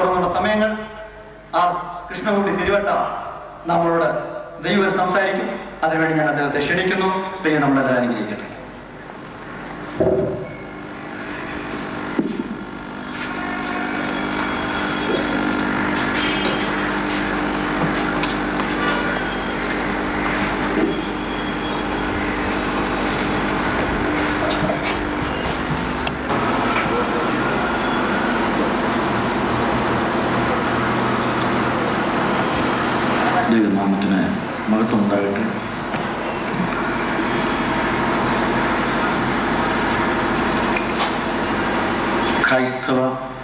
തുടർന്നുള്ള സമയങ്ങൾ ആ കൃഷ്ണകുട്ടി തിരുവട്ട നമ്മളോട് ദൈവം സംസാരിക്കും അതിനുവേണ്ടി ഞാൻ അദ്ദേഹത്തെ ക്ഷണിക്കുന്നു ദൈവം നമ്മളെല്ലാം അനുഗ്രഹിക്കട്ടെ ദൈവനാമത്തിന് മഹത്വം ഉണ്ടാകട്ടെ ക്രൈസ്തവ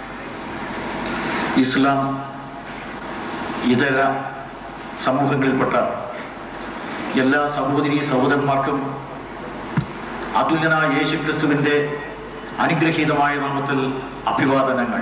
ഇസ്ലാം ഇതര സമൂഹങ്ങളിൽപ്പെട്ട എല്ലാ സഹോദരി സഹോദരന്മാർക്കും അതുല്യനായ യേശുക്രിസ്തുവിന്റെ അനുഗ്രഹീതമായ നാമത്തിൽ അഭിവാദനങ്ങൾ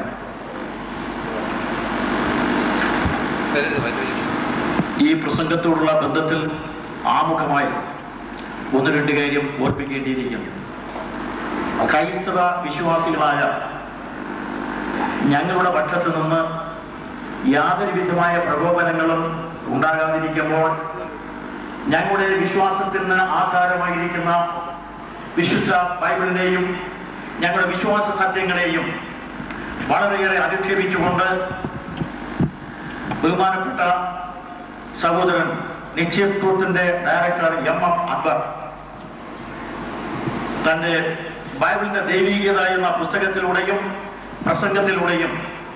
ഈ പ്രസംഗത്തോടുള്ള ബന്ധത്തിൽ ആമുഖമായി ഒന്ന് രണ്ട് കാര്യം ഓർപ്പിക്കേണ്ടിയിരിക്കുന്നു ക്രൈസ്തവ വിശ്വാസികളായ ഞങ്ങളുടെ പക്ഷത്തു നിന്ന് യാതൊരു വിധമായ പ്രകോപനങ്ങളും ഉണ്ടാകാതിരിക്കുമ്പോൾ ഞങ്ങളുടെ വിശ്വാസത്തിന് ആധാരമായിരിക്കുന്ന വിശുദ്ധ ബൈബിളിനെയും ഞങ്ങളുടെ വിശ്വാസ സത്യങ്ങളെയും വളരെയേറെ അധിക്ഷേപിച്ചുകൊണ്ട് ബഹുമാനപ്പെട്ട സഹോദരൻ നിശ്ചയം ട്രൂത്തിന്റെ ഡയറക്ടർ എം എം അക്ബർ തന്റെ ബൈബിളിന്റെ ദൈവീകത എന്ന പുസ്തകത്തിലൂടെയും പ്രസംഗത്തിലൂടെയും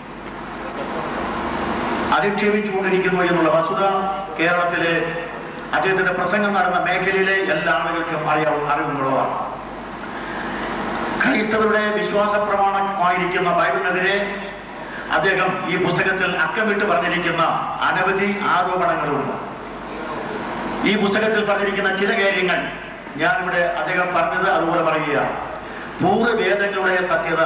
അധിക്ഷേപിച്ചുകൊണ്ടിരിക്കുന്നു എന്നുള്ള വസ്തുത കേരളത്തിലെ അദ്ദേഹത്തിന്റെ പ്രസംഗം നടന്ന മേഖലയിലെ എല്ലാ ആളുകൾക്കും അറിയാവും അറിവുള്ളതാണ് ക്രൈസ്തവരുടെ വിശ്വാസ പ്രമാണമായിരിക്കുന്ന ബൈബിളിനെതിരെ അദ്ദേഹം ഈ പുസ്തകത്തിൽ അക്കമിട്ട് പറഞ്ഞിരിക്കുന്ന അനവധി ആരോപണങ്ങളുണ്ട് ഈ പുസ്തകത്തിൽ പറഞ്ഞിരിക്കുന്ന ചില കാര്യങ്ങൾ ഞാനിവിടെ അദ്ദേഹം പറഞ്ഞത് അതുപോലെ പറയുകയാണ് പൂർവ്വവേദങ്ങളുടെ സത്യത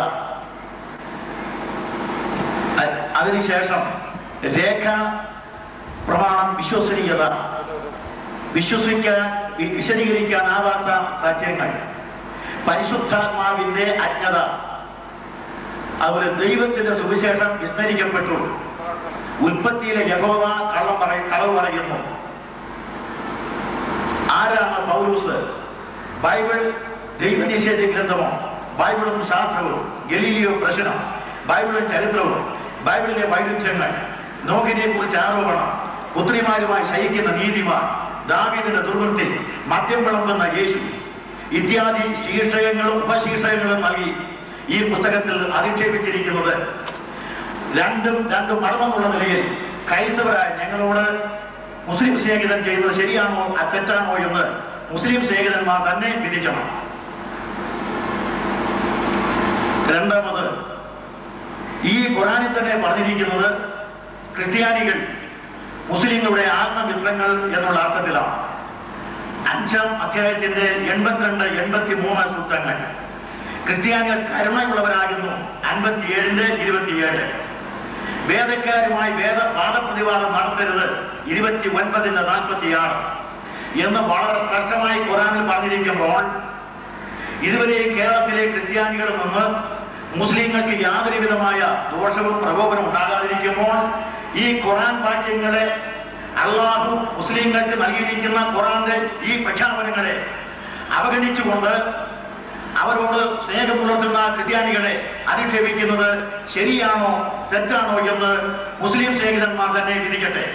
അ- അതിനുശേഷം രേഖ പ്രമാണം വിശ്വസനീയത വിശ്വസിക്കാൻ വി- വിശദീകരിക്കാനാവാത്ത സത്യങ്ങൾ പരിശുദ്ധാത്മാവിന്റെ അജ്ഞത അതുപോലെ ദൈവത്തിന്റെ സുവിശേഷം വിസ്മരിക്കപ്പെട്ടു ഉൽപ്പത്തിയിലെ യഹോവ കള്ളം പറ കളവ് പറയുന്നു ആരാണ് പൗലൂസ് ബൈബിൾ ദൈവനിഷേധ ഗ്രന്ഥമോ ബൈബിളും ശാസ്ത്രവും ഗലീലിയോ പ്രശ്നം ബൈബിളും ചരിത്രവും ബൈബിളിലെ വൈരുദ്ധ്യങ്ങൾ നോഹിനെ കുറിച്ച് ആരോപണം പുത്രിമാരുമായി ശയിക്കുന്ന നീതിമാൻ ദാവീദിന്റെ ദുർവൃത്തി മദ്യം വിളമ്പുന്ന യേശു ഇത്യാദി ശീർഷകങ്ങളും ഉപശീർഷകങ്ങളും നൽകി ഈ പുസ്തകത്തിൽ അധിക്ഷേപിച്ചിരിക്കുന്നത് രണ്ടും രണ്ടും മർമ്മമുള്ള നിലയിൽ ക്രൈസ്തവരായ ഞങ്ങളോട് മുസ്ലിം സ്നേഹിതൻ ചെയ്യുന്നത് ശരിയാണോ അത് തെറ്റാണോ എന്ന് മുസ്ലിം സ്നേഹിതന്മാർ തന്നെ വിധിക്കണം രണ്ടാമത് ഈ ഖുറാനിൽ തന്നെ പറഞ്ഞിരിക്കുന്നത് ക്രിസ്ത്യാനികൾ മുസ്ലിങ്ങളുടെ ആത്മമിത്രങ്ങൾ എന്നുള്ള അർത്ഥത്തിലാണ് അഞ്ചാം അധ്യായത്തിന്റെ എൺപത്തിരണ്ട് എൺപത്തി മൂന്ന് സൂത്രങ്ങൾ ക്രിസ്ത്യാനികൾ കരുണയുള്ളവരാകുന്നു അൻപത്തിയേഴിന്റെ ഇരുപത്തിയേഴ് വേദക്കാരുമായി വേദ വാദപ്രതിവാദം നടത്തരുത് ഇരുപത്തി ഒൻപതിന്റെ നാൽപ്പത്തിയാറ് എന്ന് വളരെ സ്പഷ്ടമായി ഖുറാനിൽ പറഞ്ഞിരിക്കുമ്പോൾ ഇതുവരെ കേരളത്തിലെ ക്രിസ്ത്യാനികളിൽ നിന്ന് മുസ്ലിങ്ങൾക്ക് യാതൊരു വിധമായ ദോഷവും പ്രകോപനവും ഉണ്ടാകാതിരിക്കുമ്പോൾ ഈ ഖുറാൻ വാക്യങ്ങളെ അള്ളാഹു മുസ്ലിങ്ങൾക്ക് നൽകിയിരിക്കുന്ന ഖുറാന്റെ ഈ പ്രഖ്യാപനങ്ങളെ അവഗണിച്ചുകൊണ്ട് അവരോട് സ്നേഹം പുലർത്തുന്ന ക്രിസ്ത്യാനികളെ അധിക്ഷേപിക്കുന്നത് ശരിയാണോ തെറ്റാണോ എന്ന് മുസ്ലിം സ്നേഹിതന്മാർ തന്നെ വിധിക്കട്ടെ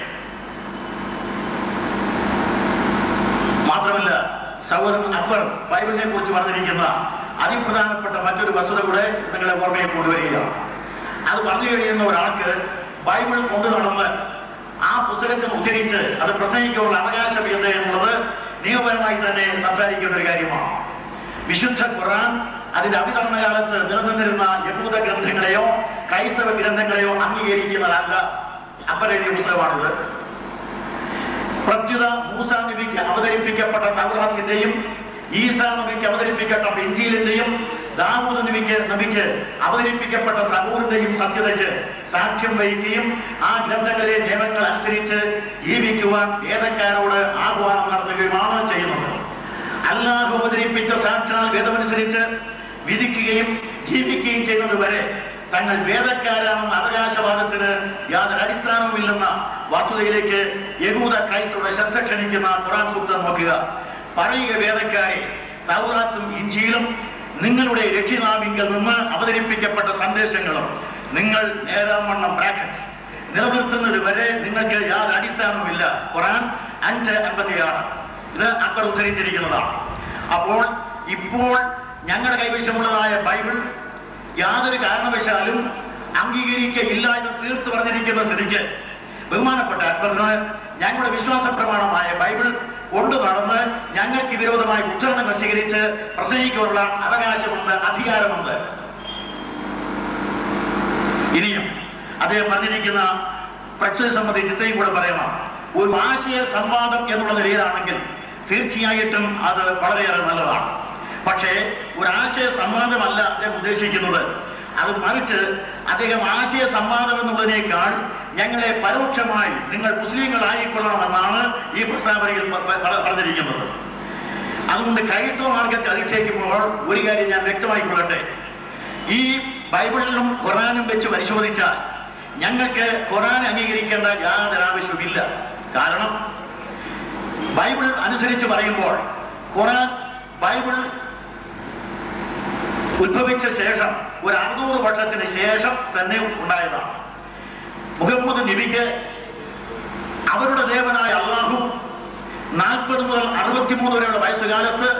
മാത്രമല്ല സഹോദരൻ അക്ബർ ബൈബിളിനെ കുറിച്ച് പറഞ്ഞിരിക്കുന്ന അതിപ്രധാനപ്പെട്ട മറ്റൊരു വസ്തുത കൂടെ നിങ്ങളെ ഓർമ്മയിൽ കൊണ്ടുവരികയാണ് അത് പറഞ്ഞു കഴിയുന്ന ഒരാൾക്ക് ബൈബിൾ കൊണ്ടു നടന്ന് ആ പുസ്തകത്തിൽ ഉദ്ധരിച്ച് അത് പ്രസംഗിക്കാനുള്ള അവകാശം എന്ത് എന്നുള്ളത് നിയമപരമായി തന്നെ സംസാരിക്കേണ്ട ഒരു കാര്യമാണ് വിശുദ്ധ ഖുറാൻ അതിന്റെ അവതരണ കാലത്ത് നിലനിന്നിരുന്ന യഹൂദ ഗ്രന്ഥങ്ങളെയോ ക്രൈസ്തവ ഗ്രന്ഥങ്ങളെയോ അംഗീകരിക്കുന്നതല്ല അക്ബർ എഴുതിയ പുസ്തകമാണിത് പ്രത്യുത മൂസ നബിക്ക് അവതരിപ്പിക്കപ്പെട്ട തൗറാത്തിന്റെയും ഈസാ നബിക്ക് അവതരിപ്പിക്കപ്പെട്ട ഇഞ്ചീലിന്റെയും ദാവൂദ് നബിക്ക് നബിക്ക് അവതരിപ്പിക്കപ്പെട്ട സബൂറിന്റെയും സത്യതയ്ക്ക് സാക്ഷ്യം വഹിക്കുകയും ആ ഗ്രന്ഥങ്ങളിലെ നിയമങ്ങൾ അനുസരിച്ച് ജീവിക്കുവാൻ വേദക്കാരോട് ആഹ്വാനം നടത്തുകയുമാണ് ചെയ്യുന്നത് അല്ലാഹു അവതരിപ്പിച്ച സാക്ഷാൽ വേദമനുസരിച്ച് വിധിക്കുകയും ജീവിക്കുകയും ചെയ്യുന്നത് വരെ തങ്ങൾ വേദക്കാരാണെന്ന അവകാശവാദത്തിന് യാതൊരു അടിസ്ഥാനവുമില്ലെന്ന വസ്തുതയിലേക്ക് യഹൂദ ക്രൈസ്തവരുടെ ശ്രദ്ധ ക്ഷണിക്കുന്ന ഖുറാൻ സൂക്തം നോക്കുക പറയുക വേദക്കാരെ തൗറാത്തും ഇഞ്ചിയിലും നിങ്ങളുടെ രക്ഷിതാവിങ്കിൽ നിന്ന് അവതരിപ്പിക്കപ്പെട്ട സന്ദേശങ്ങളും നിങ്ങൾ നേരാവണ്ണം ബ്രാക്കറ്റ് നിലനിർത്തുന്നത് വരെ നിങ്ങൾക്ക് യാതൊരു അടിസ്ഥാനവുമില്ല ഖുറാൻ അഞ്ച് അൻപത്തിയാറ് ഇത് അക്ബർ ഉദ്ധരിച്ചിരിക്കുന്നതാണ് അപ്പോൾ ഇപ്പോൾ ഞങ്ങളുടെ കൈവശമുള്ളതായ ബൈബിൾ യാതൊരു കാരണവശാലും അംഗീകരിക്കയില്ല എന്ന് തീർത്തു പറഞ്ഞിരിക്കുന്ന സ്ഥിതിക്ക് ബഹുമാനപ്പെട്ട അക്ബറിന് ഞങ്ങളുടെ വിശ്വാസ പ്രമാണമായ ബൈബിൾ കൊണ്ടു നടന്ന് ഞങ്ങൾക്ക് വിരോധമായി ഉച്ചാരണങ്ങൾ സ്വീകരിച്ച് പ്രസംഗിക്കാനുള്ള അവകാശമുണ്ട് അധികാരമുണ്ട് ഇനിയും അദ്ദേഹം പറഞ്ഞിരിക്കുന്ന പ്രശ്നത്തെ സംബന്ധിച്ച് ഇത്രയും കൂടെ പറയണം ഒരു ആശയ സംവാദം എന്നുള്ള നിലയിലാണെങ്കിൽ തീർച്ചയായിട്ടും അത് വളരെയേറെ നല്ലതാണ് പക്ഷേ ഒരു ആശയ സംവാദമല്ല അദ്ദേഹം ഉദ്ദേശിക്കുന്നത് അത് മറിച്ച് അദ്ദേഹം ആശയ സംവാദം എന്നുള്ളതിനേക്കാൾ ഞങ്ങളെ പരോക്ഷമായി നിങ്ങൾ മുസ്ലിങ്ങളായിക്കൊള്ളണമെന്നാണ് ഈ പ്രസ്താവനയിൽ പ- പ- പറ- പറഞ്ഞിരിക്കുന്നത് അതുകൊണ്ട് ക്രൈസ്തവ മാർഗത്തെ അധിക്ഷേപിക്കുമ്പോൾ ഒരു കാര്യം ഞാൻ വ്യക്തമായിക്കൊള്ളട്ടെ ഈ ബൈബിളിലും ഖുറാനും വെച്ച് പരിശോധിച്ചാൽ ഞങ്ങൾക്ക് ഖുറാൻ അംഗീകരിക്കേണ്ട യാതൊരു ആവശ്യവുമില്ല കാരണം ബൈബിൾ അനുസരിച്ച് പറയുമ്പോൾ ഖുറാൻ ബൈബിൾ ഉത്ഭവിച്ച ശേഷം ഒരു അറുന്നൂറ് വർഷത്തിന് ശേഷം തന്നെ ഉണ്ടായതാണ് മുഹമ്മദ് നബിക്ക് അവരുടെ ദേവനായ അള്ളാഹു നാൽപ്പത് മുതൽ അറുപത്തിമൂന്ന് വരെയുള്ള വയസ്സുകാലത്ത്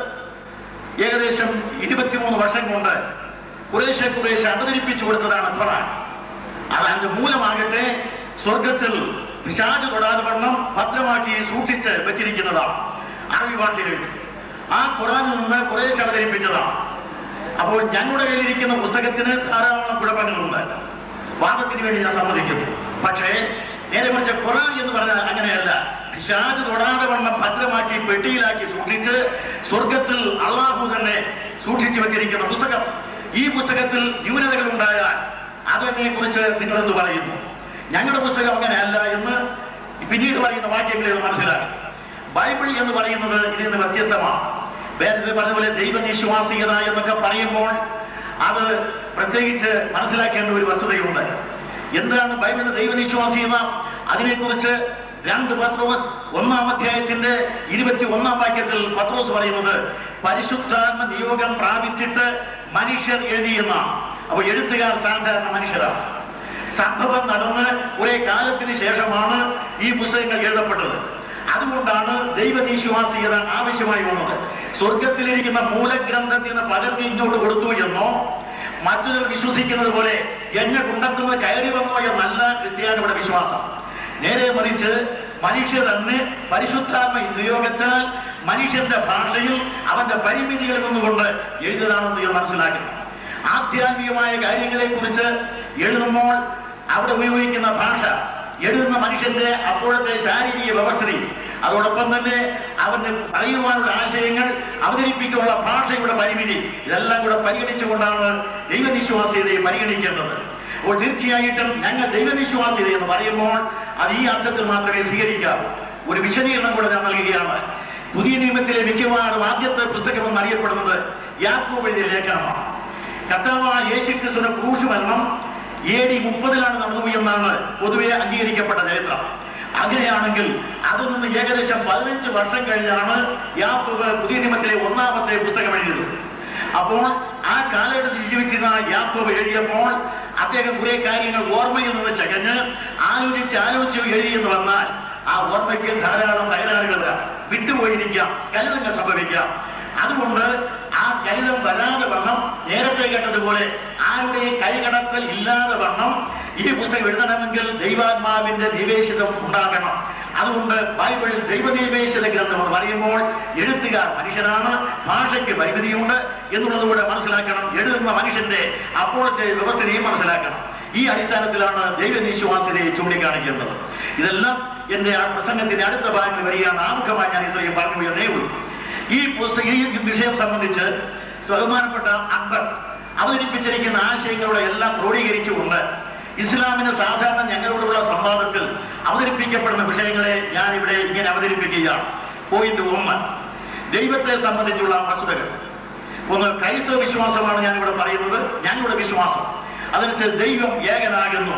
ഏകദേശം ഇരുപത്തിമൂന്ന് വർഷം കൊണ്ട് കുറേശ്ശെ കുറേശ്ശെ അവതരിപ്പിച്ചു കൊടുത്തതാണ് ഖുറാൻ അത് അതിന്റെ മൂലമാകട്ടെ സ്വർഗത്തിൽ പിശാച് തൊടാതെ വണ്ണം ഭദ്രമാക്കി സൂക്ഷിച്ച് വെച്ചിരിക്കുന്നതാണ് അറബി ഭാഷയിൽ എഴുതി ആ ഖുറാനിൽ നിന്ന് കുറേശ്ശെ അവതരിപ്പിച്ചതാണ് അപ്പോൾ ഞങ്ങളുടെ കയ്യിലിരിക്കുന്ന പുസ്തകത്തിന് ധാരാളം കുഴപ്പങ്ങളുണ്ട് വാദത്തിന് വേണ്ടി ഞാൻ സമ്മതിക്കുന്നു പക്ഷേ നേരെ മറിച്ച് ഖുറാൻ എന്ന് പറഞ്ഞാൽ അങ്ങനെയല്ല പിശാച് തൊടാതെ വണ്ണം ഭദ്രമാക്കി പെട്ടിയിലാക്കി സൂക്ഷിച്ച് സ്വർഗത്തിൽ അള്ളാഹു തന്നെ സൂക്ഷിച്ചു വെച്ചിരിക്കുന്ന പുസ്തകം ഈ പുസ്തകത്തിൽ ന്യൂനതകൾ ഉണ്ടായാൽ അതിനെ കുറിച്ച് നിങ്ങൾ എന്ത് പറയുന്നു ഞങ്ങളുടെ പുസ്തകം അങ്ങനെയല്ല എന്ന് പിന്നീട് പറയുന്ന വാക്യങ്ങളിൽ നിന്ന് മനസ്സിലാക്കി ബൈബിൾ എന്ന് പറയുന്നത് ഇതിൽ നിന്ന് വ്യത്യസ്തമാണ് വേദത്തിൽ പറഞ്ഞ പോലെ ദൈവനിശ്വാസീയത എന്നൊക്കെ പറയുമ്പോൾ അത് പ്രത്യേകിച്ച് മനസ്സിലാക്കേണ്ട ഒരു വസ്തുതയുണ്ട് എന്താണ് ബൈബിളിന്റെ ദൈവനിശ്വാസീയത അതിനെക്കുറിച്ച് രണ്ട് പത്രോസ് ഒന്നാം അധ്യായത്തിന്റെ ഇരുപത്തി ഒന്നാം വാക്യത്തിൽ പത്രോസ് പറയുന്നത് പരിശുദ്ധാത്മ നിയോഗം പ്രാപിച്ചിട്ട് മനുഷ്യർ എഴുതിയെന്നാണ് അപ്പോൾ എഴുത്തുകാർ സാധാരണ മനുഷ്യരാണ് സംഭവം നടന്ന് കുറെ കാലത്തിന് ശേഷമാണ് ഈ പുസ്തകങ്ങൾ എഴുതപ്പെട്ടത് അതുകൊണ്ടാണ് ദൈവനിശ്വാസീയത ആവശ്യമായി വന്നത് സ്വർഗത്തിലിരിക്കുന്ന മൂലഗ്രന്ഥത്തിൽ നിന്ന് പകർത്തി ഇങ്ങോട്ട് കൊടുത്തു എന്നോ മറ്റൊരു വിശ്വസിക്കുന്നത് പോലെ എന്നെ കുണ്ടത്തുനിന്ന് കയറി വന്നോ എന്നല്ല ക്രിസ്ത്യാനിയുടെ വിശ്വാസം നേരെ മറിച്ച് മനുഷ്യ തന്നെ പരിശുദ്ധാത്മ നിയോഗത്താൽ മനുഷ്യന്റെ ഭാഷയിൽ അവന്റെ പരിമിതികളിൽ നിന്നുകൊണ്ട് എഴുതലാണെന്ന് ഞാൻ മനസ്സിലാക്കുന്നു ആധ്യാത്മികമായ കാര്യങ്ങളെ കുറിച്ച് എഴുതുമ്പോൾ അവിടെ ഉപയോഗിക്കുന്ന ഭാഷ എഴുതുന്ന മനുഷ്യന്റെ അപ്പോഴത്തെ ശാരീരിക വ്യവസ്ഥിതി അതോടൊപ്പം തന്നെ അവന് പറയുവാനുള്ള ആശയങ്ങൾ അവതരിപ്പിക്കാനുള്ള ഭാഷയുടെ പരിമിതി ഇതെല്ലാം കൂടെ പരിഗണിച്ചുകൊണ്ടാണ് ദൈവവിശ്വാസ്യതയെ പരിഗണിക്കേണ്ടത് അപ്പോൾ തീർച്ചയായിട്ടും ഞങ്ങൾ ദൈവവിശ്വാസ്യത എന്ന് പറയുമ്പോൾ അത് ഈ അർത്ഥത്തിൽ മാത്രമേ സ്വീകരിക്കാവൂ ഒരു വിശദീകരണം കൂടെ ഞാൻ നൽകുകയാണ് പുതിയ നിയമത്തിലെ മിക്കവാറും ആദ്യത്തെ പുസ്തകം എന്ന് അറിയപ്പെടുന്നത് യാക്കോബ് എഴുതിയ ലേഖനമാണ് കർത്താവായ യേശു ക്രിസ്തുവിന്റെ ക്രൂശ് മരണം എ ഡി മുപ്പതിലാണ് നടന്നു എന്നാണ് പൊതുവെ അംഗീകരിക്കപ്പെട്ട ചരിത്രം അങ്ങനെയാണെങ്കിൽ അതിൽ നിന്ന് ഏകദേശം പതിനഞ്ച് വർഷം കഴിഞ്ഞാണ് യാക്കോബ് പുതിയ നിയമത്തിലെ ഒന്നാമത്തെ പുസ്തകം എഴുതിയത് അപ്പോൾ ആ കാലഘട്ടത്തിൽ ജീവിച്ചിരുന്ന യാക്കോബ് എഴുതിയപ്പോൾ അദ്ദേഹം കുറെ കാര്യങ്ങൾ ഓർമ്മയിൽ നിന്ന് ചകഞ്ഞ് ആലോചിച്ച് ആലോചിച്ച് എഴുതി എന്ന് വന്നാൽ ആ ഓർമ്മയ്ക്ക് ധാരാളം തകരാറുകൾ വിട്ടുപോയിരിക്കാം സ്കലിതങ്ങൾ സംഭവിക്കാം അതുകൊണ്ട് ആ സ്കലിതം വരാതെ വണ്ണം നേരത്തെ കേട്ടതുപോലെ ആരുടെയും കൈകടത്തൽ ഇല്ലാതെ വണ്ണം ഈ പുസ്തകം എഴുതണമെങ്കിൽ ദൈവാത്മാവിന്റെ നിവേശിതം ഉണ്ടാകണം അതുകൊണ്ട് ബൈബിൾ ദൈവനിവേശിത ഗ്രന്ഥം എന്ന് പറയുമ്പോൾ എഴുത്തുകാർ മനുഷ്യനാണ് ഭാഷയ്ക്ക് പരിമിതിയുണ്ട് എന്നുള്ളത് കൂടെ മനസ്സിലാക്കണം എഴുതുന്ന മനുഷ്യന്റെ അപ്പോഴത്തെ വ്യവസ്ഥിതിയും മനസ്സിലാക്കണം ഈ അടിസ്ഥാനത്തിലാണ് ദൈവനിശ്വാസ്യതയെ ചൂണ്ടിക്കാണിക്കുന്നത് ഇതെല്ലാം എന്റെ ആ പ്രസംഗത്തിന്റെ അടുത്ത ഭാഗങ്ങൾ വരികയാണ് ആമുഖമായി ഞാൻ ഇത്രയും പറഞ്ഞു എന്നേ ഉള്ളൂ ഈ പുസ്തക ഈ വിഷയം സംബന്ധിച്ച് ബഹുമാനപ്പെട്ട അക്ബർ അവതരിപ്പിച്ചിരിക്കുന്ന ആശയങ്ങളുടെ എല്ലാം ക്രോഡീകരിച്ചുകൊണ്ട് ഇസ്ലാമിന് സാധാരണ ഞങ്ങളോടുള്ള സംവാദത്തിൽ അവതരിപ്പിക്കപ്പെടുന്ന വിഷയങ്ങളെ ഞാൻ ഇവിടെ ഇങ്ങനെ അവതരിപ്പിക്കുകയാണ് പോയിന്റ് ഒന്ന് ദൈവത്തെ സംബന്ധിച്ചുള്ള വസ്തുതകൾ ഒന്ന് ക്രൈസ്തവ വിശ്വാസമാണ് ഞാൻ ഇവിടെ പറയുന്നത് ഞങ്ങളുടെ വിശ്വാസം അതനുസരിച്ച് ദൈവം ഏകനാകുന്നു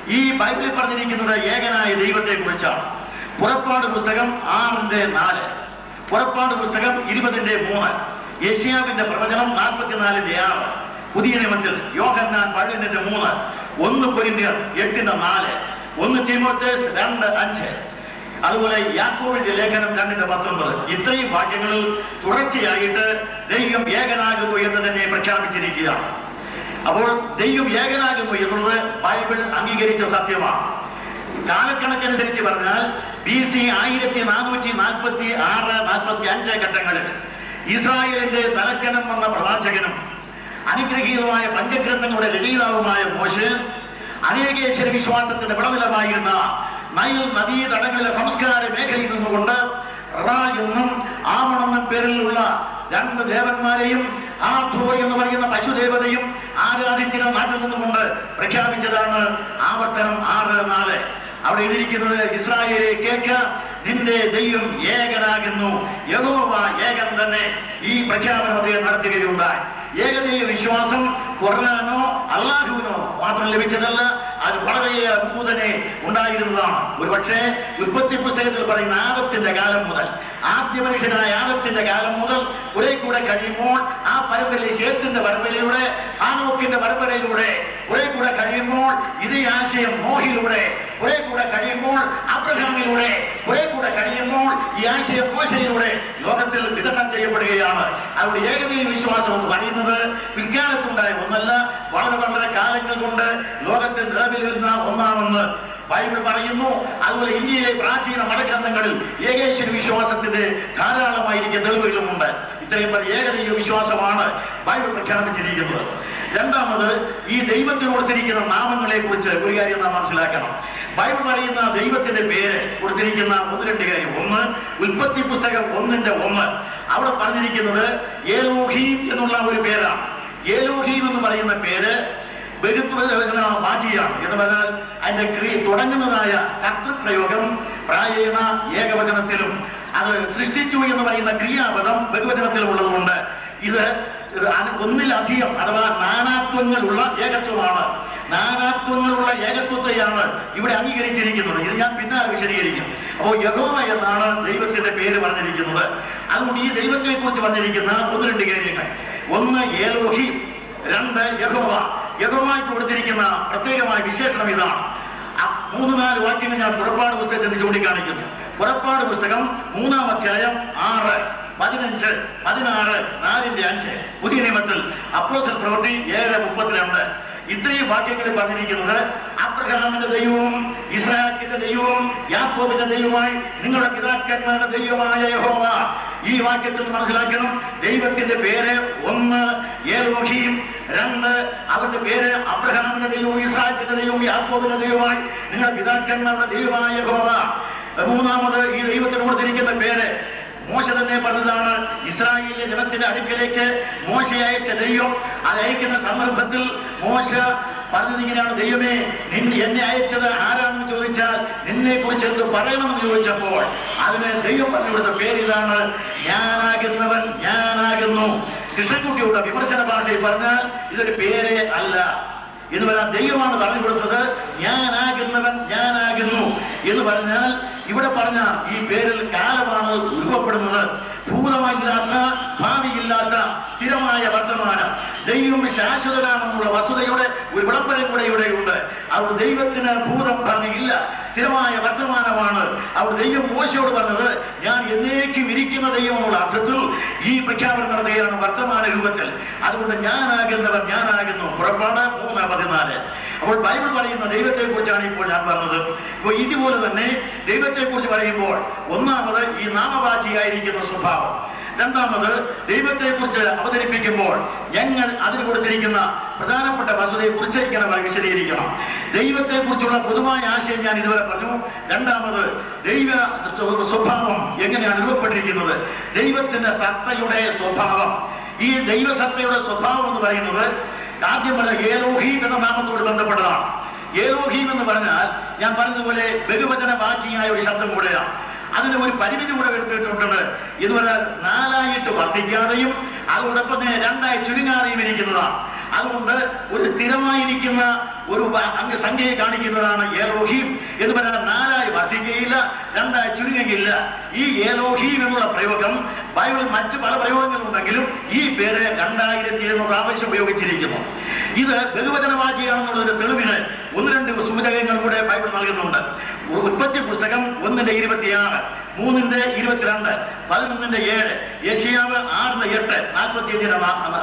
ഈ ബൈബിളിൽ പറഞ്ഞിരിക്കുന്നത് ഏകനായ ദൈവത്തെ കുറിച്ചാണ് പുറപ്പാട് പുസ്തകം ആറിന്റെ നാല് പുറപ്പാട് പുസ്തകം ഇരുപതിന്റെ മൂന്ന് യേശിയാവിന്റെ പ്രവചനം നാൽപ്പത്തിനാലിന്റെ ആറ് പുതിയ നിയമത്തിൽ യോഹന്നാൻ പതിനൊന്നിന്റെ മൂന്ന് ഒന്ന് പൊരിന്ത്യർ എട്ടിന്റെ നാല് ഒന്ന് തീമോത്തേസ് രണ്ട് അഞ്ച് അതുപോലെ യാക്കോവിന്റെ ലേഖനം രണ്ടിന്റെ പത്തൊമ്പത് ഇത്രയും വാക്യങ്ങളിൽ തുടർച്ചയായിട്ട് ദൈവം ഏകനാകുന്നു എന്ന് തന്നെ പ്രഖ്യാപിച്ചിരിക്കുകയാണ് അപ്പോൾ ദൈവം ഏകനാകുന്നു എന്നുള്ളത് ബൈബിൾ അംഗീകരിച്ച സത്യമാണ് കാലക്കണക്കനുസരിച്ച് പറഞ്ഞാൽ ബി സി ആയിരത്തി നാനൂറ്റി നാൽപ്പത്തി ആറ് നാൽപ്പത്തി അഞ്ച് ഘട്ടങ്ങളിൽ ഇസ്രായേലിന്റെ തലക്കനം വന്ന പ്രവാചകനും അനുഗ്രഹീതമായ പഞ്ചഗ്രന്ഥങ്ങളുടെ രചയിതാവുമായ മോശ് അനേകേശ്വര വിശ്വാസത്തിന്റെ വിളനിലമായിരുന്ന നൈൽ നദീ തടങ്ങളിലെ സംസ്കാര മേഖലയിൽ നിന്നുകൊണ്ട് റാ എന്നും ആമണെന്നും പേരിലുള്ള രണ്ട് ദേവന്മാരെയും ആർഥോ എന്ന് പറയുന്ന പശുദേവതയും ആരാധിച്ചിരുന്ന നാട്ടിൽ നിന്നുകൊണ്ട് പ്രഖ്യാപിച്ചതാണ് ആവർത്തനം ആറ് നാല് അവിടെ എഴുതിയിരിക്കുന്നത് ഇസ്രായേലെ കേൾക്ക നിന്റെ ദൈവം ഏകനാകുന്നു യഹോവ ഏകൻ തന്നെ ഈ പ്രഖ്യാപനം അദ്ദേഹം നടത്തുകയുണ്ടായി ഏകദൈവ വിശ്വാസം ഖുർആാനോ അള്ളാഹുവിനോ മാത്രം ലഭിച്ചതല്ല അത് വളരെയേറെ മുതലേ ഉണ്ടായിരുന്നതാണ് ഒരുപക്ഷെ ഉൽപ്പത്തി പുസ്തകത്തിൽ പറയുന്ന ആദത്തിന്റെ കാലം മുതൽ ആദ്യ മനുഷ്യനായ ആദത്തിന്റെ കാലം മുതൽ കുറെ കൂടെ കഴിയുമ്പോൾ ആ പരമ്പരയിൽ ശേത്തിന്റെ പരമ്പരയിലൂടെ ആനോക്കിന്റെ പരമ്പരയിലൂടെ കുറെ കൂടെ കഴിയുമ്പോൾ ഇതേ ആശയം നോഹിലൂടെ കുറെ കൂടെ കഴിയുമ്പോൾ അബ്രഹാമിലൂടെ കുറെ കൂടെ കഴിയുമ്പോൾ ഈ ആശയം മോശയിലൂടെ ലോകത്തിൽ വിതരണം ചെയ്യപ്പെടുകയാണ് അവിടെ ഏകദൈവ വിശ്വാസം എന്ന് പറയുന്നത് പിൽക്കാലത്തുണ്ടായ ഒന്നല്ല വളരെ വളരെ കാലങ്ങൾ കൊണ്ട് ലോകത്തിൽ നിലവിൽ വരുന്ന ഒന്നാമെന്ന് ബൈബിൾ പറയുന്നു അതുപോലെ ഇന്ത്യയിലെ പ്രാചീന മതഗ്രന്ഥങ്ങളിൽ ഏകേശ്വര വിശ്വാസത്തിന്റെ ധാരാളമായിരിക്കുന്ന തെളിവുകളുമുണ്ട് ഇത്രയും പേർ ഏകദൈവ വിശ്വാസമാണ് ബൈബിൾ പ്രഖ്യാപിച്ചിരിക്കുന്നത് രണ്ടാമത് ഈ ദൈവത്തിന് കൊടുത്തിരിക്കുന്ന നാമങ്ങളെ കുറിച്ച് ഒരു കാര്യം നാം മനസ്സിലാക്കണം ബൈബിൾ പറയുന്ന ദൈവത്തിന്റെ പേര് കൊടുത്തിരിക്കുന്ന ഒന്ന് രണ്ട് കാര്യം ഒന്ന് ഉൽപ്പത്തി പുസ്തകം ഒന്നിന്റെ ഒന്ന് അവിടെ പറഞ്ഞിരിക്കുന്നത് ഏലോഹീം എന്നുള്ള ഒരു പേരാണ് ഏലോഹീം എന്ന് പറയുന്ന പേര് ബഹുത്വ വാചിയാണ് എന്ന് പറഞ്ഞാൽ അതിന്റെ ക്രിയ തുടങ്ങുന്നതായ കർത്തൃപ്രയോഗം പ്രായേണ ഏകവചനത്തിലും അത് സൃഷ്ടിച്ചു എന്ന് പറയുന്ന ക്രിയാപദം ബഹുവചനത്തിലും ഉള്ളതുകൊണ്ട് ഇത് അത് ഒന്നിലധികം അഥവാ നാനാത്വങ്ങളുള്ള ഏകത്വമാണ് നാനാത്വങ്ങളുള്ള ഏകത്വത്തെയാണ് ഇവിടെ അംഗീകരിച്ചിരിക്കുന്നത് ഇത് ഞാൻ പിന്നാലെ വിശദീകരിക്കും അപ്പോൾ യഹോവ എന്നാണ് ദൈവത്തിന്റെ പേര് പറഞ്ഞിരിക്കുന്നത് അതുകൊണ്ട് ഈ ദൈവത്തെ കുറിച്ച് പറഞ്ഞിരിക്കുന്ന ഒന്ന് രണ്ട് കാര്യങ്ങൾ ഒന്ന് ഏലോഹി രണ്ട് യഹോവ യഹോവായ്ക്ക് കൊടുത്തിരിക്കുന്ന പ്രത്യേകമായ വിശേഷണം ഇതാണ് ആ മൂന്ന് നാല് വാക്യങ്ങൾ ഞാൻ പുറപ്പാട് പുസ്തകത്തിൽ ചൂണ്ടിക്കാണിക്കുന്നു പുറപ്പാട് പുസ്തകം മൂന്നാം അധ്യായം ആറ് പതിനഞ്ച് പതിനാറ് നാലിന്റെ അഞ്ച് പുതിയ നിയമത്തിൽ അപ്പോസൽ പ്രവൃത്തി ഏഴ് മുപ്പത്തിരണ്ട് ഇത്രയും വാക്യങ്ങളിൽ പറഞ്ഞിരിക്കുന്നത് അബ്രഹാമിന്റെ ദൈവവും ഇസ്രായേലിന്റെ ദൈവവും യാക്കോബിന്റെ ദൈവമായി നിങ്ങളുടെ പിതാക്കന്മാരുടെ ദൈവമായ യഹോവ ഈ വാക്യത്തിൽ മനസ്സിലാക്കണം ദൈവത്തിന്റെ പേര് ഒന്ന് ഏലോഹിയും രണ്ട് അവന്റെ പേര് അബ്രഹാമിന്റെ ദൈവവും ഇസ്രായേലിന്റെ ദൈവവും യാക്കോബിന്റെ ദൈവമായി നിങ്ങളുടെ പിതാക്കന്മാരുടെ ദൈവമായ യഹോവ മൂന്നാമത് ഈ ദൈവത്തിന് കൊടുത്തിരിക്കുന്ന പേര് മോശ തന്നെ പറഞ്ഞതാണ് ഇസ്രായേലിലെ ജനത്തിന്റെ അടുക്കലേക്ക് മോശ അയച്ച ദൈവം അത് അയക്കുന്ന സന്ദർഭത്തിൽ മോശ പറഞ്ഞത് ഇങ്ങനെയാണ് ദൈവമേ നിന്നെ എന്നെ അയച്ചത് ആരാണെന്ന് ചോദിച്ചാൽ നിന്നെ കുറിച്ച് എന്ത് പറയണമെന്ന് ചോദിച്ചപ്പോൾ അതിന് ദൈവം പറഞ്ഞു കൊടുത്ത പേര് ഇതാണ് ഞാനാകുന്നവൻ ഞാനാകുന്നു കൃഷ്ണൻകുട്ടിയുടെ വിമർശന ഭാഷയിൽ പറഞ്ഞാൽ ഇതൊരു പേരേ അല്ല എന്ന് പറഞ്ഞാൽ ദൈവമാണ് പറഞ്ഞു കൊടുത്തത് ഞാനാകുന്നവൻ ഞാനാകുന്നു എന്ന് പറഞ്ഞാൽ ഇവിടെ പറഞ്ഞ ഈ പേരിൽ കാലമാണ് രൂപപ്പെടുന്നത് ഭൂതമില്ലാത്ത ഭാവിയില്ലാത്ത സ്ഥിരമായ വർത്തമാനം ദൈവം ശാശ്വതനാണെന്നുള്ള വസ്തുതയുടെ ഒരു വിളംബരം കൂടെ ഇവിടെയുണ്ട് അവർ ദൈവത്തിന് ഭൂതം ഭാവിയില്ല സ്ഥിരമായ വർത്തമാനമാണ് അവർ ദൈവം മോശയോട് പറഞ്ഞത് ഞാൻ എന്നേക്കും ഇരിക്കുന്ന ദൈവം എന്നുള്ള അർത്ഥത്തിൽ ഈ പ്രഖ്യാപനം നടത്തുകയാണ് വർത്തമാന രൂപത്തിൽ അതുകൊണ്ട് ഞാനാകുന്നവൻ ഞാനാകുന്നു പുറപ്പാട് മൂന്ന് പതിനാല് അപ്പോൾ ബൈബിൾ പറയുന്ന ദൈവത്തെ കുറിച്ചാണ് ഇപ്പോൾ ഞാൻ പറഞ്ഞത് അപ്പോൾ ഇതുപോലെ തന്നെ ദൈവത്തെ കുറിച്ച് പറയുമ്പോൾ ഒന്നാമത് ഈ നാമവാചിയായിരിക്കുന്ന സ്വഭാവം രണ്ടാമത് ദൈവത്തെ കുറിച്ച് അവതരിപ്പിക്കുമ്പോൾ ഞങ്ങൾ അതിന് കൊടുത്തിരിക്കുന്ന പ്രധാനപ്പെട്ട വസ്തുതയെ കുറിച്ചിരിക്കണം വിശദീകരിക്കണം ദൈവത്തെ കുറിച്ചുള്ള പൊതുവായ ആശയം ഞാൻ ഇതുവരെ പറഞ്ഞു രണ്ടാമത് ദൈവ സ്വ- സ്വഭാവം എങ്ങനെയാണ് രൂപപ്പെട്ടിരിക്കുന്നത് ദൈവത്തിന്റെ സത്തയുടെ സ്വഭാവം ഈ ദൈവസത്തയുടെ സ്വഭാവം എന്ന് പറയുന്നത് ആദ്യം പറഞ്ഞ ഏലോഹീം എന്ന നാമത്തോട് ബന്ധപ്പെട്ടതാണ് ഏലോഹീം എന്ന് പറഞ്ഞാൽ ഞാൻ പറഞ്ഞതുപോലെ ബഹുവചന വാചിയായ ഒരു ശബ്ദം കൂടെയാണ് അതിന് ഒരു പരിമിതി കൂടെ വരുത്തിയിട്ടുണ്ട് എന്ന് പറഞ്ഞാൽ നാലായിട്ട് വർദ്ധിക്കാതെയും അതോടൊപ്പം തന്നെ രണ്ടായി ചുരുങ്ങാതെയും ഇരിക്കുന്നതാണ് അതുകൊണ്ട് ഒരു സ്ഥിരമായിരിക്കുന്ന ഒരു വ- അങ്ങ് സംഖ്യയെ കാണിക്കുന്നതാണ് ഏലോഹീം എന്ന് പറഞ്ഞാൽ നാലായി വർദ്ധിക്കുകയില്ല രണ്ടായി ചുരുങ്ങുകയില്ല ഈ ഏലോഹീം എന്നുള്ള പ്രയോഗം ബൈബിളിൽ മറ്റു പല പ്രയോഗങ്ങളുണ്ടെങ്കിലും ഈ പേര് രണ്ടായിരത്തി എഴുന്നൂറ് പ്രാവശ്യം ഉപയോഗിച്ചിരിക്കുന്നു ഇത് ബഹുവചനവാചിയാണെന്നുള്ളൊരു തെളിവിന് ഒന്ന് രണ്ട് സൂചകങ്ങൾ കൂടെ ബൈബിൾ നൽകുന്നുണ്ട് ഉ- ഉൽപ്പത്തി പുസ്തകം ഒന്നിന്റെ ഇരുപത്തിയാറ് മൂന്നിന്റെ ഇരുപത്തിരണ്ട് പതിനൊന്നിന്റെ ഏഴ് യശയാവ് ആറിന്റെ എട്ട് നാൽപ്പത്തി അഞ്ചിന്റെ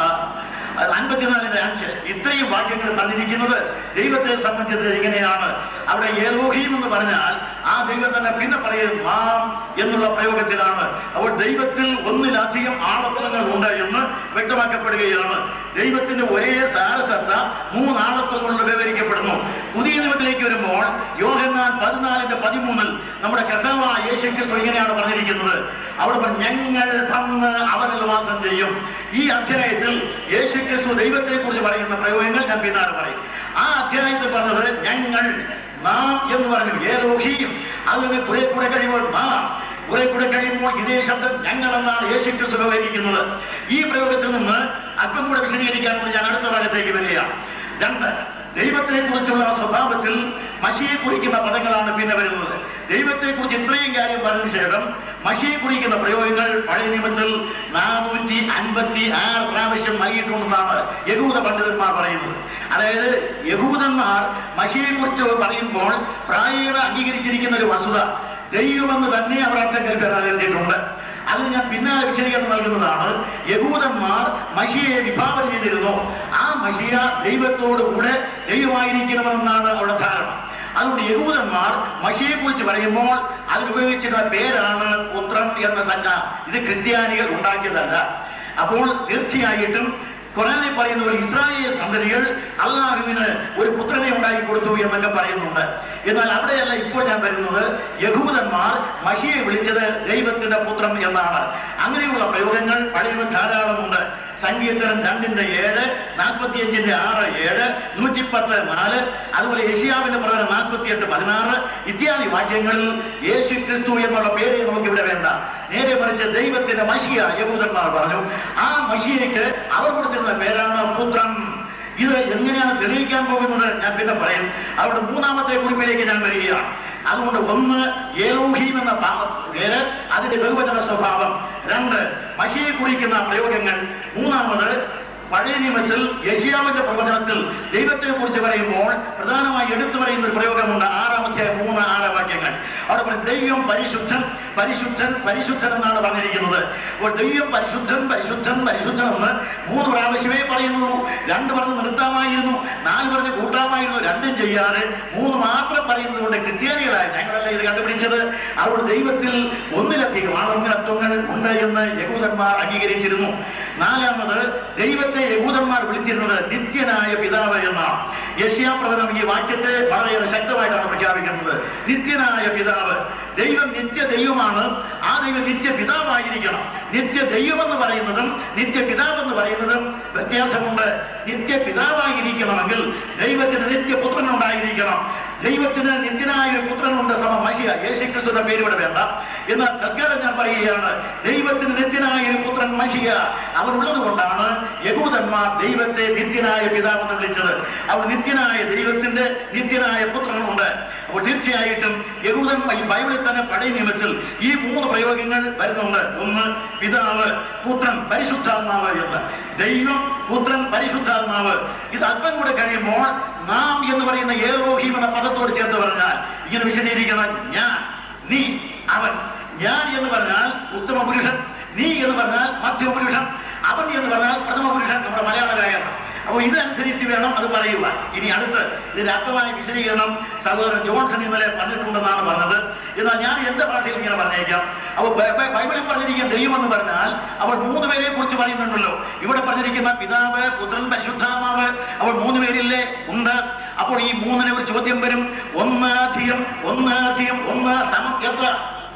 അൻപത്തിനാലിന്റെ അഞ്ച് ഇത്രയും വാക്യങ്ങൾ തന്നിരിക്കുന്നത് ദൈവത്തെ സംബന്ധിച്ച് ഇങ്ങനെയാണ് അവിടെ ഏലോഹീം എന്ന് പറഞ്ഞാൽ ആ ദൈവം തന്നെ പിന്നെ പറയും മാം എന്നുള്ള പ്രയോഗത്തിലാണ് അപ്പോൾ ദൈവത്തിൽ ഒന്നിലധികം ആളത്വങ്ങൾ ഉണ്ട് എന്ന് വ്യക്തമാക്കപ്പെടുകയാണ് ദൈവത്തിന്റെ ഒരേ സാരസത്ത മൂന്നാളത്വം കൊണ്ട് വിവരിക്കപ്പെടുന്നു പുതിയ നിയമത്തിലേക്ക് വരുമ്പോൾ യോഹന്നാൻ പതിനാലിന്റെ പതിമൂന്നിൽ നമ്മുടെ കർത്താവായ യേശു ക്രിസ്തു ഇങ്ങനെയാണ് പറഞ്ഞിരിക്കുന്നത് അവിടെ പറഞ്ഞു, ഞങ്ങൾ വന്ന് അവരിൽ വാസം ചെയ്യും ഈ അധ്യായത്തിൽ യേശു ക്രിസ്തു ദൈവത്തെ കുറിച്ച് പറയുന്ന പ്രയോഗങ്ങൾ ഞാൻ പിന്നാലെ പറയും ആ അധ്യായത്തിൽ പറഞ്ഞത് ഞങ്ങൾ നാം എന്ന് പറഞ്ഞു ഏലോഹിയും അതിന് കുറെ കൂടെ കഴിയുമ്പോൾ നാം കുറെ കൂടെ കഴിയുമ്പോൾ ഇതേ ശബ്ദം ഞങ്ങൾ എന്നാണ് യേശു ക്രിസ്തു വ്യവഹരിക്കുന്നത് ഈ പ്രയോഗത്തിൽ നിന്ന് അല്പം കൂടെ വിശദീകരിക്കാൻ വേണ്ടി ഞാൻ അടുത്ത ഭാഗത്തേക്ക് വരികയാണ് രണ്ട് ദൈവത്തെ കുറിച്ചുള്ള സ്വഭാവത്തിൽ മഷിയെ കുറിക്കുന്ന പദങ്ങളാണ് പിന്നെ വരുന്നത് ദൈവത്തെ കുറിച്ച് ഇത്രയും കാര്യം പറഞ്ഞ ശേഷം മഷിയെ കുറിക്കുന്ന പ്രയോഗങ്ങൾ പഴയ നിയമത്തിൽ നാനൂറ്റി അൻപത്തി ആറ് പ്രാവശ്യം നൽകിയിട്ടുണ്ടെന്നാണ് യഹൂദ പണ്ഡിതന്മാർ പറയുന്നത് അതായത് യഹൂദന്മാർ മഷിയെ കുറിച്ച് പറയുമ്പോൾ പ്രായേണ അംഗീകരിച്ചിരിക്കുന്ന ഒരു വസ്തുത ദൈവമെന്ന് തന്നെ അവർ അർത്ഥം കൽപ്പിക്കാൻ എഴുതിയിട്ടുണ്ട് അതിന് ഞാൻ പിന്നാലെ വിശദീകരണം നൽകുന്നതാണ് യഹൂദന്മാർ മഷിയെ വിഭാവന ചെയ്തിരുന്നു ആ മഷിയ ദൈവത്തോട് കൂടെ ദൈവമായിരിക്കണമെന്നാണ് അവിടെ ധാരണ അതുകൊണ്ട് യഹൂദന്മാർ മഷിയെ കുറിച്ച് പറയുമ്പോൾ അതിൽ ഉപയോഗിച്ചിരുന്ന പേരാണ് പുത്രൻ എന്ന സംജ്ഞ ഇത് ക്രിസ്ത്യാനികൾ ഉണ്ടാക്കിയതല്ല അപ്പോൾ തീർച്ചയായിട്ടും ഖുറാനിൽ പറയുന്ന ഒരു ഇസ്രായേൽ സന്തതികൾ അള്ളാഹുവിന് ഒരു പുത്രനെ ഉണ്ടാക്കി കൊടുത്തു എന്നൊക്കെ പറയുന്നുണ്ട് എന്നാൽ അവിടെയല്ല ഇപ്പോൾ ഞാൻ വരുന്നത് യഹൂദന്മാർ മഷിയെ വിളിച്ചത് ദൈവത്തിന്റെ പുത്രൻ എന്നാണ് അങ്ങനെയുള്ള പ്രയോഗങ്ങൾ പഴയ ധാരാളമുണ്ട് സങ്കീർത്തനം രണ്ടിന്റെ ഏഴ് നാൽപ്പത്തിയഞ്ചിന്റെ ആറ് ഏഴ് നൂറ്റിപ്പത്ത് നാല് അതുപോലെ യശിയാവിന്റെ പ്രകാരം നാൽപ്പത്തിയെട്ട് പതിനാറ് ഇത്യാദി വാക്യങ്ങളിൽ യേശു ക്രിസ്തു എന്നുള്ള പേരെ നമുക്ക് ഇവിടെ വേണ്ട നേരെ മറിച്ച് ദൈവത്തിന്റെ മഷിയ യഹൂദന്മാർ പറഞ്ഞു ആ മഷിയയ്ക്ക് അവർ കൊടുത്തിരുന്ന പേരാണ് പുത്രൻ ഇത് എങ്ങനെയാണ് തെളിയിക്കാൻ പോകുന്നത് ഞാൻ പിന്നെ പറയും അവിടെ മൂന്നാമത്തെ കുറിപ്പിലേക്ക് ഞാൻ വരികയാണ് അതുകൊണ്ട് ഒന്ന് ഏലോഹീം എന്ന പാ- പേര് അതിന്റെ ബഹുവചന സ്വഭാവം രണ്ട് മഷിയെ കുറിക്കുന്ന പ്രയോഗങ്ങൾ മൂന്നാമത് പഴയ നിയമത്തിൽ യശിയാവിന്റെ പ്രവചനത്തിൽ ദൈവത്തെ കുറിച്ച് പറയുമ്പോൾ പ്രധാനമായി എടുത്തു പറയുന്ന ഒരു പ്രയോഗമുണ്ട് ആറാമത്തെ മൂന്ന് ആറ് വാക്യങ്ങൾ അവിടെ പറയും ദൈവം പരിശുദ്ധൻ പരിശുദ്ധൻ പരിശുദ്ധൻ എന്നാണ് പറഞ്ഞിരിക്കുന്നത് അപ്പോൾ ദൈവം പരിശുദ്ധൻ പരിശുദ്ധൻ പരിശുദ്ധൻ എന്ന് മൂന്ന് പ്രാവശ്യമേ പറയുന്നു രണ്ട് പറഞ്ഞ് നിർത്താമായിരുന്നു നാല് പറഞ്ഞ് കൂട്ടാമായിരുന്നു രണ്ടും ചെയ്യാതെ മൂന്ന് മാത്രം പറയുന്നതുകൊണ്ട് ക്രിസ്ത്യാനികളായ ഞങ്ങളല്ല ഇത് കണ്ടുപിടിച്ചത് അവിടെ ദൈവത്തിൽ ഒന്നിലധികം ആളൊന്നിലത്വങ്ങൾ ഉണ്ട് എന്ന് യഹൂദന്മാർ അംഗീകരിച്ചിരുന്നു നാലാമത് ദൈവത്തെ യഹൂദന്മാർ വിളിച്ചിരുന്നത് നിത്യനായ പിതാവ് എന്നാണ് യശ്യാപ്രവനം ഈ വാക്യത്തെ വളരെയേറെ ശക്തമായിട്ടാണ് പ്രഖ്യാപിക്കുന്നത് നിത്യനായ പിതാവ് ദൈവം നിത്യ ദൈവമാണ് ആ ദൈവം നിത്യ പിതാവായിരിക്കണം നിത്യ ദൈവം എന്ന് പറയുന്നതും നിത്യ പിതാവ് എന്ന് പറയുന്നതും വ്യത്യാസമുണ്ട് നിത്യ പിതാവായിരിക്കണമെങ്കിൽ ദൈവത്തിന് നിത്യ പുത്രൻ ഉണ്ടായിരിക്കണം ദൈവത്തിന് നിത്യനായ ഒരു പുത്രനുണ്ട് സമ മഷിയ യേശുക്രിസ്തുവിന്റെ പേര് ഇവിടെ വേണ്ട എന്നാൽ തൽക്കാലം ഞാൻ പറയുകയാണ് ദൈവത്തിന് നിത്യനായ ഒരു പുത്രൻ മഷിയ അവനുള്ളത് കൊണ്ടാണ് യഹൂദന്മാർ ദൈവത്തെ നിത്യനായ പിതാവ് എന്ന് വിളിച്ചത് അവർ നിത്യനായ ദൈവത്തിന്റെ നിത്യനായ പുത്രനുണ്ട് അപ്പോൾ തീർച്ചയായിട്ടും യഹൂദൻ ഈ ബൈബിളിൽ തന്നെ പഴയ നിയമത്തിൽ ഈ മൂന്ന് പ്രയോഗങ്ങൾ വരുന്നുണ്ട് ഒന്ന് പിതാവ് പുത്രൻ പരിശുദ്ധാത്മാവ് എന്ന് ദൈവം പുത്രൻ പരിശുദ്ധാത്മാവ് ഇത് അല്പം കൂടെ കഴിയുമ്പോൾ നാം എന്ന് പറയുന്ന ഏലോഹീം എന്ന പദത്തോട് ചേർത്ത് പറഞ്ഞാൽ ഇങ്ങനെ വിശദീകരിക്കണം ഞാൻ നീ അവൻ ഞാൻ എന്ന് പറഞ്ഞാൽ ഉത്തമ പുരുഷൻ നീ എന്ന് പറഞ്ഞാൽ മധ്യമ പുരുഷൻ അവൻ എന്ന് പറഞ്ഞാൽ പ്രഥമ പുരുഷൻ നമ്മുടെ മലയാള വ്യാകരണം അപ്പോൾ ഇതനുസരിച്ച് വേണം അത് പറയുവാൻ ഇനി അടുത്ത് ഇതിന്റെ അർത്ഥമായ വിശദീകരണം സഹോദരൻ ജോൺസൺ ഇന്നലെ പറഞ്ഞിട്ടുണ്ടെന്നാണ് പറഞ്ഞത് എന്നാൽ ഞാൻ എന്റെ ഭാഷയിൽ ഇങ്ങനെ പറഞ്ഞേക്കാം അപ്പോൾ ബൈ- ബൈ- ബൈബിളിൽ പറഞ്ഞിരിക്കുന്ന ദൈവം എന്ന് പറഞ്ഞാൽ അവർ മൂന്ന് പേരെ കുറിച്ച് പറയുന്നുണ്ടല്ലോ ഇവിടെ പറഞ്ഞിരിക്കുന്ന പിതാവ് പുത്രൻ പരിശുദ്ധാത്മാവ് അവർ മൂന്ന് പേരില്ലേ ഉണ്ട് അപ്പോൾ ഈ മൂന്നിനെ ഒരു ചോദ്യം വരും ഒന്ന് അധികം ഒന്ന് അധികം ഒന്ന് സമം എത്ര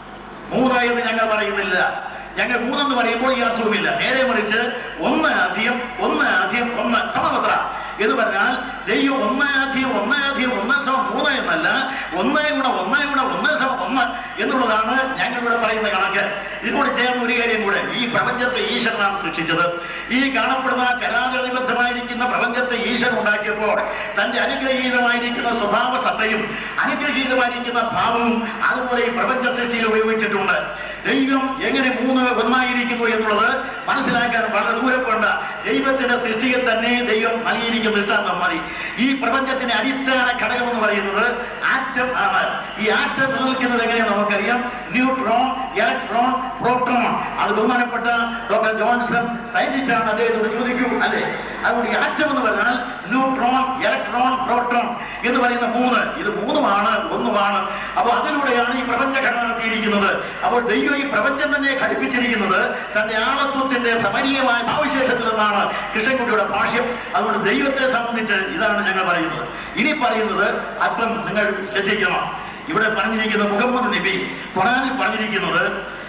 മൂന്ന് എന്ന് ഞങ്ങൾ പറയുന്നില്ല ഞങ്ങൾ മൂന്നെന്ന് പറയുമ്പോൾ ഈ അർത്ഥവുമില്ല നേരെ മറിച്ച് ഒന്ന് അധികം ഒന്ന് അധികം ഒന്ന് സമമത്ര എന്ന് പറഞ്ഞാൽ ദൈവം ഒന്നാധികം ഒന്നാധികം ഒന്ന് സമം മൂന്ന് എന്നല്ല ഒന്നേ ഗുണം ഒന്നേ ഗുണം ഒന്നേ സമം ഒന്ന് എന്നുള്ളതാണ് ഞങ്ങളിവിടെ പറയുന്ന കണക്ക് ഇതിനോട് ചേർന്ന് ഒരു കാര്യം കൂടെ ഈ പ്രപഞ്ചത്തെ ഈശ്വരനാണ് സൃഷ്ടിച്ചത് ഈ കാണപ്പെടുന്ന ചരാചരബദ്ധമായിരിക്കുന്ന പ്രപഞ്ചത്തെ ഈശ്വരൻ ഉണ്ടാക്കിയപ്പോൾ തന്റെ അനുഗ്രഹീതമായിരിക്കുന്ന സ്വഭാവ സത്തയും അനുഗ്രഹീതമായിരിക്കുന്ന ഭാവവും അതുപോലെ ഈ പ്രപഞ്ച സൃഷ്ടിയിൽ ഉപയോഗിച്ചിട്ടുണ്ട് ദൈവം എങ്ങനെ മൂന്ന് ഒന്നായിരിക്കുന്നു എന്നുള്ളത് മനസ്സിലാക്കാൻ വളരെ ദൂരം കൊണ്ട ദൈവത്തിന്റെ സൃഷ്ടിയിൽ തന്നെ ദൈവം നൽകിയിരിക്കുന്ന ദൃഷ്ടാന്തം മതി ഈ പ്രപഞ്ചത്തിന്റെ അടിസ്ഥാന ഘടകം എന്ന് പറയുന്നത് ആറ്റം ആണ് ഈ ആറ്റം നിലനിൽക്കുന്നത് എങ്ങനെയാണ് നമുക്കറിയാം ന്യൂട്രോൺ ഇലക്ട്രോൺ പ്രോട്ടോൺ അത് ബഹുമാനപ്പെട്ട ഡോക്ടർ ജോൺസൺ സയന്റിസ്റ്റ് ആണ് അദ്ദേഹത്തോട് ചോദിക്കൂ അല്ലെ അതുകൊണ്ട് ഈ ആറ്റം എന്ന് പറഞ്ഞാൽ ന്യൂട്രോൺ ഇലക്ട്രോൺ പ്രോട്ടോൺ എന്ന് പറയുന്ന മൂന്ന് ഇത് മൂന്നുമാണ് ഒന്നുമാണ് അപ്പോൾ അതിലൂടെയാണ് ഈ പ്രപഞ്ച ഘടന നടത്തിയിരിക്കുന്നത് അപ്പോൾ ദൈവം ഈ പ്രപഞ്ചം തന്നെ ഘടിപ്പിച്ചിരിക്കുന്നത് തന്റെ ആളത്വത്തിന്റെ ഭ്രമണീയമായ ഭാവവിശേഷത്തിൽ നിന്നാണ് കൃഷ്ണൻകുട്ടിയുടെ ഭാഷ്യം അതുകൊണ്ട് ദൈവത്തെ സംബന്ധിച്ച് ഇതാണ് ഞങ്ങൾ പറയുന്നത് ഇനി പറയുന്നത് അല്പം നിങ്ങൾ ശ്രദ്ധിക്കണം ഇവിടെ പറഞ്ഞിരിക്കുന്ന മുഹമ്മദ് നബി ഖുറാനിൽ പറഞ്ഞിരിക്കുന്നത്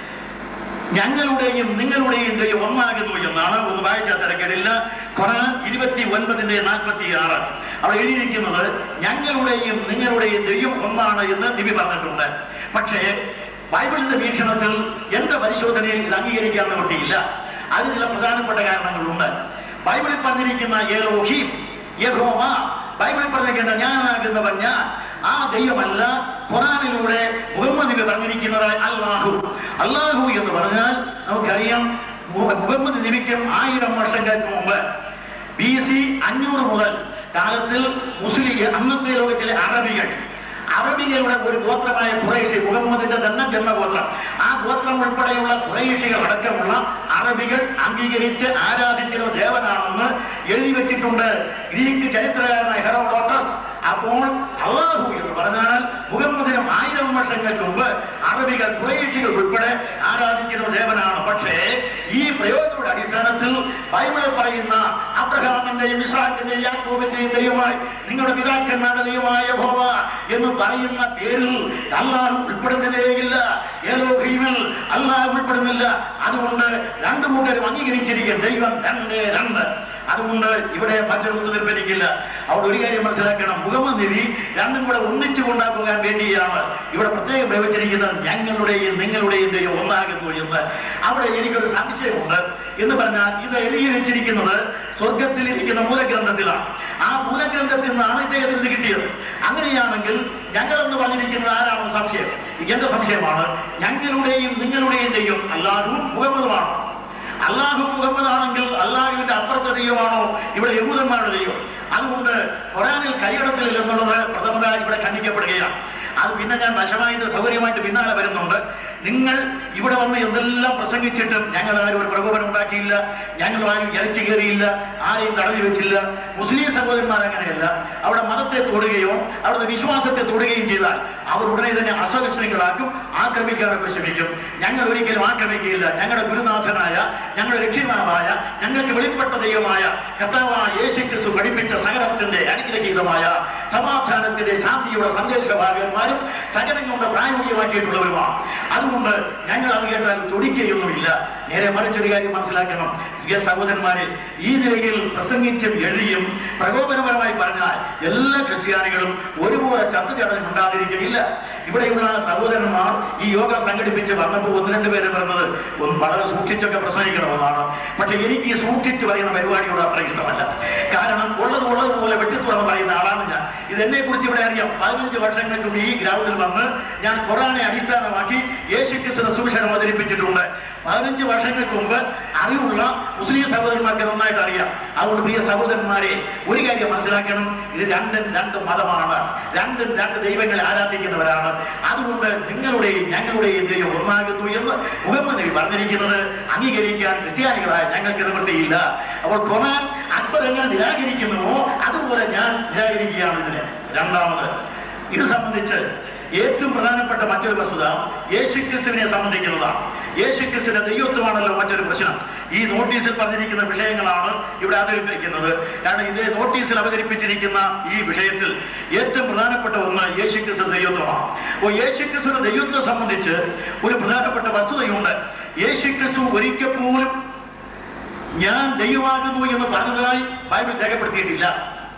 ഞങ്ങളുടെയും നിങ്ങളുടെയും ദൈവം ഒന്നാകുന്നു എന്നാണ് ഒന്ന് വായിച്ചാൽ തിരക്കേടില്ല ഖുറാൻ ഇരുപത്തി ഒൻപതിന്റെ നാൽപ്പത്തി ആറ് അവിടെ എഴുതിയിരിക്കുന്നത് ഞങ്ങളുടെയും നിങ്ങളുടെയും ദൈവം ഒന്നാണ് എന്ന് നബി പറഞ്ഞിട്ടുണ്ട് പക്ഷേ ബൈബിളിന്റെ വീക്ഷണത്തിൽ എന്റെ പരിശോധനയിൽ ഇത് അംഗീകരിക്കാൻ നിവൃത്തിയില്ല അതിന് ചില പ്രധാനപ്പെട്ട കാരണങ്ങളുണ്ട് ബൈബിളിൽ പറഞ്ഞിരിക്കുന്ന ഏലോഹി യഹോവ ബൈബിളിൽ പറഞ്ഞിരിക്കുന്ന ഞാനാകുന്നവൻ ഞാൻ ആ ദൈവമല്ല ഖുറാനിലൂടെ മുഹമ്മദ് നബി പറഞ്ഞിരിക്കുന്നത് അല്ലാഹു അല്ലാഹു എന്ന് പറഞ്ഞാൽ നമുക്കറിയാം മു- മുഹമ്മദ് നബിക്കും ആയിരം വർഷങ്ങൾക്ക് മുമ്പ് ബി സി അഞ്ഞൂറ് മുതൽ കാലത്തിൽ മുസ്ലിം അന്നത്തെ ലോകത്തിലെ അറബികൾ അറബികളുടെ ഒരു ഗോത്രമായ ഖുറൈശി മുഹമ്മദിന്റെ തന്നെ ജന്മഗോത്രം ആ ഗോത്രം ഉൾപ്പെടെയുള്ള ഖുറൈശികൾ അടക്കമുള്ള അറബികൾ അംഗീകരിച്ച് ആരാധിച്ചിരുന്ന ദേവനാണെന്ന് എഴുതി വെച്ചിട്ടുണ്ട് ഗ്രീക്ക് ചരിത്രകാരനായ ഹെറോഡോട്ടസ് അപ്പോൾ അള്ളാഹു എന്ന് പറഞ്ഞാൽ മുഹമ്മദിനും ആയിരം വർഷങ്ങൾക്ക് മുമ്പ് അറബികൾ ഖുറൈശികൾ ഉൾപ്പെടെ ആരാധിച്ചിരുന്ന ദേവനാണ് പക്ഷേ ഈ പ്രയോഗങ്ങളുടെ അടിസ്ഥാനത്തിൽ ബൈബിളിൽ പറയുന്ന അബ്രഹാമിന്റെയും ഇസ്രാക്കിന്റെയും യാക്കോബിന്റെയും ദൈവമായി നിങ്ങളുടെ പിതാക്കന്മാരുടെ ദൈവമായ യഹോവ എന്ന് പറയുന്ന പേരിൽ അള്ളാഹു ഉൾപ്പെടുന്നതേയില്ല ഏലോഹീമിൽ അള്ളാഹു ഉൾപ്പെടുന്നില്ല അതുകൊണ്ട് രണ്ടു കൂട്ടരും അംഗീകരിച്ചിരിക്കും ദൈവം രണ്ടേ രണ്ട് അതുകൊണ്ട് ഇവിടെ മറ്റൊരു നിർബന്ധിക്കില്ല അവിടെ ഒരു കാര്യം മനസ്സിലാക്കണം മുഹമ്മദ് നബി രണ്ടും കൂടെ ഒന്നിച്ചു കൊണ്ടാക്കുവാൻ വേണ്ടിയാണ് ഇവിടെ പ്രത്യേകം പ്രവചിച്ചിരിക്കുന്നത് ഞങ്ങളുടെയും നിങ്ങളുടെയും ദൈവം ഒന്നാകുന്നു എന്ന് അവിടെ എനിക്കൊരു സംശയമുണ്ട് എന്ന് പറഞ്ഞാൽ ഇത് എഴുതി വെച്ചിരിക്കുന്നത് സ്വർഗത്തിൽ ഇരിക്കുന്ന മൂലഗ്രന്ഥത്തിലാണ് ആ മൂലഗ്രന്ഥത്തിൽ നിന്നാണ് ഇദ്ദേഹത്തിൽ ഇത് കിട്ടിയത് അങ്ങനെയാണെങ്കിൽ ഞങ്ങളെന്ന് പറഞ്ഞിരിക്കുന്നത് ആരാണെന്ന് സംശയം എന്റെ സംശയമാണ് ഞങ്ങളുടെയും നിങ്ങളുടെയും ദൈവം അല്ലാഹുവും മുഹമ്മദുമാണ് അള്ളാഹു മുഹമ്മദ് ആണെങ്കിൽ അള്ളാഹുവിന്റെ അപ്പുറത്തെ ദൈവമാണോ ഇവിടെ യഹൂദന്മാരുടെ ദൈവം അതുകൊണ്ട് ഖുറാനിൽ കൈകടത്തില്ല എന്നുള്ളത് പ്രഥമത ഇവിടെ ഖണ്ഡിക്കപ്പെടുകയാണ് അത് പിന്നെ ഞാൻ വശമായിട്ട് സൗകര്യമായിട്ട് പിന്നാലെ വരുന്നുണ്ട് നിങ്ങൾ ഇവിടെ വന്ന് എന്തെല്ലാം പ്രസംഗിച്ചിട്ടും ഞങ്ങൾ ആരും ഒരു പ്രകോപനം ഉണ്ടാക്കിയില്ല ഞങ്ങൾ ആരും ഇറച്ചി കയറിയില്ല ആരെയും തടഞ്ഞു വെച്ചില്ല മുസ്ലിം സഹോദരന്മാർ അങ്ങനെയല്ല അവിടെ മതത്തെ തൊടുകയോ അവിടുത്തെ വിശ്വാസത്തെ തൊടുകയും ചെയ്താൽ അവർ ഉടനെ തന്നെ അസഹിഷ്ണുക്കളാക്കും ആക്രമിക്കാനൊക്കെ ശ്രമിക്കും ഞങ്ങൾ ഒരിക്കലും ആക്രമിക്കുകയില്ല ഞങ്ങളുടെ ഗുരുനാഥനായ ഞങ്ങളുടെ രക്ഷിതാവായ ഞങ്ങൾക്ക് വെളിപ്പെട്ട ദൈവമായ കർത്താവായ യേശു ക്രിസ്തു പഠിപ്പിച്ച സകലത്തിന്റെ അനുഗ്രഹീതമായ സമാധാനത്തിന്റെ ശാന്തിയുടെ സന്ദേശവാഹകന്മാരും സകലം കൊണ്ട് പ്രായോഗികമാക്കിയിട്ടുള്ളവരുമാണ് അതുകൊണ്ട് ഞങ്ങൾ അത് കേട്ടാൽ ചൊടിക്കുകയൊന്നുമില്ല നേരെ മറിച്ചൊരു കാര്യം മനസ്സിലാക്കണം പ്രിയ സഹോദരന്മാരെ ഈ നിലയിൽ പ്രസംഗിച്ചും എഴുതിയും പ്രകോപനപരമായി പറഞ്ഞാൽ എല്ലാ ക്രിസ്ത്യാനികളും ഒരുപോലെ ചത്തുചടഞ്ഞ് ഉണ്ടാതിരിക്കുകയില്ല ഇവിടെയുള്ള സഹോദരന്മാർ ഈ യോഗം സംഘടിപ്പിച്ച് വന്നപ്പോൾ ഒന്ന് രണ്ട് പേര് പറഞ്ഞത് ഒന്ന് വളരെ സൂക്ഷിച്ചൊക്കെ പ്രസംഗിക്കണമെന്നാണ് പക്ഷെ എനിക്ക് ഈ സൂക്ഷിച്ച് പറയുന്ന പരിപാടിയോട് അത്ര ഇഷ്ടമല്ല കാരണം ഉള്ളത് ഉള്ളത് പോലെ വെട്ടിത്തുറന്ന് പറയുന്ന ആളാണ് ഞാൻ ഇതെന്നെ കുറിച്ച് ഇവിടെ അറിയാം പതിനഞ്ച് വർഷങ്ങൾക്ക് മുമ്പ് ഈ ഗ്രൗണ്ടിൽ വന്ന് ഞാൻ ഖുറാനെ അടിസ്ഥാനമാക്കി യേശു ക്രിസ്തുവിന്റെ സുവിശേഷം അവതരിപ്പിച്ചിട്ടുണ്ട് പതിനഞ്ച് വർഷങ്ങൾക്ക് മുമ്പ് അറിവുള്ള മുസ്ലിം സഹോദരന്മാർക്ക് നന്നായിട്ട് അറിയാം അതുകൊണ്ട് പ്രിയ സഹോദരന്മാരെ ഒരു കാര്യം മനസ്സിലാക്കണം ഇത് രണ്ടും രണ്ട് മതമാണ് രണ്ടും രണ്ട് ദൈവങ്ങളെ ആരാധിക്കുന്നവരാണ് അതുകൊണ്ട് നിങ്ങളുടെയും ഞങ്ങളുടെയും ദൈവം ഒന്നാകുന്നു എന്ന് മുഹമ്മദ് നബി പറഞ്ഞിരിക്കുന്നത് അംഗീകരിക്കാൻ ക്രിസ്ത്യാനികളായ ഞങ്ങൾക്ക് നിവൃത്തിയില്ല അപ്പോൾ ഖുർആൻ അത്ഭുതങ്ങൾ നിരാകരിക്കുന്നുവോ അതുപോലെ ഞാൻ നിരാകരിക്കുകയാണ് ഇതിനെ രണ്ടാമത് ഇത് സംബന്ധിച്ച് ഏറ്റവും പ്രധാനപ്പെട്ട മറ്റൊരു വസ്തുത യേശുക്രിസ്തുവിനെ സംബന്ധിക്കുന്നതാണ് യേശുക്രിസ്തുവിന്റെ ദൈവത്വമാണല്ലോ മറ്റൊരു പ്രശ്നം ഈ നോട്ടീസിൽ പറഞ്ഞിരിക്കുന്ന വിഷയങ്ങളാണ് ഇവിടെ അവതരിപ്പിക്കുന്നത് കാരണം ഇതേ നോട്ടീസിൽ അവതരിപ്പിച്ചിരിക്കുന്ന ഈ വിഷയത്തിൽ ഏറ്റവും പ്രധാനപ്പെട്ട ഒന്ന് യേശുക്രിസ്തു ദൈവത്വമാണ് അപ്പോൾ യേശുക്രിസ്തുവിന്റെ ദൈവത്വം സംബന്ധിച്ച് ഒരു പ്രധാനപ്പെട്ട വസ്തുതയുണ്ട് യേശുക്രിസ്തു ഒരിക്കൽ പോലും ഞാൻ ദൈവമാകുന്നു എന്ന് പറഞ്ഞതായി ബൈബിൾ രേഖപ്പെടുത്തിയിട്ടില്ല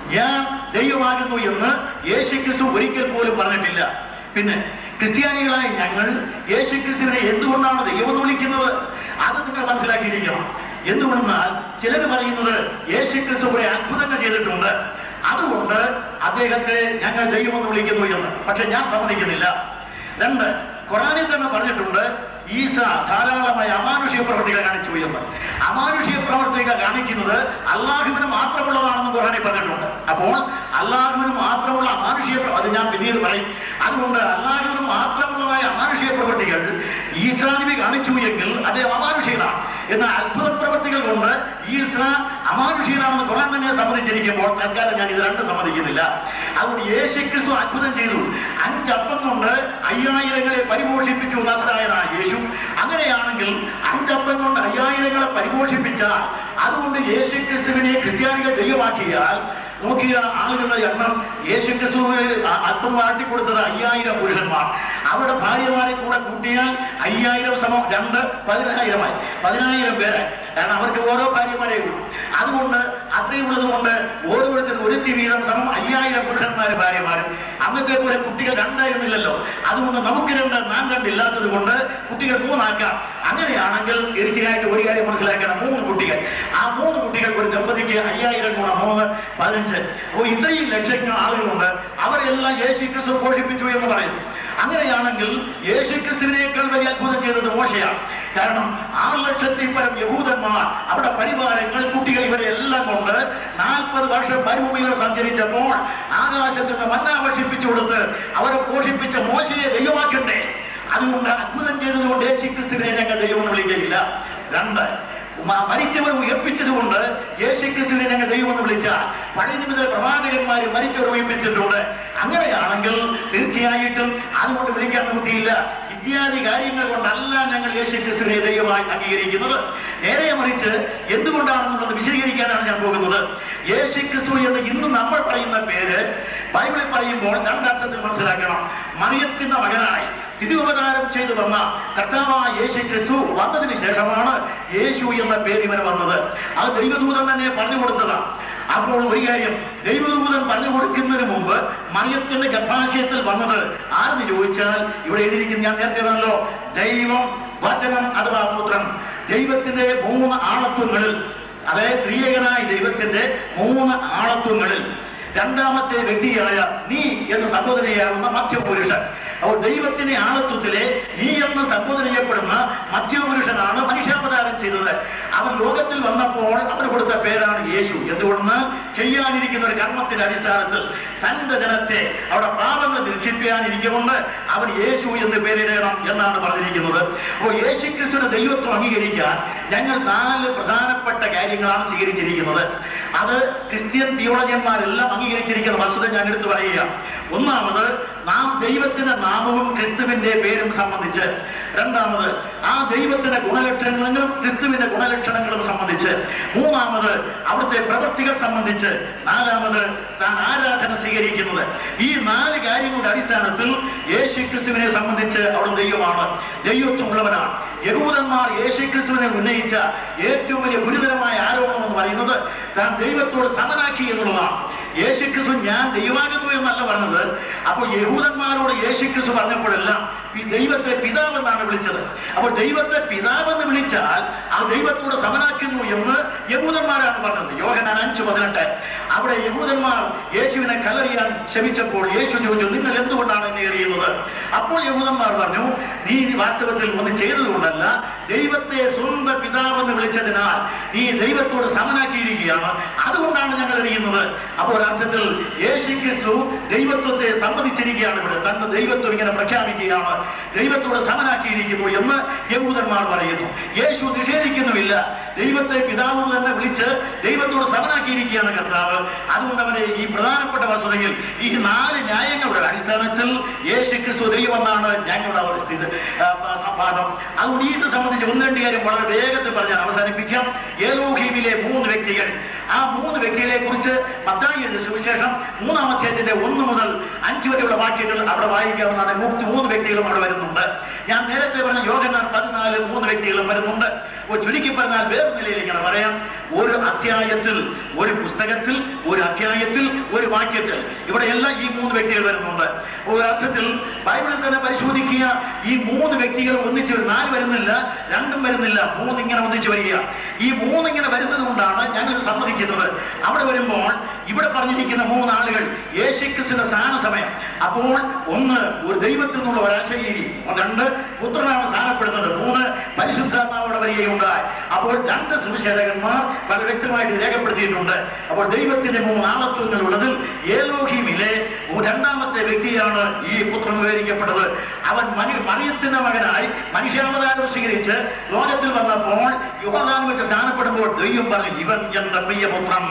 ഞാൻ ദൈവമാകുന്നു എന്ന് യേശുക്രിസ്തു ഒരിക്കൽ പോലും പറഞ്ഞിട്ടില്ല പിന്നെ ക്രിസ്ത്യാനികളായ ഞങ്ങൾ യേശുക്രിസ്തുവിനെ എന്തുകൊണ്ടാണ് ദൈവം എന്ന് വിളിക്കുന്നത് അത് നിങ്ങൾ മനസ്സിലാക്കിയിരിക്കണം എന്തുകൊണ്ടെന്നാൽ ചിലർ പറയുന്നത് യേശുക്രിസ്തു കുറെ അത്ഭുതങ്ങൾ ചെയ്തിട്ടുണ്ട് അതുകൊണ്ട് അദ്ദേഹത്തെ ഞങ്ങൾ ദൈവം എന്ന് വിളിക്കുന്നു എന്ന് പക്ഷെ ഞാൻ സമ്മതിക്കുന്നില്ല രണ്ട് ഖുറാനിൽ തന്നെ പറഞ്ഞിട്ടുണ്ട് ഈസ ധാരാളമായ അമാനുഷിക പ്രവർത്തികൾ കാണിച്ചു എന്ന് അമാനുഷിക പ്രവർത്തികൾ കാണിക്കുന്നത് അള്ളാഹുവിന് മാത്രമുള്ളതാണെന്ന് ഖുറാനിൽ പറഞ്ഞിട്ടുണ്ട് അപ്പോൾ അള്ളാഹുവിന് മാത്രമുള്ള അമാനുഷിക പ്ര- അത് ഞാൻ പിന്നീട് പറയും അതുകൊണ്ട് അള്ളാഹുവിന് മാത്രമുള്ളതായ അമാനുഷിക പ്രവർത്തികൾ ഈസാ നബി കാണിച്ചു എങ്കിൽ അത് അമാനുഷികനാണ് എന്നാൽ അത്ഭുത പ്രവർത്തികൾ കൊണ്ട് ഈസ അമാനുഷികനാണെന്ന് ഖുറാൻ തന്നെ സമ്മതിച്ചിരിക്കുമ്പോൾ തൽക്കാലം ഞാൻ ഇത് രണ്ട് സമ്മതിക്കുന്നില്ല അതുകൊണ്ട് യേശുക്രിസ്തു അത്ഭുതം ചെയ്തു അഞ്ചപ്പം കൊണ്ട് അയ്യായിരങ്ങളെ പരിപോഷിപ്പിച്ചു നസറായനായ യേശു അങ്ങനെയാണെങ്കിൽ അഞ്ചപ്പം കൊണ്ട് അയ്യായിരങ്ങളെ പരിപോഷിപ്പിച്ച അതുകൊണ്ട് യേശുക്രിസ്തുവിനെ ക്രിസ്ത്യാനികൾ ദൈവമാക്കിയാൽ നോക്കിയ ആളുകളുടെ എണ്ണം യേശുക്രിസ്തു അല്പം വാട്ടി കൊടുത്തത് അയ്യായിരം പുരുഷന്മാർ അവരുടെ ഭാര്യമാരെ കൂടെ കൂട്ടിയാൽ അയ്യായിരം സമം രണ്ട് പതിനായിരമായി പതിനായിരം പേരെ കാരണം അവർക്ക് ഓരോ ഭാര്യമാരെ ഉള്ളൂ അതുകൊണ്ട് അത്രയും ഉള്ളത് കൊണ്ട് ഓരോരുത്തരും ഒരുത്തി വീതം സമം അയ്യായിരം പുരുഷന്മാരും ഭാര്യമാരും അന്നത്തെ പോലെ കുട്ടികൾ രണ്ടായിരുന്നില്ലല്ലോ അതുകൊണ്ട് നമുക്ക് രണ്ട് നാം രണ്ടില്ലാത്തത് കൊണ്ട് കുട്ടികൾ മൂന്നാക്കാം അങ്ങനെയാണെങ്കിൽ തീർച്ചയായിട്ടും ഒരു കാര്യം മനസ്സിലാക്കണം മൂന്ന് കുട്ടികൾ ആ മൂന്ന് കുട്ടികൾ ഒരു ദമ്പതിക്ക് അയ്യായിരം ഗുണം മൂന്ന് പതിനഞ്ച് അപ്പോൾ ഇത്രയും ലക്ഷങ്ങൾ ആളുകളുണ്ട് അവരെല്ലാം യേശു ക്രിസ്തു പോഷിപ്പിച്ചു എന്ന് പറയുന്നു അങ്ങനെയാണെങ്കിൽ യേശു ക്രിസ്തുവിനേക്കാൾ വലിയ അത്ഭുതം ചെയ്തത് മോശയാണ് കാരണം ആറ് ലക്ഷത്തിൽ പരം യഹൂദന്മാർ അവിടെ പരിവാരങ്ങൾ കുട്ടികൾ ഇവരെ എല്ലാം കൊണ്ട് നാൽപ്പത് വർഷം മരുഭൂമിയിൽ സഞ്ചരിച്ചപ്പോൾ ആകാശത്ത് നിന്ന് മന്ന ഭക്ഷിപ്പിച്ചു കൊടുത്ത് അവരെ പോഷിപ്പിച്ച മോശയെ ദൈവമാക്കണ്ടേ അതുകൊണ്ട് അത്ഭുതം ചെയ്തതുകൊണ്ട് യേശു ക്രിസ്തുവിനെ ഞങ്ങൾ ദൈവം എന്ന് വിളിക്കയില്ല രണ്ട് മ- മരിച്ചവർ ഉയർപ്പിച്ചത് കൊണ്ട് യേശു ക്രിസ്തുവിനെ ഞങ്ങൾ ദൈവം എന്ന് വിളിച്ചാൽ പഴയ നിമിത പ്രവാചകന്മാർ മരിച്ചവർ ഉയർപ്പിച്ചിട്ടുണ്ട് അങ്ങനെയാണെങ്കിൽ തീർച്ചയായിട്ടും അതുകൊണ്ട് വിളിക്കാൻ നിവൃത്തിയില്ല ഇത്യാദി കാര്യങ്ങൾ കൊണ്ടല്ല ഞങ്ങൾ യേശു ക്രിസ്തുവിനെ ദൈവമായി അംഗീകരിക്കുന്നത് നേരെ മറിച്ച് എന്തുകൊണ്ടാണെന്നുള്ളത് വിശദീകരിക്കാനാണ് ഞാൻ പോകുന്നത് യേശു ക്രിസ്തു എന്ന് ഇന്ന് നമ്മൾ പറയുന്ന പേര് ബൈബിളിൽ പറയുമ്പോൾ രണ്ടർത്ഥത്തിൽ മനസ്സിലാക്കണം മറിയത്തിന്റെ മകനായി തിരുവവതാരം ചെയ്തു വന്ന കർത്താവായ യേശു ക്രിസ്തു വന്നതിന് ശേഷമാണ് യേശു എന്ന പേര് ഇവന് വന്നത് അത് ദൈവദൂതൻ തന്നെ പറഞ്ഞു കൊടുത്തതാണ് അപ്പോൾ ഒരു കാര്യം ദൈവദൂതൻ പറഞ്ഞു കൊടുക്കുന്നതിന് മുമ്പ് മറിയത്തിന്റെ ഗർഭാശയത്തിൽ വന്നത് ആരെന്ന് ചോദിച്ചാൽ ഇവിടെ എഴുതിയിരിക്കുന്ന ഞാൻ നേരത്തെ പറഞ്ഞല്ലോ ദൈവം വചനം അഥവാ പുത്രൻ ദൈവത്തിന്റെ മൂന്ന് ആളത്വങ്ങളിൽ അതായത് ത്രിയേകനായ ദൈവത്തിന്റെ മൂന്ന് ആളത്വങ്ങളിൽ രണ്ടാമത്തെ വ്യക്തിയായ നീ എന്ന് സംബോധനയാകുന്ന മധ്യപുരുഷൻ അപ്പോൾ ദൈവത്തിന്റെ ആളത്വത്തിലെ നീ എന്ന് സംബോധന ചെയ്യപ്പെടുന്ന മധ്യപുരുഷനാണ് മനുഷ്യാവതാരം ചെയ്തത് അവൻ ലോകത്തിൽ വന്നപ്പോൾ അവന് കൊടുത്ത പേരാണ് യേശു എന്തുകൊണ്ട് ചെയ്യാനിരിക്കുന്ന ഒരു കർമ്മത്തിന്റെ അടിസ്ഥാനത്തിൽ തന്റെ ജനത്തെ അവിടെ പാപങ്ങൾ രക്ഷിക്കാനിരിക്കുകൊണ്ട് അവൻ യേശു എന്ന് പേരിടണം എന്നാണ് പറഞ്ഞിരിക്കുന്നത് അപ്പോൾ യേശു ക്രിസ്തുവിന്റെ ദൈവത്വം അംഗീകരിക്കാൻ ഞങ്ങൾ നാല് പ്രധാനപ്പെട്ട കാര്യങ്ങളാണ് സ്വീകരിച്ചിരിക്കുന്നത് അത് ക്രിസ്ത്യൻ തിയോളജന്മാരെല്ലാം അംഗീകരിച്ചിരിക്കുന്ന വസ്തുത ഞാൻ എടുത്തു പറയുക ഒന്നാമത് നാം ദൈവത്തിന്റെ നാമവും ക്രിസ്തുവിന്റെ പേരും സംബന്ധിച്ച് രണ്ടാമത് ആ ദൈവത്തിന്റെ ഗുണലക്ഷണങ്ങളും ക്രിസ്തുവിന്റെ ഗുണലക്ഷണങ്ങളും സംബന്ധിച്ച് മൂന്നാമത് അവിടുത്തെ പ്രവൃത്തികൾ സംബന്ധിച്ച് നാലാമത് താൻ ആരാധന സ്വീകരിക്കുന്നത് ഈ നാല് കാര്യങ്ങളുടെ അടിസ്ഥാനത്തിൽ യേശു ക്രിസ്തുവിനെ സംബന്ധിച്ച് അവിടെ ദൈവമാണ് ദൈവത്വമുള്ളവനാണ് യഹൂദന്മാർ യേശു ക്രിസ്തുവിനെ ഉന്നയിച്ച ഏറ്റവും വലിയ ഗുരുതരമായ ആരോപണം എന്ന് പറയുന്നത് താൻ ദൈവത്തോട് സമനാക്കി എന്നുള്ളതാണ് യേശുക്രിസ്തു ഞാൻ ദൈവമാകുന്നു എന്നല്ല പറഞ്ഞത് അപ്പോൾ യഹൂദന്മാരോട് യേശുക്രിസ്തു പറഞ്ഞപ്പോഴെല്ലാം ഈ ദൈവത്തെ പിതാവെന്നാണ് വിളിച്ചത് അപ്പോൾ ദൈവത്തെ പിതാവെന്ന് വിളിച്ചാൽ ആ ദൈവത്തോട് സമനാക്കുന്നു എന്ന് യഹൂദന്മാരാണ് പറഞ്ഞത് യോഹനാൻ അഞ്ച് പതിനെട്ട് അവിടെ യഹൂദന്മാർ യേശുവിനെ കല്ലെറിയാൻ ശ്രമിച്ചപ്പോൾ യേശു ചോദിച്ചു നിങ്ങൾ എന്തുകൊണ്ടാണ് എന്നെ എറിയുന്നത് അപ്പോൾ യഹൂദന്മാർ പറഞ്ഞു നീ വാസ്തവത്തിൽ ഒന്നും ചെയ്തതുകൊണ്ടല്ല ദൈവത്തെ സ്വന്തം പിതാവെന്ന് വിളിച്ചതിനാൽ നീ ദൈവത്തോട് സമനാക്കിയിരിക്കുകയാണ് അതുകൊണ്ടാണ് ഞങ്ങൾ എറിയുന്നത് അപ്പോൾ ഒരർത്ഥത്തിൽ യേശു ക്രിസ്തു ദൈവത്വത്തെ സമ്മതിച്ചിരിക്കുകയാണ് ഇവിടെ തന്റെ ദൈവത്വം ഇങ്ങനെ പ്രഖ്യാപിക്കുകയാണ് ദൈവത്തോട് സമനാക്കിയിരിക്കുന്നു എന്ന് യഹൂദന്മാർ പറയുന്നു യേശു നിഷേധിക്കുന്നുമില്ല ദൈവത്തെ പിതാവ് തന്നെ വിളിച്ച് ദൈവത്തോട് സമനാക്കിയിരിക്കുകയാണ് കർത്താവ് അതുകൊണ്ട് അവനെ ഈ പ്രധാനപ്പെട്ട വസ്തുതയിൽ ഈ നാല് ന്യായങ്ങളുടെ അടിസ്ഥാനത്തിൽ യേശു ക്രിസ്തു ചെയ്യുമെന്നാണ് ഞങ്ങളുടെ ഒരു സ്ഥിതി ആ, സംവാദം അതുകൊണ്ട് ഇത് സംബന്ധിച്ച് ഒന്ന് രണ്ട് കാര്യം വളരെ വേഗത്തിൽ പറഞ്ഞ് ഞാൻ അവസാനിപ്പിക്കാം ഏലോഹീമിലെ മൂന്ന് വ്യക്തികൾ ആ മൂന്ന് വ്യക്തികളെ കുറിച്ച് മത്തായി എഴുതിയ സുവിശേഷം മൂന്നാം അധ്യായത്തിന്റെ ഒന്ന് മുതൽ അഞ്ച് വരെയുള്ള വാക്യങ്ങൾ അവിടെ വായിക്കാവുന്നതാണ് മൂന്ന് മൂന്ന് വ്യക്തികളും അവിടെ വരുന്നുണ്ട് ഞാൻ നേരത്തെ പറഞ്ഞ യോഗനാൻ പതിനാല് മൂന്ന് വ്യക്തികളും വരുന്നുണ്ട് അപ്പോൾ ചുരുക്കി പറഞ്ഞാൽ വേറെ നിലയിൽ ഇങ്ങനെ പറയാം ഒരു അധ്യായത്തിൽ ഒരു പുസ്തകത്തിൽ ഒരു അധ്യായത്തിൽ ഒരു വാക്യത്തിൽ ഇവിടെ എല്ലാം ഈ മൂന്ന് വ്യക്തികൾ വരുന്നുണ്ട് ഒരു അർത്ഥത്തിൽ ബൈബിളിൽ തന്നെ പരിശോധിക്കുക ഈ മൂന്ന് വ്യക്തികൾ ഒന്നിച്ച് ഒരു നാല് വരുന്നില്ല രണ്ടും വരുന്നില്ല മൂന്ന് ഇങ്ങനെ ഒന്നിച്ച് വരിക ഈ മൂന്ന് ഇങ്ങനെ വരുന്നത് കൊണ്ടാണ് ഞങ്ങൾ സമ്മതിക്കുന്നത് അവിടെ വരുമ്പോൾ ഇവിടെ പറഞ്ഞിരിക്കുന്ന മൂന്നാളുകൾ യേശുക്രിസ്തുവിന്റെ സ്ഥാന സമയം അപ്പോൾ ഒന്ന് ഒരു ദൈവത്തിൽ നിന്നുള്ള ഒരാശരീരി രണ്ട് പുത്രനാണ് സ്ഥാനപ്പെടുന്നത് മൂന്ന് പരിശുദ്ധാത്മാവിടെ വരികയുണ്ടായി അപ്പോൾ രണ്ട് സുവിശേഷകന്മാർ വളരെ വ്യക്തമായിട്ട് രേഖപ്പെടുത്തിയിട്ടുണ്ട് അപ്പോൾ ദൈവത്തിന്റെ മൂന്ന് ആളത്വങ്ങൾ ഉള്ളതിൽ ഏലോഹിമിലെ രണ്ടാമത്തെ വ്യക്തിയാണ് ഈ പുത്രൻ വിവരിക്കപ്പെട്ടത് അവൻ മനു മറിയത്തിന്റെ മകനായി മനുഷ്യാവതാരം സ്വീകരിച്ച് ലോകത്തിൽ വന്നപ്പോൾ യുവദാനം വെച്ച് സ്ഥാനപ്പെടുമ്പോൾ ദൈവം പറഞ്ഞു ഇവൻ എന്റെ പ്രിയപുത്രൻ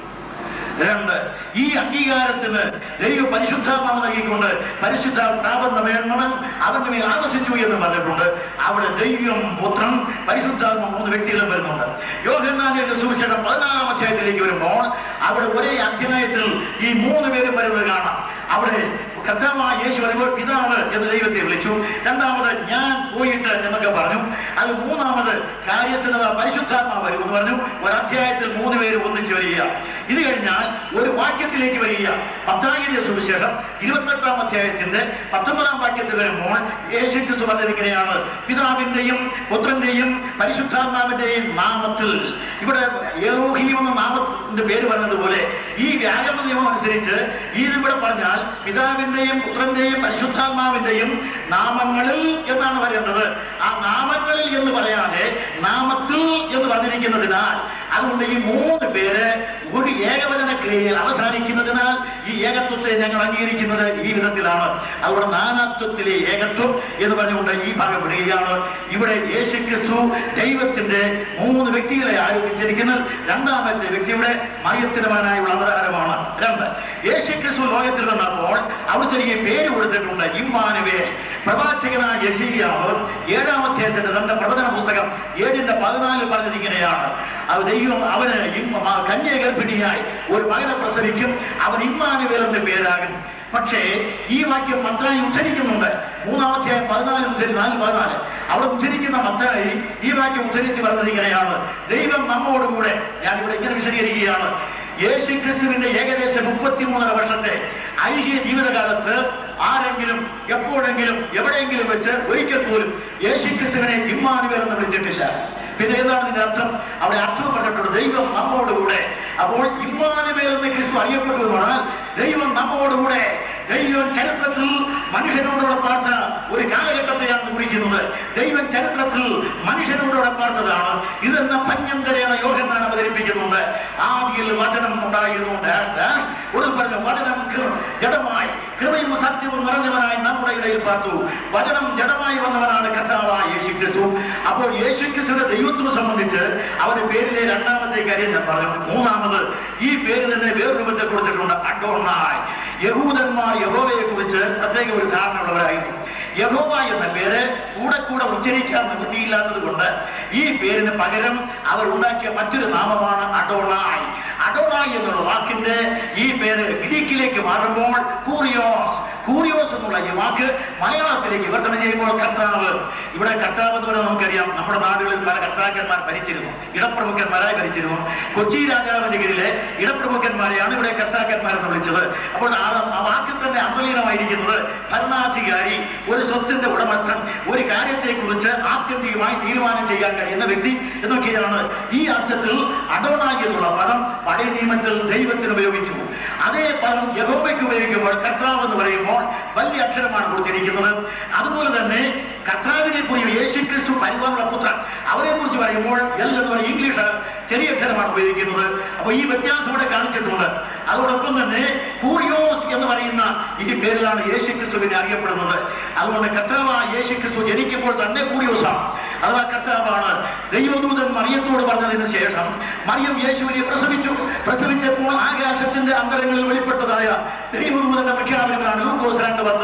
രണ്ട് ഈ അംഗീകാരത്തിന് ദൈവ പരിശുദ്ധാത്മാവ് നൽകിക്കൊണ്ട് പരിശുദ്ധാത്മാവെന്ന വേണമെന്ന് അവന്റെ മേൽ ആകർഷിച്ചു എന്ന് പറഞ്ഞിട്ടുണ്ട് അവിടെ ദൈവം പുത്രൻ പരിശുദ്ധാത്മ മൂന്ന് വ്യക്തികളും വരുന്നുണ്ട് യോഹന്നാന്റെ സുവിശേഷം പതിനാലാം അധ്യായത്തിലേക്ക് വരുമ്പോൾ അവിടെ ഒരേ അധ്യായത്തിൽ ഈ മൂന്ന് പേരും വരുന്നത് കാണാം അവിടെ കർത്താവായ യേശു പറയുമ്പോൾ പിതാവ് എന്ന് ദൈവത്തെ വിളിച്ചു രണ്ടാമത് ഞാൻ പോയിട്ട് എന്നൊക്കെ പറഞ്ഞു അത് മൂന്നാമത് കാര്യസ്ഥനത പരിശുദ്ധാത്മാവ് വരും എന്ന് പറഞ്ഞു ഒരു അധ്യായത്തിൽ മൂന്ന് പേര് ഒന്നിച്ച് വരിക ഇത് കഴിഞ്ഞാൽ ഒരു വാക്യത്തിലേക്ക് വരിക പത്തായിരം സുവിശേഷം ഇരുപത്തെട്ടാം അധ്യായത്തിന്റെ പത്തൊമ്പതാം വാക്യത്തിൽ വരുമ്പോൾ യേശു ക്രിസ്തു പറഞ്ഞിരിക്കുകയാണ് പിതാവിന്റെയും പുത്രന്റെയും പരിശുദ്ധാത്മാവിന്റെയും നാമത്തിൽ ഇവിടെ ഏറോഹീം എന്ന നാമത്തിന്റെ പേര് പറഞ്ഞതുപോലെ ഈ വ്യാകരണ നിയമം അനുസരിച്ച് ഇത് ഇവിടെ പറഞ്ഞാൽ പിതാവിന്റെയും പുത്രന്റെയും പരിശുദ്ധാത്മാവിന്റെയും നാമങ്ങളിൽ എന്നാണ് പറയുന്നത് ആ നാമങ്ങളിൽ എന്ന് പറയാതെ നാമത്തിൽ എന്ന് പറഞ്ഞിരിക്കുന്നതിനാൽ അതുകൊണ്ട് ഈ മൂന്ന് പേര് ഒരു ഏകവചന ക്രിയയിൽ അവസാനിക്കുന്നതിനാൽ ഈ ഏകത്വത്തെ ഞങ്ങൾ അംഗീകരിക്കുന്നത് ഈ വിധത്തിലാണ് അതുകൊണ്ട് നാനാത്വത്തിലെ ഏകത്വം എന്ന് പറഞ്ഞുകൊണ്ട് ഈ ഭാഗം വിടുകയാണ് ഇവിടെ യേശുക്രിസ്തു ദൈവത്തിന്റെ മൂന്ന് വ്യക്തികളെ ആരോപിച്ചിരിക്കുന്നത് രണ്ടാമത്തെ വ്യക്തിയുടെ മയത്തിനുമാനായുള്ള അവതാരമാണ് രണ്ട് യേശുക്രിസ്തു ലോകത്തിൽ വന്നപ്പോൾ അവിടുത്തെ ഈ പേര് കൊടുത്തിട്ടുണ്ട് ഇമ്മാനുവേ പ്രവാചകനായ യശീയാവ് ഏഴാമത്തെ തന്റെ പ്രവചന പുസ്തകം ഏഴിന്റെ പതിനാലിൽ പറഞ്ഞതിങ്ങനെയാണ് അത് ദൈവം അവന് ഇമ്മ- മ- കന്യ ഗർഭിണിയായി ഒരു മകനെ പ്രസവിക്കും അവൻ ഇമ്മാനുവേൽ എന്ന പേരാകും പക്ഷേ ഈ വാക്യം മത്തായി ഉദ്ധരിക്കുന്നുണ്ട് മൂന്നാമത്തെ പതിനാല് മുതൽ നാല് പതിനാല് അവിടെ ഉദ്ധരിക്കുന്ന മത്തായി ഈ വാക്യം ഉദ്ധരിച്ച് പറഞ്ഞത് ഇങ്ങനെയാണ് ദൈവം നമ്മോടുകൂടെ ഞാൻ ഇവിടെ ഇങ്ങനെ വിശദീകരിക്കുകയാണ് യേശു ക്രിസ്തുവിന്റെ ഏകദേശം മുപ്പത്തിമൂന്നര വർഷത്തെ ഐഹിക ജീവിതകാലത്ത് ആരെങ്കിലും എപ്പോഴെങ്കിലും എവിടെയെങ്കിലും വെച്ച് ഒരിക്കൽ പോലും യേശു ക്രിസ്തുവിനെ ഇമ്മാനുവേൽ എന്ന് വിളിച്ചിട്ടില്ല പിന്നെ എന്താണ് ഇതിന്റെ അർത്ഥം അവിടെ അർത്ഥം പറഞ്ഞിട്ടുണ്ട് ദൈവം നമ്മോടുകൂടെ അപ്പോൾ ഇമ്മാനുവേൽ എന്ന് ക്രിസ്തു അറിയപ്പെട്ടതുമാണ് ദൈവം നമ്മോടുകൂടെ ദൈവം ചരിത്രത്തിൽ മനുഷ്യനോടുകൂടെ പാർത്ത ഒരു കാലഘട്ടത്തെയാണ് കുറിക്കുന്നത് ദൈവം ചരിത്രത്തിൽ മനുഷ്യനോടുകൂടെ പാർത്തതാണ് ഇതെന്ന പഞ്ഞന്തരയാണ് യോഹന്നാൻ അവതരിപ്പിക്കുന്നുണ്ട് ആദിയിൽ വചനം ഉണ്ടായിരുന്നു ഡാഷ് ഡാഷ് ഒരു പറഞ്ഞു വചനം കൃ- ജഡമായി കൃപയും സത്യവും നിറഞ്ഞവനായി നമ്മുടെ ഇടയിൽ പാർത്തു വചനം ജഡമായി വന്നവനാണ് കർത്താവായ യേശു ക്രിസ്തു അപ്പോൾ യേശു ക്രിസ്തുവിന്റെ ദൈവത്വം സംബന്ധിച്ച് അവന്റെ പേരിലെ രണ്ടാമത്തെ കാര്യം ഞാൻ പറഞ്ഞു മൂന്നാമത് ഈ പേര് തന്നെ വേറൊരു രൂപത്തെ കൊടുത്തിട്ടുണ്ട് അഡോണായി യഹൂദന്മാർ യഹോവയെ കുറിച്ച് പ്രത്യേക ഒരു ധാരണയുള്ളവരായിരുന്നു യഹോവ എന്ന പേര് കൂടെ കൂടെ ഉച്ചരിക്കാൻ നിവൃത്തിയില്ലാത്തത് കൊണ്ട് ഈ പേരിന് പകരം അവർ ഉണ്ടാക്കിയ മറ്റൊരു നാമമാണ് അഡോണായി അഡോണായി എന്നുള്ള വാക്കിന്റെ ഈ പേര് ഗ്രീക്കിലേക്ക് മാറുമ്പോൾ കൂറിയോസ് കൂറിയോസ് എന്നുള്ള ഈ വാക്ക് മലയാളത്തിലേക്ക് വിവർത്തനം ചെയ്യുമ്പോൾ കർത്താവ് ഇവിടെ കർത്താവ് എന്ന് പറയുന്നത് നമുക്കറിയാം നമ്മുടെ നാടുകളിൽ പല കർത്താക്കന്മാർ ഭരിച്ചിരുന്നു ഇടപ്രമുഖന്മാരായി ഭരിച്ചിരുന്നു കൊച്ചി രാജാവിന്റെ കീഴിലെ ഇടപ്രമുഖന്മാരെയാണ് ഇവിടെ കർത്താക്കന്മാരെന്ന് വിളിച്ചത് അപ്പോൾ ആ ആ വാക്കിൽ തന്നെ അന്തലീനമായിരിക്കുന്നത് ഭരണാധികാരി ഒരു സ്വത്തിന്റെ ഉടമസ്ഥൻ ഒരു കാര്യത്തെ കുറിച്ച് ആത്യന്തികമായി തീരുമാനം ചെയ്യാൻ കഴിയുന്ന വ്യക്തി എന്നൊക്കെയാണ് ഈ അർത്ഥത്തിൽ അഡോണായി എന്നുള്ള പദം പഴയ നിയമത്തിൽ ദൈവത്തിന് ഉപയോഗിച്ചു അതേ പദം യഹോവയ്ക്ക് ഉപയോഗിക്കുമ്പോൾ കർത്താവ് എന്ന് പറയുമ്പോൾ വലിയ അക്ഷരമാണ് കൊടുത്തിരിക്കുന്നത് അതുപോലെ തന്നെ കർത്താവിനെ കുറിച്ച് യേശു ക്രിസ്തു പരിപാലന പുത്രൻ അവരെ കുറിച്ച് പറയുമ്പോൾ എൽ എന്ന് പറയുന്ന ഇംഗ്ലീഷ് ചെറിയ അക്ഷരമാണ് ഉപയോഗിക്കുന്നത് അപ്പൊ ഈ വ്യത്യാസം ഇവിടെ കാണിച്ചിട്ടുണ്ട് അതോടൊപ്പം തന്നെ കൂറിയോസ് എന്ന് പറയുന്ന ഈ പേരിലാണ് യേശു ക്രിസ്തുവിനെ അറിയപ്പെടുന്നത് അതുകൊണ്ട് കർത്താവായ യേശു ക്രിസ്തു ജനിക്കുമ്പോൾ തന്നെ കൂറിയോസാണ് അഥവാ കർത്താവാണ് ദൈവദൂതൻ മറിയത്തോട് പറഞ്ഞതിന് ശേഷം മറിയം യേശുവിനെ പ്രസവിച്ചു പ്രസവിച്ചപ്പോൾ ആകാശത്തിന്റെ അന്തരങ്ങളിൽ വെളിപ്പെട്ടതായ ദൈവദൂതന്റെ പ്രഖ്യാപനങ്ങളാണ് ലൂക്കോസ് രണ്ട് പത്ത്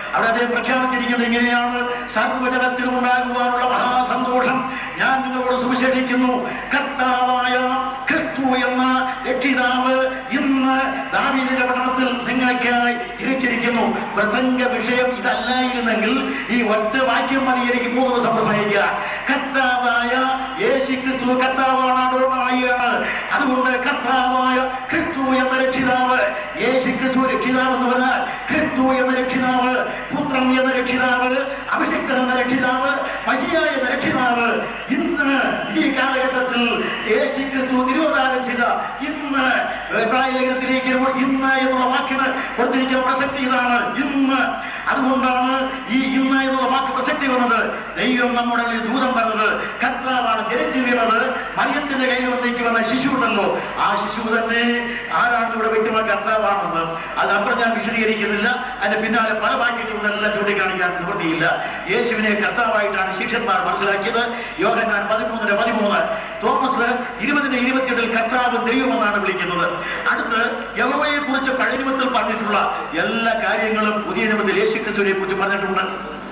അവിടെ അദ്ദേഹം പ്രഖ്യാപിച്ചിരിക്കുന്നത് ഇങ്ങനെയാണ് സർവ്വജനത്തിനും ഉണ്ടാകുവാനുള്ള മഹാസന്തോഷം ഞാൻ നിങ്ങളോട് സുവിശേഷിക്കുന്നു കർത്താവായ ക്രിസ്തു എന്ന രക്ഷിതാവ് ഇന്ന് ദാവീദിന്റെ പട്ടണത്തിൽ നിങ്ങൾക്കായി ഇരിച്ചിരിക്കുന്നു പ്രസംഗ വിഷയം ഇതല്ലായിരുന്നെങ്കിൽ ഈ ഒറ്റ വാക്യം മതി എനിക്ക് മൂന്ന് ദിവസം പ്രസംഗിക്കുക കർത്താവായ യേശു ക്രിസ്തു കർത്താവാണ് അടോണമായാണ് അതുകൊണ്ട് കർത്താവായ ക്രിസ്തു എന്ന രക്ഷിതാവ് യേശു ക്രിസ്തു രക്ഷിതാവ് എന്ന് പറഞ്ഞാൽ ക്രിസ്തു എന്ന രക്ഷിതാവ് പുത്രൻ എന്ന രക്ഷിതാവ് അഭിഷിക്തൻ എന്ന രക്ഷിതാവ് മഷിയായ എന്ന രക്ഷിതാവ് ഇന്ന് ഈ കാലഘട്ടത്തിൽ യേശു ക്രിസ്തു തിരുവതാരം ചെയ്ത ഇന്ന് എബ്രായ ലേഖനത്തിലേക്ക് വരുമ്പോൾ ഇന്ന് എന്നുള്ള വാക്കിന് കൊടുത്തിരിക്കുന്ന പ്രസക്തി ഇതാണ് ഇന്ന് അതുകൊണ്ടാണ് ഈ ഇന്ന് എന്നുള്ള വാക്ക് പ്രസക്തി വന്നത് ദൈവം നമ്മുടെ ഉള്ളിൽ ദൂതം പറഞ്ഞത് കർത്താവാണ് ജനിച്ചു വീണത് മറിയത്തിന്റെ കയ്യിൽ വന്നേക്ക് വന്ന ശിശു ഉണ്ടല്ലോ ആ ശിശു തന്നെ ആരാണ് ഇവിടെ വ്യക്തമായ കർത്താവാണെന്ന് അതപ്പുറം ഞാൻ വിശദീകരിക്കുന്നില്ല അതിന്റെ പിന്നാലെ പല വാക്യങ്ങളിലെല്ലാം ചൂണ്ടിക്കാണിക്കാൻ നിവൃത്തിയില്ല യേശുവിനെ കർത്താവായിട്ടാണ് ശിഷ്യന്മാർ മനസ്സിലാക്കിയത് യോഹന്നാൻ പതിമൂന്നിന് പതിമൂന്ന് തോമസ് ഇരുപതിന് ഇരുപത്തിയെട്ടിൽ കർത്താവ് ദൈവമെന്നാണ് വിളിക്കുന്നത് അടുത്ത് യഹോവയെ കുറിച്ച് പഴയ നിയമത്തിൽ പറഞ്ഞിട്ടുള്ള എല്ലാ കാര്യങ്ങളും പുതിയ നിയമത്തിൽ യേശു ക്രിസ്തുവിനെ കുറിച്ച് പറഞ്ഞിട്ടുണ്ട്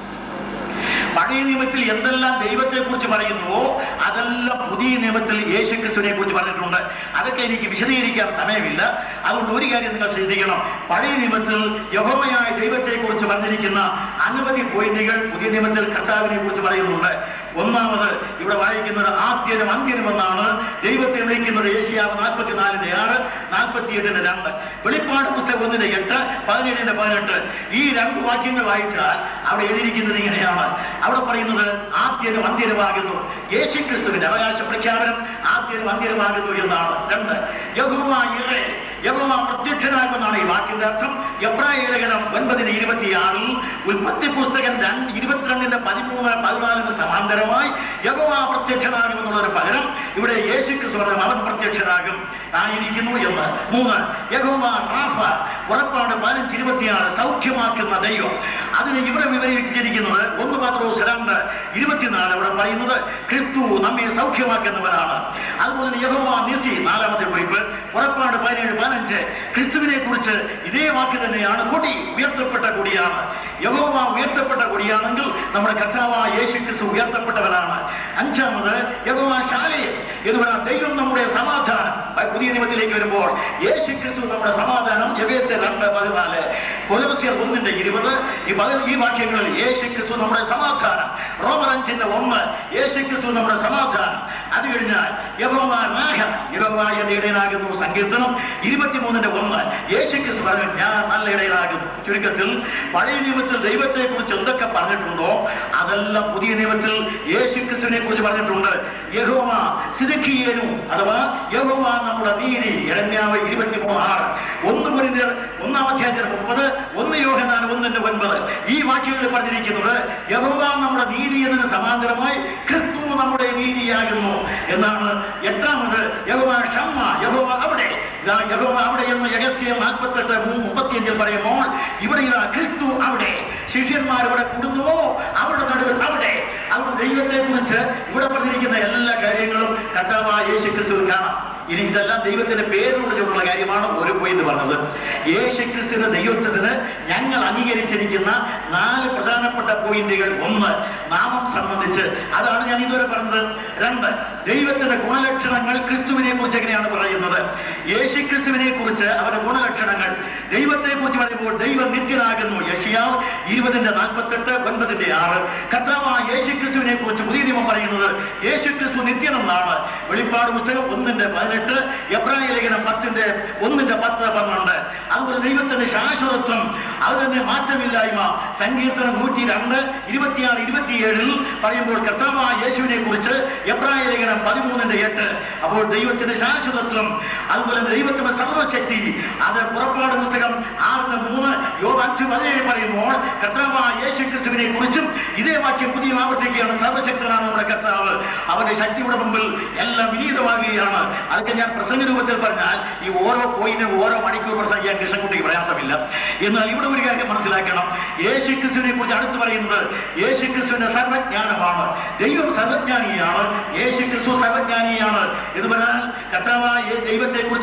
പഴയ നിയമത്തിൽ എന്തെല്ലാം ദൈവത്തെ കുറിച്ച് പറയുന്നുവോ അതെല്ലാം പുതിയ നിയമത്തിൽ യേശു ക്രിസ്തുവിനെ കുറിച്ച് പറഞ്ഞിട്ടുണ്ട് അതൊക്കെ എനിക്ക് വിശദീകരിക്കാൻ സമയമില്ല അതുകൊണ്ട് ഒരു കാര്യം നിങ്ങൾ ശ്രദ്ധിക്കണം പഴയ നിയമത്തിൽ യഹോമയായ ദൈവത്തെ കുറിച്ച് പറഞ്ഞിരിക്കുന്ന അനവധി പോയിന്റുകൾ പുതിയ നിയമത്തിൽ കർത്താവിനെ കുറിച്ച് പറയുന്നുണ്ട് ഒന്നാമത് ഇവിടെ വായിക്കുന്നത് ആദ്യനും അന്ത്യനും എന്നാണ് ദൈവത്തെ വിളിക്കുന്നത് ഏഷ്യാവ് നാൽപ്പത്തിനാലിന്റെ ആറ് നാൽപ്പത്തി എട്ടിന്റെ രണ്ട് വെളിപ്പാട് പുസ്തകം ഒന്നിന്റെ എട്ട് പതിനേഴിന്റെ പതിനെട്ട് ഈ രണ്ട് വാക്യങ്ങൾ വായിച്ചാൽ അവിടെ എഴുതിയിരിക്കുന്നത് ഇങ്ങനെയാണ് അവിടെ പറയുന്നത് ആദ്യനും അന്ത്യനുമാകുന്നു യേശു ക്രിസ്തുവിന്റെ അവകാശ പ്രഖ്യാപനം ആദ്യനും അന്ത്യനുമാകുന്നു എന്നാണ് രണ്ട് യഹോവ ഇറെ യഹോവ പ്രത്യക്ഷനാകുമെന്നാണ് ഈ വാക്കിന്റെ അർത്ഥം എബ്രായ ലേഖനം ഒൻപതിന് ഇരുപത്തിയാറിൽ ഉൽപ്പത്തി പുസ്തകം രണ്ട് ഇരുപത്തിരണ്ടിന്റെ പതിമൂന്ന് പതിനാലിന് സമാന്തരമായി യഹോവ പ്രത്യക്ഷനാകുമെന്നുള്ളൊരു പകരം ഇവിടെ യേശു ക്രിസ്തു പറഞ്ഞ അവൻ പ്രത്യക്ഷനാകും ആയിരിക്കുന്നു എന്ന് മൂന്ന് യഹോവ റാഫ പുറപ്പാട് പതിനഞ്ച് ഇരുപത്തിയാറ് സൗഖ്യമാക്കുന്ന ദൈവം അതിനെ ഇവിടെ വിവരിച്ചിരിക്കുന്നത് ഒന്ന് പത്രോസ് രണ്ട് ഇരുപത്തിനാല് അവിടെ പറയുന്നത് ക്രിസ്തു നമ്മെ സൗഖ്യമാക്കുന്നവനാണ് അതുപോലെ തന്നെ യഹോവ നിസി നാലാമത്തെ കുറിപ്പ് പുറപ്പാട് പതിനേഴ് പതിനഞ്ച് ക്രിസ്തുവിനെ കുറിച്ച് ഇതേ വാക്ക് തന്നെയാണ് കൊടി ഉയർത്തപ്പെട്ട കൊടിയാണ് യഹോവ ഉയർത്തപ്പെട്ട കൊടിയാണെങ്കിൽ നമ്മുടെ കർത്താവായ യേശു ക്രിസ്തു ഉയർത്തപ്പെട്ടവനാണ് അഞ്ചാമത് യഹോവ ശാലയം എന്ന് പറഞ്ഞാൽ ദൈവം നമ്മുടെ സമാധാനം പുതിയ നിയമത്തിലേക്ക് വരുമ്പോൾ യേശു ക്രിസ്തു നമ്മുടെ സമാധാനം എവേസ് രണ്ട് പതിനാല് കൊലവസിയർ ഒന്നിന്റെ ഇരുപത് ഈ പതി- ഈ വാക്യങ്ങളിൽ യേശു ക്രിസ്തു നമ്മുടെ സമാധാനം റോമർ അഞ്ചിന്റെ ഒന്ന് യേശു ക്രിസ്തു നമ്മുടെ സമാധാനം അത് കഴിഞ്ഞാൽ യഹോവ രാഹം യഹോവ എന്റെ ഇടയനാകുന്നു സങ്കീർത്തനം ഇരുപത്തിമൂന്നിന്റെ ഒന്ന് യേശു ക്രിസ്തു പറഞ്ഞു ഞാൻ നല്ല ഇടയനാകുന്നു ചുരുക്കത്തിൽ പഴയ നിയമത്തിൽ ദൈവത്തെ കുറിച്ച് എന്തൊക്കെ പറഞ്ഞിട്ടുണ്ടോ അതെല്ലാം പുതിയ നിയമത്തിൽ യേശു ക്രിസ്തുവിനെ കുറിച്ച് പറഞ്ഞിട്ടുണ്ട് യഹോവ സിദക്കിയേനു അഥവാ യഹോവ നമ്മുടെ നീതി ഇരണ്യാവ് ഇരുപത്തിമൂന്ന് ആറ് ഒന്ന് മുറിന്റെ ഒന്നാം അധ്യായത്തിന് മുപ്പത് ഒന്ന് യോഹനാൻ ഒന്നിന്റെ ഒൻപത് ഈ വാക്യങ്ങളിൽ പറഞ്ഞിരിക്കുന്നത് യഹോവ നമ്മുടെ നീതി എന്നതിന് സമാന്തരമായി ക്രിസ്തു നമ്മുടെ നീതിയാകുന്നു എന്നാണ് എട്ടാമത് യഹോവ ഷമ്മ യഹോവ അവിടെ ഇതാ യഹോവ അവിടെ എന്ന് യഗസ്കേൽ നാൽപ്പത്തെട്ട് മൂന്ന് മുപ്പത്തിയഞ്ചിൽ പറയുമ്പോൾ ഇവിടെ ഇതാ ക്രിസ്തു അവിടെ ശിഷ്യന്മാർ ഇവിടെ കൂടുന്നുവോ അവരുടെ നടുവിൽ അവിടെ അതുകൊണ്ട് ദൈവത്തെ കുറിച്ച് ഇവിടെ പറഞ്ഞിരിക്കുന്ന എല്ലാ കാര്യങ്ങളും കർത്താവായ യേശു ക്രിസ്തുവിൽ കാണാം ഇനി ഇതെല്ലാം ദൈവത്തിന്റെ പേരിനോട് ചേർന്നുള്ള കാര്യമാണ് ഒരു പോയിന്റ് പറഞ്ഞത് യേശു ക്രിസ്തുവിന്റെ ദൈവത്വത്തിന് ഞങ്ങൾ അംഗീകരിച്ചിരിക്കുന്ന നാല് പ്രധാനപ്പെട്ട പോയിന്റുകൾ ഒന്ന് നാമം സംബന്ധിച്ച് അതാണ് ഞാൻ ഇതുവരെ പറഞ്ഞത് രണ്ട് ദൈവത്തിന്റെ ഗുണലക്ഷണങ്ങൾ ക്രിസ്തുവിനെ കുറിച്ച് എങ്ങനെയാണ് പറയുന്നത് യേശു ക്രിസ്തുവിനെ കുറിച്ച് അവരുടെ ഗുണലക്ഷണങ്ങൾ ദൈവത്തെ കുറിച്ച് പറയുമ്പോൾ ദൈവം നിത്യനാകുന്നു യഷിയാവ് ഇരുപതിന്റെ നാൽപ്പത്തെട്ട് ഒൻപതിന്റെ ആറ് കർത്താവായ യേശു ക്രിസ്തുവിനെ കുറിച്ച് പുതിയ നിയമം പറയുന്നത് യേശു ക്രിസ്തു നിത്യനെന്നാണ് വെളിപ്പാട് പുസ്തകം ഒന്നിന്റെ പതിനെട്ട് എബ്രായ ലേഖനം പത്തിന്റെ ഒന്നിന്റെ പത്ത് പന്ത്രണ്ട് അതുപോലെ ദൈവത്തിന്റെ ശാശ്വതത്വം അത് തന്നെ മാറ്റമില്ലായ്മ സങ്കീർത്തനം നൂറ്റി രണ്ട് ഇരുപത്തിയാറ് ഇരുപത്തിയേഴിൽ പറയുമ്പോൾ കർത്താവായ യേശുവിനെ കുറിച്ച് എബ്രായ ലേഖനം പതിമൂന്നിന്റെ എട്ട് അപ്പോൾ ദൈവത്തിന്റെ ശാശ്വതത്വം അതുപോലെ ദൈവത്തിന്റെ സർവശക്തി അത് പുറപ്പാട് പുസ്തകം ആറിന് മൂന്ന് യോബ് അഞ്ച് പതിനേഴ് പറയുമ്പോൾ കർത്താവായ യേശു ക്രിസ്തുവിനെ കുറിച്ചും ഇതേ വാക്യം പുതിയ ആവർത്തിക്കുകയാണ് സർവശക്തനാണ് നമ്മുടെ കർത്താവ് അവന്റെ ശക്തിയുടെ മുമ്പിൽ എല്ലാം വിനീതമാകുകയാണ് അതൊക്കെ ഞാൻ പ്രസംഗ രൂപത്തിൽ പറഞ്ഞാൽ ഈ ഓരോ പോയിന്റും ഓരോ മണിക്കൂർ പ്രസംഗിക്കാൻ കൃഷ്ണൻകുട്ടിക്ക് പ്രയാസമില്ല എന്നാൽ ഇവിടെ ഒരു കാര്യം മനസ്സിലാക്കണം യേശു ക്രിസ്തുവിനെ കുറിച്ച് അടുത്ത് പറയുന്നത് യേശു ക്രിസ്തുവിന്റെ സർവജ്ഞാനമാണ് ദൈവം സർവജ്ഞാനിയാണ് യേശു ക്രിസ്തു സർവജ്ഞാനിയാണ് എന്ന് പറഞ്ഞാൽ കർത്താവായ ദൈവത്തെ കുറിച്ച്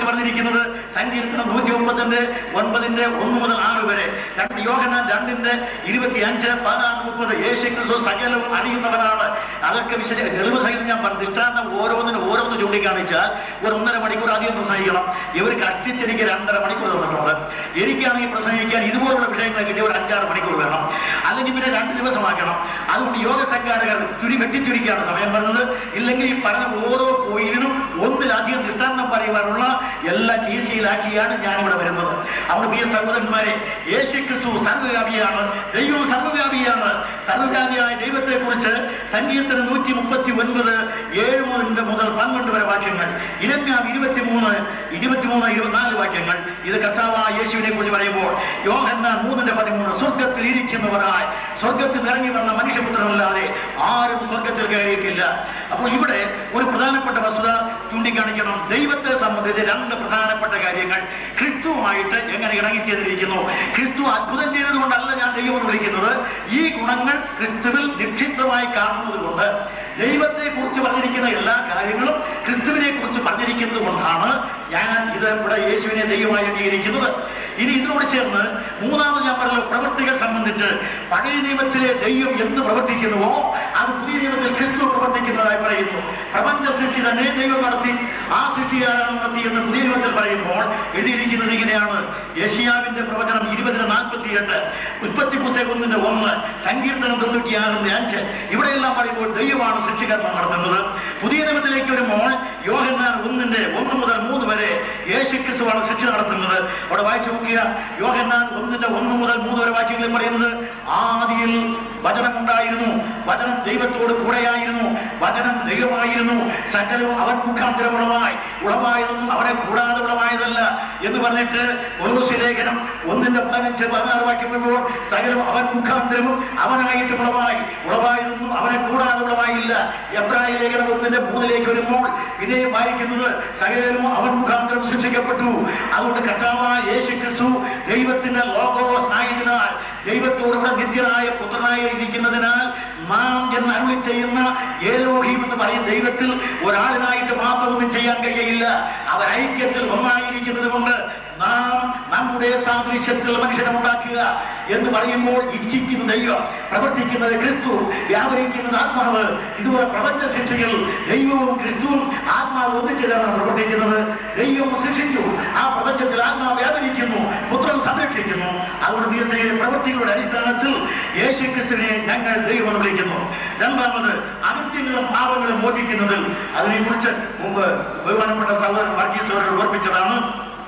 കുറിച്ച് പറഞ്ഞിരിക്കുന്നത് സങ്കീർത്തനം നൂറ്റി ഒമ്പതിന്റെ ഒൻപതിന്റെ ഒന്ന് മുതൽ ആറ് വരെ രണ്ട് യോഹനാൻ രണ്ടിന്റെ ഇരുപത്തി അഞ്ച് പതിനാറ് മുപ്പത് യേശു ക്രിസ്തു സകലവും അറിയുന്നവനാണ് അതൊക്കെ വിശദ തെളിവ് സഹിതം ഞാൻ പറഞ്ഞു ദൃഷ്ടാന്തം ഓരോന്നിനും ഓരോന്ന് ചൂണ്ടിക്കാണിച്ചാൽ ഒരു ഒന്നര മണിക്കൂർ അധികം പ്രസംഗിക്കണം ഇവർ കഷ്ടിച്ചെനിക്ക് രണ്ടര മണിക്കൂർ തന്നിട്ടുണ്ട് എനിക്കാണെങ്കിൽ പ്രസംഗിക്കാൻ ഇതുപോലുള്ള വിഷയങ്ങളെ കിട്ടിയ ഒരു അഞ്ചാറ് മണിക്കൂർ വേണം അല്ലെങ്കിൽ പിന്നെ രണ്ട് ദിവസമാക്കണം അതുകൊണ്ട് യോഗ സംഘാടകർ ചുരി വെട്ടിച്ചുരുക്കിയാണ് സമയം പറഞ്ഞത് ഇല്ലെങ്കിൽ ഈ പറഞ്ഞ ഓരോ പോയിന്റിനും ഒന്നിലധികം ദൃഷ്ടാന്തം പറയുവാനുള്ള എല്ലാ കീശയിലാക്കിയാണ് ഞാനിവിടെ വരുന്നത് അവിടെ പ്രിയ സഹോദരന്മാരെ യേശു ക്രിസ്തു സർവ്വവ്യാപിയാണ് ദൈവം സർവ്വവ്യാപിയാണ് സർവ്വവ്യാപിയായ ദൈവത്തെ കുറിച്ച് സങ്കീർത്തനം നൂറ്റി മുപ്പത്തി ഒൻപത് ഏഴ് മുതൽ മുതൽ പന്ത്രണ്ട് വരെ വാക്യങ്ങൾ ഇരമ്യാം ഇരുപത്തിമൂന്ന് ഇരുപത്തിമൂന്ന് ഇരുപത്തിനാല് വാക്യങ്ങൾ ഇത് കർത്താവായ യേശുവിനെ കുറിച്ച് പറയുമ്പോൾ യോഹന്നാൻ മൂന്നിന്റെ പതിമൂന്ന് സ്വർഗത്തിൽ ഇരിക്കുന്നവരായി സ്വർഗത്തിൽ ഇറങ്ങി വന്ന മനുഷ്യപുത്രനല്ലാതെ ആരും സ്വർഗത്തിൽ കയറിയിട്ടില്ല അപ്പോൾ ഇവിടെ ഒരു പ്രധാനപ്പെട്ട വസ്തുത ചൂണ്ടിക്കാണിക്കണം ദൈവത്തെ സംബന്ധിച്ച് രണ്ട് പ്രധാനപ്പെട്ട കാര്യങ്ങൾ ക്രിസ്തുവുമായിട്ട് എങ്ങനെ ഇണങ്ങിച്ചേർന്നിരിക്കുന്നു ക്രിസ്തു അത്ഭുതം ചെയ്തത് കൊണ്ടല്ല ഞാൻ ദൈവം എന്ന് വിളിക്കുന്നത് ഈ ഗുണങ്ങൾ ക്രിസ്തുവിൽ നിക്ഷിപ്തമായി കാണുന്നത് കൊണ്ട് ദൈവത്തെ കുറിച്ച് പറഞ്ഞിരിക്കുന്ന എല്ലാ കാര്യങ്ങളും ക്രിസ്തുവിനെ കുറിച്ച് പറഞ്ഞിരിക്കുന്നത് കൊണ്ടാണ് ഞാൻ ഇത് ഇവിടെ യേശുവിനെ ദൈവമായി അംഗീകരിക്കുന്നത് ഇനി ഇതിനോട് ചേർന്ന് മൂന്നാമത് ഞാൻ പറഞ്ഞ പ്രവൃത്തികൾ സംബന്ധിച്ച് പഴയ നിയമത്തിലെ ദൈവം എന്ത് പ്രവർത്തിക്കുന്നുവോ അത് പുതിയ നിയമത്തിൽ ക്രിസ്തു പ്രവർത്തിക്കുന്നതായി പറയുന്നു പ്രപഞ്ച സൃഷ്ടി തന്നെ ദൈവം നടത്തി ആ സൃഷ്ടിയാണ് നടത്തി എന്ന് പുതിയ നിയമത്തിൽ പറയുമ്പോൾ എഴുതിയിരിക്കുന്നത് ഇങ്ങനെയാണ് യഷിയാവിന്റെ പ്രവചനം ഇരുപതിന് നാൽപ്പത്തി എട്ട് ഉൽപ്പത്തി പുസ്തകം ഒന്നിന്റെ ഒന്ന് സങ്കീർത്തനം തൊണ്ണൂറ്റിയാറിന്റെ അഞ്ച് ഇവിടെയെല്ലാം പറയുമ്പോൾ ദൈവമാണ് സൃഷ്ടികർമ്മം നടത്തുന്നത് പുതിയ നിയമത്തിലേക്ക് വരുമ്പോൾ യോഹന്നാൻ ഒന്നിന്റെ ഒന്ന് മുതൽ മൂന്ന് വരെ യേശു ക്രിസ്തുവാണ് ശിക്ഷ നടത്തുന്നത് അവിടെ വായിച്ചു നോക്കിയ യോഹന്നാൻ ഒന്നിന്റെ ഒന്ന് മുതൽ മൂന്ന് വരെ വാക്യങ്ങളിൽ പറയുന്നത് ആദിയിൽ വചനമുണ്ടായിരുന്നു വചനം ദൈവത്തോട് കൂടെയായിരുന്നു വചനം ദൈവമായിരുന്നു സകലവും അവൻ മുഖാന്തരം ഉളവായി ഉളവായതൊന്നും അവനെ കൂടാതെ ഉളവായതല്ല എന്ന് പറഞ്ഞിട്ട് ഒറൂസി ലേഖനം ഒന്നിന്റെ പതിനഞ്ച് പതിനാറ് വാക്യം വരുമ്പോൾ സകലം അവൻ മുഖാന്തരവും അവനായിട്ട് ഉളവായി ഉളവായതൊന്നും അവനെ കൂടാതെ ഉളവായില്ല എബ്രായ ലേഖനം ഒന്നിന്റെ മൂന്നിലേക്ക് വരുമ്പോൾ ഇതേ വായിക്കുന്നത് സകലവും അവൻ മുഖാന്തരം സൃഷ്ടിക്കപ്പെട്ടു അതുകൊണ്ട് കർത്താവായ യേശു ക്രിസ്തു ദൈവത്തിന്റെ ലോകോസ് ആയതിനാൽ ദൈവത്തോടുകൂടെ നിത്യനായ പുത്രനായി ഇരിക്കുന്നതിനാൽ നാം എന്ന് അരുളി ചെയ്യുന്ന ഏലോഹീം എന്ന് പറയുന്ന ദൈവത്തിൽ ഒരാളിനായിട്ട് മാത്രമൊന്നും ചെയ്യാൻ കഴിയയില്ല അവർ ഐക്യത്തിൽ ഒന്നായിരിക്കുന്നത് കൊണ്ട് നാം നമ്മുടെ സാദൃശ്യത്തിൽ മനുഷ്യനെ ഉണ്ടാക്കുക എന്ന് പറയുമ്പോൾ ഇച്ഛിക്കുന്ന ദൈവം പ്രവർത്തിക്കുന്നത് ക്രിസ്തു വ്യാപരിക്കുന്നത് ആത്മാവ് ഇതുപോലെ പ്രപഞ്ച ശിക്ഷകൾ ദൈവവും ക്രിസ്തുവും ആത്മാവ് ഒന്നിച്ചേരാണ് പ്രവർത്തിക്കുന്നത് ദൈവം സൃഷ്ടിച്ചു ആ പ്രപഞ്ചത്തിൽ ആത്മാവ് വ്യാപരിക്കുന്നു പുത്രൻ സംരക്ഷിക്കുന്നു അതുകൊണ്ട് ദിവസയിലെ പ്രവൃത്തികളുടെ അടിസ്ഥാനത്തിൽ യേശു ക്രിസ്തുവിനെ ഞങ്ങൾ ദൈവം എന്ന് വിളിക്കുന്നു രണ്ടാമത് അകൃത്യങ്ങളും പാപങ്ങളും മോചിക്കുന്നതിൽ അതിനെക്കുറിച്ച് മുമ്പ് ബഹുമാനപ്പെട്ട സഹോദരൻ വർഗീസ് അവരോട് ഓർപ്പിച്ചതാണ്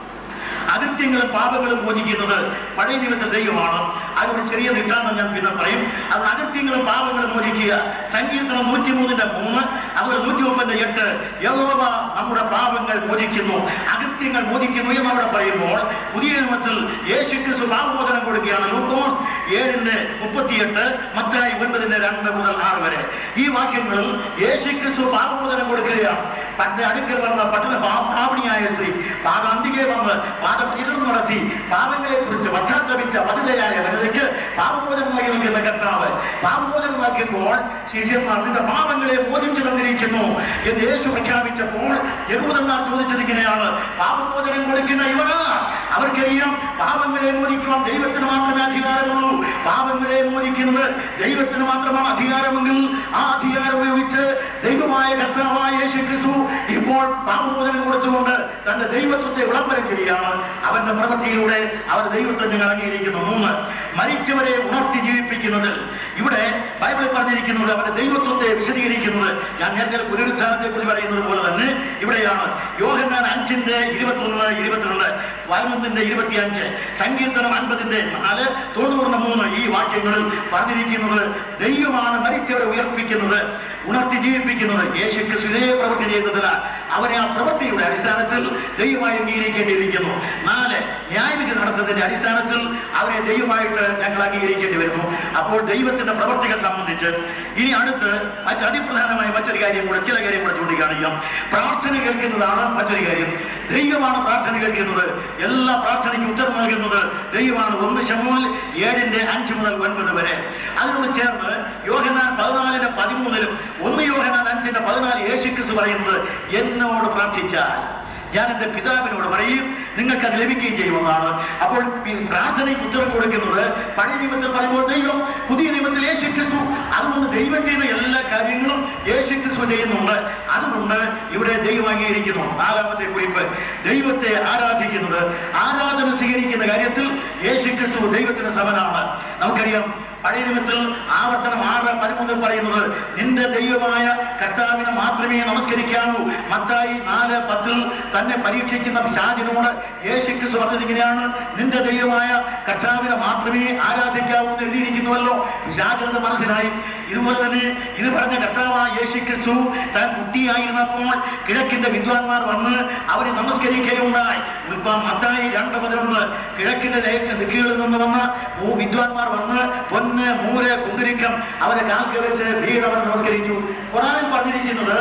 അകൃത്യങ്ങളും പാപങ്ങളും മോചിക്കുന്നത് പഴയ നിയമത്തെ ദൈവമാണ് അതൊരു ചെറിയ ദൃഷ്ടാന്തം ഞാൻ പിന്നെ പറയും അത് അകൃത്യങ്ങളും പാപങ്ങളും മോചിക്കുക സങ്കീർത്തനം നൂറ്റിമൂന്നിന്റെ മൂന്ന് അതുപോലെ നൂറ്റി ഒമ്പതിന്റെ എട്ട് യഹോവ നമ്മുടെ പാപങ്ങൾ മോചിക്കുന്നു അകൃത്യങ്ങൾ മോചിക്കുന്നു എന്ന് അവിടെ പറയുമ്പോൾ പുതിയ നിയമത്തിൽ യേശു ക്രിസ്തു പാപമോചനം കൊടുക്കുകയാണ് ലൂക്കോസ് ഏഴിന്റെ മുപ്പത്തിയെട്ട് മത്തായി ഒൻപതിന്റെ രണ്ട് മുതൽ ആറ് വരെ ഈ വാക്യങ്ങളിൽ യേശു ക്രിസ്തു പാപമോചനം കൊടുക്കുകയാണ് തന്റെ അടുക്കൽ വന്ന പട്ടണ പാവണിയായ സ്ത്രീ പാതാന്തികെ വന്ന് പാദപീഠം നടത്തി പാപങ്ങളെ കുറിച്ച് പശ്ചാത്തപിച്ച വനിതയായ വനിതയ്ക്ക് പാപമോചനമായി നൽകുന്ന കർത്താവ് പാപമോചനമാക്കിയപ്പോൾ ശിഷ്യന്മാർ നിന്റെ പാപങ്ങളെ മോചിച്ചു തന്നിരിക്കുന്നു എന്ന് യേശു പ്രഖ്യാപിച്ചപ്പോൾ യഹൂദന്മാർ ചോദിച്ചത് ഇങ്ങനെയാണ് പാപമോചനം കൊടുക്കുന്ന ഇവരാ അവർക്കറിയാം പാപങ്ങളെ മോചിക്കുവാൻ ദൈവത്തിന് മാത്രമേ അധികാരമുള്ളൂ പാപങ്ങളെ മോചിക്കുന്നത് ദൈവത്തിന് മാത്രമാണ് അധികാരമെങ്കിൽ ആ അധികാരം ഉപയോഗിച്ച് ദൈവമായ കർത്താവായ യേശു ക്രിസ്തു ഇപ്പോൾ പാപമോചനം കൊടുത്തുകൊണ്ട് തന്റെ ദൈവത്വത്തെ വിളംബരം ചെയ്യുകയാണ് അവന്റെ പ്രവൃത്തിയിലൂടെ അവർ ദൈവത്തെ ഞങ്ങൾ അംഗീകരിക്കുന്നു മൂന്ന് മരിച്ചവരെ ഉണർത്തി ജീവിപ്പിക്കുന്നതിൽ ഇവിടെ ബൈബിളിൽ പറഞ്ഞിരിക്കുന്നത് അവന്റെ ദൈവത്വത്തെ വിശദീകരിക്കുന്നത് ഞാൻ നേരത്തെ പുനരുദ്ധാനത്തെ കുറിച്ച് പറയുന്നത് പോലെ തന്നെ ഇവിടെയാണ് യോഹന്നാൻ അഞ്ചിന്റെ ഇരുപത്തൊന്ന് ഇരുപത്തിരണ്ട് പതിനൊന്നിന്റെ ഇരുപത്തിയഞ്ച് സങ്കീർത്തനം അൻപതിന്റെ നാല് തൊണ്ണൂറിന് മൂന്ന് ഈ വാക്യങ്ങളിൽ പറഞ്ഞിരിക്കുന്നത് ദൈവമാണ് മരിച്ചവരെ ഉയർപ്പിക്കുന്നത് ഉണർത്തി ജീവിപ്പിക്കുന്നത് യേശു ക്രിസ്തു ഇതേ പ്രവൃത്തി ചെയ്യുന്നതിനാൽ അവനെ ആ പ്രവൃത്തിയുടെ അടിസ്ഥാനത്തിൽ ദൈവമായി അംഗീകരിക്കേണ്ടിയിരിക്കുന്നു നാല് ന്യായവിധി നടത്തുന്നതിന്റെ അടിസ്ഥാനത്തിൽ അവനെ ദൈവമായിട്ട് ഞങ്ങൾ അംഗീകരിക്കേണ്ടി വരുന്നു അപ്പോൾ ദൈവത്തിന്റെ പ്രവൃത്തികൾ സംബന്ധിച്ച് ഇനി അടുത്ത് മറ്റ് അതിപ്രധാനമായ മറ്റൊരു കാര്യം കൂടെ ചില കാര്യം കൂടെ ചൂണ്ടിക്കാണിക്കാം പ്രാർത്ഥന കേൾക്കുന്നതാണ് മറ്റൊരു കാര്യം ദൈവമാണ് പ്രാർത്ഥന കേൾക്കുന്നത് എല്ലാ പ്രാർത്ഥനയ്ക്കും ഉത്തരം നൽകുന്നത് ദൈവമാണ് ഒന്ന് ശമൂൽ ഏഴിന്റെ അഞ്ച് മുതൽ ഒൻപത് വരെ അതിനോട് ചേർന്ന് യോഹനാൻ പതിനാലിന്റെ പതിമൂന്നിലും ഒന്ന് യോഹനാൻ അഞ്ചിന്റെ പതിനാല് യേശു ക്രിസ്തു പറയുന്നത് എന്നോട് പ്രാർത്ഥിച്ചാൽ ഞാൻ എന്റെ പിതാവിനോട് പറയും നിങ്ങൾക്ക് അത് ലഭിക്കുകയും ചെയ്യുമെന്നാണ് അപ്പോൾ പി- പ്രാർത്ഥനയ്ക്ക് ഉത്തരം കൊടുക്കുന്നത് പഴയ നിയമത്തിൽ പറയുമ്പോൾ ദൈവം പുതിയ നിയമത്തിൽ യേശു ക്രിസ്തു അതുകൊണ്ട് ദൈവം ചെയ്യുന്ന എല്ലാ കാര്യങ്ങളും യേശു ക്രിസ്തു ചെയ്യുന്നുണ്ട് അതുകൊണ്ട് ഇവിടെ ദൈവം അംഗീകരിക്കുന്നു നാലാമത്തെ കുറിപ്പ് ദൈവത്തെ ആരാധിക്കുന്നത് ആരാധന സ്വീകരിക്കുന്ന കാര്യത്തിൽ യേശു ക്രിസ്തു ദൈവത്തിന് സമനാണ് നമുക്കറിയാം പഴയ നിയമത്തിൽ ആവർത്തനം ആറ് പതിമൂന്നിൽ പറയുന്നത് നിന്റെ ദൈവമായ കർത്താവിനെ മാത്രമേ നമസ്കരിക്കാവൂ മത്തായി നാല് പത്തിൽ തന്നെ പരീക്ഷിക്കുന്ന പിശാചിനോട് യേശു ക്രിസ്തു പറഞ്ഞത് ഇങ്ങനെയാണ് നിന്റെ ദൈവമായ കർത്താവിനെ മാത്രമേ ആരാധിക്കാവൂ എന്ന് എഴുതിയിരിക്കുന്നുവല്ലോ പിശാചിന്റെ മനസ്സിലായി ഇതുപോലെ തന്നെ ഇത് പറഞ്ഞ കർത്താവായ യേശു ക്രിസ്തു താൻ കുട്ടിയായിരുന്നപ്പോൾ കിഴക്കിന്റെ വിദ്വാൻമാർ വന്ന് അവരെ നമസ്കരിക്കുകയുണ്ടായി ഉൽപ്പ മത്തായി രണ്ട് പതിനൊന്ന് കിഴക്കിന്റെ ദിക്കുകളിൽ നിന്ന് വന്ന ഭൂ വിദ്വാൻമാർ വന്ന് പൊന്ന് മൂര് കുന്തിരിക്കം അവരെ കാൽക്ക് വെച്ച് വീടവർ നമസ്കരിച്ചു ഖുറാനിൽ പറഞ്ഞിരിക്കുന്നത്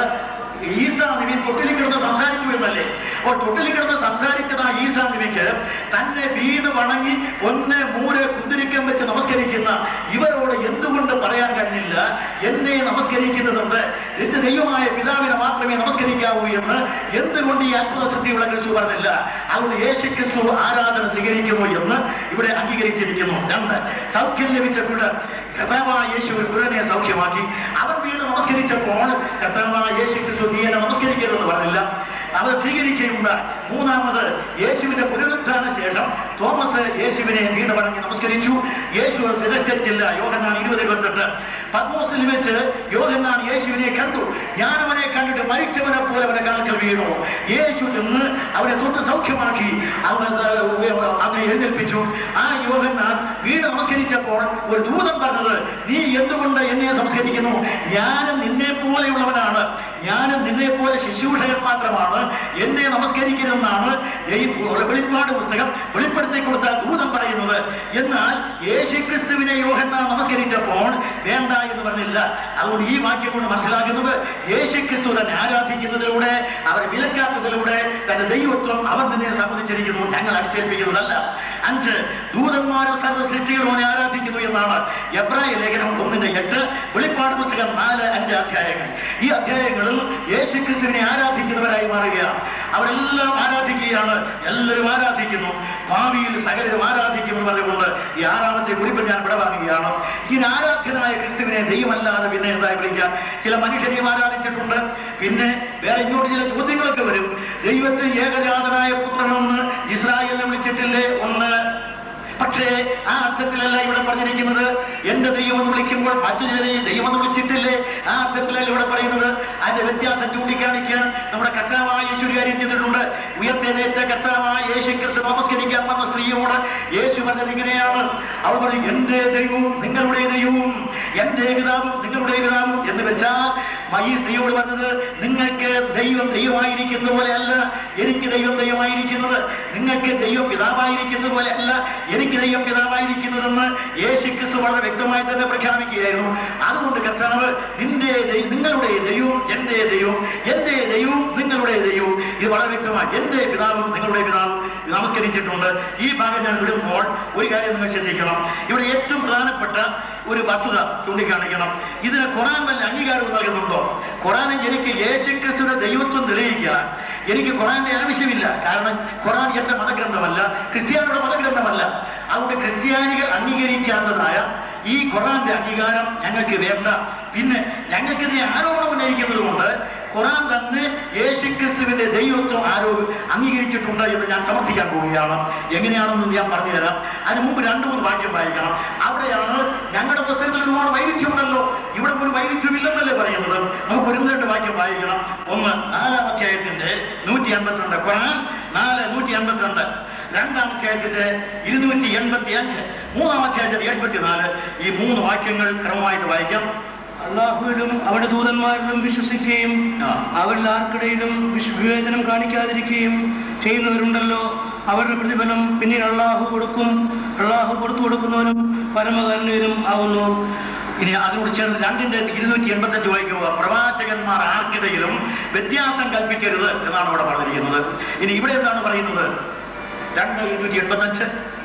ഈസാ നബി തൊട്ടിലിൽ കിടന്ന് സംസാരിച്ചു എന്നല്ലേ അപ്പോൾ തൊട്ടിലിൽ കിടന്ന് സംസാരിച്ചത് ആ ഈസാ നബിക്ക് തന്നെ വീട് വണങ്ങി ഒന്ന് മൂര് കുന്തിരിക്കം വെച്ച് നമസ്കരിക്കുന്ന ഇവരോട് എന്തുകൊണ്ട് പറയാൻ കഴിഞ്ഞില്ല എന്നെ നമസ്കരിക്കുന്നതുണ്ട് എന്റെ ദൈവമായ പിതാവിനെ മാത്രമേ നമസ്കരിക്കാവൂ എന്ന് എന്തുകൊണ്ട് ഈ അത്ഭുത സിദ്ധിയുള്ള ക്രിസ്തു പറഞ്ഞില്ല അതുകൊണ്ട് യേശു ക്രിസ്തു ആരാധന സ്വീകരിക്കുന്നു എന്ന് ഇവിടെ അംഗീകരിച്ചിരിക്കുന്നു രണ്ട് സൗഖ്യം ലഭിച്ചപ്പോൾ കർത്താവായ യേശു ഒരു കുരനെ സൗഖ്യമാക്കി അവൻ വീട് നമസ്കരിച്ചപ്പോൾ കർത്താവായ യേശു ക്രിസ്തു നീ എന്നെ നമസ്കരിക്കരുതെന്ന് പറഞ്ഞില്ല അവർ സ്വീകരിക്കുകയുണ്ട് മൂന്നാമത് യേശുവിന്റെ പുനരുത്ഥാന ശേഷം തോമസ് യേശുവിനെ വീട് വണങ്ങി നമസ്കരിച്ചു യേശു അത് തിരസ്കരിച്ചില്ല യോഹന്നാൻ ഇരുപത് ഇരുപത്തെട്ട് പത്മോസിൽ വെച്ച് യോഹന്നാൻ യേശുവിനെ കണ്ടു ഞാൻ അവനെ കണ്ടിട്ട് മരിച്ചവനെ പോലെ അവന്റെ കാൽക്കൽ വീണു യേശു ചെന്ന് അവനെ തൊട്ട് സൗഖ്യമാക്കി അവൻ അവനെ എഴുന്നേൽപ്പിച്ചു ആ യോഹന്നാൻ വീട് നമസ്കരിച്ചപ്പോൾ ഒരു ദൂതം പറഞ്ഞത് നീ എന്തുകൊണ്ട് എന്നെ സംസ്കരിക്കുന്നു ഞാനും നിന്നെ പോലെയുള്ളവനാണ് ഞാനും നിന്നെ പോലെ ശുശ്രൂഷകൻ മാത്രമാണ് എന്നെ നമസ്കരിക്കരുതെന്നാണ് ഈ വെളിപ്പാട് പുസ്തകം വെളിപ്പെടുത്തി കൊടുത്ത ദൂതം പറയുന്നത് എന്നാൽ യേശുക്രിസ്തുവിനെ യോഹന്നാൻ നമസ്കരിച്ചപ്പോൾ വേണ്ട എന്ന് പറഞ്ഞില്ല അതുകൊണ്ട് ഈ വാക്യം കൊണ്ട് മനസ്സിലാക്കുന്നത് യേശുക്രിസ്തു തന്നെ ആരാധിക്കുന്നതിലൂടെ അവർ വിലക്കാത്തതിലൂടെ തന്റെ ദൈവത്വം അവർ തന്നെ സമ്മതിച്ചിരിക്കുന്നു ഞങ്ങൾ അടിച്ചേൽപ്പിക്കുന്നതല്ല അഞ്ച് ദൂതന്മാരും സർവ്വ സൃഷ്ടികളും അവനെ ആരാധിക്കുന്നു എന്നാണ് എബ്രായ ലേഖനം ഒന്നിന്റെ എട്ട് വെളിപ്പാട് പുസ്തകം നാല് അഞ്ച് അധ്യായങ്ങൾ ഈ അധ്യായങ്ങളിൽ യേശുക്രിസ്തുവിനെ ആരാധിക്കുന്നവരായി മാറുകയാണ് അവരെല്ലാം ആരാധിക്കുകയാണ് എല്ലാവരും ആരാധിക്കുന്നു ഭാവിയിൽ സകലരും ആരാധിക്കുമെന്ന് പറഞ്ഞുകൊണ്ട് ഈ ആറാമത്തെ കുറിപ്പ് ഞാൻ വിടവാങ്ങുകയാണ് ഈ ആരാധ്യനായ ക്രിസ്തുവിനെ ദൈവമല്ലാതെ പിന്നെ എന്തായി വിളിക്കാം ചില മനുഷ്യരെയും ആരാധിച്ചിട്ടുണ്ട് പിന്നെ വേറെ ഇങ്ങോട്ട് ചില ചോദ്യങ്ങളൊക്കെ വരും ദൈവത്തെ ഏകജാതനായ പുത്രനെന്ന് ഇസ്രായേലിനെ വിളിച്ചിട്ടില്ലേ ഒന്ന് പക്ഷേ ആ അർത്ഥത്തിലല്ല ഇവിടെ പറഞ്ഞിരിക്കുന്നത് എന്റെ ദൈവം എന്ന് വിളിക്കുമ്പോൾ മറ്റു ചിലരെയും ദൈവം എന്ന് വിളിച്ചിട്ടില്ലേ ആ അർത്ഥത്തിലല്ല ഇവിടെ പറയുന്നത് അതിന്റെ വ്യത്യാസം ചൂണ്ടിക്കാണിക്കാൻ നമ്മുടെ കർത്താവായ യേശു ഒരു കാര്യം ചെയ്തിട്ടുണ്ട് ഉയർത്തെഴുന്നേറ്റ കർത്താവായ യേശു ക്രിസ്തു നമസ്കരിക്കാൻ വന്ന സ്ത്രീയോട് യേശു പറഞ്ഞത് ഇങ്ങനെയാണ് അവൾ പറഞ്ഞു എന്റെ ദൈവവും നിങ്ങളുടെ ദൈവവും എന്റെ പിതാവും നിങ്ങളുടെ പിതാവും എന്ന് വെച്ചാൽ ഈ സ്ത്രീയോട് പറഞ്ഞത് നിങ്ങൾക്ക് ദൈവം ദൈവമായിരിക്കുന്ന പോലെ അല്ല എനിക്ക് ദൈവം ദൈവമായിരിക്കുന്നത് നിങ്ങൾക്ക് ദൈവം പിതാവായിരിക്കുന്നത് പോലെ അല്ല എനിക്ക് ദൈവം പിതാവായിരിക്കുന്നതെന്ന് യേശു ക്രിസ്തു വളരെ വ്യക്തമായി തന്നെ പ്രഖ്യാപിക്കുകയായിരുന്നു അതുകൊണ്ട് കർത്താവ് നിന്റെ ദൈ- നിങ്ങളുടെ ദൈവവും എന്റെ ദൈവവും എന്റെ ദൈവവും നിങ്ങളുടെ ദൈവവും ഇത് വളരെ വ്യക്തമായി എന്റെ പിതാവും നിങ്ങളുടെ പിതാവും ഇത് നമസ്കരിച്ചിട്ടുണ്ട് ഈ ഭാഗം ഞാൻ വിടുമ്പോൾ ഒരു കാര്യം നിങ്ങൾ ശ്രദ്ധിക്കണം ഇവിടെ ഏറ്റവും പ്രധാനപ്പെട്ട ഒരു വസ്തുത ചൂണ്ടിക്കാണിക്കണം ഇതിന് ഖുറാൻ വല്ല അംഗീകാരം നൽകുന്നുണ്ടോ ഖുറാനെ എനിക്ക് യേശു ക്രിസ്തുവിന്റെ ദൈവത്വം തെളിയിക്കാൻ എനിക്ക് ഖുറാന്റെ ആവശ്യമില്ല കാരണം ഖുറാൻ എന്റെ മതഗ്രന്ഥമല്ല ക്രിസ്ത്യാനിയുടെ മതഗ്രന്ഥമല്ല അതുകൊണ്ട് ക്രിസ്ത്യാനികൾ അംഗീകരിക്കാത്തതായ ഈ ഖുറാന്റെ അംഗീകാരം ഞങ്ങൾക്ക് വേണ്ട പിന്നെ ഞങ്ങൾക്കിതിനെ ആരോപണം ഉന്നയിക്കുന്നത് കൊണ്ട് ഖുറാൻ തന്നെ യേശുക്രിസ്തുവിന്റെ ദൈവത്വം ആരോ അംഗീകരിച്ചിട്ടുണ്ട് എന്ന് ഞാൻ സമർത്ഥിക്കാൻ പോവുകയാണ് എങ്ങനെയാണെന്ന് ഞാൻ പറഞ്ഞുതരാം അതിന് മുമ്പ് രണ്ടു മൂന്ന് വാക്യം വായിക്കണം അവിടെയാണ് ഞങ്ങളുടെ പുസ്തകത്തിൽ ഒരുപാട് വൈരുദ്ധ്യമുണ്ടല്ലോ ഇവിടെ ഒരു വൈരുദ്ധ്യമില്ലെന്നല്ലേ പറയുന്നത് നമുക്ക് ഒരു രണ്ട് വാക്യം വായിക്കണം ഒന്ന് നാലാം അധ്യായത്തിന്റെ നൂറ്റി അൻപത്തിരണ്ട് ഖുറാൻ നാല് നൂറ്റി അൻപത്തിരണ്ട് രണ്ടാം അധ്യായത്തിന്റെ ഇരുന്നൂറ്റി എൺപത്തി അഞ്ച് മൂന്നാം അധ്യായത്തിന്റെ എൺപത്തിനാല് ഈ മൂന്ന് വാക്യങ്ങൾ ക്രമമായിട്ട് വായിക്കാം അള്ളാഹുവിലും അവരുടെ ദൂതന്മാരിലും വിശ്വസിക്കുകയും ആ. അവരിൽ ആർക്കിടയിലും വിശ് വിവേചനം കാണിക്കാതിരിക്കുകയും ചെയ്യുന്നവരുണ്ടല്ലോ അവരുടെ പ്രതിഫലം പിന്നീട് അള്ളാഹു കൊടുക്കും അള്ളാഹു കൊടുത്തു കൊടുക്കുന്നവനും പരമകരുണീയനും ആകുന്നു ഇനി അതിനോട് ചേർന്ന് രണ്ടിന്റെ ഇരുന്നൂറ്റി എൺപത്തഞ്ച് വായിക്കുക പ്രവാചകന്മാർ ആർക്കിടയിലും വ്യത്യാസം കൽപ്പിക്കരുത് എന്നാണ് ഇവിടെ പറഞ്ഞിരിക്കുന്നത് ഇനി ഇവിടെ എന്താണ് പറയുന്നത് രണ്ട് ഇരുന്നൂറ്റി എൺപത്തഞ്ച്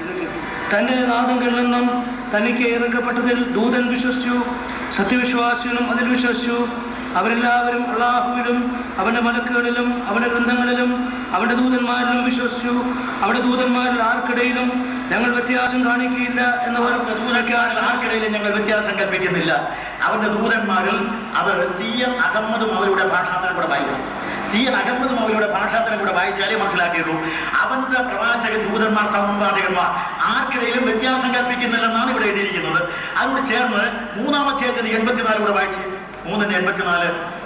തന്റെ നാദങ്ങളിൽ നിന്നും തനിക്ക് ഇറക്കപ്പെട്ടതിൽ ദൂതൻ വിശ്വസിച്ചു സത്യവിശ്വാസികളും അതിൽ വിശ്വസിച്ചു അവരെല്ലാവരും അള്ളാഹുവിലും അവന്റെ മലക്കുകളിലും അവന്റെ ഗ്രന്ഥങ്ങളിലും അവന്റെ ദൂതന്മാരിലും വിശ്വസിച്ചു അവന്റെ ദൂതന്മാരിൽ ആർക്കിടയിലും ഞങ്ങൾ വ്യത്യാസം കാണിക്കുകയില്ല എന്നവർ ദൂതക്കാരിൽ ആർക്കിടയിലും ഞങ്ങൾ വ്യത്യാസം കൽപ്പിക്കുന്നില്ല അവന്റെ ദൂതന്മാരിൽ അത് സി എം അഹമ്മദും അവരുടെ ഭാഷാന്തരം കൂടെ വായിക്കണം സി എൻ അഹമ്മദും അവരുടെ ഭാഷാന്തരം കൂടെ വായിച്ചാലേ മനസ്സിലാക്കിയുള്ളൂ അവന്റെ പ്രവാചകൻ ദൂതന്മാർ സംവാചകന്മാർ ആർക്കിടയിലും വ്യത്യാസം കൽപ്പിക്കുന്നില്ലെന്നാണ് ഇവിടെ എഴുതിയിരിക്കുന്നത് അതിനോട് ചേർന്ന് മൂന്നാമത്തെ എൺപത്തിനാല് കൂടെ വായിച്ച് മൂന്നിന്റെ എൺപത്തിനാല്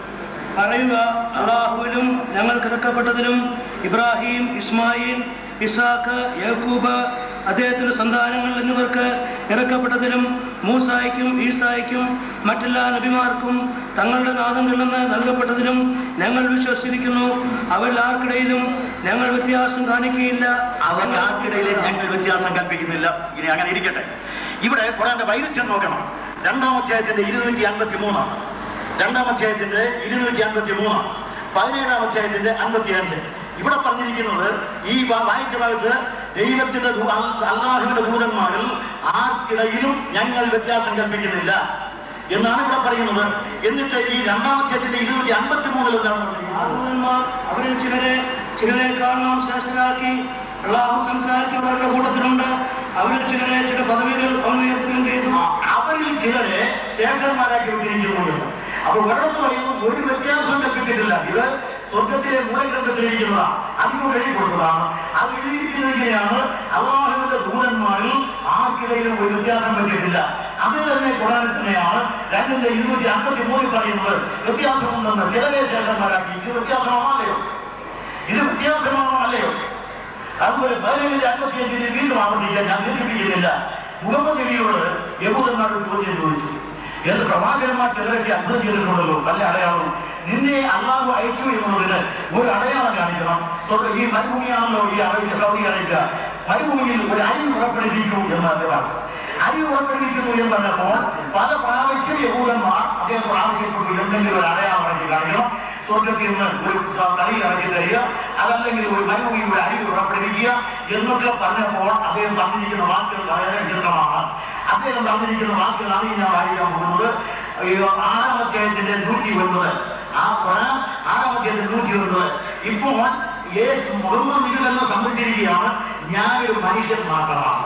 പറയുക അള്ളാഹുവിലും ഞങ്ങൾ കിടക്കപ്പെട്ടതിലും ഇബ്രാഹിം ഇസ്മായിൽ ഇസാഖ് യാക്കൂബ് അദ്ദേഹത്തിന്റെ സന്താനങ്ങൾ എന്നിവർക്ക് ഇറക്കപ്പെട്ടതിലും മൂസായിക്കും ഈസായിക്കും മറ്റെല്ലാ നബിമാർക്കും തങ്ങളുടെ നാദങ്ങളിൽ നിന്ന് നൽകപ്പെട്ടതിലും ഞങ്ങൾ വിശ്വസിച്ചിരിക്കുന്നു അവരിൽ ആർക്കിടയിലും ഞങ്ങൾ വ്യത്യാസം കാണിക്കുകയില്ല അവർ ആർക്കിടയിലെ ഞങ്ങൾ വ്യത്യാസം കൽപ്പിക്കുന്നില്ല ഇനി അങ്ങനെ ഇരിക്കട്ടെ ഇവിടെ ഖുറാന്റെ വൈരുദ്ധ്യം നോക്കണം രണ്ടാം അധ്യായത്തിന്റെ ഇരുന്നൂറ്റി അൻപത്തി മൂന്ന് രണ്ടാം അധ്യായത്തിന്റെ ഇരുന്നൂറ്റി അൻപത്തി മൂന്ന് പതിനേഴാം അധ്യായത്തിന്റെ അൻപത്തി അഞ്ച് ഇവിടെ പറഞ്ഞിരിക്കുന്നത് ഈ വ- വായിച്ച ഭാഗത്ത് ദൈവത്തിന്റെ ദൂ- അൽ- അള്ളാഹുവിന്റെ ദൂതന്മാരിൽ ആർക്കിടയിലും ഞങ്ങൾ വ്യത്യാസം കൽപ്പിക്കുന്നില്ല എന്നാണ് ഇവിടെ പറയുന്നത് എന്നിട്ട് ഈ രണ്ടാം അധ്യായത്തിന്റെ ഇരുന്നൂറ്റി അൻപത്തി മൂന്നിൽ എന്താണ് പറഞ്ഞിരിക്കുന്നത് ആ ദൂതന്മാർ അവരിൽ ചിലരെ ചിലരെക്കാൾ നാം ശ്രേഷ്ഠരാക്കി അള്ളാഹു സംസാരിച്ചവരുടെ കൂട്ടത്തിലുണ്ട് അവരിൽ ചിലരെ ചില പദവികൾ അവൻ ഉയർത്തുകയും ചെയ്തു അവരിൽ ചിലരെ ശേഷന്മാരാക്കി വെച്ചിരിക്കുന്നുണ്ട് അപ്പൊ ഒരിടത്ത് പറയുന്നു ഒരു വ്യത്യാസവും കൽപ്പിച്ചിട്ടില്ല ഇത് സ്വർഗത്തിലെ മൂലഗ്രന്ഥത്തിലിരിക്കുന്നതാണ് അതിനോട് എഴുതി കൊടുത്തതാണ് അത് എഴുതിയിരിക്കുന്നത് ഇങ്ങനെയാണ് അള്ളാഹുവിന്റെ ദൂതന്മാരിൽ ആർക്കിടയിലും ഒരു വ്യത്യാസം പറ്റിയിട്ടില്ല അത് തന്നെ ഖുറാനിൽ തന്നെയാണ് രണ്ടിന്റെ ഇരുന്നൂറ്റി അമ്പത്തി മൂന്നിൽ പറയുന്നത് വ്യത്യാസമുണ്ടെന്ന് ചിലരെ ശേഷന്മാരാക്കി ഇത് വ്യത്യാസമാണല്ലയോ ഇത് വ്യത്യാസമാണോ അല്ലയോ അതുപോലെ പതിനേഴിന്റെ അൻപത്തിയഞ്ചിന് വീണ്ടും ആവർത്തിക്കാൻ ഞാൻ ദീർഘിപ്പിക്കുന്നില്ല മുഹമ്മദ് നബിയോട് യഹൂദന്മാരോട് ചോദ്യം ചോദിച്ചു എന്ന് പ്രവാചകന്മാർ ചിലരൊക്കെ അത്ഭുതം ചെയ്തിട്ടുണ്ടല്ലോ പല അടയാളവും നിന്നെ അള്ളാഹു അയച്ചു എന്നുള്ളതിന് ഒരു അടയാളം കാണിക്കണം സ്വന്തം ഈ മരുഭൂമിയാണല്ലോ ഈ അറബി സൗദി അറേബ്യ മരുഭൂമിയിൽ ഒരു അരി ഉറപ്പെടുത്തിക്കൂ എന്ന് അദ്ദേഹം അരി ഉറപ്പെടുത്തിക്കുന്നു എന്ന് പറഞ്ഞപ്പോൾ പല പ്രാവശ്യം യഹൂദന്മാർ അദ്ദേഹം ആവശ്യപ്പെട്ടു എന്തെങ്കിലും ഒരു അടയാളം ഇറക്കി കാണിക്കണം സ്വർഗത്തിൽ നിന്ന് ഒരു തടി ഇറക്കി തരിക അതല്ലെങ്കിൽ ഒരു മരുഭൂമിയിൽ ഒരു അരി ഉറപ്പെടുത്തിക്കുക എന്നൊക്കെ പറഞ്ഞപ്പോൾ അദ്ദേഹം പറഞ്ഞിരിക്കുന്ന വാക്കുകൾ വളരെ ദീർഘമാണ് അദ്ദേഹം പറഞ്ഞിരിക്കുന്ന വാക്കുകളാണ് ഈ ഞാൻ വായിക്കാൻ പോകുന്നത് ഈ ആറാം അധ്യായത്തിന്റെ നൂറ്റി ഒൻപത് ആ ഖുറാൻ ആറാം അധ്യായത്തിന്റെ നൂറ്റി ഒൻപത് ഇപ്പോൾ യേശു മുഹമ്മദ് നബി എന്ന് സംബന്ധിച്ചിരിക്കുകയാണ് ഞാനൊരു മനുഷ്യൻ മാത്രമാണ്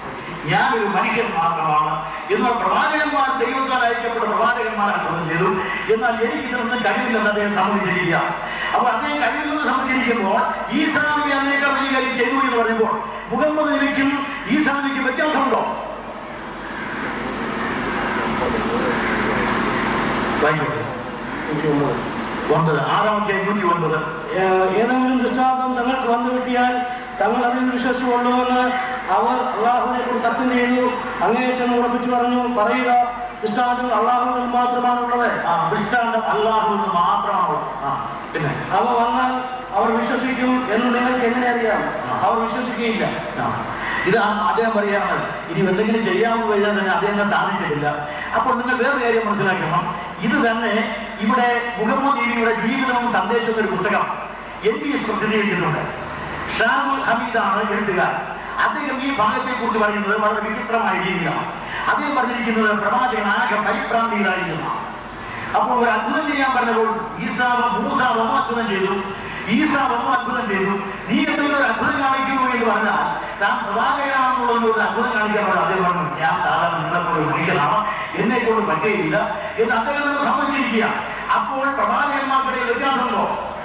ഞാനൊരു മനുഷ്യൻ മാത്രമാണ് എന്നാൽ പ്രവാചകന്മാർ ദൈവത്താൽ അയക്കപ്പെട്ട പ്രവാചകന്മാർ അർത്ഥം ചെയ്തു എന്നാൽ എനിക്ക് ഇതൊന്നും കഴിവില്ലെന്ന് അദ്ദേഹം സമ്മതിച്ചിരിക്കുക അപ്പൊ അദ്ദേഹം കഴിവില്ലെന്ന് സമ്മതിച്ചിരിക്കുമ്പോൾ ഈ സാമി അതിനേക്കാൾ വലിയ കാര്യം ചെയ്തു എന്ന് പറയുമ്പോൾ മുഹമ്മദ് നബിക്കും ഈ സാമിക്കും വ്യത്യാസമുണ്ടോ ഒമ്പത് ആറാമത്തെ നൂറ്റി ഒൻപത് ഏ- ഏതെങ്കിലും ദൃഷ്ടാന്തം തങ്ങൾക്ക് വന്നു കിട്ടിയാൽ തങ്ങൾ അതിൽ വിശ്വസിച്ചുകൊള്ളുമെന്ന് അവർ അള്ളാഹുവിനെ കുറിച്ച് സത്യം ചെയ്തു അങ്ങേയറ്റം ഉറപ്പിച്ചു പറഞ്ഞു പറയുക ദൃഷ്ടാന്തങ്ങൾ അള്ളാഹുവിൽ മാത്രമാണുള്ളത് ആ ദൃഷ്ടാന്തം അള്ളാഹുവിന് മാത്രമാണ് ആ പിന്നെ അവ വന്നാൽ അവർ വിശ്വസിക്കും എന്ന് നിങ്ങൾക്ക് എങ്ങനെ അറിയാം അവർ വിശ്വസിക്കുകയില്ല ആ. ഇത് ആ- അദ്ദേഹം പറയാണ് ഇനി എന്തെങ്കിലും ചെയ്യാമെന്ന് കഴിഞ്ഞാൽ തന്നെ അദ്ദേഹം താന്നിട്ടില്ല അപ്പോൾ നിങ്ങൾ വേറെ കാര്യം മനസ്സിലാക്കണം ഇത് തന്നെ ഇവിടെ മുഹമ്മദ് നബിയുടെ ജീവിതവും സന്ദേശവും ഒരു പുസ്തകം എൻ പി എസ് പ്രസിദ്ധീകരിച്ചിട്ടുണ്ട് ഷാമുൽ ഹമീദാണ് എഴുത്തുകാരൻ അദ്ദേഹം ഈ ഭാഗത്തെ കുറിച്ച് പറയുന്നത് വളരെ വിചിത്രമായ രീതിയിലാണ് അദ്ദേഹം പറഞ്ഞിരിക്കുന്നത് പ്രവാചകൻ ആകെ പരിഭ്രാന്തിയിലായിരുന്നു അപ്പോൾ ഒരു അത്ഭുതം ചെയ്യാൻ പറഞ്ഞപ്പോൾ ഈസാവും മൂസാവും അത്ഭുതം ചെയ്തു ഈസാവും അത്ഭുതം ചെയ്തു നീ എന്തെങ്കിലും ഒരു അത്ഭുതം കാണിക്കുന്നു എന്ന് പറഞ്ഞാൽ താൻ പ്രവാചകനാണെന്നുള്ളത് ഒരു അത്ഭുതം കാണിക്കാൻ പറഞ്ഞു അദ്ദേഹം പറഞ്ഞു ഞാൻ സാധാരണ നിങ്ങളെപ്പോലെ ഒരു മനുഷ്യനാണ് എന്നെ കൊണ്ട് പറ്റുകയില്ല എന്ന് അദ്ദേഹം തന്നെ സമ്മതിച്ചിരിക്കുക അപ്പോൾ പ്രവാചകന്മാർക്കിടയിൽ വ്യത്യാസമുണ്ടോ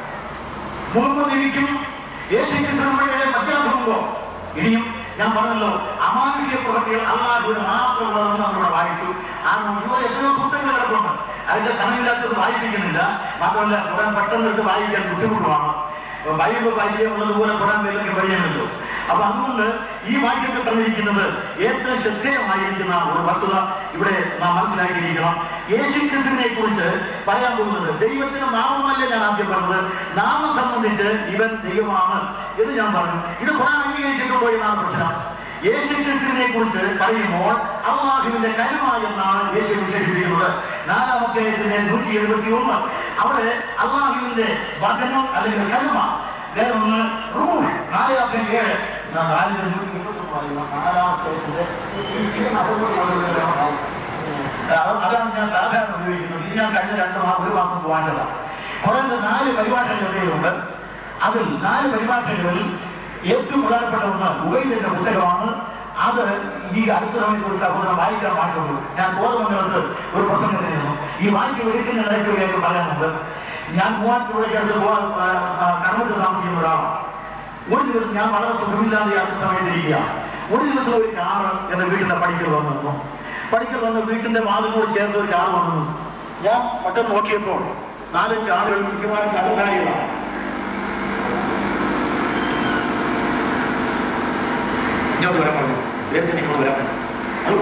മുഹമ്മദ് നബിക്കും യേശു ക്രിസ്തുവിന്റെ വ്യത്യാസമുണ്ടോ ഇനിയും ഞാൻ പറഞ്ഞല്ലോ അമാനുഷ്യ പ്രവൃത്തികൾ അള്ളാഹുവിന് മാത്രമുള്ളതെന്ന് നമ്മളിവിടെ വായിച്ചു ആ ഇവിടെ എത്രയോ പുസ്തകങ്ങൾ കിടപ്പുണ്ട് അതിന്റെ സമയമില്ലാത്തത് വായിപ്പിക്കുന്നില്ല മാത്രമല്ല ഖുറാൻ പെട്ടെന്ന് എടുത്ത് വായിക്കാൻ ബുദ്ധിമുട്ടുമാണ് ബൈബിൾ പരിചയമുള്ളതുപോലെ ഖുറാൻ പേരൊക്കെ പരിചയമുണ്ടല്ലോ അപ്പൊ അതുകൊണ്ട് ഈ വാക്യത്തിൽ പറഞ്ഞിരിക്കുന്നത് ഏറ്റവും ശ്രദ്ധേയമായിരിക്കുന്ന ഒരു വസ്തുത ഇവിടെ നാം മനസ്സിലാക്കിയിരിക്കണം യേശു ക്രിസ്തുവിനെ കുറിച്ച് പറയാൻ പോകുന്നത് ദൈവത്തിന്റെ നാമമല്ല ഞാൻ ആദ്യം പറഞ്ഞത് നാമം സംബന്ധിച്ച് ഇവൻ ദൈവമാണ് എന്ന് ഞാൻ പറഞ്ഞു ഇത് ഖുറാൻ അംഗീകരിച്ചിട്ടുണ്ടോ എന്നാണ് പ്രശ്നം യേശു ക്രിസ്തുവിനെ കുറിച്ച് പറയുമ്പോൾ അള്ളാഹുവിന്റെ കരുമ എന്നാണ് യേശു വിശേഷിപ്പിക്കുന്നത് നാലാമത്തെ നൂറ്റി എഴുപത്തി ഒന്ന് അവിടെ അള്ളാഹുവിന്റെ വചനം അല്ലെങ്കിൽ കരുമ വേറെ ഒന്ന് റൂഹ് നാലാമത്തെ ഏഴ് ഞാൻ നാലിന്റെ നൂറ്റി എഴുപത്തി ഒന്ന് പറയുന്നു നാലാമത്തെ അത് അതാണ് ഞാൻ സാധാരണ ഉപയോഗിക്കുന്നത് ഇത് ഞാൻ കഴിഞ്ഞ രണ്ട് മാസം ഒരു മാസം വാങ്ങിച്ചതാണ് കുറഞ്ഞ നാല് പരിഭാഷകൾ എന്തെങ്കിലുണ്ട് അതിൽ നാല് പരിഭാഷകളിൽ ഏറ്റവും പ്രധാനപ്പെട്ട ഒന്ന് ഉപയോഗിച്ച പുസ്തകമാണ് അത് ഈ അടുത്ത സമയത്ത് ഒരു സഹോദരൻ വായിക്കാൻ മാറ്റുള്ളൂ ഞാൻ ബോധമംഗലത്ത് ഒരു പ്രസംഗം ചെയ്യുന്നു ഈ വായിക്ക് ഒരിക്കലും ഇടയ്ക്ക് ഒരു കാര്യം പറയാനുണ്ട് ഞാൻ മൂവാറ്റുപുഴയ്ക്ക് അടുത്ത് പോകാൻ കടമത്ത് താമസിക്കുന്ന ഒരാളാണ് ഒരു ദിവസം ഞാൻ വളരെ സുഖമില്ലാതെ യാത്ര സമയത്തിരിക്കുക ഒരു ദിവസം ഒരു കാറ് എന്റെ വീട്ടിന്റെ പടിക്കൽ വന്നു നിന്നു. പടിക്കൽ വന്ന് വീട്ടിന്റെ വാതിലോട് ചേർന്ന് ഒരു കാർ വന്നു നിന്നു. ഞാൻ പെട്ടെന്ന് നോക്കിയപ്പോൾ നാലഞ്ച് ആളുകൾ മിക്കവാറും കഥകാരികളാണ് ഇങ്ങോട്ട് വരാൻ പറഞ്ഞു വേഗത്തിൽ ഇങ്ങോട്ട് വരാൻ പറഞ്ഞു ഹലോ.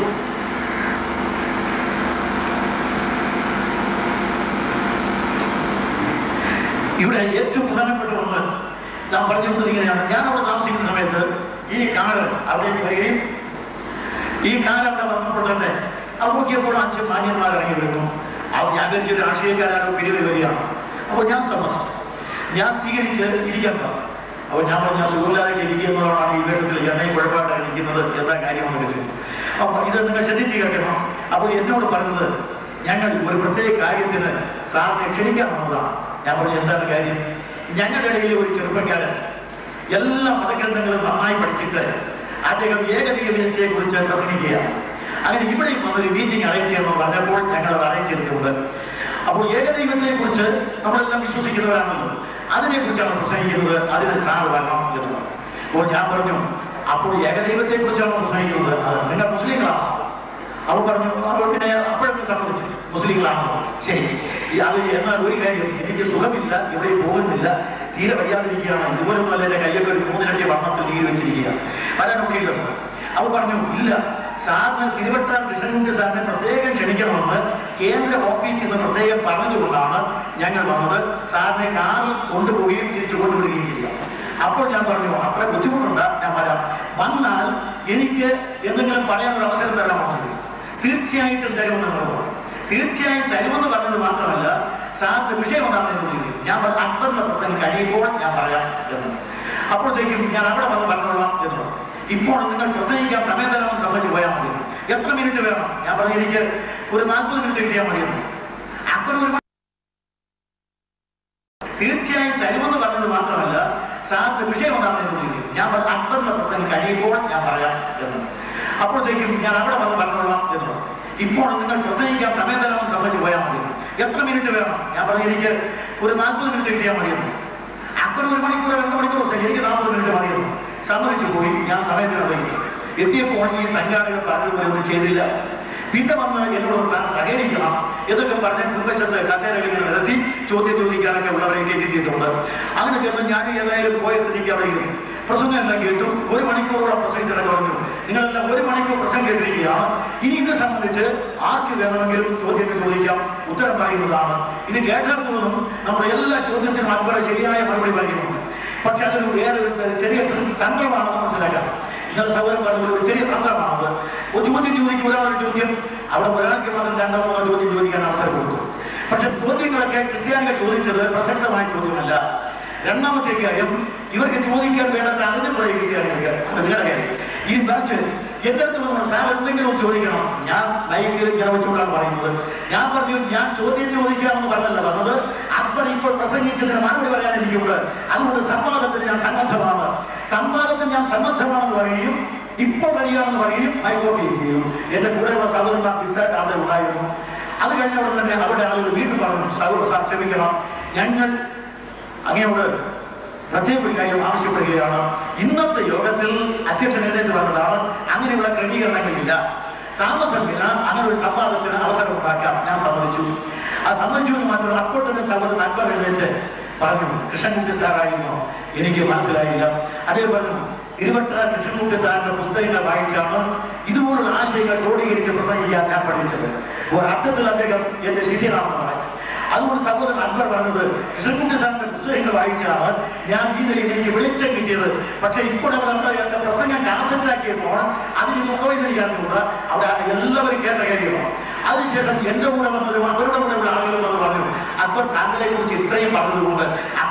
ഇവിടെ ഏറ്റവും പ്രധാനപ്പെട്ട ഒന്ന് ഞാൻ പറഞ്ഞിരുന്നത് ഇങ്ങനെയാണ് ഞാൻ അവിടെ താമസിക്കുന്ന സമയത്ത് ഈ കാറ് അവിടേക്ക് വരികയും ഈ കാർ അവിടെ വന്നപ്പോൾ തന്നെ അത് നോക്കിയപ്പോൾ അഞ്ച് മാന്യന്മാർ ഇറങ്ങി വരുന്നു അവർ ഞാൻ വിചാരിച്ചു രാഷ്ട്രീയക്കാരോ പിരിവ് വരികയാണ് അപ്പോൾ ഞാൻ സമ്മതിച്ചു ഞാൻ സ്വീകരിച്ച് ഇരിക്കാൻ പറഞ്ഞു അപ്പോൾ ഞാൻ പറഞ്ഞു ഞാൻ സുഖമില്ലാതെ ഇരിക്കുന്നതാണ് ഈ വേഷത്തിൽ എണ്ണയും കുഴപ്പമായിട്ടാണ് ഇരിക്കുന്നത് എന്താ കാര്യമെന്ന് ചോദിച്ചു അപ്പോൾ ഇത് നിങ്ങൾ ശ്രദ്ധിച്ച് കേൾക്കണം അപ്പോൾ എന്നോട് പറഞ്ഞത് ഞങ്ങൾ ഒരു പ്രത്യേക കാര്യത്തിന് സാറിനെ ക്ഷണിക്കാൻ വന്നതാണ് ഞാൻ പറഞ്ഞു എന്താണ് കാര്യം ഞങ്ങളുടെ ഇടയിൽ ഒരു ചെറുപ്പക്കാരൻ എല്ലാ മതഗ്രന്ഥങ്ങളും നന്നായി പഠിച്ചിട്ട് അദ്ദേഹം ഏകദൈവത്തെ കുറിച്ച് പ്രസംഗിക്കുകയാണ് അങ്ങനെ ഇവിടെയും വന്നൊരു മീറ്റിംഗ് അറേഞ്ച് ചെയ്യണമെന്ന് പറഞ്ഞപ്പോൾ ഞങ്ങൾ അത് അറേഞ്ച് ചെയ്തിട്ടുണ്ട് അപ്പോൾ ഏകദൈവത്തെ കുറിച്ച് നമ്മളെല്ലാം വിശ്വസിക്കുന്നവരാണല്ലോ അതിനെ കുറിച്ചാണ് പ്രസംഗിക്കുന്നത് അതിന് സാർ വരണം എന്ന് പറഞ്ഞു അപ്പോൾ ഞാൻ പറഞ്ഞു അപ്പോൾ ഏകദൈവത്തെ കുറിച്ചാണ് പ്രസംഗിക്കുന്നത് അത് നിങ്ങൾ മുസ്ലിങ്ങളാണോ അവൻ പറഞ്ഞു അപ്പോൾ പിന്നെ അപ്പോഴൊക്കെ സമ്മതിച്ചു മുസ്ലിങ്ങളാണോ ശരി ഈ അത് എന്നാൽ ഒരു കാര്യം എനിക്ക് സുഖമില്ല ഇവിടെ പോകുന്നില്ല തീരെ വയ്യാതിരിക്കുകയാണ് ഇതുപോലെ നല്ല എന്റെ കയ്യൊക്കെ ഒരു മൂന്നിരട്ടി വർണ്ണത്തിൽ നീര് വെച്ചിരിക്കുക വരാനൊക്കെ ഇല്ല അവൻ പറഞ്ഞു ഇല്ല സാറിന് തിരുവട്ടാം കൃഷ്ണൻകുട്ടി സാറിനെ പ്രത്യേകം ക്ഷണിക്കണമെന്ന് കേന്ദ്ര ഓഫീസിൽ നിന്ന് പ്രത്യേകം പറഞ്ഞുകൊണ്ടാണ് ഞങ്ങൾ വന്നത് സാറിനെ കാറിൽ കൊണ്ടുപോവുകയും തിരിച്ചു കൊണ്ടുവിടുകയും ചെയ്യുക അപ്പോൾ ഞാൻ പറഞ്ഞു അത്ര ബുദ്ധിമുട്ടുണ്ട് ഞാൻ വരാം വന്നാൽ എനിക്ക് എന്തെങ്കിലും പറയാനൊരു അവസരം തരാമെന്ന് തീർച്ചയായിട്ടും തരുമെന്ന് പറഞ്ഞു തീർച്ചയായും തരുമെന്ന് പറഞ്ഞത് മാത്രമല്ല സാറിന്റെ വിഷയം എന്താണെന്ന് ചോദിക്കും ഞാൻ പറഞ്ഞു അക്ബറിന്റെ പ്രസംഗം കഴിയുമ്പോൾ ഞാൻ പറയാം എന്ന് അപ്പോഴത്തേക്കും ഞാൻ അവിടെ വന്ന് പറഞ്ഞോളാം എന്ന് പറഞ്ഞു ഇപ്പോൾ നിങ്ങൾ പ്രസംഗിക്കാൻ സമയം തരാമെന്ന് സമ്മതിച്ച് പോയാൽ മതി എത്ര മിനിറ്റ് വേണം ഞാൻ പറഞ്ഞു എനിക്ക് ഒരു നാൽപ്പത് മിനിറ്റ് കിട്ടിയാൽ മതിയെന്ന് അക്ബർ ഒരു തീർച്ചയായും തരുമെന്ന് പറഞ്ഞത് മാത്രമല്ല സാറിന്റെ വിഷയം എന്താണെന്ന് ചോദിക്കും ഞാൻ പറഞ്ഞു അക്ബറിന്റെ പ്രസംഗം കഴിയുമ്പോൾ ഞാൻ പറയാം എന്ന് അപ്പോഴത്തേക്കും ഞാൻ അവിടെ വന്ന് പറഞ്ഞോളാം എന്ന് പറഞ്ഞു ഇപ്പോൾ നിങ്ങൾ പ്രസംഗിക്കാൻ സമയം തരാമെന്ന് സമ്മതിച്ച് പോയാൽ മതി എത്ര മിനിറ്റ് വേണം ഞാൻ പറഞ്ഞു എനിക്ക് ഒരു നാൽപ്പത് മിനിറ്റ് കിട്ടിയാൽ മതിയെന്ന് അക്ബർ ഒരു മണിക്കൂർ രണ്ട് മണിക്കൂർ ദിവസം എനിക്ക് നാൽപ്പത് മിനിറ്റ് മതിയെന്ന് സമ്മതിച്ചു പോയി ഞാൻ സമയത്തിന് അറിയിച്ചു എത്തിയപ്പോൾ ഈ സംഘാടകർ പറഞ്ഞതുപോലെ ഒന്നും ചെയ്തില്ല പിന്നെ വന്ന് എന്നോട് സാർ സഹകരിക്കണം എന്നൊക്കെ പറഞ്ഞ് കുമ്പശത്ത് കസേരകളിൽ നിരത്തി ചോദ്യം ചോദിക്കാനൊക്കെ ഉള്ളവരെ കേട്ടിട്ടുണ്ട് അങ്ങനെ ചെന്ന് ഞാൻ ഏതായാലും പോയ സ്ഥിതിക്ക് അവിടെ ഇരുന്നു പ്രസംഗം എല്ലാം കേട്ടു ഒരു മണിക്കൂറോളം പ്രസംഗിച്ചിടക്ക് പറഞ്ഞു നിങ്ങളെല്ലാം ഒരു മണിക്കൂർ പ്രസംഗം കേട്ടിരിക്കുകയാണ് ഇനി ഇത് സംബന്ധിച്ച് ആർക്ക് വേണമെങ്കിലും ചോദ്യങ്ങൾ ചോദിക്കാം ഉത്തരം പറയുന്നതാണ് ഇത് കേട്ടാൽ പോലും നമ്മുടെ എല്ലാ ചോദ്യത്തിനും അതുപോലെ ശരിയായ മറുപടി പറയുന്നുണ്ട് പക്ഷെ അതൊരു വേറെ ഒരു ചെറിയ തന്ത്രമാണെന്ന് മനസ്സിലാക്കാം ഇന്നത്തെ സൗകര്യം പറഞ്ഞ ഒരു ചെറിയ തന്ത്രമാണത് ഒരു ചോദ്യം ചോദിക്കും ഒരാളൊരു ചോദ്യം അവിടെ ഒരാൾക്ക് മാത്രം രണ്ടോ മൂന്നോ ചോദ്യം ചോദിക്കാൻ അവസരം കൊടുക്കും പക്ഷെ ചോദ്യങ്ങളൊക്കെ ക്രിസ്ത്യാനികൾ ചോദിച്ചത് പ്രസക്തമായ ചോദ്യമല്ല രണ്ടാമത്തെ കാര്യം ഇവർക്ക് ചോദിക്കാൻ വേണ്ടത് അതിന് കുറേ ക്രിസ്ത്യാനികൾക്ക് അത് നിങ്ങളുടെ കാര്യം ഈ മറിച്ച് എന്റെ അടുത്ത് വന്ന് സാർ എന്തെങ്കിലും ചോദിക്കണം ഞാൻ മൈക്കിൽ ഇങ്ങനെ വെച്ചുകൊണ്ടാണ് പറയുന്നത് ഞാൻ പറഞ്ഞു ഞാൻ ചോദ്യം ചോദിക്കാമെന്ന് പറഞ്ഞല്ല പറഞ്ഞത് അക്ബർ ഇപ്പോൾ പ്രസംഗിച്ചതിന് മറുപടി പറയാൻ എനിക്കുണ്ട് അതുകൊണ്ട് സംവാദത്തിന് ഞാൻ സന്നദ്ധമാണ് സംവാദത്തിന് ഞാൻ സന്നദ്ധമാണെന്ന് പറയുകയും ഇപ്പോൾ വരികയാണെന്ന് പറയുകയും ഹൈക്കോടതി ചെയ്തു എന്റെ കൂടെയുള്ള സഹോദരന്മാർ പിസ്സായിട്ട് അവിടെ ഉണ്ടായിരുന്നു അത് കഴിഞ്ഞവിടെ തന്നെ അവിടെ ആളുകൾ വീണ്ടും പറഞ്ഞു സഹോദര സാർ ക്ഷമിക്കണം ഞങ്ങൾ അങ്ങയോട് പ്രത്യേക ഒരു കാര്യം ആവശ്യപ്പെടുകയാണ് ഇന്നത്തെ യോഗത്തിൽ അധ്യക്ഷൻ എഴുന്നേറ്റ് പറഞ്ഞതാണ് അങ്ങനെയുള്ള ക്രമീകരണങ്ങളില്ല താമസത്തിന് അങ്ങനെ ഒരു സംവാദത്തിന് അവസരം ഉണ്ടാക്കാം ഞാൻ സമ്മതിച്ചു ആ സമ്മതിച്ചു എന്ന് മാത്രമല്ല അപ്പോൾ തന്നെ സഹോദരൻ അക്ബർ എഴുന്നേറ്റ് പറഞ്ഞു കൃഷ്ണൻകുട്ടി സാറായിരുന്നു എനിക്ക് മനസ്സിലായില്ല അതേ പറഞ്ഞു ഇരുവട്ട കൃഷ്ണൻകുട്ടി സാറിന്റെ പുസ്തകങ്ങൾ വായിച്ചാണ് ഇതുപോലുള്ള ആശയങ്ങൾ ക്രോഡീകരിച്ച് പ്രസംഗിക്കാൻ ഞാൻ പഠിച്ചത് ഒരു അർത്ഥത്തിൽ അദ്ദേഹം എന്റെ ശിഷ്യനാണെന്ന് പറഞ്ഞു അതുകൊണ്ട് സഹോദരൻ അക്ബർ പറഞ്ഞത് കൃഷ്ണൻകുട്ടി സാറിന്റെ പുസ്തകങ്ങൾ വായിച്ചാണ് ഞാൻ ഈ നിലയിൽ എനിക്ക് വെളിച്ചം കിട്ടിയത് പക്ഷെ ഇപ്പോൾ അവർ നമ്മുടെ എന്റെ പ്രസംഗം കാസറ്റാക്കിയപ്പോൾ അതിന് മുഖവിതരിക്കാത്തതുകൊണ്ട് അവിടെ എല്ലാവരും കേട്ട കാര്യമാണ് അതിനുശേഷം എന്റെ കൂടെ വന്നതും അവരുടെ കൂടെ ഉള്ള ആളുകൾ വന്ന് പറഞ്ഞു അക്ബർ താങ്കളെ കുറിച്ച് ഇത്രയും പറഞ്ഞതുകൊണ്ട് അക്ബർ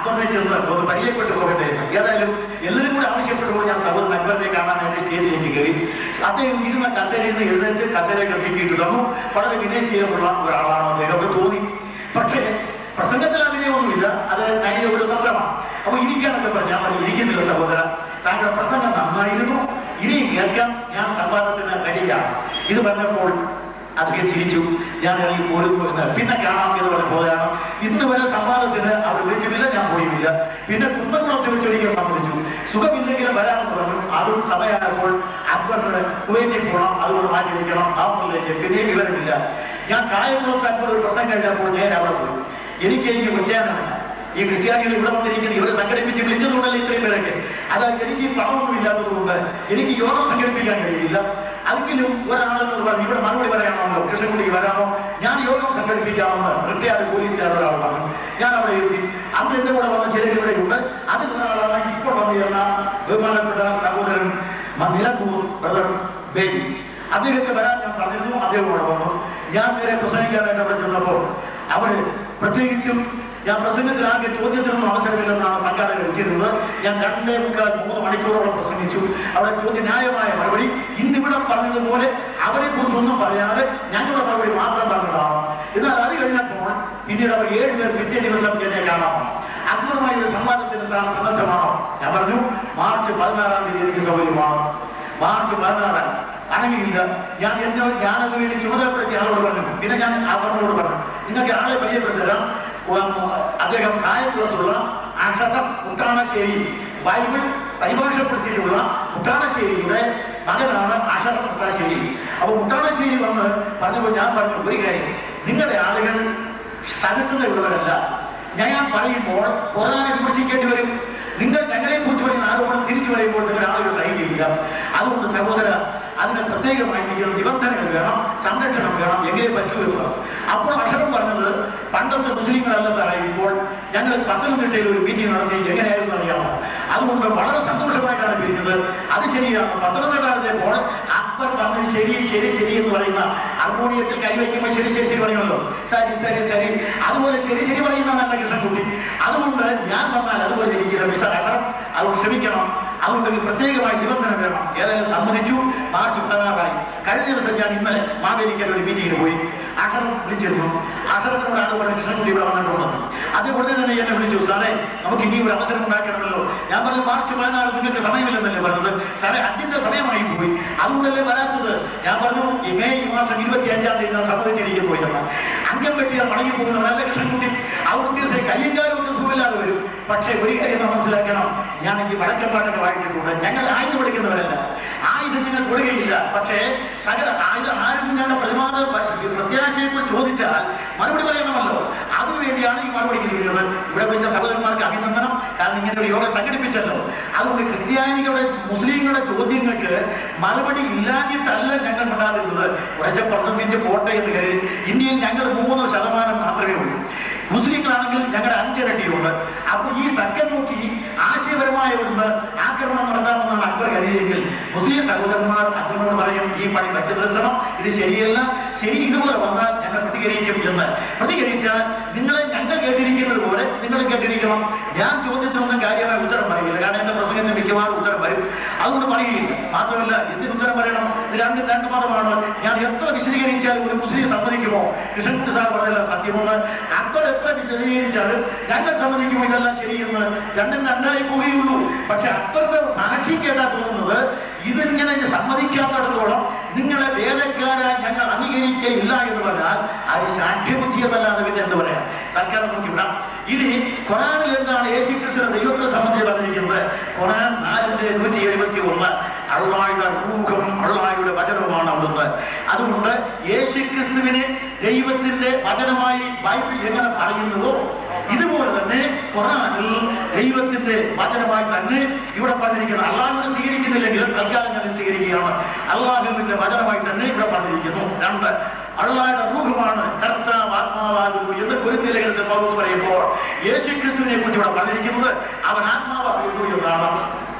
അക്ബറിനെ ചെന്ന് ഒന്ന് പരിചയപ്പെട്ടു പോകട്ടെ എന്ന്. ഏതായാലും എല്ലാവരും കൂടെ ആവശ്യപ്പെട്ടപ്പോൾ ഞാൻ സഹോദരൻ അക്ബറിനെ കാണാൻ വേണ്ടി സ്റ്റേജിലേക്ക് കയറി അദ്ദേഹം ഇരുന്ന കസേരയിൽ നിന്ന് എഴുന്നേറ്റ് കസേരയൊക്കെ നീക്കിയിട്ട് തന്നു വളരെ വിനയശീലമുള്ള ഒരാളാണ് അദ്ദേഹം ഒക്കെ തോന്നി പക്ഷേ പ്രസംഗത്തിൽ അഭിനയമൊന്നുമില്ല അത് കഴിഞ്ഞ ഒരു തന്ത്രമാണ് അപ്പൊ ഇരിക്കാനൊക്കെ പറഞ്ഞു ഞാൻ പറഞ്ഞു ഇരിക്കുന്നില്ല സഹോദര താങ്കളുടെ പ്രസംഗം നന്നായിരുന്നു ഇനിയും കേൾക്കാം ഞാൻ സംവാദത്തിന് കഴിയാണ് ഇത് പറഞ്ഞപ്പോൾ അദ്ദേഹം ചിരിച്ചു ഞാൻ ഇറങ്ങി പോരുന്നു എന്ന് പിന്നെ കാണാം എന്ന് പറഞ്ഞ പോലെയാണ് ഇന്ന് വരെ സംവാദത്തിന് അവർ വിളിച്ചിട്ടില്ല ഞാൻ പോയില്ല പിന്നെ കുന്നംകുളത്ത് വെച്ച് ഒരിക്കൽ സംബന്ധിച്ചു സുഖമില്ലെങ്കിലും വരാമെന്ന് പറഞ്ഞു അതും സമയമായപ്പോൾ അക്ബറിന് കുവൈറ്റിൽ പോകണം അതുകൊണ്ട് മാറ്റി വയ്ക്കണം ആ മുന്നിലേക്ക് പിന്നെ വിവരമില്ല ഞാൻ കായംകുളത്ത് അക്ബർ ഒരു പ്രസംഗം കഴിഞ്ഞപ്പോൾ നേരെ അവിടെ പോയി എനിക്ക് എനിക്ക് വിജ്ഞാനമില്ല ഈ ക്രിസ്ത്യാനികൾ ഇവിടെ വന്നിരിക്കുന്നത് ഇവരെ സംഘടിപ്പിച്ച് വിളിച്ചതുകൊണ്ടല്ലേ ഇത്രയും പേരൊക്കെ അതാ എനിക്ക് പണമൊന്നും ഇല്ലാത്തതുകൊണ്ട് എനിക്ക് യോഗം സംഘടിപ്പിക്കാൻ കഴിയില്ല അതെങ്കിലും ഒരാളെന്ന് പറഞ്ഞു ഇവിടെ മറുപടി പറയാമോ കൃഷ്ണൻകുടിക്ക് വരാമോ ഞാൻ യോഗം സംഘടിപ്പിക്കാമെന്ന് റിട്ടയർഡ് പോലീസുകാർ ഒരാൾ പറഞ്ഞു ഞാൻ അവിടെ എത്തി അന്ന് എന്റെ കൂടെ വന്ന ചിലർ ഇവിടെ ഉണ്ട് അതിൽ ഒരാളാണ് ഇപ്പോൾ വന്നു ചേർന്ന ബഹുമാനപ്പെട്ട സഹോദരൻ മ- നിലമ്പൂർ ബ്രദർ ബേബി അദ്ദേഹത്തെ വരാൻ ഞാൻ പറഞ്ഞിരുന്നു അദ്ദേഹം ഇവിടെ വന്നു ഞാൻ നേരെ പ്രസംഗിക്കാനായിട്ട് അവിടെ ചെന്നപ്പോൾ അവര് പ്രത്യേകിച്ചും ഞാൻ പ്രസംഗത്തിൽ ആകെ ചോദ്യത്തിനൊന്നും അവസരമില്ലെന്നാണ് സംഘാടകർ വെച്ചിരുന്നത് ഞാൻ രണ്ടേ മുക്കാൽ മൂന്ന് മണിക്കൂറോളം പ്രസംഗിച്ചു അവിടെ ചോദ്യ ന്യായമായ മറുപടി ഇന്നിവിടെ പറഞ്ഞതുപോലെ അവരെ കുറിച്ചൊന്നും പറയാതെ ഞങ്ങളുടെ മറുപടി മാത്രം പറഞ്ഞതാണ് എന്നാൽ അത് കഴിഞ്ഞപ്പോൾ പിന്നീട് അവർ ഏഴ് പേർ പിറ്റേ ദിവസം എന്നെ കാണാമോ അക്ബറുമായി ഒരു സംവാദത്തിന് സാർ സന്നദ്ധമാണോ ഞാൻ പറഞ്ഞു മാർച്ച് പതിനാറാം തീയതി എനിക്ക് സൗകര്യമാണ് മാർച്ച് പതിനാറാം അനങ്ങിയില്ല ഞാൻ എന്നോട് ഞാനത് വേണ്ടി ചുമതലപ്പെടുത്തിയ ആളോട് പറഞ്ഞു പിന്നെ ഞാൻ അവരോട് പറഞ്ഞു നിങ്ങൾക്ക് ആളെ പരിചയപ്പെടുത്തരാം ഉം, അദ്ദേഹം കായംകുളത്തുള്ള അക്ഷരം മുട്ടാണശ്ശേരി ബൈബിൾ പരിഭാഷപ്പെടുത്തിയിട്ടുള്ള മുട്ടാണശ്ശേരിയുടെ മകനാണ് അക്ഷരം മുട്ടാശ്ശേരി അപ്പൊ മുട്ടാണശ്ശേരി വന്ന് പറഞ്ഞപ്പോൾ ഞാൻ പറഞ്ഞു ഒരു കാര്യം നിങ്ങളുടെ ആളുകൾ സ്ഥലത്തുനിന്നുള്ളവരല്ല ഞാൻ പറയുമ്പോൾ ഖുർആനെ വിമർശിക്കേണ്ടി വരും നിങ്ങൾ ഞങ്ങളെ കുറിച്ച് പറയുന്ന ആരോപണം തിരിച്ചു പറയുമ്പോൾ നിങ്ങൾ ആളുകൾ സഹിക്കുകയില്ല അതുകൊണ്ട് സഹോദര അതിന് പ്രത്യേകമായിരിക്കുന്ന നിബന്ധനകൾ വേണം സംരക്ഷണം വേണം എങ്ങനെ പറ്റൂ എന്ന് പറഞ്ഞു. അപ്പോൾ അക്ഷരം പറഞ്ഞത് പണ്ടത്തെ മുസ്ലിങ്ങളല്ല സാറേ ഇപ്പോൾ ഞങ്ങൾ പത്തനംതിട്ടയിൽ ഒരു മീറ്റിംഗ് നടത്തി എങ്ങനെയായിരുന്നു അറിയാമോ അതുകൊണ്ട് വളരെ സന്തോഷമായിട്ടാണ് പിരിഞ്ഞത് അത് ശരിയാണ് പത്തനംതിട്ടപ്പോൾ അക്ബർ പറഞ്ഞത് ശരി ശരി ശരി എന്ന് പറയുന്ന ഹാർമോണിയത്തിൽ കൈവയ്ക്കുമ്പോൾ ശരി ശരി ശരി പറയുമല്ലോ ശരി ശരി ശരി അതുപോലെ ശരി ശരി പറയുന്ന നല്ല കൃഷ്ണൻകുട്ടി അതുകൊണ്ട് ഞാൻ വന്നാൽ അതുപോലെ ഇരിക്കുന്ന മിസ്റ്റർ അക്ഷരം അതുകൊണ്ട് ക്ഷമിക്കണം അതുകൊണ്ട് ഒരു പ്രത്യേകമായ നിബന്ധന വേണം ഏതായാലും സമ്മതിച്ചു മാർച്ച് പതിനാറായി കഴിഞ്ഞ ദിവസം ഞാൻ ഇന്നലെ മാവേലിക്കൽ ഒരു മീറ്റിംഗിന് പോയി അക്ഷരം വിളിച്ചിരുന്നു അക്ഷരത്തിനോട് ആൾ പറഞ്ഞ കൃഷ്ണൻകുട്ടി ഇവിടെ വന്നിട്ടുണ്ടെന്ന് അത് ഉടനെ തന്നെ എന്നെ വിളിച്ചു സാറേ നമുക്ക് ഇനി ഒരു അവസരം ഉണ്ടാക്കണമല്ലോ ഞാൻ പറഞ്ഞു മാർച്ച് പതിനാറ് നിങ്ങൾക്ക് സമയമില്ലെന്നല്ലേ പറഞ്ഞത് സാറേ അഞ്ചിന്റെ സമയമായി പോയി അതുകൊണ്ടല്ലേ വരാത്തത് ഞാൻ പറഞ്ഞു ഈ മെയ് ഈ മാസം ഇരുപത്തി അഞ്ചാം തീയതി ഞാൻ സമ്മതിച്ചിരിക്കുന്നു എന്ന് അംഗം വെട്ടിയാൽ മടങ്ങി പോകുന്ന നല്ല കൃഷ്ണൻകുട്ടി ആ ഉദ്ദേശം കയ്യും കാലും ഒക്കെ സുഖമില്ലാതെ വരും പക്ഷേ ഒരു കാര്യം നാം മനസ്സിലാക്കണം ഞാൻ ഈ വടക്കപ്പാട്ടൊക്കെ വായിച്ചിട്ടുണ്ട് ഞങ്ങൾ ആയുധം എടുക്കുന്നവരല്ല ആയുധം നിങ്ങൾ കൊടുക്കുകയില്ല പക്ഷേ സകല ആയുധ ആരും ഞങ്ങളുടെ പ്രതിമാത പ്രത്യാശയെക്കുറിച്ച് ചോദിച്ചാൽ മറുപടി പറയണമല്ലോ അതിനുവേണ്ടിയാണ് ഈ മറുപടി കിട്ടുന്നത് ഇവിടെ വെച്ച സഹോദരന്മാർക്ക് അഭിനന്ദനം കാരണം ഇങ്ങനെ ഒരു യോഗം സംഘടിപ്പിച്ചല്ലോ അതുകൊണ്ട് ക്രിസ്ത്യാനികളുടെ മുസ്ലിങ്ങളുടെ ചോദ്യങ്ങൾക്ക് മറുപടി ഇല്ലാഞ്ഞിട്ടല്ല ഞങ്ങൾ ഉണ്ടാകുന്നത് കുറച്ച് പ്രവർത്തിച്ച് പോട്ടെ എന്ന് കരുതി ഇന്ത്യയിൽ ഞങ്ങൾ മൂന്ന് ശതമാനം മാത്രമേ ഉള്ളൂ മുസ്ലിങ്ങളാണെങ്കിൽ ഞങ്ങളുടെ അഞ്ചിരട്ടിയുണ്ട് അപ്പൊ ഈ തക്കം നോക്കി ആശയപരമായ ഒന്ന് ആക്രമണം നടത്താമെന്നാണ് അക്ബർ കരുതിയെങ്കിൽ മുസ്ലിം സഹോദരന്മാർ അക്ബറിനോട് പറയും ഈ പണി വെച്ചു നിർത്തണം ഇത് ശരിയല്ല ശരി ഇതുപോലെ വന്നാൽ ഞങ്ങൾ പ്രതികരിക്കും എന്ന് പ്രതികരിച്ചാൽ നിങ്ങളെ ഞങ്ങൾ കേട്ടിരിക്കുന്നത് പോലെ നിങ്ങൾ കേട്ടിരിക്കണം ഞാൻ ചോദ്യത്തിനൊന്നും കാര്യമായ ഉത്തരം പറയില്ല കാരണം എന്റെ പ്രസംഗത്തിന് മിക്കവാറും ഉത്തരം വരും അതുകൊണ്ട് പറയുകയില്ല മാത്രമല്ല എന്തിന് ഉത്തരം പറയണം ഇത് രണ്ട് രണ്ട് മതമാണ് ഞാൻ എത്ര വിശദീകരിച്ചാലും ഒരു മുസ്ലിം സമ്മതിക്കുമോ കൃഷ്ണൻകുട്ടി സാർ പറഞ്ഞല്ല സത്യമെന്ന് അക്ബർ എത്ര വിശദീകരിച്ചാലും ഞങ്ങൾ സമ്മതിക്കുമോ ഇതെല്ലാം ശരിയെന്ന് രണ്ടും രണ്ടായി പോവുകയുള്ളൂ പക്ഷെ അക്ബറിന്റെ സാക്ഷി കേട്ടാ തോന്നുന്നത് ഇതിങ്ങനെ സമ്മതിക്കാത്തടത്തോളം നിങ്ങളെ വേദക്കാരായി ഞങ്ങൾ അംഗീകരിക്കയില്ല എന്ന് പറഞ്ഞാൽ അത് സാഠ്യബുദ്ധിയെന്നല്ലാതെ പിന്നെ എന്ത് പറയാം തൽക്കാലം നോക്കി വിടാം ഇനി ഖുറാനിൽ എന്താണ് യേശു ക്രിസ്തുവിന്റെ ദൈവത്തെ സംബന്ധിച്ച് പറഞ്ഞിരിക്കുന്നത് ഖുറാൻ നാലിന്റെ നൂറ്റി എഴുപത്തി ഒന്ന് അള്ളായുടെ റൂഹം അള്ളായുടെ വചനവുമാണ് അവിടുന്ന് അതുകൊണ്ട് യേശു ക്രിസ്തുവിനെ ദൈവത്തിന്റെ വചനമായി ബൈബിൾ എങ്ങനെ പറയുന്നുവോ ഇതുപോലെ തന്നെ ഖുറാനിൽ ദൈവത്തിന്റെ വചനമായി തന്നെ ഇവിടെ പറഞ്ഞിരിക്കുന്നത് അള്ളാഹിനെ സ്വീകരിക്കുന്നില്ലെങ്കിലും തൽക്കാലം ഞാൻ സ്വീകരിക്കുകയാണ് അള്ളാഹുവിന്റെ വചനമായി തന്നെ ഇവിടെ പറഞ്ഞിരിക്കുന്നു രണ്ട് അള്ളാഹുടെ റൂഹമാണ് കർത്താവ് ആത്മാവാകുന്നു എന്ന് കുരുത്തിലകത്തെ പൗരസ് പറയുമ്പോൾ യേശു ക്രിസ്തുവിനെ കുറിച്ച് ഇവിടെ പറഞ്ഞിരിക്കുന്നത് അവൻ ആത്മാവാകുന്നു എന്നാണ്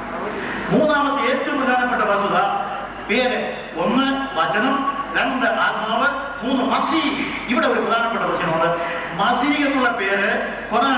മൂന്നാമത്തെ ഏറ്റവും പ്രധാനപ്പെട്ട വസ്തുത പേര് ഒന്ന് വചനം രണ്ട് ആത്മാവ് മൂന്ന് മസീ ഇവിടെ ഒരു പ്രധാനപ്പെട്ട പ്രശ്നമുണ്ട് മസീ എന്നുള്ള പേര് ഖുറാനിൽ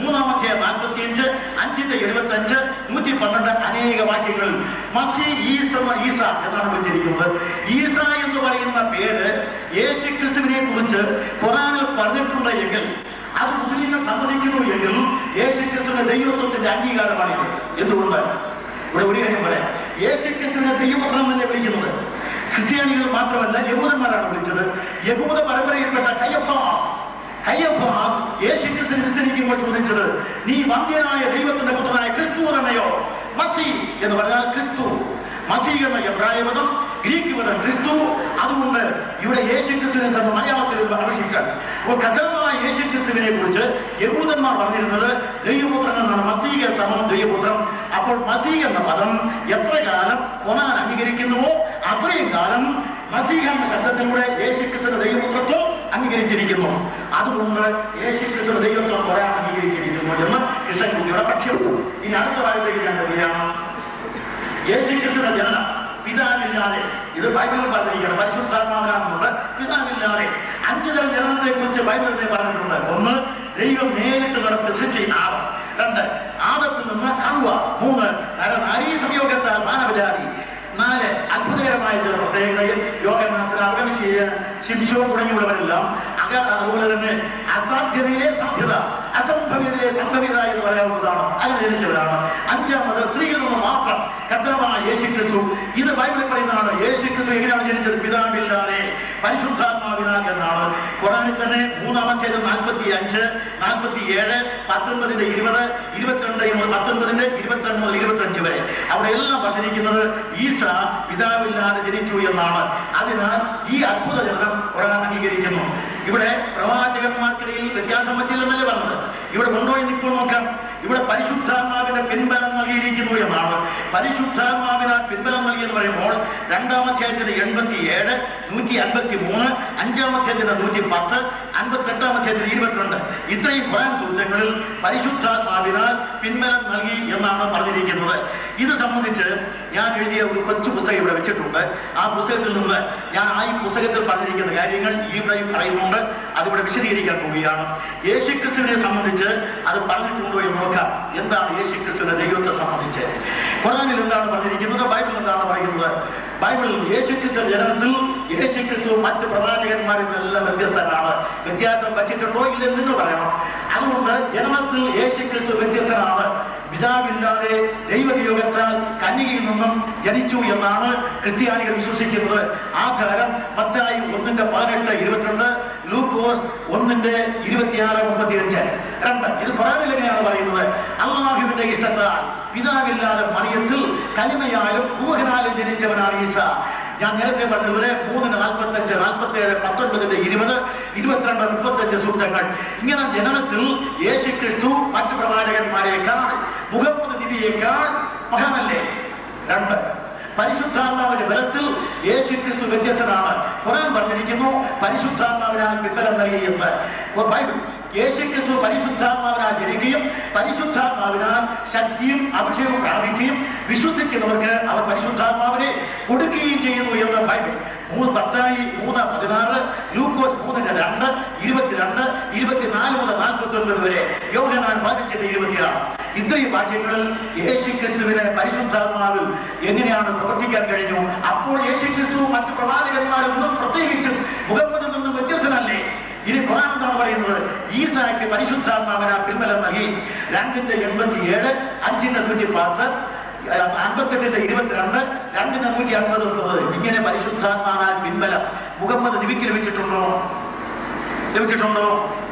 മൂന്നാമത്തെ നാൽപ്പത്തി അഞ്ച് അഞ്ചിന്റെ എഴുപത്തി അഞ്ച് നൂറ്റി പന്ത്രണ്ട് അനേക വാക്യങ്ങൾ മസി ഈസ ഈസ എന്നാണ് വിളിച്ചിരിക്കുന്നത് ഈസ എന്ന് പറയുന്ന പേര് യേശു ക്രിസ്തുവിനെ കുറിച്ച് ഖുറാനിൽ പറഞ്ഞിട്ടുണ്ട് എങ്കിൽ അത് മുസ്ലിങ്ങൾ സമ്മതിക്കുന്നു എങ്കിൽ യേശു ക്രിസ്തുവിന്റെ ദൈവത്വത്തിന്റെ അംഗീകാരമാണിത് എന്തുകൊണ്ട് ഇവിടെ ഒരു കാര്യം പറയാം യേശു ക്രിസ്തുവിനെ ദൈവപുത്രം തന്നെ വിളിക്കുന്നത് ക്രിസ്ത്യാനികൾ മാത്രമല്ല യഹൂദന്മാരാണ് വിളിച്ചത് യഹൂദ പരമ്പരയിൽപ്പെട്ട കയ്യഫാസ് കയ്യഫാസ് യേശു ക്രിസ്തുവിനെ വിസ്തരിക്കുമ്പോൾ ചോദിച്ചത് നീ വന്ധ്യനായ ദൈവത്തിന്റെ പുത്രനായ ക്രിസ്തു തന്നെയോ മസി എന്ന് പറഞ്ഞാൽ ക്രിസ്തു മസി എന്ന എബ്രായ പദം ഗ്രീക്ക് പദം ക്രിസ്തു അതുകൊണ്ട് ഇവിടെ യേശു ക്രിസ്തുവിനെ സമം മലയാളത്തിൽ ആവശ്യിക്കാൻ അപ്പോൾ കഥമായ യേശു ക്രിസ്തുവിനെ കുറിച്ച് യഹൂദന്മാർ പറഞ്ഞിരുന്നത് ദൈവപുത്രൻ എന്നാണ് മസീക സമം ദൈവപുത്രം അപ്പോൾ മസീഹ് എന്ന പദം എത്ര കാലം കൊനാൻ അംഗീകരിക്കുന്നുവോ അത്രയും കാലം മസീഹ എന്ന ശബ്ദത്തിലൂടെ യേശു ക്രിസ്തുവിന്റെ ദൈവപുത്രത്വം അംഗീകരിച്ചിരിക്കുന്നു അതുകൊണ്ട് യേശു ക്രിസ്തുവിന്റെ ദൈവത്വം കുറെ അംഗീകരിച്ചിരിക്കുന്നു എന്ന് കൃഷ്ണൻകുട്ടിയുടെ പക്ഷം ഇനി അടുത്ത ഭാഗത്തേക്ക് ഞാൻ വരികയാണ് യേശുക്രിസ്തുവിന്റെ ജനനം പിതാവില്ലാതെ ഇത് ബൈബിളിൽ പറഞ്ഞിരിക്കണം പരിശുദ്ധാത്മാവിനാണെന്നുണ്ട് പിതാവില്ലാതെ അഞ്ചു തരം ജനനത്തെ കുറിച്ച് ബൈബിളിൽ പറഞ്ഞിട്ടുണ്ട് ഒന്ന് ദൈവം നേരിട്ട് നടത്തി സൃഷ്ടി ആദം രണ്ട് ആദത്തിൽ നിന്ന് ഹവ്വ മൂന്ന് നാരീ സംയോഗത്താൽ മാനവജാതി നാല് അത്ഭുതകരമായ ചില പ്രത്യേകതയിൽ യോഗനാസന അർഗമിശീയ ശിംശോ തുടങ്ങിയുള്ളവരെല്ലാം അക അതുപോലെ തന്നെ അസാധ്യതയിലെ സാധ്യത അസംഭവ്യതയിലെ സംഭവ്യത എന്ന് പറയാവുന്നതാണ് അതിന് ജനിച്ചവരാണ് അഞ്ചാമത് സ്ത്രീയിൽ നിന്ന് മാത്രം കർത്തവമായ യേശു ക്രിസ്തു ഇത് ബൈബിളിൽ പറയുന്നതാണ് യേശു ക്രിസ്തു എങ്ങനെയാണ് ജനിച്ചത് പിതാവില്ലാതെ പരിശുദ്ധാത്മാവിനാൽ എന്നാണ് ഖുറാനിൽ തന്നെ മൂന്നാമത്തേത് നാൽപ്പത്തി അഞ്ച് നാൽപ്പത്തി ഏഴ് പത്തൊൻപതിന്റെ ഇരുപത് ഇരുപത്തിരണ്ട് മുതൽ പത്തൊൻപതിന്റെ ഇരുപത്തിരണ്ട് മുതൽ ഇരുപത്തഞ്ച് വരെ അവിടെ എല്ലാം പറഞ്ഞിരിക്കുന്നത് ഈസ പിതാവില്ലാതെ ജനിച്ചു എന്നാണ് അതിനാൽ ഈ അത്ഭുത ജനം ഖുറാൻ അംഗീകരിക്കുന്നു ഇവിടെ പ്രവാചകന്മാർക്കിടയിൽ വ്യത്യാസം വച്ചില്ലെന്നല്ലേ പറഞ്ഞത് ഇവിടെ ഉണ്ടോ എന്ന് ഇപ്പോൾ നോക്കാം ഇവിടെ പരിശുദ്ധാത്മാവിന്റെ പിൻബലം നൽകിയിരിക്കുന്നു എന്നാണ് പരിശുദ്ധാത്മാവിനാൽ പിൻബലം നൽകി എന്ന് പറയുമ്പോൾ രണ്ടാമധ്യായത്തിന് എൺപത്തി ഏഴ് നൂറ്റി അൻപത്തി മൂന്ന് അഞ്ചാമധ്യായത്തിന് നൂറ്റി പത്ത് അൻപത്തെട്ടാമധ്യായത്തിന് ഇരുപത്തിരണ്ട് ഇത്രയും ഖുറാൻ സൂത്രങ്ങളിൽ പരിശുദ്ധാത്മാവിനാൽ പിൻബലം നൽകി എന്നാണ് പറഞ്ഞിരിക്കുന്നത് ഇത് സംബന്ധിച്ച് ഞാൻ എഴുതിയ ഒരു കൊച്ചു പുസ്തകം ഇവിടെ വെച്ചിട്ടുണ്ട് ആ പുസ്തകത്തിൽ നിന്ന് ഞാൻ ആ ഈ പുസ്തകത്തിൽ പറഞ്ഞിരിക്കുന്ന കാര്യങ്ങൾ ഇവിടെ പറയുന്നുണ്ട് അതിവിടെ വിശദീകരിക്കാൻ പോവുകയാണ് യേശുക്രിസ്തുവിനെ സംബന്ധിച്ച് അത് പറഞ്ഞിട്ടുണ്ടോ എന്ന് നോക്കാം എന്താണ് യേശുക്രിസ്തുവിന്റെ ദൈവത്തെ സംബന്ധിച്ച് ഖുറാനിൽ എന്താണ് പറഞ്ഞിരിക്കുന്നത് ബൈബിളിൽ എന്താണ് പറയുന്നത് ബൈബിളിൽ യേശുക്രിസ്തു ജനനത്തിൽ യേശുക്രിസ്തു മറ്റ് പ്രവാചകന്മാരിൽ നിന്നെല്ലാം വ്യത്യസ്തനാണ് വ്യത്യാസം വച്ചിട്ടുണ്ടോ ഇല്ലെന്ന് നിങ്ങൾ പറയണം അതുകൊണ്ട് ജനനത്തിൽ യേശുക്രിസ്തു വ്യത്യസ്തനാണ് പിതാവില്ലാതെ ദൈവനിയോഗത്താൽ കന്യകയിൽ നിന്നും ജനിച്ചു എന്നാണ് ക്രിസ്ത്യാനികൾ വിശ്വസിക്കുന്നത് ആധാരം പത്തായി ഒന്നിന്റെ പതിനെട്ട് ഇരുപത്തിരണ്ട് ലൂക്കോസ് ഒന്നിന്റെ ഇരുപത്തിയാറ് മുപ്പത്തിയഞ്ച് രണ്ട് ഇത് ഖുറാനിൽ എങ്ങനെയാണ് പറയുന്നത് അള്ളാഹുവിന്റെ ഇഷ്ടത്താൽ പിതാവില്ലാതെ മറിയത്തിൽ കലിമയാലും ഊഹനാലും ജനിച്ചവനാണ് ഈസ ഞാൻ നേരത്തെ പറഞ്ഞതുപോലെ മൂന്നിന് നാൽപ്പത്തഞ്ച് നാൽപ്പത്തി ഏഴ് പത്തൊൻപതിന്റെ ഇരുപത് ഇരുപത്തിരണ്ട് മുപ്പത്തഞ്ച് സൂക്തങ്ങൾ ഇങ്ങനെ ജനനത്തിൽ യേശു ക്രിസ്തു മറ്റു പ്രവാചകന്മാരെക്കാൾ മുഹമ്മദ് നബിയേക്കാൾ മഹാനല്ലേ രണ്ട് പരിശുദ്ധാത്മാവിന്റെ ബലത്തിൽ യേശു ക്രിസ്തു വ്യത്യസ്തനാണ് ഖുറാൻ പറഞ്ഞിരിക്കുന്നു പരിശുദ്ധാത്മാവിനാൽ പിൻബലം നൽകിയെന്ന് ബൈബിൾ യേശു ക്രിസ്തു പരിശുദ്ധാത്മാവിനാൽ ജനിക്കുകയും പരിശുദ്ധാത്മാവിനാൽ ശക്തിയും അഭിഷേകവും പ്രാപിക്കുകയും വിശ്വസിക്കുന്നവർക്ക് അവർ പരിശുദ്ധാത്മാവിനെ കൊടുക്കുകയും ചെയ്യുന്നു എന്ന് ബൈബിൾ മൂന്ന് പത്തായി മൂന്ന് പതിനാറ് ലൂക്കോസ് മൂന്നിന്റെ രണ്ട് ഇരുപത്തിരണ്ട് ഇരുപത്തിനാല് മുതൽ നാൽപ്പത്തി ഒൻപത് വരെ യോഹനാൻ പതിനഞ്ചിന്റെ ഇരുപത്തിയാറ് ഇത്രയും വാക്യങ്ങളിൽ യേശു ക്രിസ്തുവിനെ പരിശുദ്ധാത്മാവിൽ എങ്ങനെയാണ് പ്രവർത്തിക്കാൻ കഴിഞ്ഞു അപ്പോൾ യേശു ക്രിസ്തു മറ്റു പ്രവാചകന്മാരിൽ നിന്നും പ്രത്യേകിച്ചും മുഖമ്മദിൽ നിന്നും വ്യത്യസ്തനല്ലേ ഇനി ഖുറാൻ എന്താണ് പറയുന്നത് ഈസായ്ക്ക് പരിശുദ്ധാത്മാവിനാൽ പിൻബലം നൽകി രണ്ടിന്റെ എൺപത്തി ഏഴ് അഞ്ചിന്റെ നൂറ്റി പത്ത് അൻപത്തെട്ടിന്റെ ഇരുപത്തിരണ്ട് രണ്ടിന്റെ നൂറ്റി അൻപത് ഒൻപത് ഇങ്ങനെ പരിശുദ്ധാത്മാനാൽ പിൻബലം മുഹമ്മദ് നബിക്ക് ലഭിച്ചിട്ടുണ്ടോ ലഭിച്ചിട്ടുണ്ടോ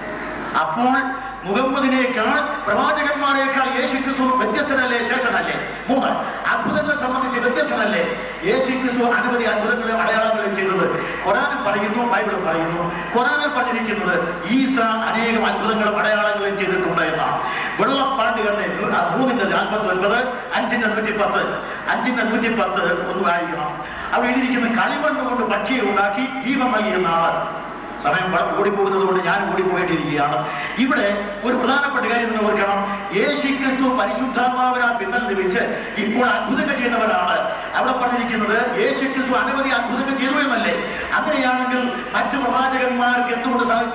അപ്പോൾ മുഹമ്മദിനേക്കാൾ പ്രവാചകന്മാരെക്കാൾ യേശു ക്രിസ്തു വ്യത്യസ്തനല്ലേ ശേഷനല്ലേ മൂന്ന് അത്ഭുതങ്ങളെ സംബന്ധിച്ച് വ്യത്യസ്തനല്ലേ യേശു ക്രിസ്തു അനവധി അത്ഭുതങ്ങളും അടയാളങ്ങളും ചെയ്തത് ഖുറാനിൽ പറയുന്നു ബൈബിളിൽ പറയുന്നു ഖുറാനിൽ പറഞ്ഞിരിക്കുന്നത് ഈസ അനേകം അത്ഭുതങ്ങളും അടയാളങ്ങളും ചെയ്തിട്ടുണ്ട് എന്നാണ് വെള്ളപ്പാണ്ടുകളുടെ മൂന്നിന്റെ നാൽപ്പത്തി ഒൻപത് അഞ്ചിന്റെ നൂറ്റി പത്ത് അഞ്ചിന്റെ നൂറ്റി പത്ത് ഒന്ന് വായിക്കണം അവിടെ എഴുതിയിരിക്കുന്ന കളിമണ്ണ് കൊണ്ട് പക്ഷിയെ ഉണ്ടാക്കി ജീവൻ നൽകിയെന്നാണ് സമയം വളരെ ഓടിപ്പോകുന്നത് കൊണ്ട് ഞാൻ ഓടിപ്പോയിട്ടിരിക്കുകയാണ് ഇവിടെ ഒരു പ്രധാനപ്പെട്ട കാര്യം നിങ്ങൾ ഓർക്കണം യേശു ക്രിസ്തു പരിശുദ്ധാത്മാവിനാൽ പിന്നൽ ലഭിച്ച് ഇപ്പോൾ അത്ഭുതങ്ങൾ ചെയ്യുന്നവരാണ് അവിടെ പറഞ്ഞിരിക്കുന്നത് യേശു ക്രിസ്തു അനവധി അത്ഭുതങ്ങൾ ചെയ്തു എന്നല്ലേ അങ്ങനെയാണെങ്കിൽ മറ്റു പ്രവാചകന്മാർക്ക് എന്തുകൊണ്ട് സാധിച്ചില്ല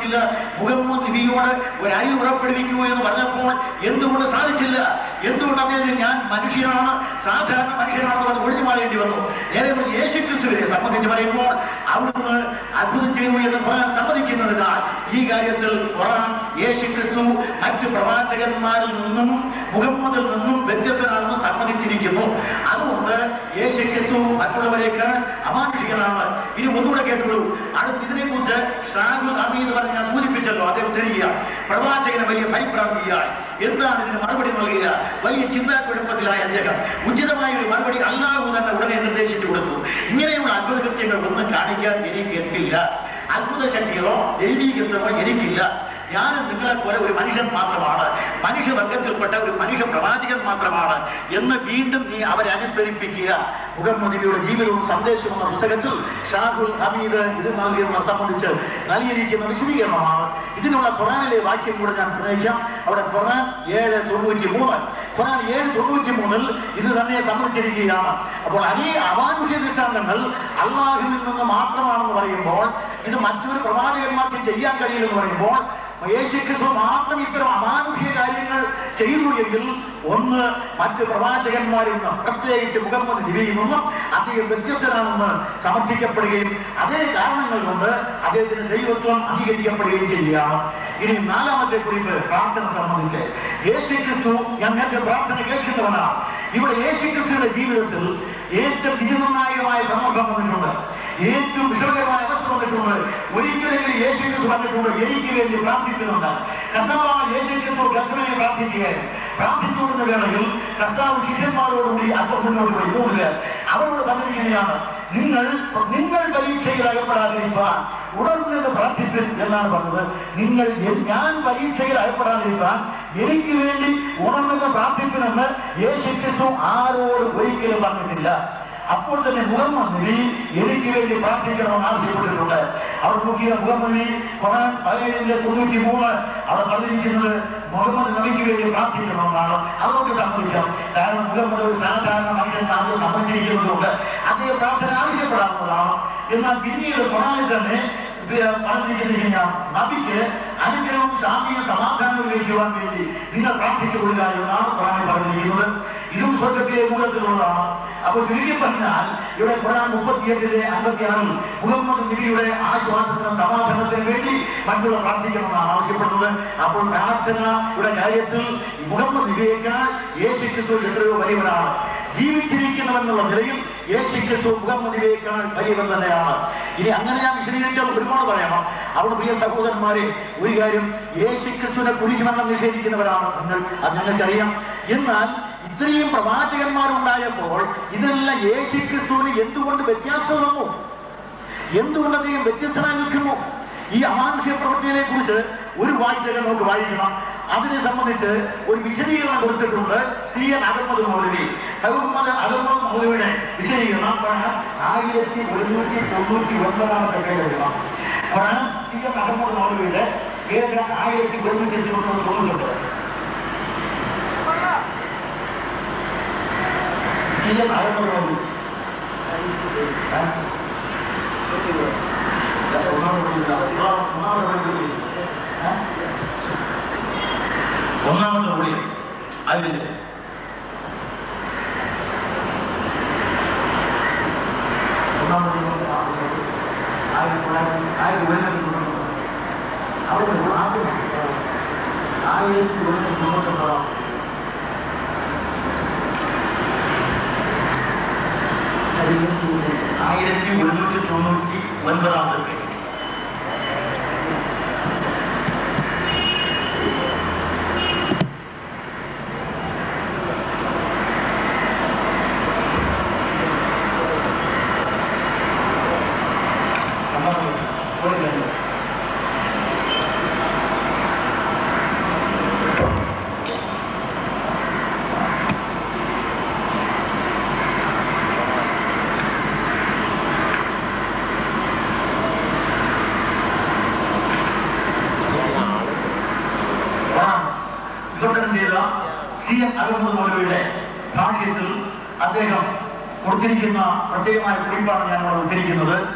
സാധിച്ചില്ല മുഹമ്മദ് നബിയോട് ഒരു അരി ഉറപ്പെടുവിക്കൂ എന്ന് പറഞ്ഞപ്പോൾ എന്തുകൊണ്ട് സാധിച്ചില്ല എന്തുകൊണ്ട് അദ്ദേഹം ഞാൻ മനുഷ്യനാണ് സാധാരണ മനുഷ്യനാണെന്ന് പറഞ്ഞ് ഒഴിഞ്ഞു മാറേണ്ടി വന്നു നേരെ മറിച്ച് യേശു ക്രിസ്തുവിനെ സംബന്ധിച്ച് പറയുമ്പോൾ അവിടുന്ന് അത്ഭുതം ചെയ്തു എന്ന് ഖുർആൻ സമ്മതിക്കുന്നതിനാൽ ഈ കാര്യത്തിൽ ഖുർആൻ യേശു ക്രിസ്തു മറ്റ് പ്രവാചകന്മാരിൽ നിന്നും മുഹമ്മദിൽ നിന്നും വ്യത്യസ്തനാണെന്ന് സമ്മതിച്ചിരിക്കുന്നു അതുകൊണ്ട് യേശു ക്രിസ്തു മറ്റുള്ളവരേക്കാൾ അമാനുഷികനാണ് ഇനി ഒന്നുകൂടെ കേട്ടുള്ളൂ അടുത്ത് ഇതിനെക്കുറിച്ച് ഷാഹുൽ അമീദ് പറഞ്ഞ് ഞാൻ സൂചിപ്പിച്ചല്ലോ അദ്ദേഹം തരിക പ്രവാചകന് വലിയ പരിഭ്രാന്തിയായി എന്താണ് ഇതിന് മറുപടി നൽകുക വലിയ ചിന്താക്കുഴപ്പത്തിലായ അദ്ദേഹം ഉചിതമായ ഒരു മറുപടി അല്ലാഹു തന്നെ ഉടനെ നിർദ്ദേശിച്ചു കൊടുത്തു ഇങ്ങനെയുള്ള അത്ഭുത കൃത്യങ്ങൾ ഒന്നും കാണിക്കാൻ എനിക്ക് കേൾപ്പില്ല അത്ഭുത ശക്തികളോ ദൈവീകത്വമോ എനിക്കില്ല ഞാൻ നിങ്ങളെ പോലെ ഒരു മനുഷ്യൻ മാത്രമാണ് മനുഷ്യവർഗത്തിൽപ്പെട്ട ഒരു മനുഷ്യ പ്രവാചകൻ മാത്രമാണ് എന്ന് വീണ്ടും നീ അവരെ അനുസ്മരിപ്പിക്കുക മുഹമ്മദ് നബിയുടെ ജീവിതവും സന്ദേശവും എന്ന പുസ്തകത്തിൽ ഷാഹുൽ ഹമീദ് ഇത് നൽകിയതിനെ സംബന്ധിച്ച് നൽകിയിരിക്കുന്ന വിശദീകരണമാണ് ഇതിനുള്ള ഖുറാനിലെ വാക്യം കൂടെ ഞാൻ പ്രയോഗിക്കാം അവിടെ ഖുറാൻ ഏഴ് തൊണ്ണൂറ്റി മൂന്ന് ഖുറാൻ ഏഴ് തൊണ്ണൂറ്റി മൂന്നിൽ ഇത് തന്നെ സമ്മതിച്ചിരിക്കുകയാണ് അപ്പോൾ അനേ അമാനുഷ്യ ദൃഷ്ടാന്തങ്ങൾ അള്ളാഹുവിൽ നിന്ന് മാത്രമാണെന്ന് പറയുമ്പോൾ ഇത് മറ്റൊരു പ്രവാചകന്മാർക്ക് ചെയ്യാൻ കഴിയില്ലെന്ന് പറയുമ്പോൾ യേശുക്രിസ്തു മാത്രം ഇത്തരം അമാനുഷിക കാര്യങ്ങൾ ചെയ്തു എങ്കിൽ ഒന്ന് മറ്റ് പ്രവാചകന്മാരിൽ നിന്ന് പ്രത്യേകിച്ച് മുഹമ്മദ് നബിയിൽ നിന്നും അദ്ദേഹം വ്യത്യസ്തനാണെന്ന് സമർത്ഥിക്കപ്പെടുകയും അതേ കാരണങ്ങൾ കൊണ്ട് അദ്ദേഹത്തിന് ദൈവത്വം അംഗീകരിക്കപ്പെടുകയും ചെയ്യുകയാണ് ഇനി നാലാമത്തെ കുറിപ്പ് പ്രാർത്ഥന സംബന്ധിച്ച് യേശുക്രിസ്തു ഞാൻ നേരത്തെ പ്രാർത്ഥന കേൾക്കുന്നവനാണ് ഇവിടെ യേശുക്രിസ്തുവിന്റെ ജീവിതത്തിൽ ഏറ്റവും വിചിതനായകമായ സന്ദർഭം വന്നിട്ടുണ്ട് ഏറ്റവും വിഷമകരമായ അവസ്ഥ വന്നിട്ടുണ്ട് ഒരിക്കലെങ്കിലും യേശുക്രിസ്തു പറഞ്ഞിട്ടുണ്ട് എനിക്ക് വേണ്ടി പ്രാർത്ഥിക്കുന്നുണ്ട് കർത്താവായ യേശുക്രിസ്തു കർത്തനെ പ്രാർത്ഥിക്കുകയാണ് പ്രാർത്ഥിച്ചുകൊടുന്ന വേളയിൽ കർത്താവ് ശിഷ്യന്മാരോടുകൂടി അല്പം മുന്നോട്ട് പോയി പോകുക അവരോട് പറഞ്ഞിരിക്കുകയാണ് നിങ്ങൾ നിങ്ങൾ പരീക്ഷയിൽ അകപ്പെടാതിരിക്കാൻ ഉണർന്നു നിന്ന് പ്രാർത്ഥിപ്പിൻ എന്നാണ് പറഞ്ഞത് നിങ്ങൾ എ- ഞാൻ പരീക്ഷയിൽ അകപ്പെടാതിരിക്കാൻ എനിക്ക് വേണ്ടി ഉണർന്നു പ്രാർത്ഥിക്കുമെന്ന് യേശുക്രിസ്തു ആരോട് ഒരിക്കലും പറഞ്ഞിട്ടില്ല അപ്പോൾ തന്നെ മുഹമ്മദ് നബി എനിക്ക് വേണ്ടി പ്രാർത്ഥിക്കണമെന്ന് ആവശ്യപ്പെട്ടിട്ടുണ്ട് അവർ നോക്കിയ മുഹമ്മദ് നബി ഖുർആൻ പതിനേഴിന്റെ തൊണ്ണൂറ്റി മൂന്ന് അവർ പറഞ്ഞിരിക്കുന്നത് മുഹമ്മദ് നബിക്ക് വേണ്ടി പ്രാർത്ഥിക്കണമെന്നാണ് അതൊക്കെ സമ്മതിക്കാം കാരണം മുഹമ്മദ് ഒരു സാധാരണ മനുഷ്യൻ അത് സമ്മതിച്ചിരിക്കുന്നതുകൊണ്ട് അദ്ദേഹം പ്രാർത്ഥന ആവശ്യപ്പെടാവുന്നതാണ് എന്നാൽ പിന്നീട് ഖുർആനിൽ തന്നെ പറഞ്ഞിരിക്കുന്ന നബിക്ക് അനുഗ്രഹവും ശാന്തിയും സമാധാനവും ലഭിക്കുവാൻ വേണ്ടി നിങ്ങൾ പ്രാർത്ഥിച്ചു കൊള്ളുക എന്നാണ് ഖുർആനിൽ പറഞ്ഞിരിക്കുന്നത് ഇതും സ്വർഗത്തിലെ മൂലത്തിലുള്ളതാണ് അപ്പോൾ ചുരുക്കി പറഞ്ഞാൽ ഇവിടെ ഖുർആൻ മുപ്പത്തിയെട്ടിലെ അമ്പത്തിയാറിൽ മുഹമ്മദ് നബിയുടെ ആശ്വാസത്തിനും സമാധാനത്തിനും വേണ്ടി മറ്റുള്ള പ്രാർത്ഥിക്കണമെന്നാണ് ആവശ്യപ്പെടുന്നത് അപ്പോൾ പ്രാർത്ഥനയുടെ കാര്യത്തിൽ മുഹമ്മദ് നബിയേക്കാൾ യേശു ക്രിസ്തു എത്രയോ വലിയവനാണ് ജീവിച്ചിരിക്കുന്നവെന്നുള്ള നിലയിൽ യേശു ക്രിസ്തു മുഹമ്മദ് നബിയേക്കാൾ വലിയവൻ തന്നെയാണ് ഇനി അങ്ങനെ ഞാൻ വിശദീകരിച്ചാൽ ഒരുപാട് പറയണം അവിടെ പ്രിയ സഹോദരന്മാരെ ഒരു കാര്യം യേശു ക്രിസ്തുവിനെ കുരിശുമെണ്ണം നിഷേധിക്കുന്നവരാണ് നിങ്ങൾ അത് ഞങ്ങൾക്കറിയാം എന്നാൽ ഇത്രയും പ്രവാചകന്മാരുണ്ടായപ്പോൾ ഇതെല്ലാം യേശു ക്രിസ്തുവിന് എന്തുകൊണ്ട് വ്യത്യാസം വന്നു എന്തുകൊണ്ട് അദ്ദേഹം വ്യത്യസ്തനായി നിൽക്കുന്നു ഈ അമാനുഷ്യ പ്രവൃത്തിയെ കുറിച്ച് ഒരു വായിച്ചൊക്കെ നമുക്ക് വായിക്കണം അതിനെ സംബന്ധിച്ച് ഒരു വിശദീകരണം കൊടുത്തിട്ടുണ്ട് സി എൻ അഹമ്മദ് മൗലവി സഹമ്മദ് അഹമ്മദ് മൗലവിയുടെ വിശദീകരണം പറഞ്ഞാൽ ആയിരത്തി ഒരുന്നൂറ്റി തൊണ്ണൂറ്റി ഒൻപതാമത്തെ പേരെഴുതണം പറഞ്ഞാൽ സി എൻ അഹമ്മദ് മൗലവിയുടെ പേര് ആയിരത്തി ഒരുന്നൂറ്റി തൊണ്ണൂറ്റി തൊണ്ണൂറ്റൊമ്പത് സി എൻ അഹമ്മദ് മൗലവി ഒന്നാമത്തെ വിളി അതിന്റെ ഒന്നാമത്തെ വിളി ആയിരത്തി തൊള്ളായിരത്തി ആയിരത്തി ഒരുന്നൂറ്റി തൊണ്ണൂറ്റി അവിടെ ആദ്യം ആയിരത്തി ഒരുന്നൂറ്റി തൊണ്ണൂറ്റൊമ്പതാം ആയിരത്തി ഒരുന്നൂറ്റി തൊണ്ണൂറ്റി ഒൻപതാമത്തെ പേര് വിവർത്തനം ചെയ്ത സി എൻ അഹമ്മദ് മൗലവിയുടെ ഭാഷ്യത്തിൽ അദ്ദേഹം കൊടുത്തിരിക്കുന്ന പ്രത്യേകമായ കുറിപ്പാണ് ഞാൻ അവിടെ ഉദ്ധരിക്കുന്നത്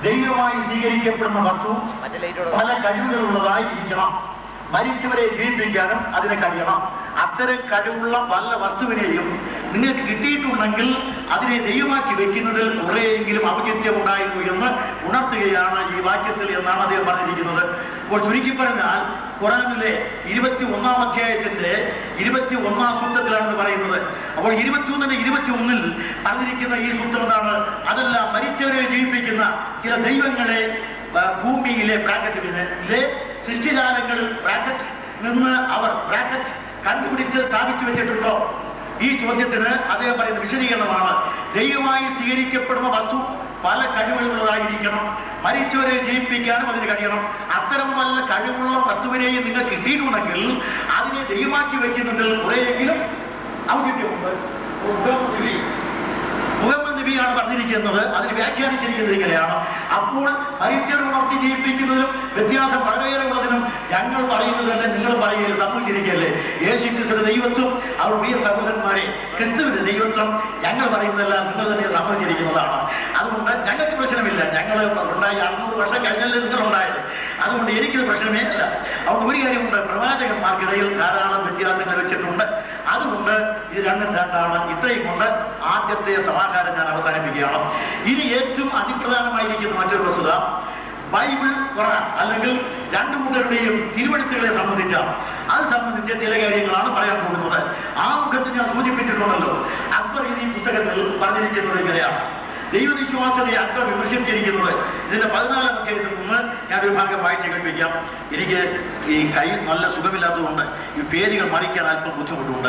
ദൈവമായി സ്വീകരിക്കപ്പെടുന്ന വസ്തു പല കഴിവുകളുള്ളതായി ഇരിക്കണം മരിച്ചവരെ ജീവിപ്പിക്കാനും അതിന് കഴിയണം അത്തരം കഴിവുള്ള വല്ല വസ്തുവിനെയും നിങ്ങൾക്ക് കിട്ടിയിട്ടുണ്ടെങ്കിൽ അതിനെ ദൈവമാക്കി വെക്കുന്നതിൽ കുറേയെങ്കിലും ഔചിത്യം ഉണ്ടായിരുന്നു എന്ന് ഉണർത്തുകയാണ് ഈ വാക്യത്തിൽ എന്നാണ് അദ്ദേഹം പറഞ്ഞിരിക്കുന്നത് അപ്പോൾ ചുരുക്കി പറഞ്ഞാൽ ഖുറാനിലെ ഇരുപത്തി ഒന്നാം അധ്യായത്തിന്റെ ഇരുപത്തി ഒന്നാം സൂത്രത്തിലാണെന്ന് പറയുന്നത് അപ്പോൾ ഇരുപത്തിയൊന്നിന്റെ ഇരുപത്തി ഒന്നിൽ പറഞ്ഞിരിക്കുന്ന ഈ സൂത്രം എന്താണ് അതല്ല മരിച്ചവരെ ജീവിപ്പിക്കുന്ന ചില ദൈവങ്ങളെ ആ, ഭൂമിയിലെ ബ്രാക്കറ്റിലെ സൃഷ്ടിജാലങ്ങൾ ബ്രാക്കറ്റ് നിന്ന് അവർ ബ്രാക്കറ്റ് കണ്ടുപിടിച്ച് സ്ഥാപിച്ചു വെച്ചിട്ടുണ്ടോ ഈ ചോദ്യത്തിന് അദ്ദേഹം പറയുന്ന വിശദീകരണമാണ് ദൈവമായി സ്വീകരിക്കപ്പെടുന്ന വസ്തു പല കഴിവുകളുള്ളതായിരിക്കണം മരിച്ചവരെ ജീവിപ്പിക്കാനും അതിന് കഴിയണം അത്തരം വല്ല കഴിവുള്ള വസ്തുവിനെയും നിങ്ങൾ കിട്ടിയിട്ടുണ്ടെങ്കിൽ അതിനെ ദൈവമാക്കി വെക്കുന്നതിൽ കുറേയെങ്കിലും ഔചിത്യമുണ്ട് ഉദാഹരണത്തിന് മുഹമ്മദ് നബിയാണ് പറഞ്ഞിരിക്കുന്നത് അതിന് വ്യാഖ്യാനിച്ചിരിക്കുന്നത് ഇങ്ങനെയാണ് അപ്പോൾ മരിച്ചവർ ഉണർത്തി ജീവിപ്പിക്കുന്നതിലും വ്യത്യാസം വളരെയേറെ ഉള്ളതിനും ഞങ്ങൾ പറയുന്നത് തന്നെ നിങ്ങൾ പറയുകയും സമ്മതിച്ചിരിക്കല്ലേ യേശു ക്രിസ്തുവിന്റെ ദൈവത്വം അവർ പ്രിയ സഹോദരന്മാരെ ക്രിസ്തുവിന്റെ ദൈവത്വം ഞങ്ങൾ പറയുന്നതെല്ലാം നിങ്ങൾ തന്നെ സമ്മതിച്ചിരിക്കുന്നതാണ് അതുകൊണ്ട് ഞങ്ങൾക്ക് പ്രശ്നമില്ല ഞങ്ങൾ ഉണ്ടായി അറുന്നൂറ് വർഷം കഴിഞ്ഞല്ലേ നിങ്ങൾ ഉണ്ടായത് അതുകൊണ്ട് എനിക്കൊരു പ്രശ്നമേ അല്ല അതുകൊണ്ട് ഒരു കാര്യമുണ്ട് പ്രവാചകന്മാർക്കിടയിൽ ധാരാളം വ്യത്യാസങ്ങൾ വെച്ചിട്ടുണ്ട് അതുകൊണ്ട് ഇത് രണ്ടും രണ്ടാണ് ഇത്രയും കൊണ്ട് ആദ്യത്തെ സമാധാനം ഞാൻ അവസാനിപ്പിക്കുകയാണ് ഇനി ഏറ്റവും അതിപ്രധാനമായിരിക്കുന്ന മറ്റൊരു വസ്തുത ബൈബിൾ ഖുറാൻ അല്ലെങ്കിൽ രണ്ടു കൂട്ടരുടെയും തിരുവഴുത്തുകളെ സംബന്ധിച്ച അത് സംബന്ധിച്ച ചില കാര്യങ്ങളാണ് പറയാൻ പോകുന്നത് ആ മുഖത്ത് ഞാൻ സൂചിപ്പിച്ചിട്ടുണ്ടല്ലോ അക്ബർ ഈ പുസ്തകത്തിൽ പറഞ്ഞിരിക്കുന്നത് ഇങ്ങനെയാണ് ദൈവവിശ്വാസത്തെ അക്ബർ വിമർശിച്ചിരിക്കുന്നത് ഇതിന്റെ പതിനാലാം അധ്യായത്തിൽ നിന്ന് ഞാൻ ഒരു ഭാഗം വായിച്ചു കേൾപ്പിക്കാം എനിക്ക് ഈ കൈ നല്ല സുഖമില്ലാത്തതുകൊണ്ട് ഈ പേരുകൾ മറിക്കാൻ അല്പം ബുദ്ധിമുട്ടുണ്ട്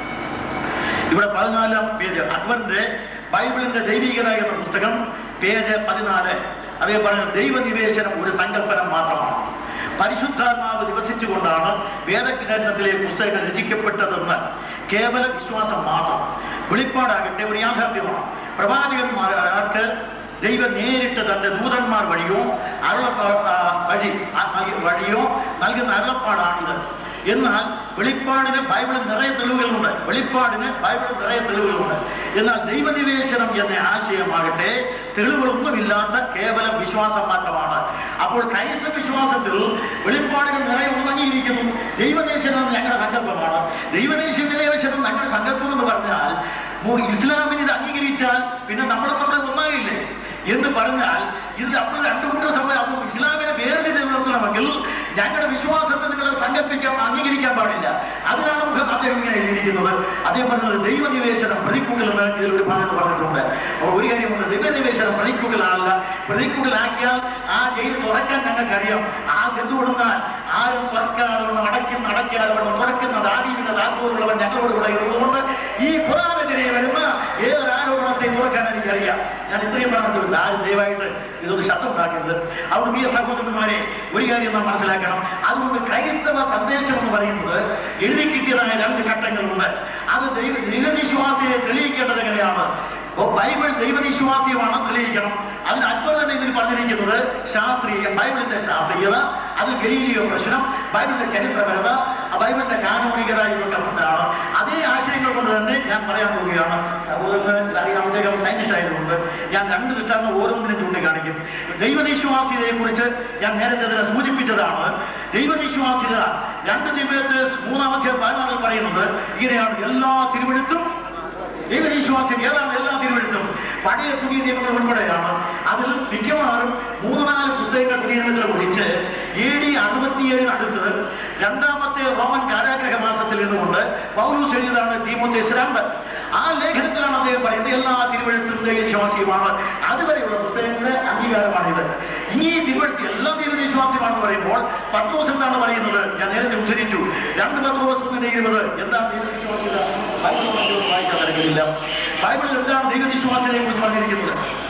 ഇവിടെ പതിനാലാം പേജ് അക്ബറിന്റെ ബൈബിളിന്റെ ദൈവികത എന്ന പുസ്തകം പേജ് പതിനാല് അതേ പറഞ്ഞ ദൈവനിവേശനം ഒരു സങ്കല്പനം മാത്രമാണ് പരിശുദ്ധാത്മാവ് നിവസിച്ചുകൊണ്ടാണ് വേദഗ്രന്ഥത്തിലെ പുസ്തകങ്ങൾ രചിക്കപ്പെട്ടതെന്ന് കേവല വിശ്വാസം മാത്രം വെളിപ്പാടാകട്ടെ ഒരു യാഥാർത്ഥ്യമാണ് പ്രവാചകന്മാർക്ക് ദൈവം നേരിട്ട് തന്റെ ദൂതന്മാർ വഴിയോ അരുള ആ, വഴി ആ, വഴിയോ നൽകുന്ന അരുളപ്പാടാണിത് എന്നാൽ വെളിപ്പാടിന് ബൈബിളിൽ നിറയെ തെളിവുകളുണ്ട് വെളിപ്പാടിന് ബൈബിളിൽ നിറയെ തെളിവുകളുണ്ട് എന്നാൽ ദൈവനിവേശനം എന്ന ആശയമാകട്ടെ തെളിവുകളൊന്നുമില്ലാത്ത കേവലം വിശ്വാസം മാത്രമാണ് അപ്പോൾ ക്രൈസ്തവ വിശ്വാസത്തിൽ വെളിപ്പാടിന് നിറയെ ഉണങ്ങിയിരിക്കുന്നു ദൈവദേശനം ഞങ്ങളുടെ സങ്കല്പമാണ് ദൈവദേശ നിവേശനം ഞങ്ങളുടെ സങ്കല്പം എന്ന് പറഞ്ഞാൽ മു- ഇസ്ലാമിന് ഇത് അംഗീകരിച്ചാൽ പിന്നെ നമ്മൾ നമ്മുടെ ഒന്നാകില്ലേ എന്ന് പറഞ്ഞാൽ ഇത് നമ്മൾ രണ്ടു കൂട്ടർ സമയം അപ്പോൾ ഇസ്ലാമിനെ വേർതിരിച്ച് നിർത്തണമെങ്കിൽ ഞങ്ങളുടെ വിശ്വാസത്തെ നിങ്ങൾ സങ്കല്പിക്കാൻ അംഗീകരിക്കാൻ പാടില്ല അതിനാണ് മുഖം അദ്ദേഹം ഇങ്ങനെ എഴുതിയിരിക്കുന്നത് അദ്ദേഹം പറഞ്ഞത് ദൈവനിവേശനം പ്രതിക്കൂടലെന്ന് ഇതിൽ ഒരു ഭാഗത്ത് പറഞ്ഞിട്ടുണ്ട് അപ്പോൾ ഒരു കാര്യമുണ്ട് ദൈവനിവേശനം പ്രതിക്കൂടലല്ല പ്രതിക്കൂടലാക്കിയാൽ ആ ജയിൽ തുറക്കാൻ ഞങ്ങൾക്കറിയാം ആ എന്തുകൊണ്ടെന്നാൽ ആരും തുറക്കാതെ അടയ്ക്കുന്ന അടയ്ക്കാതെ തുറക്കുന്ന ദാവീദിന്റെ താക്കോലുള്ളവൻ ഞങ്ങളോട് കൂടെ ഉള്ളതുകൊണ്ട് ഈ ഖുറാനെതിരെ വരുന്ന ഏതൊരു ആരോപണത്തെ തുറക്കാൻ എനിക്കറിയാം ഞാൻ ഇത്രയും പറഞ്ഞത് ആരും ദയവായിട്ട് ഇതൊന്ന് ശബ്ദം ഉണ്ടാക്കരുത് അതുകൊണ്ട് പ്രിയ സഹോദരന്മാരെ ഒരു കാര്യം നാം മനസ്സിലാക്കണം അതുകൊണ്ട് ക്രൈസ്തവ സന്ദേശം എന്ന് പറയുന്നത് എഴുതി കിട്ടിയതായ രണ്ട് ഘട്ടങ്ങളുണ്ട് അത് ദൈവ ദൈവവിശ്വാസിയെ തെളിയിക്കേണ്ടത് എങ്ങനെയാണ് അപ്പോ ബൈബിൾ ദൈവവിശ്വാസിയമാണ് തെളിയിക്കണം അതിന് അക്ബർ തന്നെ ഇതിൽ പറഞ്ഞിരിക്കുന്നത് ശാസ്ത്രീയ ബൈബിളിന്റെ ശാസ്ത്രീയത അത് ഗലീലിയോ പ്രശ്നം ബൈബിളിന്റെ ചരിത്രപരത ആ ബൈബിളിന്റെ കാനോണികത ഇതൊക്കെ കൊണ്ടാണ് അതേ ആശയങ്ങൾ കൊണ്ട് തന്നെ ഞാൻ പറയാൻ പോവുകയാണ് സഹോദരന് അറിയാം അദ്ദേഹം സയന്റിസ്റ്റ് ആയതുകൊണ്ട് ഞാൻ രണ്ട് ദൃഷ്ടാന്തം ഓരോന്നിനും ചൂണ്ടിക്കാണിക്കും ദൈവവിശ്വാസ്യതയെ കുറിച്ച് ഞാൻ നേരത്തെ തന്നെ സൂചിപ്പിച്ചതാണ് ദൈവവിശ്വാസ്യത രണ്ട് ദിവസത്തെ മൂന്നാമത്തെ പതിനാറിൽ പറയുന്നത് ഇങ്ങനെയാണ് എല്ലാ തിരുവഴുത്തും ദൈവവിശ്വാസം ഏതാണ് എല്ലാ തിരുവഴുത്തും പഴയ പുതിയ നിയമങ്ങൾ ഉൾപ്പെടെയാണ് അതിൽ മിക്കവാറും മൂന്ന് നാല് പുസ്തകങ്ങൾ പുതിയ നിയമത്തിൽ ഒഴിച്ച് എ ഡി അറുപത്തിയേഴിന് അടുത്ത് രണ്ടാമത്തെ റോമൻ കാരാഗ്രഹ മാസത്തിൽ നിന്നുകൊണ്ട് പൗരൂസ് എഴുതിയതാണ് തീമോത്തെ രണ്ട് ആ ലേഖനത്തിലാണ് അദ്ദേഹം പറയുന്നത് എല്ലാ തിരുവഴുത്തും ദൈവവിശ്വാസിയുമാണ് അതുവരെയുള്ള പുസ്തകങ്ങളുടെ അംഗീകാരമാണിത് ഇനി ഈ തിരുവഴുത്ത് എല്ലാ ദൈവവിശ്വാസിയുമാണെന്ന് പറയുമ്പോൾ പത്രോസ് എന്താണ് പറയുന്നത് ഞാൻ നേരത്തെ ഉച്ചരിച്ചു രണ്ട് പത്രോസ് ഒന്നിന് ഇരുപത് എന്താണ് ദൈവവിശ്വാസിത ബൈബിൾ വാക്യം വായിക്കാൻ തിരക്കില്ല ബൈബിളിൽ എന്താണ് ദൈവവിശ്വാസിതയെ കുറിച്ച് പറഞ്ഞിരിക്കുന്നത്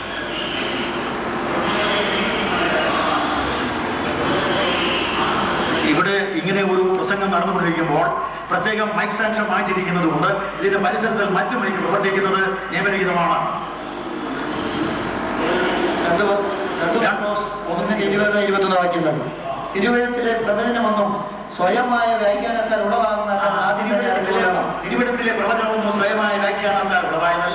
ഇവിടെ ഇങ്ങനെ ഒരു പ്രസംഗം നടന്നുകൊണ്ടിരിക്കുമ്പോൾ പ്രത്യേകം മൈക്ക് സാങ്ഷൻ വാങ്ങിച്ചിരിക്കുന്നത് കൊണ്ട് ഇതിന്റെ പരിസരത്തിൽ മറ്റു മൈക്ക് പ്രവർത്തിക്കുന്നത് നിയമരഹിതമാണ് രണ്ട് പ- രണ്ട് പത്രോസ് ഒന്നിന്റെ ഇരുപത് ഇരുപത്തൊന്ന് വാക്യങ്ങൾ തിരുവഴുത്തിലെ പ്രവചനമൊന്നും സ്വയമായ വ്യാഖ്യാനത്താൽ ഉളവാകുന്ന ആദ്യം തന്നെ അറിഞ്ഞുകൊള്ളണം തിരുവിടത്തിലെ പ്രവചനമൊന്നും സ്വയമായ വ്യാഖ്യാനത്താൽ ഉളവായതല്ല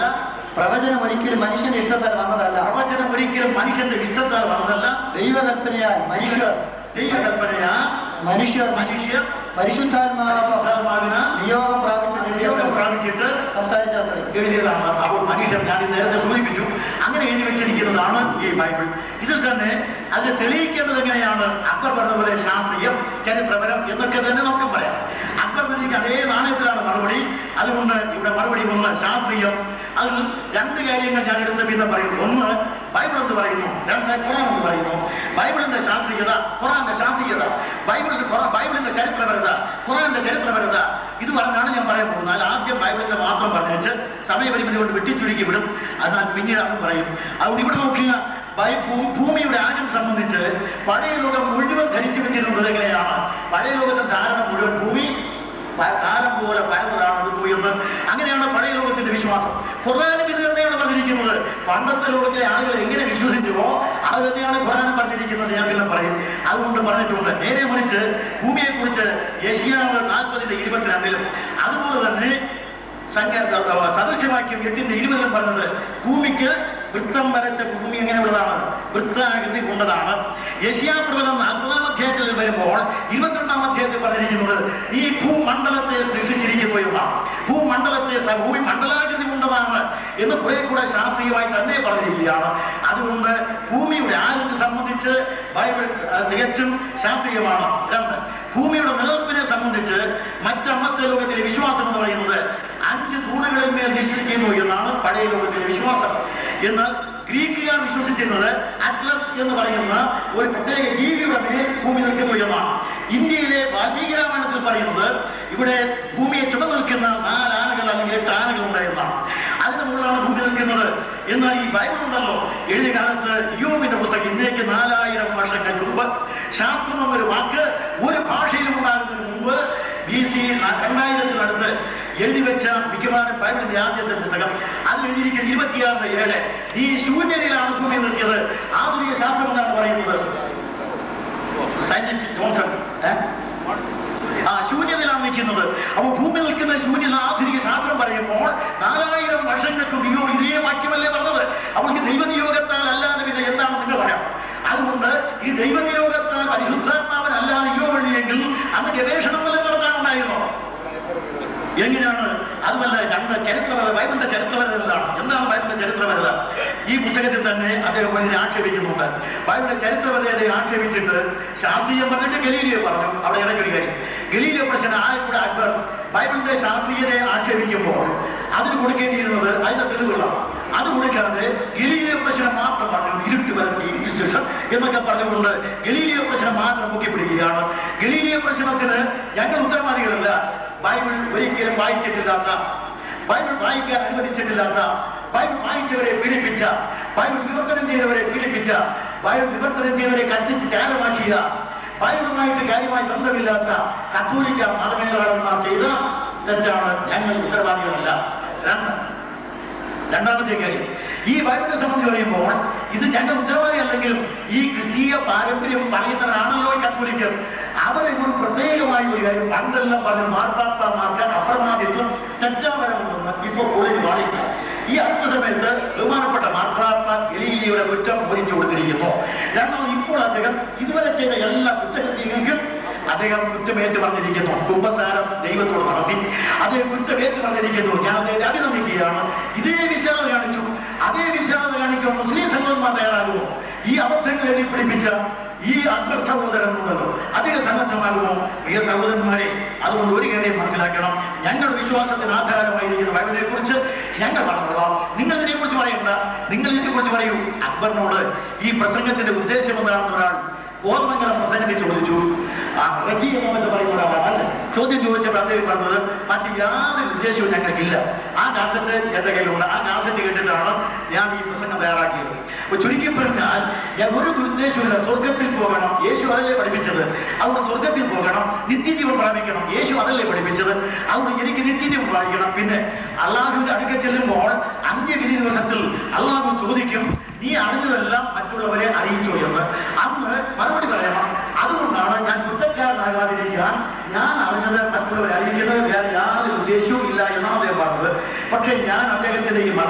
പ്രവചനം ഒരിക്കലും മനുഷ്യന്റെ ഇഷ്ടത്താൽ വന്നതല്ല പ്രവചനം ഒരിക്കലും മനുഷ്യന്റെ ഇഷ്ടത്താൽ വന്നതല്ല ദൈവകൽപ്പനയാൽ മനുഷ്യർ ദൈവകൽപ്പനയാ മനുഷ്യർ മനുഷ്യർ പരിശുദ്ധാത്മാവ് പരിശുദ്ധാത്മാവിന് നിയോഗം പ്രാപിച്ചിട്ട് നിയോഗം പ്രാപിച്ചിട്ട് സംസാരിച്ചത്രേ എഴുതിയതാണ് അപ്പോൾ മനുഷ്യൻ ഞാൻ ഇത് നേരത്തെ സൂചിപ്പിച്ചു അങ്ങനെ എഴുതി വെച്ചിരിക്കുന്നതാണ് ഈ ബൈബിൾ ഇതിൽ തന്നെ അത് തെളിയിക്കേണ്ടത് എങ്ങനെയാണ് അക്ബർ പറഞ്ഞ പോലെ ശാസ്ത്രീയം ചരിത്രപരം എന്നൊക്കെ തന്നെ നമുക്ക് പറയാം അക്ബർ പറഞ്ഞിരിക്കുന്ന അതേ നാണയത്തിലാണ് മറുപടി അതുകൊണ്ട് ഇവിടെ മറുപടി ഒന്ന് ശാസ്ത്രീയം അതിൽ രണ്ട് കാര്യങ്ങൾ ഞാൻ എടുത്ത് പിന്നെ പറയും ഒന്ന് ബൈബിൾ എന്ന് പറയുന്നു രണ്ട് ഖുറാൻ എന്ന് പറയുന്നു ബൈബിളിന്റെ ശാസ്ത്രീയത ഖുറാന്റെ ശാസ്ത്രീയത ബൈബിളിന്റെ ഖുറാ- ബൈബിളിന്റെ ചരിത്രപരത ഖുറാന്റെ ചരിത്രപരത ഇത് പറഞ്ഞാണ് ഞാൻ പറയാൻ പോകുന്നത് അതിൽ ആദ്യം ബൈബിളിന്റെ മാത്രം പറഞ്ഞിട്ട് സമയപരിമിതി കൊണ്ട് വെട്ടിച്ചുരുക്കി വിടും അത് ഞാൻ പിന്നീട് അതും പറയും അതുകൊണ്ട് ഇവിടെ നോക്കുക ബൈ- ഭൂ- ഭൂമിയുടെ ആദ്യം സംബന്ധിച്ച് പഴയ ലോകം മുഴുവൻ ധരിച്ചു വെച്ചിരുന്നത് എങ്ങനെയാണ് പഴയ ലോകത്തെ ധാരണ മുഴുവൻ ഭൂമി പ- കാലം പോലെ പരന്നതാണ് പോയെന്ന് അങ്ങനെയാണ് പഴയ ലോകത്തിന്റെ വിശ്വാസം ഖുർആാനും ഇത് തന്നെയാണ് പറഞ്ഞിരിക്കുന്നത് പണ്ടത്തെ ലോകത്തിലെ ആളുകൾ എങ്ങനെ വിശ്വസിച്ചുവോ അത് തന്നെയാണ് ഖുർആാനും പറഞ്ഞിരിക്കുന്നത് ഞാൻ പിന്നെ പറയും അതുകൊണ്ട് പറഞ്ഞിട്ടുണ്ട് നേരെ മറിച്ച് ഭൂമിയെ കുറിച്ച് ഏഷ്യാവ് നാൽപ്പതിന്റെ ഇരുപത്തിരണ്ടിലും അതുപോലെ തന്നെ സംഖ്യ സദൃശവാക്യം എട്ടിന്റെ ഇരുപതിലും പറഞ്ഞത് ഭൂമിക്ക് വൃത്തം വരച്ച ഭൂമി എങ്ങനെയുള്ളതാണ് വൃത്താകൃതി കൊണ്ടതാണ് യശിയാപ്രവതം നാൽപ്പതാം അധ്യായത്തിൽ വരുമ്പോൾ ഇരുപത്തിരണ്ടാം അധ്യായത്തിൽ പറഞ്ഞിരിക്കുന്നത് ഈ ഭൂമണ്ഡലത്തെ സൃഷ്ടിച്ചിരിക്കുന്നു എന്നാണ് ഭൂമണ്ഡലത്തെ സ- ഭൂമി മണ്ഡലാകൃതി കൊണ്ടതാണ് എന്ന് കുറെ കൂടെ ശാസ്ത്രീയമായി തന്നെ പറഞ്ഞിരിക്കുകയാണ് അതുകൊണ്ട് ഭൂമിയുടെ ആകൃതി സംബന്ധിച്ച് ബൈബിൾ ആ, തികച്ചും ശാസ്ത്രീയമാണ് രണ്ട് ഭൂമിയുടെ നിലനിൽപ്പിനെ സംബന്ധിച്ച് മറ്റന്നത്തെ ലോകത്തിലെ വിശ്വാസം എന്ന് പറയുന്നത് അഞ്ച് തൂണുകളിൽ മേൽ നിശ്ചയിക്കുന്നു എന്നാണ് പഴയ ലോകത്തിലെ വിശ്വാസം എന്നാൽ ഗ്രീക്കുകാർ വിശ്വസിച്ചിരുന്നത് അറ്റ്ലസ് എന്ന് പറയുന്ന ഒരു പ്രത്യേക ജീവിയുടെ മേൽ ഭൂമി നിൽക്കുന്നു എന്നാണ് ഇന്ത്യയിലെ വാൽമീകി രാമായണത്തിൽ പറയുന്നത് ഇവിടെ ഭൂമിയെ ചുമന്നു നിൽക്കുന്ന നാലാനകൾ അല്ലെങ്കിൽ എട്ട് ആനകൾ ഉണ്ടായിരുന്നാണ് അതിന് മുകളിലാണ് ഭൂമി നിൽക്കുന്നത് എന്നാൽ ഈ ബൈബിൾ ഉണ്ടല്ലോ എഴുതിയ കാലത്ത് യോബിന്റെ പുസ്തകം ഇന്നേക്ക് നാലായിരം വർഷങ്ങൾക്ക് മുമ്പ് ശാസ്ത്രം എന്നൊരു വാക്ക് ഒരു ഭാഷയിലും ഉണ്ടാകുന്നതിന് മുമ്പ് ബി സി രണ്ടായിരത്തിനടുത്ത് എഴുതി വെച്ച മിക്കവാറും ബൈബിളിന്റെ ആദ്യത്തെ പുസ്തകം അതിൽ എഴുതിയിരിക്കുന്ന ഇരുപത്തിയാറിന് ഏഴ് ഈ ശൂന്യതയിലാണ് ഭൂമി നിർത്തിയത് ആധുനിക ശാസ്ത്രം എന്നാണ് പറയുന്നത് സയന്റിസ്റ്റ് ജോൺസൺ ഏ? ആ ശൂന്യതയിലാണ് നിൽക്കുന്നത് അപ്പൊ ഭൂമി നിൽക്കുന്ന ശൂന്യത ആധുനിക ശാസ്ത്രം പറയുമ്പോൾ നാലായിരം വർഷങ്ങൾക്ക് മുമ്പ് ഇതേ വാക്യമല്ലേ പറഞ്ഞത് അവർക്ക് ദൈവനിയോഗത്താൽ അല്ലാതെ പിന്നെ എന്താണ് നിങ്ങൾ പറയാം അതുകൊണ്ട് ഈ ദൈവനിയോഗത്താൽ പരിശുദ്ധാത്മാവൻ അല്ലാതെ യോ വഴിയെങ്കിൽ അന്ന് ഗവേഷണം വല്ലതും നടത്താനുണ്ടായിരുന്നോ എങ്ങനെയാണ് അതുമല്ല ഞങ്ങളുടെ ചരിത്രപരത ബൈബിളിന്റെ ചരിത്രപരത എന്താണ് എന്താണ് ബൈബിളിന്റെ ചരിത്രപരത ഈ പുസ്തകത്തിൽ തന്നെ അദ്ദേഹം ഇതിനെ ആക്ഷേപിക്കുന്നുണ്ട് ബൈബിളിന്റെ ചരിത്രപരതയെ ആക്ഷേപിച്ചിട്ട് ശാസ്ത്രീയം പറഞ്ഞിട്ട് ഗലീലിയെ പറഞ്ഞു അവിടെ ഇടയ്ക്കൊരു കാര്യം ഗലീലിയ പ്രശ്നം ആയക്കൂടെ അക്ബർ ബൈബിളിന്റെ ശാസ്ത്രീയതയെ ആക്ഷേപിക്കുമ്പോൾ അതിന് കൊടുക്കേണ്ടിയിരുന്നത് അതിന്റെ തെളിവുകളാണ് അത് കൊടുക്കാതെ ഗലീലിയ പ്രശ്നം മാത്രം പറഞ്ഞു ഇരുട്ട് വരുത്തി ഇൻസ്റ്റിറ്റ്യൂഷൻ എന്നൊക്കെ പറഞ്ഞുകൊണ്ട് ഗലീലിയ പ്രശ്നം മാത്രം മുക്കിപ്പിടിക്കുകയാണ് ഗലീലിയ പ്രശ്നത്തിന് ഞങ്ങൾ ഉത്തരവാദികളല്ല ബൈബിൾ ഒരിക്കലും വായിച്ചിട്ടില്ലാത്ത ബൈബിൾ വായിക്കാൻ അനുവദിച്ചിട്ടില്ലാത്ത ബൈബിൾ വായിച്ചവരെ പീഡിപ്പിച്ച ബൈബിൾ വിവർത്തനം ചെയ്തവരെ പീഡിപ്പിച്ച ബൈബിൾ വിവർത്തനം ചെയ്തവരെ കത്തിച്ച് ചാരമാക്കിയ ബൈബിളുമായിട്ട് കാര്യമായി ബന്ധമില്ലാത്ത കത്തോലിക്ക മതമേധാവിമാർ ചെയ്ത തെറ്റാണ് ഞങ്ങൾ ഉത്തരവാദികളല്ല രണ്ട് രണ്ടാമത്തെ കാര്യം ഈ ബൈബിളിനെ സംബന്ധിച്ച് പറയുമ്പോൾ ഇത് ഞങ്ങൾ ഉത്തരവാദിയല്ലെങ്കിലും ഈ ക്രിസ്തീയ പാരമ്പര്യം പറയുന്നവരാണല്ലോ ഈ കത്തോലിക്കർ അവരെ ഒരു പ്രത്യേകമായ ഒരു കാര്യം പണ്ടെല്ലാം പറഞ്ഞു മാർപ്പാപ്പാമാർക്ക് അപ്രമാദിത്വം തെറ്റാവരമെന്ന് ഇപ്പൊ കോളേജ് പാടില്ല ഈ അടുത്ത സമയത്ത് ബഹുമാനപ്പെട്ട മാർപ്പാപ്പ ഗലീലിയുടെ കുറ്റം ഭരിച്ചു കൊടുത്തിരിക്കുന്നു രണ്ടാമത് ഇപ്പോൾ അദ്ദേഹം ഇതുവരെ ചെയ്ത എല്ലാ കുറ്റകൃത്യങ്ങൾക്കും അദ്ദേഹം കുറ്റമേറ്റ് പറഞ്ഞിരിക്കുന്നു കുംഭസാരം ദൈവത്തോട് നടത്തി അദ്ദേഹം കുറ്റമേറ്റ് പറഞ്ഞിരിക്കുന്നു ഞാൻ അദ്ദേഹത്തെ അഭിനന്ദിക്കുകയാണ് ഇതേ വിശാലത കാണിച്ചു അതേ വിശാലത കാണിക്കാൻ മുസ്ലിം സഹോദരന്മാർ തയ്യാറാകുമോ ഈ അബദ്ധങ്ങൾ എഴുതി പിടിപ്പിച്ച ഈ അന്തർ സഹോദരൻ ഉണ്ടല്ലോ അദ്ദേഹം സന്നദ്ധമാകുമോ പ്രിയ സഹോദരന്മാരെ അതുകൊണ്ട് ഒരു കാര്യം മനസ്സിലാക്കണം ഞങ്ങൾ വിശ്വാസത്തിന് ആധാരമായിരിക്കുന്ന ബൈബിളിനെ കുറിച്ച് ഞങ്ങൾ പറഞ്ഞോളാം നിങ്ങൾ ഇതിനെ കുറിച്ച് പറയണ്ട നിങ്ങൾ ഇതിനെ കുറിച്ച് പറയൂ അക്ബറിനോട് ഈ പ്രസംഗത്തിന്റെ ഉദ്ദേശം എന്താണെന്ന് ഒരാൾ ഓർമ്മങ്ങളെ പ്രസംഗത്തിൽ ചോദിച്ചു ആ റജി എന്നൊക്കെ പറയുന്ന ഒരാളാണ് ചോദ്യം ചോദിച്ചപ്പോൾ അദ്ദേഹം പറഞ്ഞത് മറ്റ് യാതൊരു ഉദ്ദേശവും ഞങ്ങൾക്കില്ല ആ കാസറ്റ് എന്റെ കയ്യിലുണ്ട് ആ കാസറ്റ് കേട്ടിട്ടാണ് ഞാൻ ഈ പ്രസംഗം തയ്യാറാക്കിയത് അപ്പൊ ചുരുക്കി പറഞ്ഞാൽ ഞാൻ ഒരു ഉദ്ദേശവുമില്ല സ്വർഗത്തിൽ പോകണം യേശു അതല്ലേ പഠിപ്പിച്ചത് അവിടെ സ്വർഗത്തിൽ പോകണം നിത്യജീവൻ പ്രാപിക്കണം യേശു അതല്ലേ പഠിപ്പിച്ചത് അവിടെ എനിക്ക് നിത്യജീവൻ പ്രാപിക്കണം പിന്നെ അള്ളാഹുവിന്റെ അടുക്ക ചെല്ലുമ്പോൾ അന്ത്യവിധി ദിവസത്തിൽ അള്ളാഹു ചോദിക്കും നീ അറിഞ്ഞതെല്ലാം മറ്റുള്ളവരെ അറിയിച്ചോ എന്ന് അന്ന് മറുപടി പറയണം അതുകൊണ്ടാണ് ഞാൻ കുറ്റക്കാരനാകാതിരിക്കാൻ ഞാൻ അറിഞ്ഞത് മറ്റുള്ളവരെ അറിയിക്കുന്നത് വേറെ യാതൊരു ഉദ്ദേശവും ഇല്ല എന്നാണ് അദ്ദേഹം പറഞ്ഞത് പക്ഷേ ഞാൻ അദ്ദേഹത്തിന്റെ ഈ മറുപടിയെ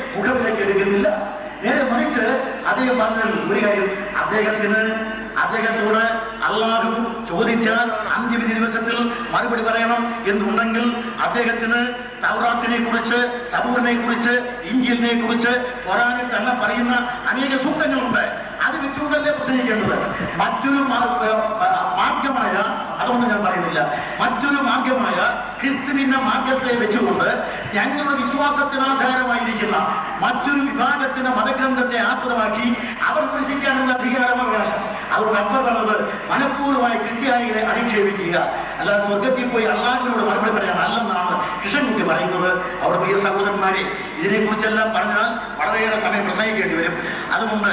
മുഖവിലേക്ക് എടുക്കുന്നില്ല നേരെ മറിച്ച് അദ്ദേഹം പറഞ്ഞ ഒരു കാര്യം അദ്ദേഹത്തിന് അദ്ദേഹത്തോട് അള്ളാഹു ചോദിച്ചാൽ അന്ത്യവിധി ദിവസത്തിൽ മറുപടി പറയണം എന്നുണ്ടെങ്കിൽ അദ്ദേഹത്തിന് തൗറാത്തിനെ കുറിച്ച് സബൂറിനെ കുറിച്ച് ഇഞ്ചിലിനെ കുറിച്ച് ഖുറാനിൽ തന്നെ പറയുന്ന അനേക സൂക്തങ്ങളുണ്ട് അത് വെച്ചുകൊണ്ടല്ലേ പ്രസംഗിക്കേണ്ടത് മറ്റൊരു മാർ- ഏർ മാർഗമായ അതൊന്നും ഞാൻ പറയുന്നില്ല മറ്റൊരു മാർഗമായ ക്രിസ്തുവിന്റെ മാർഗത്തെ വെച്ചുകൊണ്ട് ഞങ്ങളുടെ വിശ്വാസത്തിന് ആധാരമായിരിക്കുന്ന മറ്റൊരു വിഭാഗത്തിന്റെ മതഗ്രന്ഥത്തെ ആസ്പദമാക്കി അവർ വിമർശിക്കാനുള്ള അധികാരാവകാശം അതുകൊണ്ട് അക്ബർ പറഞ്ഞത് മനഃപൂർവ്വമായി ക്രിസ്ത്യാനികളെ അധിക്ഷേപിക്കുക അല്ലാതെ സ്വർഗത്തിൽ പോയി അള്ളാഹിനോട് മറുപടി പറയാൻ അല്ലെന്നാണ് കൃഷ്ണൻകുട്ടി പറയുന്നത് അവർ പ്രിയ സഹോദരന്മാരെ ഇതിനെക്കുറിച്ചെല്ലാം പറഞ്ഞാൽ വളരെയേറെ സമയം പ്രസംഗിക്കേണ്ടി വരും അതുകൊണ്ട്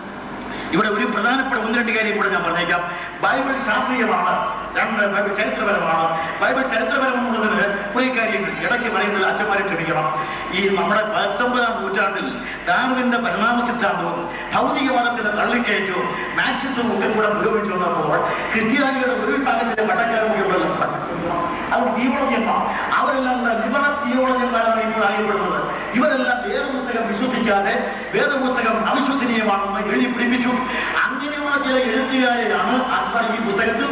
ഇവിടെ ഒരു പ്രധാനപ്പെട്ട ഒന്ന് രണ്ട് കാര്യം കൂടെ ഞാൻ പറഞ്ഞേക്കാം ബൈബിൾ ശാസ്ത്രീയമാണ് രണ്ട് ബൈബിൾ ചരിത്രപരമാണ് ബൈബിൾ ചരിത്രപരം എന്നുള്ളതിന് കുറെ കാര്യങ്ങൾ ഇടയ്ക്ക് പറയുന്നത് അച്ഛന്മാരെ ക്ഷമിക്കണം ഈ നമ്മുടെ പത്തൊമ്പതാം നൂറ്റാണ്ടിൽ ഡാർവിന്റെ പരിണാമ സിദ്ധാന്തവും ഭൗതികവാദത്തിന്റെ തള്ളിക്കയറ്റവും മാക്സിസവും ഒക്കെ കൂടെ പുരോഗമിച്ചു വന്നപ്പോൾ ക്രിസ്ത്യാനികളുടെ ഒരു വിഭാഗത്തിന്റെ പട്ടക്കാരമുള്ള അത് തിയോളജിയന്മാർ അവരെല്ലാം കൂടെ ലിബറൽ തിയോളജിയന്മാരാണ് ഇപ്പോൾ അറിയപ്പെടുന്നത് ഇവരെല്ലാം വേദപുസ്തകം വിശ്വസിക്കാതെ വേദപുസ്തകം അവിശ്വസനീയമാണെന്ന് എഴുതി പിടിപ്പിച്ചു അങ്ങനെയുള്ള ചില എഴുത്തുകാരെയാണ് അക്ബർ ഈ പുസ്തകത്തിൽ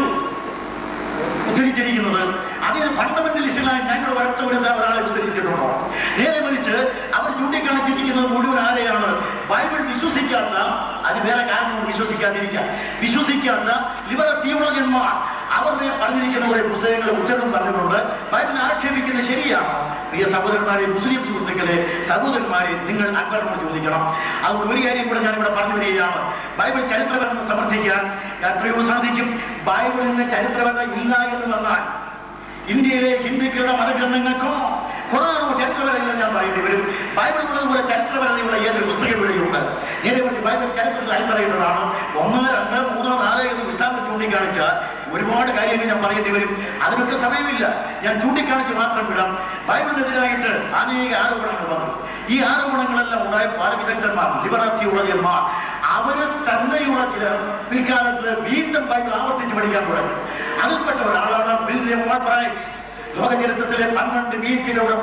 ഉദ്ധരിച്ചിരിക്കുന്നത് അതിന് ഫണ്ടമെന്റലിസ്റ്റുകളായി ഞങ്ങൾ വരട്ടവരെന്താ ഒരാളെ ഉദ്ധരിച്ചിട്ടുണ്ടോ നേരെ മറിച്ച് അവർ ചൂണ്ടിക്കാണിച്ചിരിക്കുന്നത് മുഴുവൻ ആരെയാണ് ബൈബിൾ വിശ്വസിക്കാത്ത അത് വേറെ കാരണം വിശ്വസിക്കാതിരിക്കാം വിശ്വസിക്കാത്ത ഇവരെ തീവ്രജന്മാർ അവരുടെ പറഞ്ഞിരിക്കുന്ന കുറെ പുസ്തകങ്ങൾ ഉച്ചതും പറഞ്ഞിട്ടുണ്ട് ബൈബിൾ ആക്ഷേപിക്കുന്നത് ശരിയാണോ പ്രിയ സഹോദരന്മാരെ മുസ്ലിം സുഹൃത്തുക്കളെ സഹോദരന്മാരെ നിങ്ങൾ അക്ബറിനോട് ചോദിക്കണം അതുകൊണ്ട് ഒരു കാര്യം കൂടെ ഞാൻ ഇവിടെ പറഞ്ഞു വരികയാണ് ബൈബിൾ ചരിത്രപരം സമർത്ഥിക്കാൻ എത്രയോ സാധിക്കും ബൈബിളിന് ചരിത്രപരത ഇല്ല എന്ന് വന്നാൽ ഇന്ത്യയിലെ ഹിന്ദുക്കളുടെ മതഗ്രന്ഥങ്ങൾക്കോ ഖുറാനോ ചരിത്രപരമില്ല ഞാൻ പറയേണ്ടി വരും ബൈബിൾ ഉള്ളതുപോലെ ചരിത്രപരതയുള്ള ഏതൊരു പുസ്തകം ഇവിടെയുണ്ട് നേരെ മറിച്ച് ബൈബിൾ ചരിത്രത്തിൽ അതി പറയുന്നതാണ് ഒന്ന് രണ്ട് മൂന്നോ നാല് എന്ന് വിസ്ഥാനം ചൂണ്ടിക്കാണിച്ചാൽ ഒരുപാട് കാര്യങ്ങൾ ഞാൻ പറയേണ്ടി വരും അതിനൊക്കെ സമയമില്ല ഞാൻ ചൂണ്ടിക്കാണിച്ച് മാത്രം വിടാം ബൈബിളിനെതിരായിട്ട് അനേക ആരോപണങ്ങൾ വന്നു ഈ ആരോപണങ്ങളെല്ലാം ഉണ്ടായ പല വിദഗ്ധന്മാർ ലിബറാത്തിയുള്ളതിന്മാർ അവര് തന്നെയുള്ള ചിലർ പിൽക്കാലത്ത് വീണ്ടും ബൈബിൾ ആവർത്തിച്ച് പഠിക്കാൻ തുടങ്ങി അതിൽപ്പെട്ട ഒരാളാണ് വില്യം ഓൾബ്രൈറ്റ് ലോക ചരിത്രത്തിലെ പന്ത്രണ്ട് ബീച്ചിലൂടെ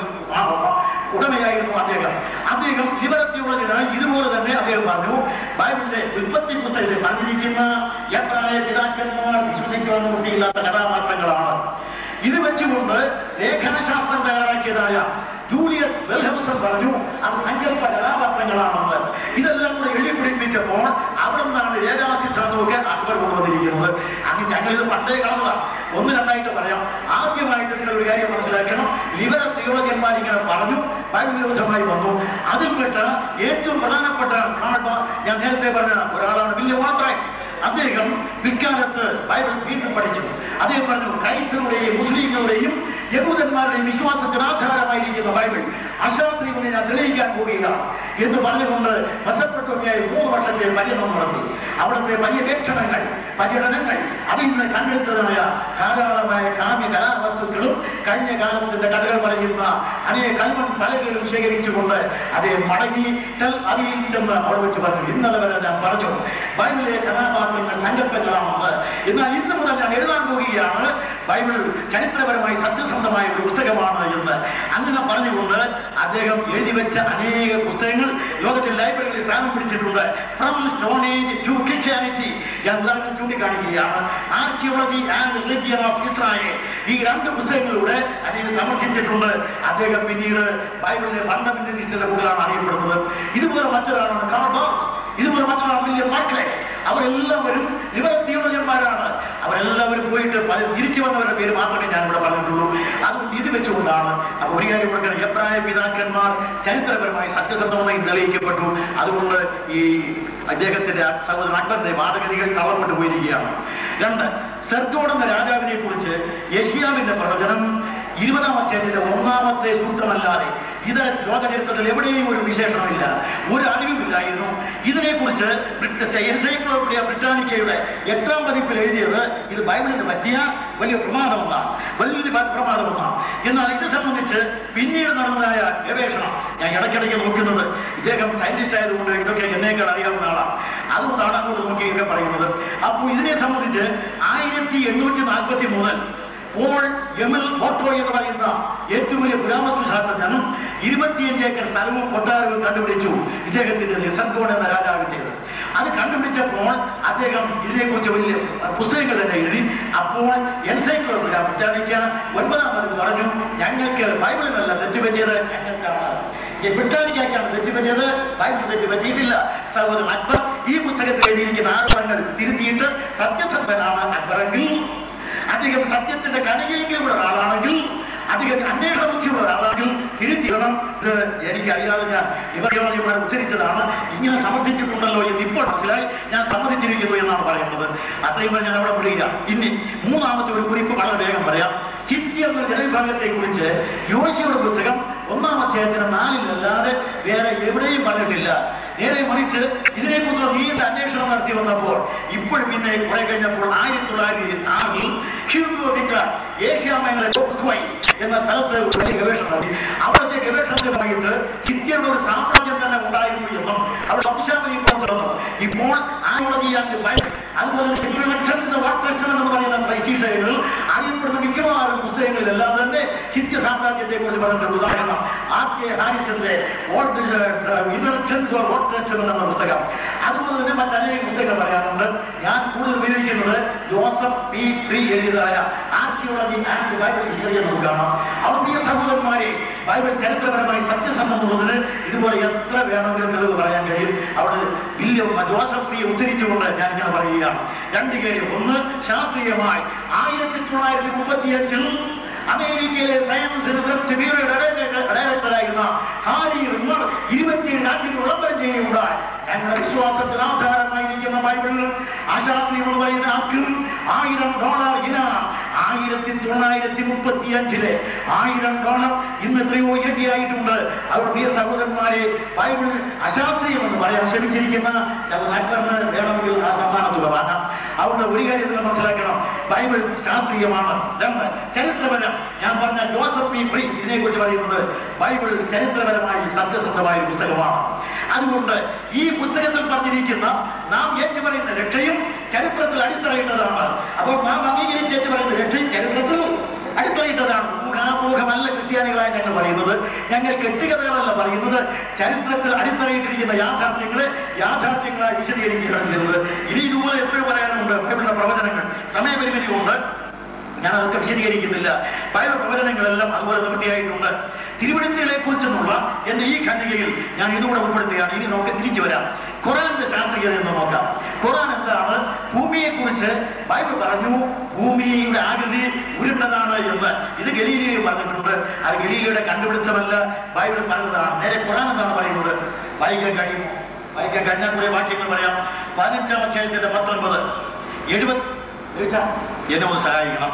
ഉടമയായിരുന്നു അദ്ദേഹം അദ്ദേഹം ലിബറത്തിയുള്ളതിന് ഇതുപോലെ തന്നെ അദ്ദേഹം പറഞ്ഞു ബൈബിളിലെ ഉൽപ്പത്തി പുസ്തകത്തിൽ പറഞ്ഞിരിക്കുന്ന എബ്രായ പിതാക്കന്മാർ വിശ്വസിക്കുവാൻ കുട്ടിയില്ലാത്ത കഥാപാത്രങ്ങളാണ് ഇത് വെച്ചുകൊണ്ട് ലേഖനശാസ്ത്രം തയ്യാറാക്കിയതായ ജൂലിയസ് വെൽഹംസൺ പറഞ്ഞു അത് സങ്കല്പ കഥാപാത്രങ്ങളാണെന്ന് ഇതെല്ലാം കൂടെ എഴുതി പിടിപ്പിച്ചപ്പോൾ അവിടെ നിന്നാണ് രേഖാസിദ്ധാന്തമൊക്കെ അക്ബർ കൊണ്ടുവന്നിരിക്കുന്നത് അങ്ങ് ഞങ്ങളിത് പണ്ടേ കളന്നതാണ് ഒന്ന് രണ്ടായിട്ട് പറയാം ആദ്യമായിട്ട് നിങ്ങൾ ഒരു കാര്യം മനസ്സിലാക്കണം ലിബറ തിയോളജിയന്മാർ ഇങ്ങനെ പറഞ്ഞു ബൈബിൾ വിരോധമായി വന്നു അതിൽപ്പെട്ട ഏറ്റവും പ്രധാനപ്പെട്ട ആൾ ഞാൻ നേരത്തെ പറഞ്ഞ ഒരാളാണ് വില്യം വാട്രാക്ട് അദ്ദേഹം പിൽക്കാലത്ത് ബൈബിൾ വീണ്ടും പഠിച്ചു അദ്ദേഹം പറഞ്ഞു ക്രൈസ്തവരുടെയും മുസ്ലിങ്ങളുടെയും യഹൂദന്മാരുടെയും വിശ്വാസത്തിന് ആധാരമായിരിക്കുന്ന ബൈബിൾ അശാസ്ത്രീയമായി ഞാൻ തെളിയിക്കാൻ പോവുകയാണ് എന്ന് പറഞ്ഞുകൊണ്ട് മെസ്സപ്പെട്ടൊക്കെയായി മൂന്ന് വർഷത്തെ പര്യടനം നടത്തി അവിടുത്തെ പര്യവേക്ഷണങ്ങൾ പര്യടനങ്ങൾ അതിൽ നിന്ന് കണ്ടെടുത്തതായ ധാരാളമായ കാവ്യ കലാവസ്തുക്കളും കഴിഞ്ഞ കാലത്തിന്റെ കഥകൾ പറയുന്ന അതേ കൽമൺ പലകളും ശേഖരിച്ചുകൊണ്ട് അതേ മടങ്ങി ടെൽ അവയിൽ ചെന്ന് അവിടെ വെച്ച് പറഞ്ഞു ഇന്നലെ വരെ ഞാൻ പറഞ്ഞു ബൈബിളിലെ കഥാപാത്രങ്ങൾ സങ്കല്പങ്ങളാണെന്ന് എന്നാൽ ഇന്ന് മുതൽ ഞാൻ എഴുതാൻ പോവുകയാണ് ബൈബിൾ ചരിത്രപരമായി സത്യസന്ധമായ ഒരു പുസ്തകമാണ് എന്ന് അങ്ങനെ പറഞ്ഞുകൊണ്ട് അദ്ദേഹം എഴുതി വെച്ച അനേക പുസ്തകങ്ങൾ ലോകത്തിൽ ലൈബ്രറിയിൽ സ്ഥാനം പിടിച്ചിട്ടുണ്ട് from stone age to Christianity ഞാൻ ഉദാഹരണം ചൂണ്ടിക്കാണിക്കുകയാണ് archaeology and religion of Israel ഈ രണ്ട് പുസ്തകങ്ങളിലൂടെ അദ്ദേഹം സമർപ്പിച്ചിട്ടുണ്ട് അദ്ദേഹം പിന്നീട് ബൈബിളിലെ ഫണ്ടമെന്റലിസ്റ്റിന്റെ മുകളിലാണ് അറിയപ്പെടുന്നത് ഇതുപോലെ മറ്റൊരാളാണ് കാർബോർ ഇതുപോലെ മറ്റൊരാൾ വില്യം മാർക്ലെ അവരെല്ലാവരും ഇവരെ തീവ്രജന്മാരാണ് അവരെല്ലാവരും പോയിട്ട് പല തിരിച്ചു വന്നവരുടെ പേര് മാത്രമേ ഞാൻ ഇവിടെ പറഞ്ഞിട്ടുള്ളൂ അതുകൊണ്ട് ഇത് വെച്ചുകൊണ്ടാണ് അപ്പൊ ഒരു കാര്യം കൊടുക്കണം എബ്രായ പിതാക്കന്മാർ ചരിത്രപരമായി സത്യസന്ധമായി തെളിയിക്കപ്പെട്ടു അതുകൊണ്ട് ഈ അദ്ദേഹത്തിന്റെ സഹോദരൻ അക്ബറിന്റെ വാദഗതികൾ തള്ളപ്പെട്ടു പോയിരിക്കുകയാണ് രണ്ട് സെർഗോഡ് എന്ന രാജാവിനെ കുറിച്ച് യഷ്യാവിന്റെ പ്രവചനം ഇരുപതാം അധ്യായത്തിന്റെ ഒന്നാമത്തെ സൂത്രമല്ലാതെ ഇത് ലോകചരിത്രത്തിൽ എവിടെയും ഒരു വിശേഷണമില്ല ഒരു അറിവുമില്ലായിരുന്നു ഇതിനെക്കുറിച്ച് എൻസൈക്ലോപീഡിയ ബ്രിട്ടാനിക്കയുടെ എട്ടാം പതിപ്പിൽ എഴുതിയത് ഇത് ബൈബിളിന് പറ്റിയ വലിയ പ്രമാദമെന്നാണ് വലിയ പ- പ്രമാദമെന്നാണ് എന്നാൽ ഇത് സംബന്ധിച്ച് പിന്നീട് നടന്നതായ ഗവേഷണം ഞാൻ ഇടയ്ക്കിടയ്ക്ക് നോക്കുന്നത് ഇദ്ദേഹം സയന്റിസ്റ്റ് ആയതുകൊണ്ട് ഇതൊക്കെ എന്നേക്കാൾ അറിയാവുന്ന ആളാണ് അതുകൊണ്ടാണ് അങ്ങോട്ട് നോക്കി ഇതൊക്കെ പറയുന്നത് അപ്പോൾ ഇതിനെ സംബന്ധിച്ച് ആയിരത്തി എണ്ണൂറ്റി നാൽപ്പത്തി മൂന്നിൽ പോൾ എമിൽ ഓട്ടോ എന്ന് പറയുന്ന ഏറ്റവും വലിയ പുരാവസ്തു ശാസ്ത്രജ്ഞനും ഇരുപത്തിയഞ്ച് ഏക്കർ സ്ഥലവും കൊട്ടാരവും കണ്ടുപിടിച്ചു ഇദ്ദേഹത്തിന്റെ നിസർഗോൺ എന്ന രാജാവിന്റേത് അത് കണ്ടുപിടിച്ചപ്പോൾ അദ്ദേഹം ഇതിനെക്കുറിച്ച് വലിയ പുസ്തകങ്ങൾ തന്നെ എഴുതി അപ്പോൾ എൻസൈക്ലോപീഡിയ ബ്രിട്ടാനിക്ക ഒൻപതാം പതിപ്പ് പറഞ്ഞു ഞങ്ങൾക്ക് ബൈബിളിനല്ല തെറ്റുപറ്റിയത് ഞങ്ങൾക്കാണ് ഈ ബ്രിട്ടാനിക്കാണ് തെറ്റുപറ്റിയത് ബൈബിൾ തെറ്റുപറ്റിയിട്ടില്ല സഹോദരൻ അക്ബർ ഈ പുസ്തകത്തിൽ എഴുതിയിരിക്കുന്ന ആരോപണങ്ങൾ തിരുത്തിയിട്ട് സത്യസന്ധനാണ് അക്ബറെങ്കിൽ അദ്ദേഹം സത്യത്തിന്റെ കണികയിലുള്ള ഒരാളാണെങ്കിൽ അദ്ദേഹം അന്വേഷണ ബുദ്ധിയുള്ള ഒരാളാണെങ്കിൽ തിരുത്തിയിടണം ഇത് എനിക്കറിയാതെ ഞാൻ ഇവരെ ഇവിടെ ഉച്ചരിച്ചതാണ് ഇങ്ങനെ സമർത്ഥിച്ചിട്ടുണ്ടല്ലോ എന്ന് ഇപ്പോൾ മനസ്സിലായി ഞാൻ സമ്മതിച്ചിരിക്കുന്നു എന്നാണ് പറയുന്നത് അത്രയും പറഞ്ഞ് ഞാൻ അവിടെ വിടുകയില്ല ഇനി മൂന്നാമത്തെ ഒരു കുറിപ്പ് വളരെ വേഗം പറയാം ഹിന്ദി എന്ന ജനവിഭാഗത്തെ കുറിച്ച് യോശിയുടെ പുസ്തകം ഒന്നാം അധ്യായത്തിന് നാലിലല്ലാതെ വേറെ എവിടെയും പറഞ്ഞിട്ടില്ല നേരെ മറിച്ച് ഇതിനെക്കുറിച്ച് നീണ്ട അന്വേഷണം നടത്തി വന്നപ്പോൾ ഇപ്പോൾ പിന്നെ കുറെ കഴിഞ്ഞപ്പോൾ ആയിരത്തി തൊള്ളായിരത്തി ആറിൽ ഹ്യൂഗോ വിക്രാൻ ഏഷ്യാമേഖല ടോക്സ്കോയ് എന്ന സ്ഥലത്ത് ഒരു വലിയ ഗവേഷണം നടത്തി അവിടുത്തെ ഗവേഷണത്തിനായിട്ട് ഹിന്ദിയുടെ ഒരു സാമ്രാജ്യം തന്നെ ഉണ്ടായിരുന്നു എന്നും അവിടെ വംശാവലി പുറത്തുവന്നു ഇപ്പോൾ ആയോളജി ആൻഡ് ബൈബിൾ അതുപോലെ ഇൻട്രൊഡക്ഷൻ എന്ന വാട്ടർ എന്ന് പറയുന്ന പ്രൈശീഷകൾ അറിയപ്പെടുന്ന മിക്കവാറും പുസ്തകങ്ങളിലെല്ലാം തന്നെ ഹിന്ദി സാമ്രാജ്യത്തെ കുറിച്ച് പറഞ്ഞിട്ടുണ്ട് ഉദാഹരണം ആർ കെ ഹാരിസന്റെ ഇൻട്രൊഡക്ഷൻ വാട്ടർ എന്ന പുസ്തകം അതുപോലെ തന്നെ മറ്റനേക പുസ്തകങ്ങൾ പറയാറുണ്ട് ഞാൻ കൂടുതൽ ഉപയോഗിക്കുന്നത് ജോസഫ് പി ഫ്രീ എഴുതിയതായ ആർക്കിയോളജി ആൻഡ് ബൈബിൾ ഹിസ്റ്ററി എന്ന് കാണാം അവർ പ്രിയ സഹോദരന്മാരെ ബൈബിൾ ചരിത്രപരമായി സത്യസന്ധമുള്ളതിന് ഇതുപോലെ എത്ര വേണമെങ്കിലും തെളിവ് പറയാൻ കഴിയും അവിടെ വില്യം ജോസഫ് പ്രിയെ ഉദ്ധരിച്ചുകൊണ്ട് ഞാൻ ഇങ്ങനെ പറയുകയാണ് രണ്ട് കാര്യം ഒന്ന് ശാസ്ത്രീയമായി ആയിരത്തി തൊള്ളായിരത്തി മുപ്പത്തിയഞ്ചിൽ അമേരിക്കയിലെ സയൻസ് റിസർച്ച് ബ്യൂറോയുടെ ഡയറക്ടറായിരുന്ന ഹാരി റിമ്മർ ഇരുപത്തിയേഴ് രാജ്യങ്ങൾ വിളംബരം ചെയ്യുകയുണ്ടായി ഞങ്ങളുടെ വിശ്വാസത്തിന് ആധാരമായിരിക്കുന്ന ബൈബിളിലും അശാസ്ത്രീയങ്ങൾ പറയുന്ന ആക്കും ആയിരം ഡോളർ ഇന ആയിരത്തി തൊള്ളായിരത്തി മുപ്പത്തി അഞ്ചിലെ ആയിരം ഡോളർ ഇന്ന് എത്രയോ ഇരട്ടിയായിട്ടുണ്ട് അവർ പ്രിയ സഹോദരന്മാരെ ബൈബിൾ അശാസ്ത്രീയമെന്ന് പറയാൻ ശ്രമിച്ചിരിക്കുന്ന അക്ബറിന് വേണമെങ്കിൽ ആ സമ്മാന തുക വാങ്ങാം അവിടെ ഒരു കാര്യം നിങ്ങൾ മനസ്സിലാക്കണം ബൈബിൾ ശാസ്ത്രീയമാണ് രണ്ട് ചരിത്രപരം ഞാൻ പറഞ്ഞ ജോസഫ് പി ഫ്രീ ഇതിനെ കുറിച്ച് പറയുന്നത് ബൈബിൾ ചരിത്രപരമായി സത്യസന്ധമായ ഒരു പുസ്തകമാണ് അതുകൊണ്ട് ഈ പുസ്തകത്തിൽ പറഞ്ഞിരിക്കുന്ന നാം ഏറ്റുപറയുന്ന രക്ഷയും ചരിത്രത്തിൽ അടിത്തറയിട്ടതാണ് അപ്പോൾ നാം അംഗീകരിച്ച് ഏറ്റുപറയുന്ന രക്ഷയും ചരിത്രത്തിൽ അടിത്തറയിട്ടതാണ് ഊഹാമൂഹമല്ല ക്രിസ്ത്യാനികളായി ഞങ്ങൾ പറയുന്നത് ഞങ്ങൾ കെട്ടുകഥകളല്ല പറയുന്നത് ചരിത്രത്തിൽ അടിത്തറയിട്ടിരിക്കുന്ന യാഥാർത്ഥ്യങ്ങളെ യാഥാർത്ഥ്യങ്ങളായി വിശദീകരിക്കുകയാണ് ചെയ്യുന്നത് ഇനി ഇതുപോലെ എപ്പോഴും പറയാനുണ്ട് ബൈബിളിലെ പ്രവചനങ്ങൾ സമയപരിമിതി കൊണ്ട് ഞാൻ അതൊക്കെ വിശദീകരിക്കുന്നില്ല ബൈബിൾ പ്രവചനങ്ങളെല്ലാം അതുപോലെ നിവൃത്തിയായിട്ടുണ്ട് തിരുവഴുത്തുകളെ കുറിച്ചെന്നുള്ള എന്റെ ഈ ഖണ്ഡികയിൽ ഞാൻ ഇതുകൂടെ ഉൾപ്പെടുത്തുകയാണ് ഇനി നമുക്ക് തിരിച്ചു വരാം ഖുറാന്റെ ശാസ്ത്രീയത എന്ന് നോക്കാം ഖുറാൻ എന്താണ് ഭൂമിയെ കുറിച്ച് ബൈബിൾ പറഞ്ഞു ഭൂമിയുടെ ആകൃതി ഉരുണ്ടതാണ് എന്ന് ഇത് ഗലീലിയിൽ പറഞ്ഞിട്ടുണ്ട് അത് ഗലീലിയുടെ കണ്ടുപിടുത്തമല്ല ബൈബിൾ പറഞ്ഞതാണ് നേരെ ഖുറാൻ എന്താണ് പറയുന്നത് വായിക്കാൻ കഴിയുമോ വായിക്കാൻ കഴിഞ്ഞാൽ കുറെ വാക്യങ്ങൾ പറയാം പതിനഞ്ചാം അധ്യായത്തിന്റെ പത്തൊൻപത് എഴുപത് എന്നെ ഒന്ന് സഹായിക്കണം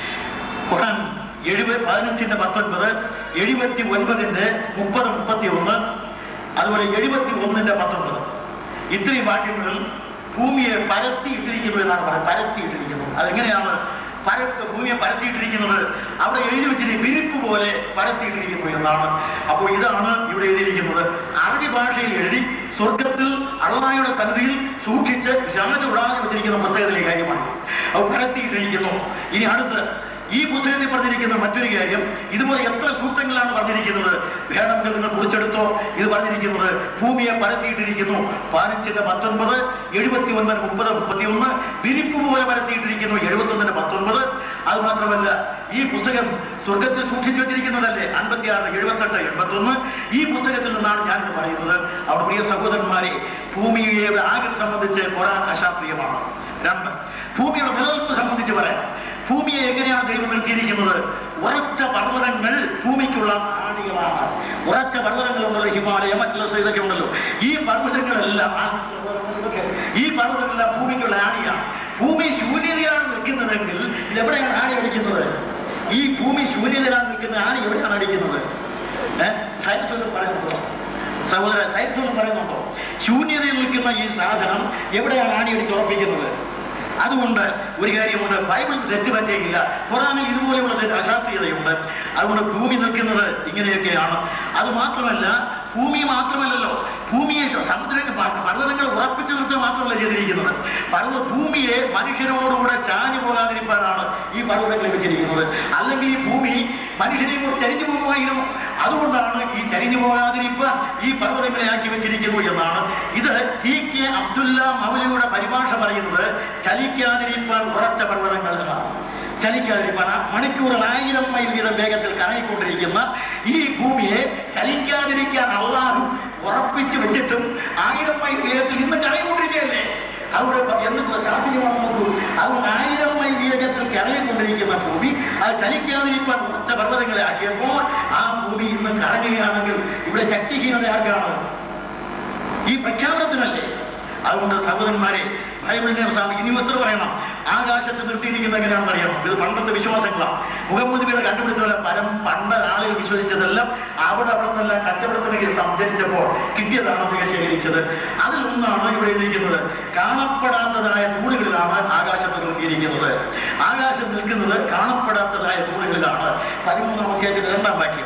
ഖുറാൻ എഴുപത് പതിനഞ്ചിന്റെ പത്തൊൻപത് എഴുപത്തി ഒൻപതിന്റെ മുപ്പത് മുപ്പത്തി ഒന്ന് അതുപോലെ എഴുപത്തി ഒന്നിന്റെ പത്തൊൻപത് ഇത്രയും വാക്യങ്ങളിൽ ഭൂമിയെ പരത്തിയിട്ടിരിക്കുന്നു എന്നാണ് പറയുന്നത് പരത്തിയിട്ടിരിക്കുന്നു അതെങ്ങനെയാണ് പരത്ത് ഭൂമിയെ പരത്തിയിട്ടിരിക്കുന്നത് അവിടെ എഴുതി വെച്ചിരിക്കുന്ന വിരിപ്പ് പോലെ പരത്തിയിട്ടിരിക്കുന്നു എന്നാണ് അപ്പോൾ ഇതാണ് ഇവിടെ എഴുതിയിരിക്കുന്നത് അറബി ഭാഷയിൽ എഴുതി സ്വർഗത്തിൽ അള്ളാഹയുടെ സന്നിധിയിൽ സൂക്ഷിച്ച് ശാന്തി ഉടാതെ വെച്ചിരിക്കുന്ന പുസ്തകത്തിലെ കാര്യമാണ് അത് പരത്തിയിട്ടിരിക്കുന്നു ഇനി അടുത്ത് ഈ പുസ്തകത്തിൽ പറഞ്ഞിരിക്കുന്ന മറ്റൊരു കാര്യം ഇതുപോലെ എത്ര സൂത്രങ്ങളാണ് പറഞ്ഞിരിക്കുന്നത് വേണമെങ്കിൽ നിങ്ങൾ കുറിച്ചെടുത്തോ ഇത് പറഞ്ഞിരിക്കുന്നത് ഭൂമിയെ പരത്തിയിട്ടിരിക്കുന്നു പതിനഞ്ചിന്റെ പത്തൊൻപത് എഴുപത്തി ഒൻപത് മുപ്പത് മുപ്പത്തി ഒന്ന് വിരിപ്പ് പോലെ പരത്തിയിട്ടിരിക്കുന്നു എഴുപത്തി ഒന്നിന്റെ പത്തൊൻപത് അത് മാത്രമല്ല ഈ പുസ്തകം സ്വർഗത്തിൽ സൂക്ഷിച്ചു വെച്ചിരിക്കുന്നതല്ലേ അൻപത്തി ആറ് എഴുപത്തെട്ട് എൺപത്തി ഒന്ന് ഈ പുസ്തകത്തിൽ നിന്നാണ് ഞാൻ പറയുന്നത് അവർ പ്രിയ സഹോദരന്മാരെ ഭൂമിയുടെ ആകെ സംബന്ധിച്ച് ഖുറാൻ അശാസ്ത്രീയമാണ് രണ്ട് ഭൂമിയുടെ നിലനിൽപ്പ് സംബന്ധിച്ച് പറയാം ഭൂമിയെ എങ്ങനെയാണ് ദൈവം നിർത്തിയിരിക്കുന്നത് ഉറച്ച പർവ്വതങ്ങൾ ഭൂമിക്കുള്ള ആണികളാണ് ഉറച്ച പർവ്വതങ്ങൾ ഉണ്ടല്ലോ ഹിമാലയ മറ്റുള്ള സ്ഥ- ഇതൊക്കെ ഉണ്ടല്ലോ ഈ പർവ്വതങ്ങളെല്ലാം ആ, ഈ പർവ്വതങ്ങളെല്ലാം ഭൂമിക്കുള്ള ആണിയാണ് ഭൂമി ശൂന്യതയാണ് നിൽക്കുന്നതെങ്കിൽ ഇതെവിടെയാണ് ആണി അടിക്കുന്നത് ഈ ഭൂമി ശൂന്യതയിലാണ് നിൽക്കുന്ന ആണി എവിടെയാണ് അടിക്കുന്നത് ഏഹ് സയൻസ് ഒന്നും പറയുന്നുണ്ടോ സഹോദര സയൻസ് ഒന്നും പറയുന്നുണ്ടോ ശൂന്യതയിൽ നിൽക്കുന്ന ഈ സാധനം എവിടെയാണ് ആണി അടിച്ച് ഉറപ്പിക്കുന്നത് അതുകൊണ്ട് ഒരു കാര്യമുണ്ട് ബൈബിൾ തെറ്റുപറ്റിയില്ല ഖുറാനിൽ ഇതുപോലെയുള്ള തെറ്റ് അശാസ്ത്രീയതയുണ്ട് അതുകൊണ്ട് ഭൂമി നിൽക്കുന്നത് ഇങ്ങനെയൊക്കെയാണ് അത് മാത്രമല്ല ഭൂമി മാത്രമല്ലല്ലോ ഭൂമിയെ സമുദ്ര പർവ്വതങ്ങൾ ഉറപ്പിച്ചു നിർത്തുക മാത്രമല്ല ചെയ്തിരിക്കുന്നത് പർവ്വ ഭൂമിയെ മനുഷ്യരോടുകൂടെ ചാഞ്ഞു പോകാതിരിക്കാനാണ് ഈ പർവ്വതങ്ങൾ ലഭിച്ചിരിക്കുന്നത് അല്ലെങ്കിൽ ഈ ഭൂമി മനുഷ്യനെ കുറിച്ച് ചരിഞ്ഞു പോകുമായിരുന്നു അതുകൊണ്ടാണ് ഈ ചരിഞ്ഞു പോകാതിരിക്കാൻ ഈ പർവ്വതങ്ങളെ ആക്കി വെച്ചിരിക്കുന്നു എന്നാണ് ഇത് ടി കെ അബ്ദുല്ല മൗലിയുടെ പരിഭാഷ പറയുന്നത് ചലിക്കാതിരിക്കാൻ ഉറച്ച പർവ്വതങ്ങൾ എന്നാണ് ചലിക്കാതിരിക്കാൻ ആ മണിക്കൂറിൽ ആയിരം മൈൽ വീതം വേഗത്തിൽ കറങ്ങിക്കൊണ്ടിരിക്കുന്ന ഈ ഭൂമിയെ ചലിക്കാതിരിക്കാൻ അള്ളാഹു ഉറപ്പിച്ചു വെച്ചിട്ടും ആയിരം മൈൽ വേഗത്തിൽ ഇന്ന് കറങ്ങിക്കൊണ്ടിരിക്കുകയല്ലേ അവിടെ എന്ത് ശാസ്ത്രീയമാണ് നോക്കൂ അതുകൊണ്ട് ആയിരം മൈൽ വേഗത്തിൽ കറങ്ങിക്കൊണ്ടിരിക്കുന്ന ഭൂമി അത് ചലിക്കാതിരിക്കാൻ ഉറച്ച പർവ്വതങ്ങളെ ആക്കിയപ്പോൾ ആ ഭൂമി ഇന്ന് കറങ്ങുകയാണെങ്കിൽ ഇവിടെ ശക്തിഹീനതയാക്കാണ് ഈ പ്രഖ്യാപനത്തിനല്ലേ അതുകൊണ്ട് സഹോദരന്മാരെ ബൈബിളിനെ അവസാനം ഇനി എത്ര പറയണം ആകാശത്ത് നിർത്തിയിരിക്കുന്ന എങ്ങനെയാണെന്ന് അറിയാം ഇത് പണ്ടത്തെ വിശ്വാസങ്ങളാണ് മുഹമ്മദ് ബിയുടെ കണ്ടുപിടിച്ചപോലെ പരം പണ്ട് ആളുകൾ വിശ്വസിച്ചതെല്ലാം അവിടെ അവിടെ നിന്നെല്ലാം കച്ചവടത്തിലേക്ക് സഞ്ചരിച്ചപ്പോൾ കിട്ടിയതാണ് ഇവ ശേഖരിച്ചത് അതിലൊന്നാണ് ഇവിടെ എഴുതിയിരിക്കുന്നത് കാണപ്പെടാത്തതായ തൂണുകളിലാണ് ആകാശത്ത് നിർത്തിയിരിക്കുന്നത് ആകാശം നിൽക്കുന്നത് കാണപ്പെടാത്തതായ തൂണുകളിലാണ് പതിമൂന്നാം അധ്യായത്തിന്റെ രണ്ടാം വാക്യം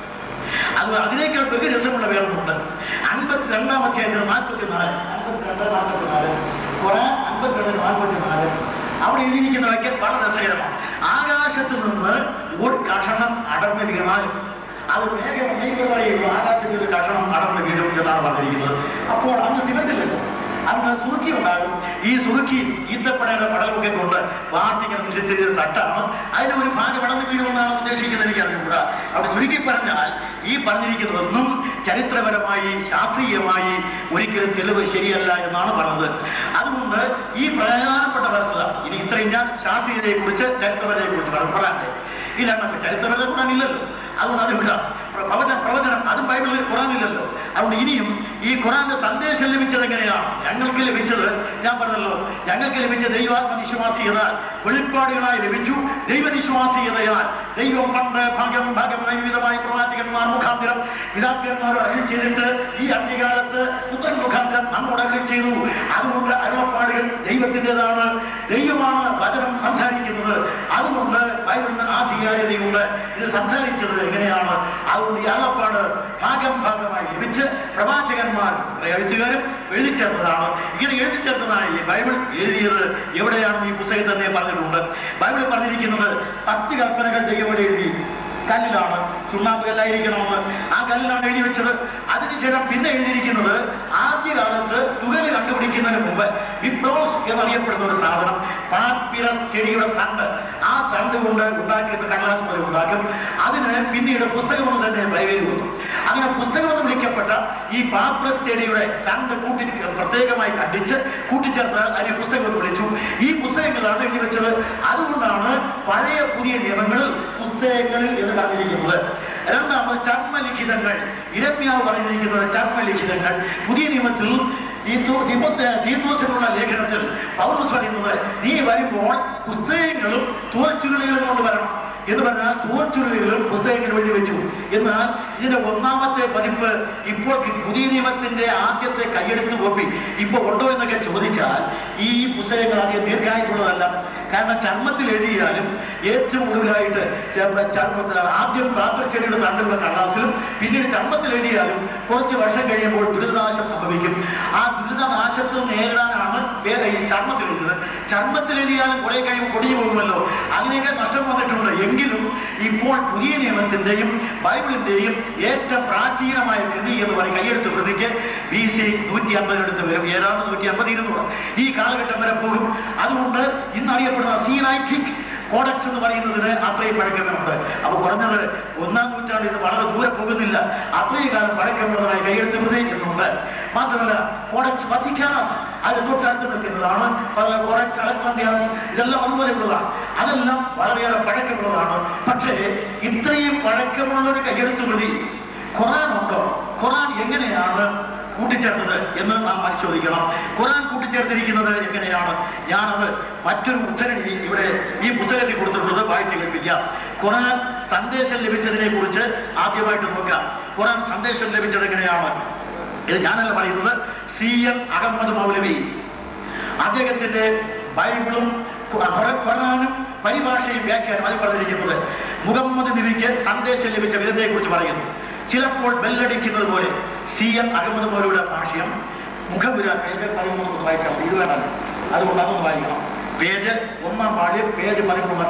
അത് അതിനേക്കാൾ ബഹു രസമുള്ള വേറൊന്നുണ്ട് അൻപത്തിരണ്ടാം അധ്യായത്തിൽ നാൽപ്പത്തിനാല് അൻപത്തിരണ്ട് നാൽപ്പത്തിനാല് കുറെ അൻപത്തിരണ്ട് നാൽപ്പത്തിനാല് അവിടെ എഴുതിയിരിക്കുന്ന വാക്യം വളരെ രസകരമാണ് ആകാശത്ത് നിന്ന് ഒരു കഷണം അടർന്നു വീണാൽ അത് വേഗം പറയുന്നു ആകാശത്തിൽ ഒരു കഷണം അടർന്നു വീഴും എന്നാണ് പറഞ്ഞിരിക്കുന്നത് അപ്പോൾ അന്ന് സിമന്റില്ലല്ലോ അന്ന് സുറുക്കി ഉണ്ടാകും ഈ സുറുക്കി ഈത്തപ്പടയുടെ പടലമൊക്കെ കൊണ്ട് വാർത്തിങ്ങനെ തിരിച്ച് തട്ടാണ് അതിന് ഒരു ഭാഗം അടർന്നു വീഴുമെന്നാണ് ഉദ്ദേശിക്കുന്നത് എനിക്ക് അറിഞ്ഞുകൂടാ അവിടെ ചുരുക്കി പറഞ്ഞാൽ ഈ പറഞ്ഞിരിക്കുന്നതൊന്നും ചരിത്രപരമായി ശാസ്ത്രീയമായി ഒരിക്കലും തെളിവ് ശരിയല്ല എന്നാണ് പറഞ്ഞത് അതുകൊണ്ട് ഈ പ്രധാനപ്പെട്ട വസ്തുത ഇനി ഇത്രയും ഞാൻ ശാസ്ത്രീയതയെ കുറിച്ച് ചരിത്രപരതയെ കുറിച്ച് പറഞ്ഞു പറയാതെ ഇല്ലാണ്ട് ചരിത്രപരത ഖുറാനില്ലല്ലോ അതുകൊണ്ട് അത് വിടാം പ്ര- പ്രവചനം പ്രവചനം അത് ബൈബിളിൽ ഖുറാനില്ലല്ലോ അതുകൊണ്ട് ഇനിയും ഈ ഖുറാന്റെ സന്ദേശം ലഭിച്ചത് എങ്ങനെയാണ് ഞങ്ങൾക്ക് ലഭിച്ചത് ഞാൻ പറഞ്ഞല്ലോ ഞങ്ങൾക്ക് ലഭിച്ച ദൈവാത്മ വിശ്വാസീയത വെളിപ്പാടുകളായി ലഭിച്ചു ദൈവവിശ്വാസീയതയാൽ ദൈവം പണ്ട് ഭാഗ്യം ഭാഗ്യമായി വിധമായി പ്രവാചകന്മാർ മുഖാന്തരം പിതാക്കന്മാർ അരുളി ചെയ്തിട്ട് ഈ അന്ത്യകാലത്ത് പുത്രൻ മുഖാന്തരം നമ്മോട് അരുളി ചെയ്തു അതുകൊണ്ട് അരുളപ്പാടുകൾ ദൈവത്തിൻ്റെതാണ് ദൈവമാണ് വചനം സംസാരിക്കുന്നത് അതുകൊണ്ട് ബൈബിളിന് ആധികാരികതയുണ്ട് ഇത് സംസാരിച്ചത് എങ്ങനെയാണ് അതുകൊണ്ട് ഈ അരുളപ്പാട് ഭാഗം ഭാഗമായി ലഭിച്ച് പ്രവാചകന്മാർ എഴുത്തുകാരും എഴുതിച്ചേർന്നതാണ് ഇങ്ങനെ എഴുതിച്ചേർത്തതാണ് ഈ ബൈബിൾ എഴുതിയത് എവിടെയാണ് ഈ പുസ്തകം തന്നെ പറഞ്ഞിട്ടുണ്ട് ബൈബിൾ പറഞ്ഞിരിക്കുന്നത് പത്ത് കൽപ്പനകൾ ദൈവം ഇവിടെ എഴുതി കല്ലിലാണ് ചുണ്ണാമ്പ് കല്ലായിരിക്കണമെന്ന് ആ കല്ലിലാണ് എഴുതി വെച്ചത് അതിനുശേഷം പിന്നെ എഴുതിയിരിക്കുന്നത് ആദ്യകാലത്ത് തുകല് കണ്ടുപിടിക്കുന്നതിന് മുമ്പ് വിപ്രോസ് എന്നറിയപ്പെടുന്ന ഒരു സാധനം പാപ്പിറസ് ചെടിയുടെ തണ്ട് ആ തണ്ട് കൊണ്ട് ഉണ്ടാക്കിയിട്ട് കടലാസ് പോലെ ഉണ്ടാക്കും അതിന് പിന്നീട് പുസ്തകമെന്ന് തന്നെ ബൈബിൾ വന്നു അങ്ങനെ പുസ്തകമെന്ന് വിളിക്കപ്പെട്ട ഈ പാപ്പിറസ് ചെടിയുടെ തണ്ട് കൂട്ടി പ്രത്യേകമായി കണ്ടിച്ച് കൂട്ടിച്ചേർത്ത് അതിനെ പുസ്തകം എന്ന് വിളിച്ചു ഈ പുസ്തകങ്ങളാണ് എഴുതി വെച്ചത് അതുകൊണ്ടാണ് പഴയ പുതിയ നിയമങ്ങളിൽ പുസ്തകങ്ങളിൽ എന്ന് പറഞ്ഞിരിക്കുന്നത് രണ്ടാമത് ചർമ്മലിഖിതങ്ങൾ ഇരമ്യാവ് പറഞ്ഞിരിക്കുന്നത് ചർമ്മലിഖിതങ്ങൾ പുതിയ നിയമത്തിൽ തീത്തു- തിമോത്തെ- തീത്തോസിനുള്ള ലേഖനത്തിൽ പൗരസ് പറയുന്നത് നീ വരുമ്പോൾ പുസ്തകങ്ങളും തോൽച്ചുകളികളും കൊണ്ട് വരണം എന്ന് പറഞ്ഞാൽ തോൽച്ചുകളികളും പുസ്തകങ്ങൾ എഴുതി വെച്ചു എന്നാൽ ഇതിന്റെ ഒന്നാമത്തെ പതിപ്പ് ഇപ്പോൾ കി- പുതിയ നിയമത്തിന്റെ ആദ്യത്തെ കയ്യെടുത്ത് കോപ്പി ഇപ്പൊ ഉണ്ടോ എന്നൊക്കെ ചോദിച്ചാൽ ഈ പുസ്തകങ്ങൾ ആദ്യം ദീർഘായുസുള്ളതല്ല കാരണം ചർമ്മത്തിൽ എഴുതിയാലും ഏറ്റവും ഒടുവിലായിട്ട് ചർമ്മ- ചർമ്മ- ആദ്യം പ്രാർത്ഥച്ചെടിയുടെ തണ്ടുള്ള കടലാസിലും പിന്നീട് ചർമ്മത്തിൽ എഴുതിയാലും കുറച്ച് വർഷം കഴിയുമ്പോൾ ദുരിതനാശം സംഭവിക്കും ആ ദുരിതനാശത്തെ നേരിടാനാണ് വേറെ ഈ ചർമ്മത്തിൽ എഴുതുന്നത് ചർമ്മത്തിൽ എഴുതിയാലും കുറെ കഴിയുമ്പോൾ പൊടിഞ്ഞു പോകുമല്ലോ അതിനൊക്കെ നഷ്ടം വന്നിട്ടുണ്ട് എങ്കിലും ഇപ്പോൾ പുതിയ നിയമത്തിന്റെയും ബൈബിളിന്റെയും ഏറ്റവും പ്രാചീനമായ കൃതി എന്ന് പറയും കയ്യെടുത്ത് കൃതിക്ക് ബി സി നൂറ്റി അമ്പതിനടുത്ത് വരും ഏതാണ്ട് നൂറ്റി അമ്പത് ഇരുന്നൂറ് ഈ കാലഘട്ടം വരെ പോകും അതുകൊണ്ട് ഇന്ന് അറിയപ്പെടുന്ന സീനൈറ്റിക് കോഡക്സ് എന്ന് പറയുന്നതിന് അത്രയും പഴക്കമുണ്ട് അപ്പൊ കുറഞ്ഞത് ഒന്നാം നൂറ്റാണ്ട് ഇത് വളരെ ദൂരെ പോകുന്നില്ല അത്രയും കാലം പഴക്കമുള്ളതായി കയ്യെഴുത്ത് കൃതി എന്നുണ്ട് മാത്രമല്ല കോഡക്സ് വത്തിക്കാനസ് അത് തൊട്ടടുത്ത് നിൽക്കുന്നതാണ് കോഡക്സ് അലക്സാണ്ടിയാസ് ഇതെല്ലാം അതുപോലെയുള്ളതാണ് അതെല്ലാം വളരെയേറെ പഴക്കമുള്ളതാണ് പക്ഷേ ഇത്രയും പഴക്കമുള്ള ഒരു കയ്യെഴുത്ത് കൃതി ഖുറാൻ ഉണ്ടോ ഖുറാൻ എങ്ങനെയാണ് കൂട്ടിച്ചേർത്തത് എന്ന് നാം പരിശോധിക്കണം ഖുറാൻ കൂട്ടിച്ചേർത്തിരിക്കുന്നത് എങ്ങനെയാണ് ഞാനത് മറ്റൊരു ഉദ്ധരണി ഇവിടെ ഈ പുസ്തകത്തിൽ കൊടുത്തിട്ടുള്ളത് വായിച്ചു കേൾപ്പിക്കാം ഖുറാൻ സന്ദേശം ലഭിച്ചതിനെ കുറിച്ച് ആദ്യമായിട്ട് നോക്കാം ഖുറാൻ സന്ദേശം ലഭിച്ചത് എങ്ങനെയാണ് ഇത് ഞാനല്ല പറയുന്നത് സി എം അഹമ്മദ് മൗലവി അദ്ദേഹത്തിന്റെ ബൈബിളും ഖുറ- ഖുറാനും പരിഭാഷയും വ്യാഖ്യാനം അതിൽ പറഞ്ഞിരിക്കുന്നത് മുഹമ്മദ് നബിക്ക് സന്ദേശം ലഭിച്ച വിധത്തെ കുറിച്ച് പറയുന്നു ചിലപ്പോൾ ബെല്ലടിക്കുന്നത് പോലെ സി എം അഹമ്മദ് മൗലയുടെ ഭാഷ്യം മുഖപുര പേജ് പതിമൂന്ന് വായിച്ചാൽ മതി. ഇത് വേണം അതുകൊണ്ട് അതൊന്ന് വായിക്കണം പേജ് ഒന്നാം പാഠ്യം പേജ് പതിമൂന്ന്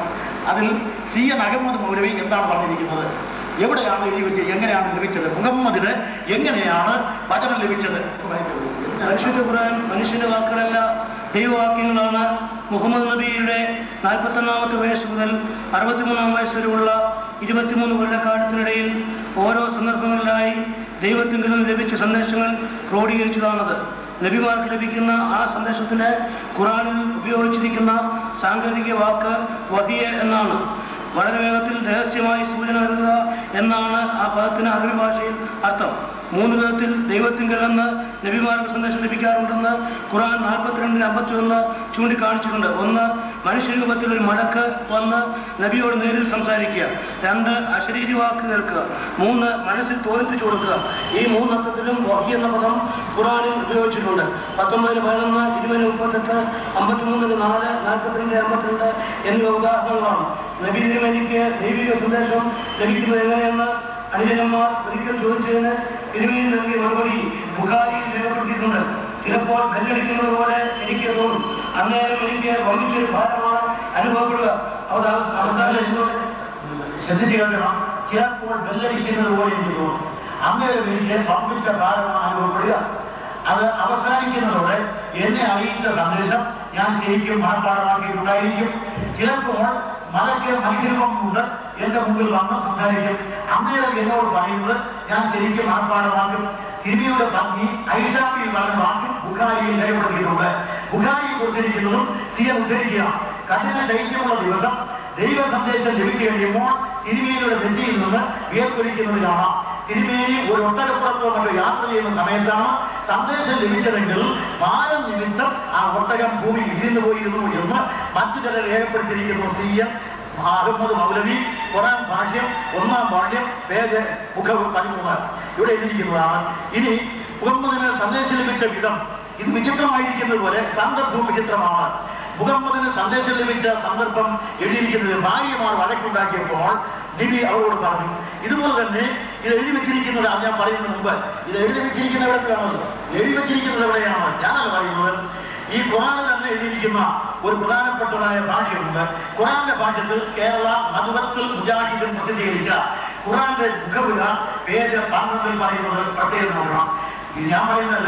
അതിൽ സി എൻ അഹമ്മദ് മൗലവി എന്താണ് പറഞ്ഞിരിക്കുന്നത് എവിടെയാണ് എഴുതി വെച്ചത് എങ്ങനെയാണ് ലഭിച്ചത് മുഹമ്മദിന് എങ്ങനെയാണ് വചനം ലഭിച്ചത് പരിശുദ്ധ ഖുർആൻ മനുഷ്യന്റെ വാക്കുകളല്ല ദൈവവാക്യങ്ങളാണ് മുഹമ്മദ് നബിയുടെ നാൽപ്പത്തൊന്നാമത്തെ വയസ്സ് മുതൽ അറുപത്തിമൂന്നാം വയസ്സ് വരെയുള്ള ഇരുപത്തിമൂന്ന് കൊല്ലക്കാലത്തിനിടയിൽ ഓരോ സന്ദർഭങ്ങളിലായി ദൈവത്തിൽ നിന്ന് ലഭിച്ച സന്ദേശങ്ങൾ ക്രോഡീകരിച്ചതാണത് നബിമാർക്ക് ലഭിക്കുന്ന ആ സന്ദേശത്തിന് ഖുറാനിൽ ഉപയോഗിച്ചിരിക്കുന്ന സാങ്കേതിക വാക്ക് വഹിയ എന്നാണ് വളരെ വേഗത്തിൽ രഹസ്യമായി സൂചന നൽകുക എന്നാണ് ആ പദത്തിന് അറബി ഭാഷയിൽ അർത്ഥം മൂന്ന് വിധത്തിൽ ദൈവത്തിങ്കൽ നിന്ന് നബിമാർക്ക് സന്ദേശം ലഭിക്കാറുണ്ടെന്ന് ഖുർആൻ നാൽപ്പത്തിരണ്ടിൽ അമ്പത്തി ഒന്ന് ചൂണ്ടിക്കാണിച്ചിട്ടുണ്ട് ഒന്ന് മനുഷ്യരൂപത്തിൽ ഒരു മടക്ക് വന്ന് നബിയോട് നേരിൽ സംസാരിക്കുക രണ്ട് അശരീരി വാക്ക് കേൾക്കുക മൂന്ന് മനസ്സിൽ തോന്നിപ്പിച്ചു കൊടുക്കുക ഈ മൂന്നർത്ഥത്തിലും വഹി എന്ന പദം ഖുറാനിൽ ഉപയോഗിച്ചിട്ടുണ്ട് പത്തൊമ്പതിന് പതിനൊന്ന് ഇരുപതിന് മുപ്പത്തെട്ട് അമ്പത്തിമൂന്നിന് നാല് നാൽപ്പത്തിരണ്ട് അമ്പത്തിരണ്ട് എന്നിവ ഉദാഹരണങ്ങളാണ് നബി തിരുമേനിക്ക് ദൈവിക സന്ദേശം ലഭിക്കുന്നത് എങ്ങനെയെന്ന് അനുജനന്മാർ ഒരിക്കൽ ചോദിച്ചതിന് തിരുമേനി നൽകിയ മറുപടി ബുഖാരിയിൽ രേഖപ്പെടുത്തിയിട്ടുണ്ട് ചിലപ്പോൾ ബെല്ലടിക്കുന്നത് പോലെ എനിക്ക് തോന്നും അന്നേരം എനിക്ക് വമ്പിച്ചൊരു ഭാരമാണ് അനുഭവപ്പെടുക അത് അവസാനം എന്നോട് ശ്രദ്ധിച്ചു കേൾക്കണം ചിലപ്പോൾ ബെല്ലടിക്കുന്നത് പോലെ എനിക്ക് തോന്നും അന്നേരം എനിക്ക് പമ്പിച്ച ഭാരമാണ് അനുഭവപ്പെടുക അത് അവസാനിക്കുന്നതോടെ എന്നെ അറിയിച്ച സന്ദേശം ഞാൻ ശരിക്കും മനഃപ്പാടമാക്കിയിട്ടുണ്ടായിരിക്കും ചിലപ്പോൾ മലയ്ക്ക് മനുഷ്യരൂപം കൊണ്ട് എന്റെ മുമ്പിൽ വന്ന് സംസാരിക്കും അന്നേരം എന്നോട് പറയുന്നത് ഞാൻ ശരിക്കും മനഃപ്പാടമാക്കും തിരുമിയുടെ പത്നി ഐഷാബിയിൽ പറഞ്ഞ വാക്കും ബുഖാരിയിൽ രേഖപ്പെടുത്തിയിട്ടുണ്ട് ബുഖാരി കൊടുത്തിരിക്കുന്നതും സിയ ഉദ്ധരിക്കുക കഠിന ശൈത്യമുള്ള ദിവസം ദൈവ സന്ദേശം ലഭിച്ചു കഴിയുമ്പോൾ തിരുമേനിയുടെ നെറ്റിയിൽ നിന്ന് വിയർപ്പൊലിക്കുന്നത് കാണാം തിരുമേനി ഒരു ഒട്ടകപ്പുറത്തോ മറ്റോ യാത്ര ചെയ്യുന്ന സമയത്താണ് സന്ദേശം ലഭിച്ചതെങ്കിൽ ഭാരം നിമിത്തം ആ ഒട്ടകം ഭൂമിയിൽ ഇരുന്നു പോയിരുന്നു എന്ന് മറ്റു ചിലർ രേഖപ്പെടുത്തിയിരിക്കുന്നു സി എം അഹമ്മദ് മൗലവി ഖുറാൻ ഭാഷ്യം ഒന്നാം ഭാഷ്യം പേജ് മുഖവും പതിമൂന്ന് ഇവിടെ എഴുതിയിരിക്കുന്നതാണ് ഇനി മുഹമ്മദിന് സന്ദേശം ലഭിച്ച വിധം ഇത് വിചിത്രമായിരിക്കുന്നത് പോലെ സന്ദർഭവും വിചിത്രമാണ് മുഹമ്മദിന് സന്ദേശം ലഭിച്ച സന്ദർഭം എഴുതിയിരിക്കുന്നത് ഭാര്യമാർ വഴക്കുണ്ടാക്കിയപ്പോൾ നബി അവരോട് പറഞ്ഞു ഇതുപോലെ തന്നെ ഇത് എഴുതി വെച്ചിരിക്കുന്നത് അത് ഞാൻ പറയുന്നതിന് മുമ്പ് ഇത് എഴുതി വെച്ചിരിക്കുന്ന എവിടത്തിലാണല്ലോ എഴുതി വെച്ചിരിക്കുന്നത് എവിടെയാണോ ഞാനത് പറയുന്നത് ഈ ഖുറാന് തന്നെ എഴുതിയിരിക്കുന്ന ഒരു പ്രധാനപ്പെട്ടതായ ഭാഷയുണ്ട് ഖുറാന്റെ ഭാഷത്തിൽ കേരള മധുവത്തിൽ മുജാഹിദും പ്രസിദ്ധീകരിച്ച ഖുറാന്റെ മുഖവില പേര് പന്ത്രണ്ടിൽ പറയുന്നത് പ്രത്യേകം നോക്കണം ഇത് ഞാൻ പറയുന്നതല്ല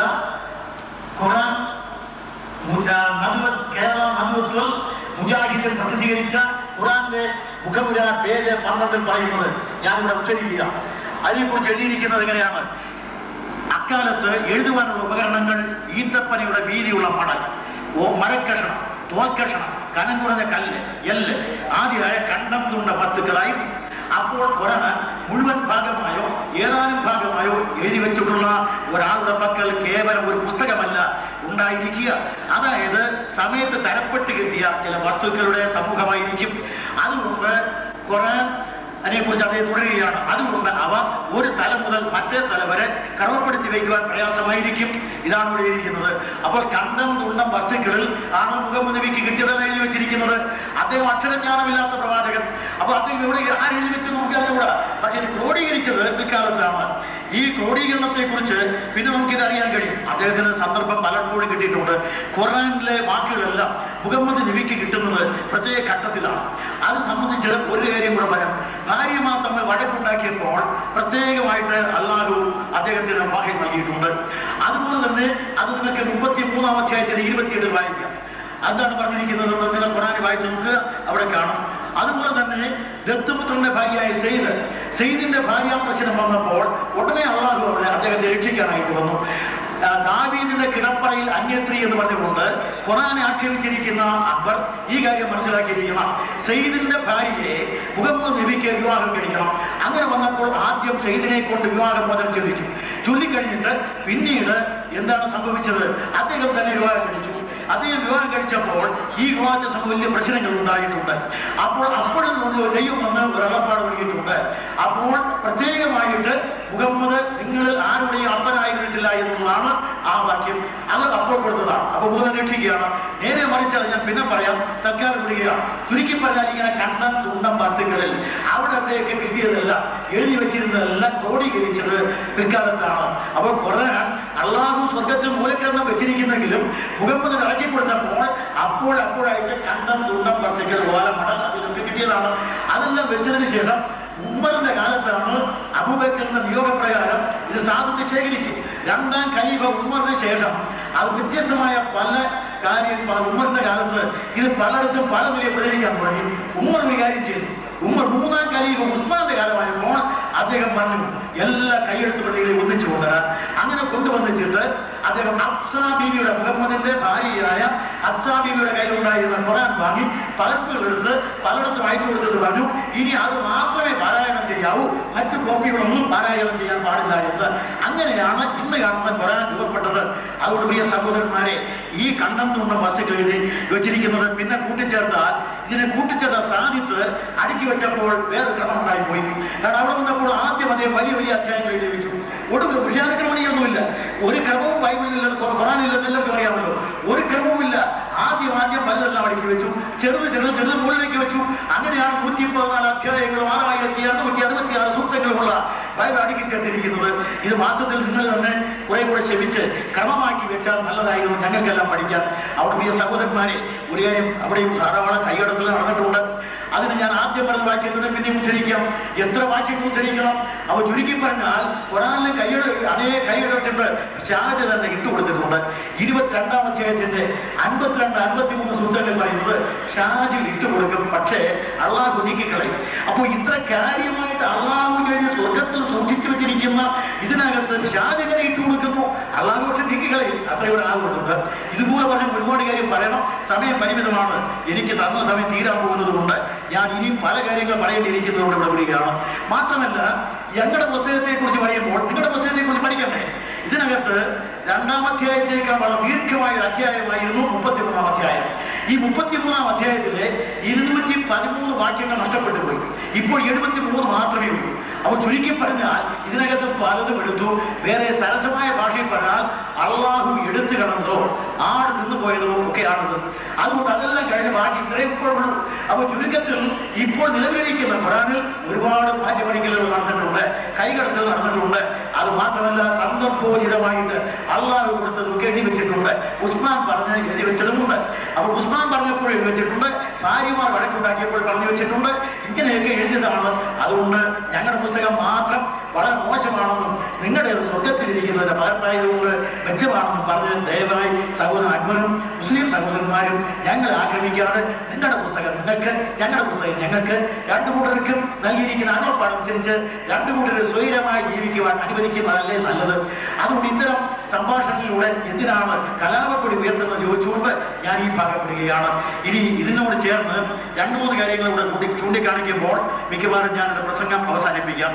ഖുറാൻ മധുവ- കേരള മധുവത്തിൽ മുജാഹിദൻ പ്രസിദ്ധീകരിച്ച ഖുറാന്റെ മുഖമുര പേര് പന്ത്രണ്ടിൽ പറയുന്നത് ഞാനിവിടെ ഉച്ചരിക്കുക അതിനെക്കുറിച്ച് എഴുതിയിരിക്കുന്നത് എങ്ങനെയാണ് അക്കാലത്ത് എഴുതുവാനുള്ള ഉപകരണങ്ങൾ ഈത്തപ്പനയുടെ വീതിയുള്ള മടൽ ഓ മരക്കഷണം തോൽക്കഷണം കനം കുറഞ്ഞ കല്ല് എല്ല് ആദ്യമായ കണ്ടം തുണ്ട വസ്തുക്കളായിരുന്നു അപ്പോൾ ഖുറാൻ മുഴുവൻ ഭാഗമായോ ഏതാനും ഭാഗമായോ എഴുതി വെച്ചിട്ടുള്ള ഒരാളുടെ പക്കൽ കേവലം ഒരു പുസ്തകമല്ല ഉണ്ടായിരിക്കുക അതായത് സമയത്ത് തരപ്പെട്ട് കിട്ടിയ ചില വസ്തുക്കളുടെ സമൂഹമായിരിക്കും അതുകൊണ്ട് ഖുറാൻ അതിനെക്കുറിച്ച് അദ്ദേഹം തുടരുകയാണ് അതുകൊണ്ട് അവ ഒരു തല മുതൽ മറ്റേ തല വരെ ക്രമപ്പെടുത്തി വയ്ക്കുവാൻ പ്രയാസമായിരിക്കും ഇതാണ് ഇവിടെ ഇരിക്കുന്നത് അപ്പോൾ കണ്ടം തുണ്ടം വസ്തുക്കളിൽ ആണ് മുഹമ്മദ് നബിക്ക് കിട്ടിയതെന്ന് എഴുതി വെച്ചിരിക്കുന്നത് അദ്ദേഹം അക്ഷരജ്ഞാനമില്ലാത്ത പ്രവാചകൻ അപ്പൊ അദ്ദേഹം എവിടെ ആരെഴുതി വെച്ച് നോക്കിയാലൂടെ പക്ഷെ ഇത് ക്രോഡീകരിച്ചത് പിൽക്കാലത്താണ് ഈ ക്രോഡീകരണത്തെ കുറിച്ച് പിന്നെ നമുക്കിത് അറിയാൻ കഴിയും അദ്ദേഹത്തിന് സന്ദർഭം പലപ്പോഴും കിട്ടിയിട്ടുണ്ട് ഖുറാനിലെ വാക്കുകളെല്ലാം മുഹമ്മദ് നബിക്ക് കിട്ടുന്നത് പ്രത്യേക ഘട്ടത്തിലാണ് അത് സംബന്ധിച്ച് ഒരു കാര്യം കൂടെ പറയാം ഭാര്യമാർ തമ്മിൽ വഴക്കുണ്ടാക്കിയപ്പോൾ പ്രത്യേകമായിട്ട് അല്ലാഹു അദ്ദേഹത്തിന് വാഹി നൽകിയിട്ടുണ്ട് അതുപോലെ തന്നെ അത് നിങ്ങൾക്ക് മുപ്പത്തി മൂന്നാം അധ്യായത്തിന് ഇരുപത്തിയേഴിൽ വായിക്കാം എന്താണ് പറഞ്ഞിരിക്കുന്നത് എന്ന് നിങ്ങൾ ഖുറാനിൽ വായിച്ചു നോക്കുക അവിടെ കാണും അതുപോലെ തന്നെ ദത്തുപുത്രന്റെ ഭാര്യയായ സെയ്ദ് സെയ്ദിന്റെ ഭാര്യ പ്രശ്നം വന്നപ്പോൾ ഉടനെ അള്ളാഹു അവിടെ അദ്ദേഹത്തെ രക്ഷിക്കാനായിട്ട് വന്നു ആ, ദാവീദിന്റെ കിടപ്പറയിൽ അന്യസ്ത്രീ എന്ന് പറഞ്ഞുകൊണ്ട് ഖുറാനെ ആക്ഷേപിച്ചിരിക്കുന്ന അക്ബർ ഈ കാര്യം മനസ്സിലാക്കിയിരിക്കണം സെയ്ദിന്റെ ഭാര്യയെ മുഹമ്മദ് നബിക്ക് വിവാഹം കഴിക്കണം അങ്ങനെ വന്നപ്പോൾ ആദ്യം സെയ്ദിനെ കൊണ്ട് വിവാഹം മുതൽ ചോദിച്ചു ചൊല്ലിക്കഴിഞ്ഞിട്ട് പിന്നീട് എന്താണ് സംഭവിച്ചത് അദ്ദേഹം തന്നെ വിവാഹം കഴിച്ചു അദ്ദേഹം വിവാഹം കഴിച്ചപ്പോൾ ഈ വിവാഹത്തെ സംബന്ധിച്ച് വലിയ പ്രശ്നങ്ങൾ ഉണ്ടായിട്ടുണ്ട് അപ്പോൾ അപ്പോഴും നമ്മൾ ദൈവം വന്ന് ഒരു അകപ്പാട് നൽകിയിട്ടുണ്ട് അപ്പോൾ പ്രത്യേകമായിട്ട് മുഹമ്മദ് നിങ്ങൾ ആരുടെയും അപ്പനായിരുന്നിട്ടില്ല എന്നുള്ളതാണ് ആ വാക്യം അത് അപ്പോൾ കൊടുത്തതാണ് അപ്പൊ മുഹമ്മദ് രക്ഷിക്കുകയാണ് നേരെ മറിച്ച് അത് ഞാൻ പിന്നെ പറയാം തൽക്കാലം വിടുകയാണ് ചുരുക്കി പറഞ്ഞാൽ ഇങ്ങനെ കണ്ണം തുണ്ടം വസ്തുക്കളിൽ അവിടത്തേക്ക് കിട്ടിയതല്ല എഴുതി വെച്ചിരുന്നതെല്ലാം ക്രോഡീകരിച്ചത് പിൽക്കാലത്താണ് അപ്പോൾ ഖുർആൻ അള്ളാഹു സ്വർഗത്തിൽ മൂലക്കരണം വെച്ചിരിക്കുന്നെങ്കിലും മുഹമ്മദ് രാജ്യപ്പെടുന്നപ്പോൾ അപ്പോഴപ്പോഴായിട്ട് കണ്ടം തുണ്ടം വസ്തുക്കൾ ഓല മടൽ അതിലൊക്കെ കിട്ടിയതാണ് വെച്ചതിന് ശേഷം ഉമ്മറിന്റെ കാലത്താണ് അബൂബക്കറിന്റെ നിയോഗപ്രകാരം ഇത് സാധുത്ത് ശേഖരിച്ചു രണ്ടാം ഖലീഫ ഉമ്മറിന് ശേഷം അത് വ്യത്യസ്തമായ പല കാര്യം പല ഉമ്മറിന്റെ കാലത്ത് ഇത് പലയിടത്തും പല നിലയിൽ പ്രചരിക്കാൻ തുടങ്ങി ഉമ്മർ വികാരം ചെയ്തു ഉമ്മർ മൂന്നാം ഖലീഫ ഉസ്മാന്റെ കാലമായപ്പോൾ അദ്ദേഹം പറഞ്ഞു എല്ലാ കൈയെഴുത്ത് പ്രതികളെ ഒന്നിച്ചു കൊണ്ടുവരാൻ അങ്ങനെ കൊണ്ടുവന്നിട്ട് അദ്ദേഹം അഫ്സാ ബീവിയുടെ മുഹമ്മദിന്റെ ഭാര്യയായ അഫ്സാ ബീവിയുടെ കയ്യിലുണ്ടായിരുന്ന ഖുറാൻ വാങ്ങി പകർപ്പുകൾ എടുത്ത് പലയിടത്തും അയച്ചു കൊടുത്തിട്ട് പറഞ്ഞു ഇനി അത് മാത്രമേ പാരായണം ചെയ്യാവൂ മറ്റു കോപ്പികളൊന്നും പാരായണം ചെയ്യാൻ പാടില്ല എന്ന് അങ്ങനെയാണ് ഇന്ന് കാണുന്ന ഖുറാൻ രൂപപ്പെട്ടത് അതുകൊണ്ട് പ്രിയ സഹോദരന്മാരെ ഈ കണ്ണം തുണ്ട വസ്തുക്കൾ എഴുതി വെച്ചിരിക്കുന്നത് പിന്നെ കൂട്ടിച്ചേർത്താൽ ഇതിനെ കൂട്ടിച്ചേർത്ത സാധിച്ച് അടുക്കി വെച്ചപ്പോൾ വേറെ ക്രമം ഉണ്ടായി പോയി കാരണം അവിടെ വന്നപ്പോൾ ആദ്യം അദ്ദേഹം വലിയ വലിയ അധ്യായങ്ങൾ എഴുതി വെച്ചു ഒടുവിൽ വിഷയാനുക്രമണിയൊന്നുമില്ല ഒരു ക്രമവും ബൈബിളിലില്ലെന്ന് ഖുറാനില്ലെന്ന് എല്ലാവർക്കും അറിയാമല്ലോ ഒരു ക്രമവുമില്ല ആദ്യം ആദ്യം പലതെല്ലാം അടുക്കി വെച്ചു ചെറുത് ചെറുത് ചെറുത് മുകളിലേക്ക് വെച്ചു അങ്ങനെയാണ് നൂറ്റി പതിനാല് അധ്യായങ്ങളും ആറായിരത്തി അറുന്നൂറ്റി അറുപത്തി ആറ് സൂക്തങ്ങളുമുള്ള ബൈബിൾ അടുക്കി ചേർത്തിരിക്കുന്നത് ഇത് മാസത്തിൽ നിങ്ങൾ തന്നെ കുറെ കൂടെ ക്ഷമിച്ച് ക്രമമാക്കി വെച്ചാൽ നല്ലതായിരുന്നു ഞങ്ങൾക്കെല്ലാം പഠിക്കാൻ അവിടെ പ്രിയ സഹോദരന്മാരെ ഒരു കാര്യം അവിടെയും ധാരാളം കൈകടത്തൽ നടന്നിട്ടുണ്ട് അതിന് ഞാൻ ആദ്യം പറഞ്ഞ വാക്യത്തിന് പിന്നെ ഉദ്ധരിക്കാം എത്ര വാക്യങ്ങൾ ഉദ്ധരിക്കണം അവ ചുരുക്കി പറഞ്ഞാൽ ഖുറാനിലെ കൈയുടെ അതേ കൈയിടത്തിന്റെ ഷാജ തന്നെ ഇട്ടുകൊടുത്തിട്ടുണ്ട് ഇരുപത്തിരണ്ടാം അധ്യായത്തിന്റെ അൻപത്തിരണ്ട് അൻപത്തിമൂന്ന് സൂത്രങ്ങൾ പറയുന്നത് ഷാജിൽ ഇട്ടുകൊടുക്കും പക്ഷേ അള്ളാഹു നീക്കിക്കളയും അപ്പോൾ ഇത്ര കാര്യമായിട്ട് അള്ളാഹു കഴിഞ്ഞ് സ്വർഗത്തിൽ സൂക്ഷിച്ചു വെച്ചിരിക്കുന്ന ഇതിനകത്ത് ഷാജിനെ ഇട്ടുകൊടുക്കുന്നു അള്ളാഹു പക്ഷെ നീക്കിക്കളയും അത്ര ഇവിടെ ആകുന്നുണ്ട് ഇതുപോലെ പറഞ്ഞ ഒരുപാട് കാര്യം പറയണം സമയം പരിമിതമാണ് എനിക്ക് തന്ന സമയം തീരാൻ പോകുന്നതുകൊണ്ട് ഞാൻ ഇനിയും പല കാര്യങ്ങൾ പറയേണ്ടിയിരിക്കുന്നതുകൊണ്ട് ഇവിടെ വിടുകയാണ് മാത്രമല്ല ഞങ്ങളുടെ പുസ്തകത്തെ കുറിച്ച് പറയുമ്പോൾ നിങ്ങളുടെ പുസ്തകത്തെ കുറിച്ച് പഠിക്കണ്ടേ ഇതിനകത്ത് രണ്ടാം അധ്യായത്തേക്കാൾ വളരെ ദീർഘമായ ഒരു അധ്യായമായിരുന്നു മുപ്പത്തിമൂന്നാം അധ്യായം ഈ മുപ്പത്തിമൂന്നാം അധ്യായത്തിലെ ഇരുന്നൂറ്റി പതിമൂന്ന് വാക്യങ്ങൾ നഷ്ടപ്പെട്ടു പോയി ഇപ്പോൾ എഴുപത്തി മൂന്ന് മാത്രമേ ഉള്ളൂ അപ്പോൾ ചുരുക്കി പറഞ്ഞാൽ ഇതിനകത്ത് പലതും എടുത്തു വേറെ സരസമായ ഭാഷയിൽ പറഞ്ഞാൽ അള്ളാഹു എടുത്തു കിടന്നതോ ആട് നിന്നു പോയതോ ഒക്കെയാണത് അതുകൊണ്ട് അതെല്ലാം കഴിഞ്ഞ് ബാക്കി ഇത്രയും ഇപ്പോഴുള്ളൂ അപ്പോൾ ചുരുക്കത്തിൽ ഇപ്പോൾ നിലവിലിരിക്കുന്ന ഖുറാനിൽ ഒരുപാട് മാറ്റമടിക്കലുകൾ നടന്നിട്ടുണ്ട് കൈകടത്തൽ നടന്നിട്ടുണ്ട് അത് മാത്രമല്ല സന്ദർഭോചിതമായിട്ട് അള്ളാഹു കൊടുത്തതൊക്കെ എഴുതി വെച്ചിട്ടുണ്ട് ഉസ്മാൻ പറഞ്ഞ് എഴുതി വെച്ചതുമുണ്ട് അപ്പോൾ ഉസ്മാൻ പറഞ്ഞപ്പോൾ എഴുതി വെച്ചിട്ടുണ്ട് ഭാര്യമാർ വഴക്കുണ്ടാക്കിയപ്പോൾ പറഞ്ഞു വെച്ചിട്ടുണ്ട് ഇങ്ങനെയൊക്കെ എഴുതിയതാണ് അതുകൊണ്ട് ഞങ്ങളുടെ പുസ്തകം മാത്രം വളരെ മോശമാണെന്നും നിങ്ങളുടെ സ്വർഗത്തിലിരിക്കുന്നതിന്റെ പകർത്തായതുകൊണ്ട് മെച്ചമാണെന്നും പറഞ്ഞ് ദയവായി സഹോദരൻ അക്ബറും മുസ്ലിം സഹോദരന്മാരും ഞങ്ങൾ ആക്രമിക്കാതെ നിങ്ങളുടെ പുസ്തകം നിങ്ങൾക്ക് ഞങ്ങളുടെ പുസ്തകം ഞങ്ങൾക്ക് രണ്ടു കൂട്ടർക്കും നൽകിയിരിക്കുന്ന അനുഭവപ്പാടനുസരിച്ച് രണ്ടു കൂട്ടർ സ്വൈരമായി ജീവിക്കുവാൻ അനുവദിക്കുന്നതല്ലേ നല്ലത് അതുകൊണ്ട് ഇത്തരം സംഭാഷണത്തിലൂടെ എന്തിനാണ് കലാപക്കൊടി ഉയർത്തുന്നത് ചോദിച്ചുകൊണ്ട് ഞാൻ ഈ ഭാഗപ്പെടുകയാണ് ഇനി ഇതിനോട് ചേർന്ന് രണ്ടു മൂന്ന് കാര്യങ്ങൾ ഇവിടെ കൂടി ചൂണ്ടിക്കാണിക്കുമ്പോൾ മിക്കവാറും ഞാൻ എൻ്റെ പ്രസംഗം അവസാനിപ്പിക്കാം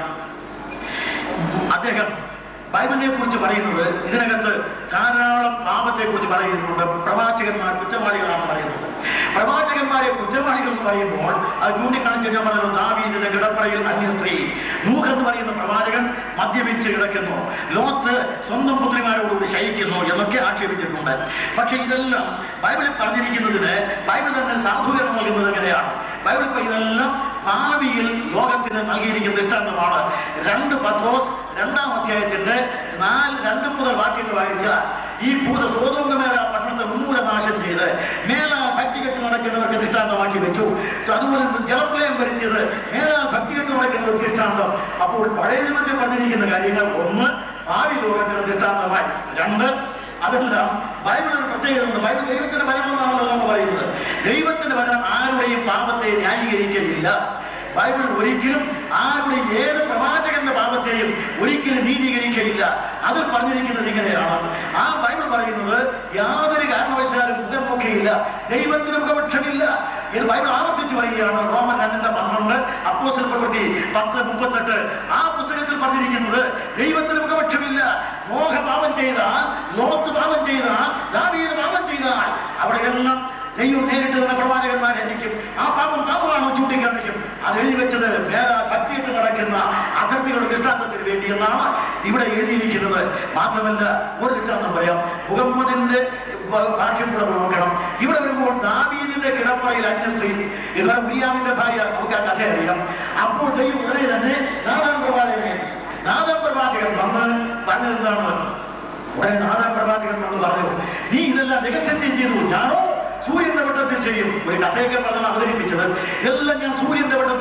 അദ്ദേഹം ബൈബിളിനെ കുറിച്ച് പറയുന്നത് ഇതിനകത്ത് ധാരാളം പാപത്തെ കുറിച്ച് പറയുന്നുണ്ട് പ്രവാചകന്മാർ കുറ്റവാളികളാണ് പറയുന്നത് പ്രവാചകന്മാരെ കുറ്റവാളികൾ എന്ന് പറയുമ്പോൾ അത് ചൂണ്ടിക്കാണിച്ച് ഞാൻ പറഞ്ഞു ദാവീദിന്റെ കിടപ്പറയിൽ അന്യ സ്ത്രീ നൂഹ് എന്ന് പറയുന്ന പ്രവാചകൻ മദ്യപിച്ച് കിടക്കുന്നു ലോത്ത് സ്വന്തം പുത്രിമാരോടുകൂടി ശയിക്കുന്നു എന്നൊക്കെ ആക്ഷേപിച്ചിട്ടുണ്ട് പക്ഷെ ഇതെല്ലാം ബൈബിളിൽ പറഞ്ഞിരിക്കുന്നതിന് ബൈബിൾ തന്നെ സാധൂകരണം നൽകുന്നത് എങ്ങനെയാണ് ബൈബിൾ ഇപ്പൊ ഇതെല്ലാം ഭാവിയിൽ ലോകത്തിന് നൽകിയിരിക്കുന്ന ദൃഷ്ടാന്തമാണ് രണ്ട് പത്രോസ് രണ്ടാം അധ്യായത്തിന്റെ നാല് രണ്ട് മുതൽ വാക്യങ്ങൾ വായിച്ചാൽ ഈ ഭൂത സ്വതോങ്കമേല പട്ടണത്തെ ഉന്മൂലനാശം ചെയ്ത് മേല ഭക്തി കെട്ട് നടക്കുന്നവർക്ക് ദൃഷ്ടാന്തമാക്കി വെച്ചു So അതുപോലെ ജലപ്രയം വരുത്തിയത് മേല ഭക്തി കെട്ട് നടക്കുന്നവർക്ക് ദൃഷ്ടാന്തം അപ്പോൾ പഴയ നിയമത്തിൽ പറഞ്ഞിരിക്കുന്ന കാര്യങ്ങൾ ഒന്ന് ഭാവി ലോകത്തിന് ദൃഷ്ടാന്തമായി രണ്ട് അതെല്ലാം ബൈബിൾ ഒരു പ്രത്യേകതയുണ്ട് ബൈബിൾ ദൈവത്തിന്റെ വചനമാണല്ലോ നമ്മൾ പറയുന്നത് ദൈവത്തിന്റെ വചനം ആരുടെയും പാപത്തെ ന്യായീകരിക്കലില്ല ബൈബിൾ ഒരിക്കലും ആരുടെ ഏത് പ്രവാചകന്റെ പാപത്തെയും ഒരിക്കലും നീതീകരിക്കലില്ല അതിൽ പറഞ്ഞിരിക്കുന്നത് ഇങ്ങനെയാണ് ആ ബൈബിൾ പറയുന്നത് യാതൊരു കാരണവശാലും മുഖമൊക്കെയില്ല ദൈവത്തിന് മുഖപക്ഷമില്ല ഇത് ബൈബിൾ ആവർത്തിച്ച് പറയുകയാണ് റോമൻ രണ്ടിന്റെ പന്ത്രണ്ട് അപ്പോസൽ പ്രവൃത്തി പത്ത് മുപ്പത്തെട്ട് ആ പുസ്തകത്തിൽ പറഞ്ഞിരിക്കുന്നത് ദൈവത്തിന് മുഖപക്ഷമില്ല മോഹ പാപം ചെയ്താൽ ലോത്ത് പാപം ചെയ്താൽ ദാവീദ് പാപം ചെയ്താൽ അവിടെയെല്ലാം ദൈവം നേരിട്ട് തന്നെ പ്രവാചകന്മാരെ എനിക്കും ആ പാപം പാപമാണോ ചൂണ്ടിക്കാണിക്കും അത് എഴുതി വെച്ചത് വേറെ ഭക്തിയിട്ട് നടക്കുന്ന അധർമ്മികളുടെ ദൃഷ്ടാന്തത്തിന് വേണ്ടി എന്നാണ് ഇവിടെ എഴുതിയിരിക്കുന്നത് മാത്രമല്ല ഒരു ദൃഷ്ടാന്തം പറയാം മുഹമ്മദിന്റെ ഭാഷ്യം കൂടെ നോക്കണം ഇവിടെ വരുമ്പോൾ ദാവീദിന്റെ കിടപ്പറയിൽ അന്യ സ്ത്രീ ഇവർ പ്രിയാമിന്റെ ഭാര്യ നമുക്ക് ആ കഥ അറിയാം അപ്പോൾ ദൈവം ഉടനെ തന്നെ നാദാം പ്രവാചകനെ നാദാം പ്രവാചകൻ വന്ന് പറഞ്ഞെന്താണ് ഉടനെ നാദാം പ്രവാചകൻ വന്ന് പറഞ്ഞു നീ ഇതെല്ലാം രഹസ്യത്തിൽ ചെയ്തു ഞാനോ സൂര്യന്റെ വട്ടത്തിൽ ചെയ്യും ഒരു കഥയൊക്കെ പറഞ്ഞ് അവതരിപ്പിച്ചത് എല്ലാം ഞാൻ സൂര്യന്റെ വട്ടത്തിൽ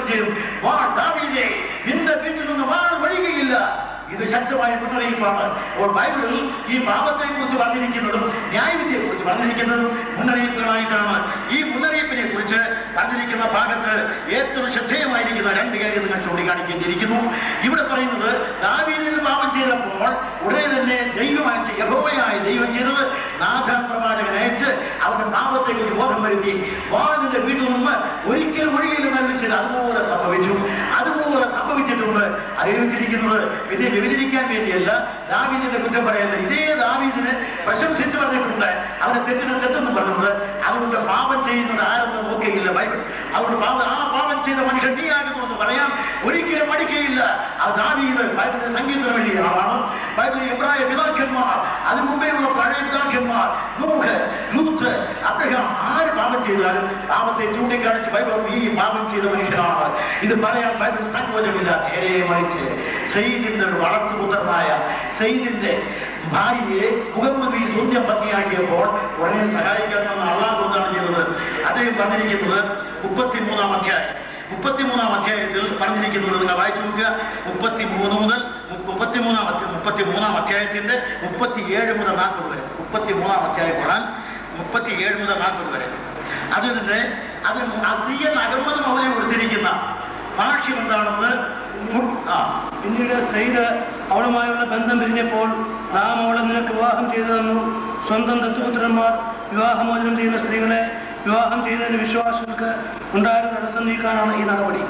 ചെയ്യും വാ ദാവീദേ നിന്റെ വീട്ടിൽ നിന്ന് വാൾ വഴികയില്ല ഇത് ശക്തമായ മുന്നറിയിപ്പാണ് അപ്പോൾ ബൈബിളിൽ ഈ പാപത്തെ കുറിച്ച് പറഞ്ഞിരിക്കുന്നതും ന്യായവിധിയെ കുറിച്ച് പറഞ്ഞിരിക്കുന്നതും മുന്നറിയിപ്പുകളായിട്ടാണ് ഈ മുന്നറിയിപ്പിനെ കുറിച്ച് പറഞ്ഞിരിക്കുന്ന ഭാഗത്ത് ഏറ്റവും ശ്രദ്ധേയമായിരിക്കുന്ന രണ്ട് കാര്യം നിങ്ങൾ ചൂണ്ടിക്കാണിക്കേണ്ടിയിരിക്കുന്നു ഇവിടെ പറയുന്നത് ദാവീദിൽ പാപം ചെയ്തപ്പോൾ ഉടനെ തന്നെ ദൈവമായി യഹോവയായ ദൈവം ചെയ്തത് നാഥാൻ പ്രവാചകൻ അയച്ച് അവന്റെ പാപത്തെ കുറിച്ച് ബോധം വരുത്തി വാളിന്റെ വീട്ടിൽ നിന്ന് ഒരിക്കലും ഒഴികയിലും നൽകിച്ചത് അതുപോലെ സംഭവിച്ചു അതുപോലെ സംഭവിച്ചിട്ടുണ്ട് അറിയിച്ചിരിക്കുന്നത് പിന്നെ വ്യതിരിക്കാൻ വേണ്ടിയല്ല ദാവീദിന്റെ കുറ്റം പറയുന്നത് ഇതേ ദാവീദിനെ പ്രശംസിച്ച് പറഞ്ഞിട്ടുണ്ട് അവനെ തെറ്റിന് തെറ്റെന്ന് പറഞ്ഞിട്ടുണ്ട് അതുകൊണ്ട് പാപം ചെയ്യുന്നത് ആരെന്ന് നോക്കുകയില്ല ബൈബിൾ അതുകൊണ്ട് പാപം ആ പാപം ചെയ്ത മനുഷ്യൻ നീ ആകുന്നു എന്ന് പറയാം ഒരിക്കലും മടിക്കുകയില്ല ആ ദാവീദ് ബൈബിളിന്റെ സംഗീതം എഴുതിയ ആളാണ് ബൈബിളിൽ എബ്രായ പിതാക്കന്മാർ അതിനു മുമ്പേ ഉള്ള പഴയ പിതാക്കന്മാർ നൂഹ് ലൂത്ത് അദ്ദേഹം ആര് പാപം ചെയ്താലും പാപത്തെ ചൂണ്ടിക്കാണിച്ച് ബൈബിൾ ഈ പാപം ചെയ്ത മനുഷ്യനാണ് ഇത് പറയാൻ ബൈബിൾ സങ്കോചമില്ല നേരെ മറിച്ച് സയ്യിദിന്റെ ഒരു വളർത്തുപുത്രനായ സയ്യിദിന്റെ ഭാര്യയെ മുഹമ്മദ് ഈ ശൂന്യം പത്നിയാക്കിയപ്പോൾ ഉടനെ സഹായിക്കാമെന്ന് അള്ളാഹ് എന്താണ് ചെയ്തത് അദ്ദേഹം പറഞ്ഞിരിക്കുന്നത് മുപ്പത്തിമൂന്നാം അധ്യായം മുപ്പത്തിമൂന്നാം അധ്യായത്തിൽ പറഞ്ഞിരിക്കുന്നത് നിങ്ങൾ വായിച്ചു നോക്കുക മുപ്പത്തിമൂന്ന് മുതൽ മുപ്പത്തിമൂന്നാം അധ്യായം മുപ്പത്തിമൂന്നാം അധ്യായത്തിന്റെ മുപ്പത്തിയേഴ് മുതൽ നാൽപ്പത് വരെ മുപ്പത്തിമൂന്നാം അധ്യായം ഖുറാൻ മുപ്പത്തിയേഴ് മുതൽ നാൽപ്പത് വരെ അതിന്റെ അത് അസിയൽ അഹമ്മദ് മൗലി കൊടുത്തിരിക്കുന്ന ഭാഷ്യം എന്താണെന്ന് മു- ആ പിന്നീട് സെയ്ത് അവളുമായുള്ള ബന്ധം പിരിഞ്ഞപ്പോൾ നാം അവളെ നിനക്ക് വിവാഹം ചെയ്തു തന്നു സ്വന്തം ദത്തുപുത്രന്മാർ വിവാഹമോചനം ചെയ്യുന്ന സ്ത്രീകളെ വിവാഹം ചെയ്യുന്നതിന് വിശ്വാസികൾക്ക് ഉണ്ടായിരുന്ന തടസ്സം നീക്കാനാണ് ഈ നടപടി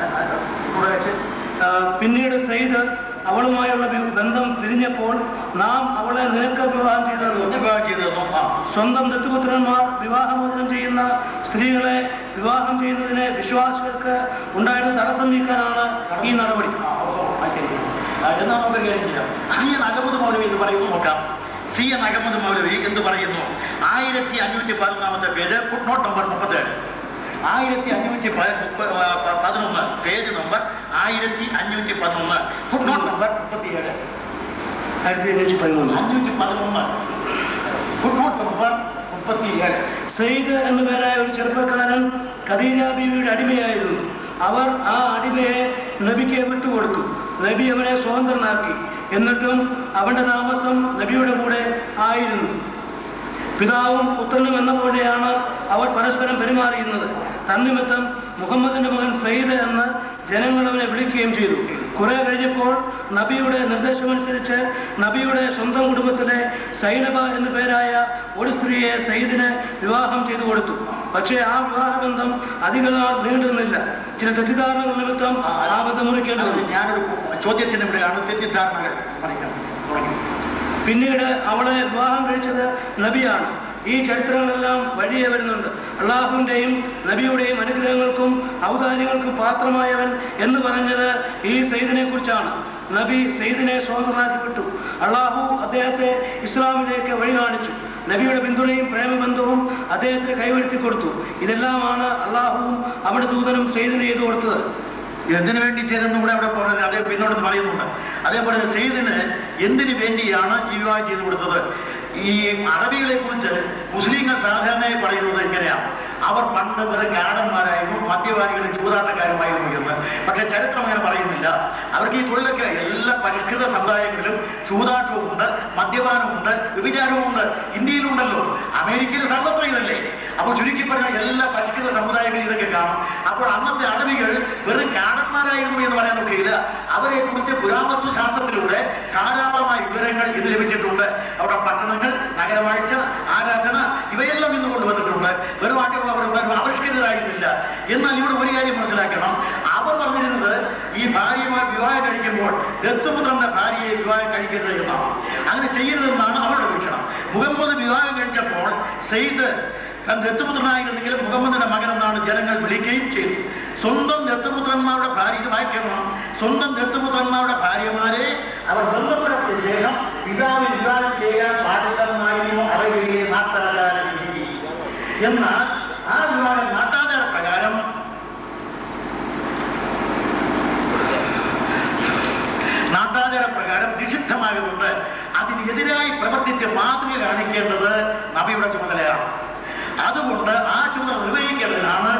ഇവിടെ വെച്ച് ആ, പിന്നീട് സെയ്ത് അവളുമായുള്ള വി- ബന്ധം പിരിഞ്ഞപ്പോൾ നാം അവളെ നിനക്ക് വിവാഹം ചെയ്തു തന്നു ഒന്ന് വിവാഹം ചെയ്തു തന്നു ആ സ്വന്തം ദത്തുപുത്രന്മാർ വിവാഹമോചനം ചെയ്യുന്ന സ്ത്രീകളെ വിവാഹം ചെയ്യുന്നതിന് വിശ്വാസികൾക്ക് ഉണ്ടായിരുന്ന തടസ്സം നീക്കാനാണ് ഈ നടപടി ആ, ഓ, ആ, ശരി. ആ, എന്നാ നമുക്ക് ഒരു കാര്യം ചെയ്യാം സി എൻ അഹമ്മദ് മൗലവി എന്ന് പറയുന്നു നോക്കാം സി എൻ അഹമ്മദ് മൗലവി എന്ത് പറയുന്നു ആയിരത്തി അഞ്ഞൂറ്റി പതിനൊന്നാമത്തെ പേര് ഫുട് നോട്ട് നമ്പർ മുപ്പത്തേഴ് ആയിരത്തി അഞ്ഞൂറ്റി പ- മുപ്പ- ആ, പ- പതിനൊന്ന് പേജ് നമ്പർ ആയിരത്തി അഞ്ഞൂറ്റി പതിനൊന്ന് ഫുട് നോട്ട് നമ്പർ മുപ്പത്തിയേഴ് ആയിരത്തി അഞ്ഞൂറ്റി പതിമൂന്ന് അഞ്ഞൂറ്റി പതിനൊന്ന് ഫുട് നോട്ട് നമ്പർ മുപ്പത്തിയേഴ് സെയ്ദ് എന്നു പേരായ ഒരു ചെറുപ്പക്കാരൻ ഖദീജ ബീവിയുടെ അടിമയായിരുന്നു അവർ ആ അടിമയെ നബിക്ക് വിട്ടുകൊടുത്തു നബി അവനെ സ്വതന്ത്രനാക്കി എന്നിട്ടും അവന്റെ താമസം നബിയുടെ കൂടെ ആയിരുന്നു പിതാവും പുത്രനും എന്ന പോലെയാണ് അവർ പരസ്പരം പെരുമാറിയുന്നത് തന്നിമിത്തം മുഹമ്മദിന്റെ മകൻ സയ്യിദ് എന്ന് ജനങ്ങൾ അവനെ വിളിക്കുകയും ചെയ്തു കുറെ കഴിഞ്ഞപ്പോൾ നബിയുടെ നിർദ്ദേശമനുസരിച്ച് നബിയുടെ സ്വന്തം കുടുംബത്തിലെ സൈനബ എന്നു പേരായ ഒരു സ്ത്രീയെ സയ്യിദിന് വിവാഹം ചെയ്തു കൊടുത്തു പക്ഷേ ആ വിവാഹബന്ധം അധികനാൾ നീണ്ടു നിന്നില്ല ചില തെറ്റിദ്ധാരണകൾ നിമിത്തം ആ ബന്ധം മുറിക്കേണ്ടി വന്നു ഞാനൊരു ചോദ്യത്തിന് ഇവിടെയാണ് തെറ്റിദ്ധാരണകൾ പഠിക്കണം തുടങ്ങി പിന്നീട് അവളെ വിവാഹം കഴിച്ചത് നബിയാണ് ഈ ചരിത്രങ്ങളെല്ലാം വഴിയെ വരുന്നുണ്ട് അള്ളാഹുവിൻ്റെയും നബിയുടെയും അനുഗ്രഹങ്ങൾക്കും ഔദാര്യങ്ങൾക്കും പാത്രമായവൻ എന്ന് പറഞ്ഞത് ഈ സെയ്ദിനെ കുറിച്ചാണ് നബി സെയ്ദിനെ സ്വതന്ത്രനാക്കി വിട്ടു അള്ളാഹു അദ്ദേഹത്തെ ഇസ്ലാമിലേക്ക് വഴി കാണിച്ചു നബിയുടെ പിന്തുണയും പ്രേമബന്ധവും അദ്ദേഹത്തിന് കൈവരുത്തി കൊടുത്തു ഇതെല്ലാമാണ് അള്ളാഹുവും അവന്റെ ദൂതനും സെയ്ദിന് ചെയ്തു കൊടുത്തത് എന്തിനു വേണ്ടി ചെയ്തെന്നും കൂടെ അവിടെ പറഞ്ഞത് അതേ പിന്നോട് പറയുന്നുണ്ട് അതേപോലെ സെയ്ദിന് എന്തിനു വേണ്ടിയാണ് ഈ വിവാഹം ചെയ്തു കൊടുത്തത് ഈ അറബികളെ കുറിച്ച് മുസ്ലിങ്ങൾ സാധാരണയായി പറയുന്നത് എങ്ങനെയാണ് അവർ പണ്ട് വെറും ഗാഠന്മാരായിരുന്നു മദ്യപാനികളും ചൂതാട്ടക്കാരുമായിരുന്നു എന്ന് പക്ഷെ ചരിത്രം അങ്ങനെ പറയുന്നില്ല അവർക്ക് ഈ തൊഴിലൊക്കെ എല്ലാ പരിഷ്കൃത സമുദായങ്ങളിലും ചൂതാട്ടവും ഉണ്ട് മദ്യപാനമുണ്ട് വ്യഭിചാരവും ഉണ്ട് ഇന്ത്യയിലുണ്ടല്ലോ അമേരിക്കയിൽ സർവത്ര ഇതല്ലേ അപ്പോൾ ചുരുക്കി പറഞ്ഞാൽ എല്ലാ പരിഷ്കൃത സമുദായങ്ങളിലും ഇതൊക്കെ കാണും അപ്പോൾ അന്നത്തെ അറബികൾ വെറും കാടന്മാരായിരുന്നു എന്ന് പറയാൻ ഒക്കെയില്ല അവരെ കുറിച്ച് പുരാവസ്തു ശാസ്ത്രത്തിലൂടെ ധാരാളമായ വിവരങ്ങൾ ഇത് ലഭിച്ചിട്ടുണ്ട് അവിടെ പട്ടണങ്ങൾ നഗരവാഴ്ച ആരാധന ഇവയെല്ലാം ഇന്ന് കൊണ്ടുവന്നിട്ടുണ്ട് വെറും ആയിട്ടുള്ളവർ വെറും ആവിഷ്കരിതരായിരുന്നില്ല എന്നാൽ ഇവിടെ ഒരു കാര്യം മനസ്സിലാക്കണം അവർ പറഞ്ഞിരുന്നത് ഈ ഭാര്യയുമായി വിവാഹം കഴിക്കുമ്പോൾ ദത്തുപുത്രന്റെ ഭാര്യയെ വിവാഹം കഴിക്കരുത് എന്നാണ് അങ്ങനെ ചെയ്യരുതെന്നാണ് അവരുടെ വീക്ഷണം മുഹമ്മദ് വിവാഹം കഴിച്ചപ്പോൾ സെയ്ദ് താൻ ദത്തുപുത്രനായിരുന്നെങ്കിലും മുഹമ്മദിന്റെ മകൻ എന്നാണ് ജനങ്ങൾ വിളിക്കുകയും ചെയ്തു സ്വന്തം ദത്തുപുത്രന്മാരുടെ ഭാര്യ ഇത് വായിക്കണം സ്വന്തം ദത്തുപുത്രന്മാരുടെ ഭാര്യമാരെ അവർ ബന്ധപ്പെടുത്തിയ ശേഷം പിതാവ് വിവാഹം ചെയ്യാൻ പാടില്ലെന്നായിരുന്നു അവരുടെ നാട്ടാചാര രീതി എന്നാൽ ആ വിവാഹം നാട്ടാചാര പ്രകാരം നാട്ടാചാര പ്രകാരം നിഷിദ്ധമാകുന്നുണ്ട് അതിനെതിരായി പ്രവർത്തിച്ച് മാതൃക കാണിക്കേണ്ടത് നബിയുടെ ചുമതലയാണ് അതുകൊണ്ട് ആ ചുമതല നിർവഹിക്കേണ്ടതിനാണ് അവർ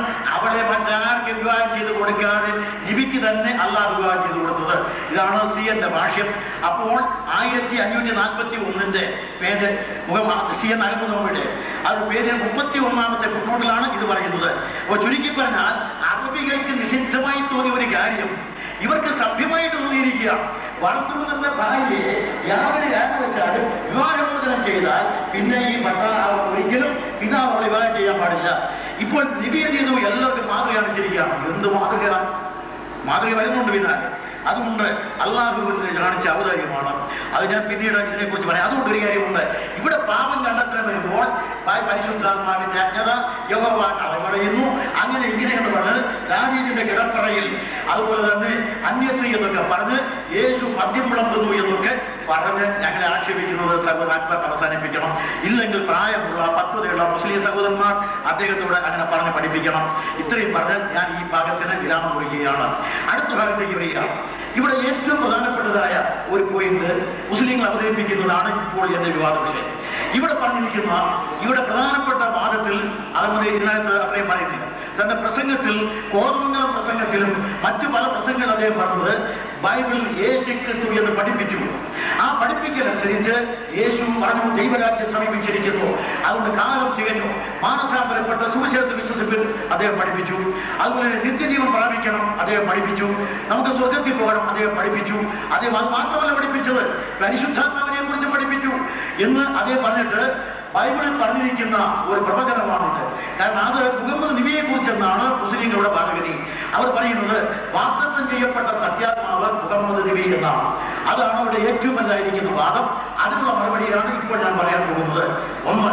അവളെ മറ്റാർക്ക് വിവാഹം ചെയ്ത് കൊടുക്കാതെ നബിക്ക് തന്നെ അള്ളാഹ് വിവാഹം ചെയ്ത് കൊടുത്തത് ഇതാണ് സി എന്റെ ഭാഷ്യം അപ്പോൾ ആയിരത്തി അഞ്ഞൂറ്റി നാൽപ്പത്തി ഒന്നിന്റെ പേര് മുഖം സി എൻ അഹമ്മദ് അത് പേര് മുപ്പത്തി ഒന്നാമത്തെ ഫുട്നോട്ടിലാണ് ഇത് പറയുന്നത് അപ്പോൾ ചുരുക്കി പറഞ്ഞാൽ അറബികൾക്ക് നിഷിദ്ധമായി തോന്നിയ ഒരു കാര്യം ഇവർക്ക് സഭ്യമായിട്ട് തോന്നിയിരിക്കുക വളർത്തുന്ന ഭാര്യയെ യാതൊരു കാരണവശാലും വിവാഹമോചനം ചെയ്താൽ പിന്നെ ഈ ഭർത്താവ് ഒരിക്കലും പിതാവ് അവളെ വിവാഹം ചെയ്യാൻ പാടില്ല ഇപ്പോൾ നിബിയ ചെയ്തു എല്ലാവർക്കും മാതൃക കാണിച്ചിരിക്കുകയാണ് എന്ത് മാതൃകയാണ് മാതൃക വരുന്നുണ്ട് പിന്നാലെ അതുകൊണ്ട് അള്ളാഹുവിന് കാണിച്ച ഔദാര്യമാണ് അത് ഞാൻ പിന്നീട് ഇതിനെ കുറിച്ച് പറയാം അതുകൊണ്ട് ഒരു കാര്യമുണ്ട് ഇവിടെ പാപം കണ്ടെത്താൻ വരുമ്പോൾ പ- പരിശുദ്ധാത്മാവിന്റെ അജ്ഞത യഹോവ കളവടയുന്നു അങ്ങനെ ഇങ്ങനെ എന്ന് പറഞ്ഞ് ദാവീദിന്റെ കിടപ്പറയിൽ അതുപോലെ തന്നെ അന്യസ്ത്രീ എന്നൊക്കെ പറഞ്ഞ് യേശു മദ്യം വിളമ്പുന്നു എന്നൊക്കെ പറഞ്ഞ് ഞങ്ങളെ ആക്ഷേപിക്കുന്നത് സഹോദരൻ അക്ബർ അവസാനിപ്പിക്കണം ഇല്ലെങ്കിൽ പ്രായമുള്ള പക്വതയുള്ള മുസ്ലിം സഹോദരന്മാർ അദ്ദേഹത്തോട് അങ്ങനെ പറഞ്ഞ് പഠിപ്പിക്കണം ഇത്രയും പറഞ്ഞ് ഞാൻ ഈ ഭാഗത്തിന് വിരാമം കുറിക്കുകയാണ് അടുത്ത ഭാഗത്തേക്ക് വരികയാണ് ഇവിടെ ഏറ്റവും പ്രധാനപ്പെട്ടതായ ഒരു പോയിന്റ് മുസ്ലിങ്ങൾ അവതരിപ്പിക്കുന്നതാണ് ഇപ്പോൾ എന്റെ വിവാദ വിഷയം ഇവിടെ പറഞ്ഞിരിക്കുന്ന ഇവിടെ പ്രധാനപ്പെട്ട വാദത്തിൽ അതങ്ങനെ ഇതിനകത്ത് അത്രയും പറയുന്നില്ല തന്റെ പ്രസംഗത്തിൽ കോതമംഗലം പ്രസംഗത്തിലും മറ്റു പല പ്രസംഗങ്ങൾ അദ്ദേഹം പറഞ്ഞത് ബൈബിൾ യേശു ക്രിസ്തു എന്ന് പഠിപ്പിച്ചു ആ പഠിപ്പിക്കലനുസരിച്ച് യേശു പറഞ്ഞു ദൈവരാജ്യം സമീപിച്ചിരിക്കുന്നു അതുകൊണ്ട് കാലം തികഞ്ഞു മാനസാന്തരപ്പെട്ട സുവിശേഷത്തിൽ വിശ്വസിപ്പിൽ അദ്ദേഹം പഠിപ്പിച്ചു അതുപോലെ തന്നെ നിത്യജീവൻ പ്രാപിക്കണം അദ്ദേഹം പഠിപ്പിച്ചു നമുക്ക് സ്വർഗത്തിൽ പോകണം അദ്ദേഹം പഠിപ്പിച്ചു അദ്ദേഹം അത് മാത്രമല്ല പഠിപ്പിച്ചത് പരിശുദ്ധാത്മാവിനെ കുറിച്ച് പഠിപ്പിച്ചു എന്ന് അദ്ദേഹം പറഞ്ഞിട്ട് ബൈബിളിൽ പറഞ്ഞിരിക്കുന്ന ഒരു പ്രവചനമാണിത് കാരണം അത് മുഹമ്മദ് നബിയെ കുറിച്ചെന്നാണ് മുസ്ലിങ്ങളുടെ ഭാഗഗതി അവർ പറയുന്നത് വാഗ്ദത്തം ചെയ്യപ്പെട്ട സത്യാത്മാവ് മുഹമ്മദ് നബി എന്നാണ് അതാണ് അവിടെ ഏറ്റവും വലുതായിരിക്കുന്ന വാദം അതിനുള്ള മറുപടിയാണ് ഇപ്പോൾ ഞാൻ പറയാൻ പോകുന്നത് ഒന്ന്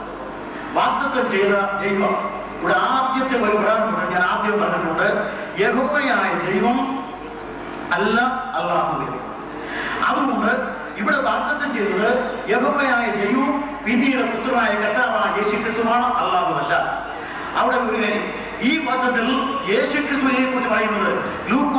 വാഗ്ദത്തം ചെയ്ത ദൈവം ഇവിടെ ആദ്യത്തെ ഒരു ഉദാഹരണം ഞാൻ ആദ്യം പറഞ്ഞിട്ടുണ്ട് യഹോവയായ ദൈവം അല്ല അള്ളാഹു അതുകൊണ്ട് ഇവിടെ വാഗ്ദത്തം ചെയ്തത് യഹോവയായ ദൈവവും പിന്നീട് പുത്രനായ കർത്താവായ യേശു ക്രിസ്തുവാണ് അല്ലാഹുവല്ല അവിടെ ഒരു കാര്യം ഈ പദത്തിൽ യേശു ക്രിസ്തുവിനെ കുറിച്ച് പറയുന്നത് ലൂക്കോ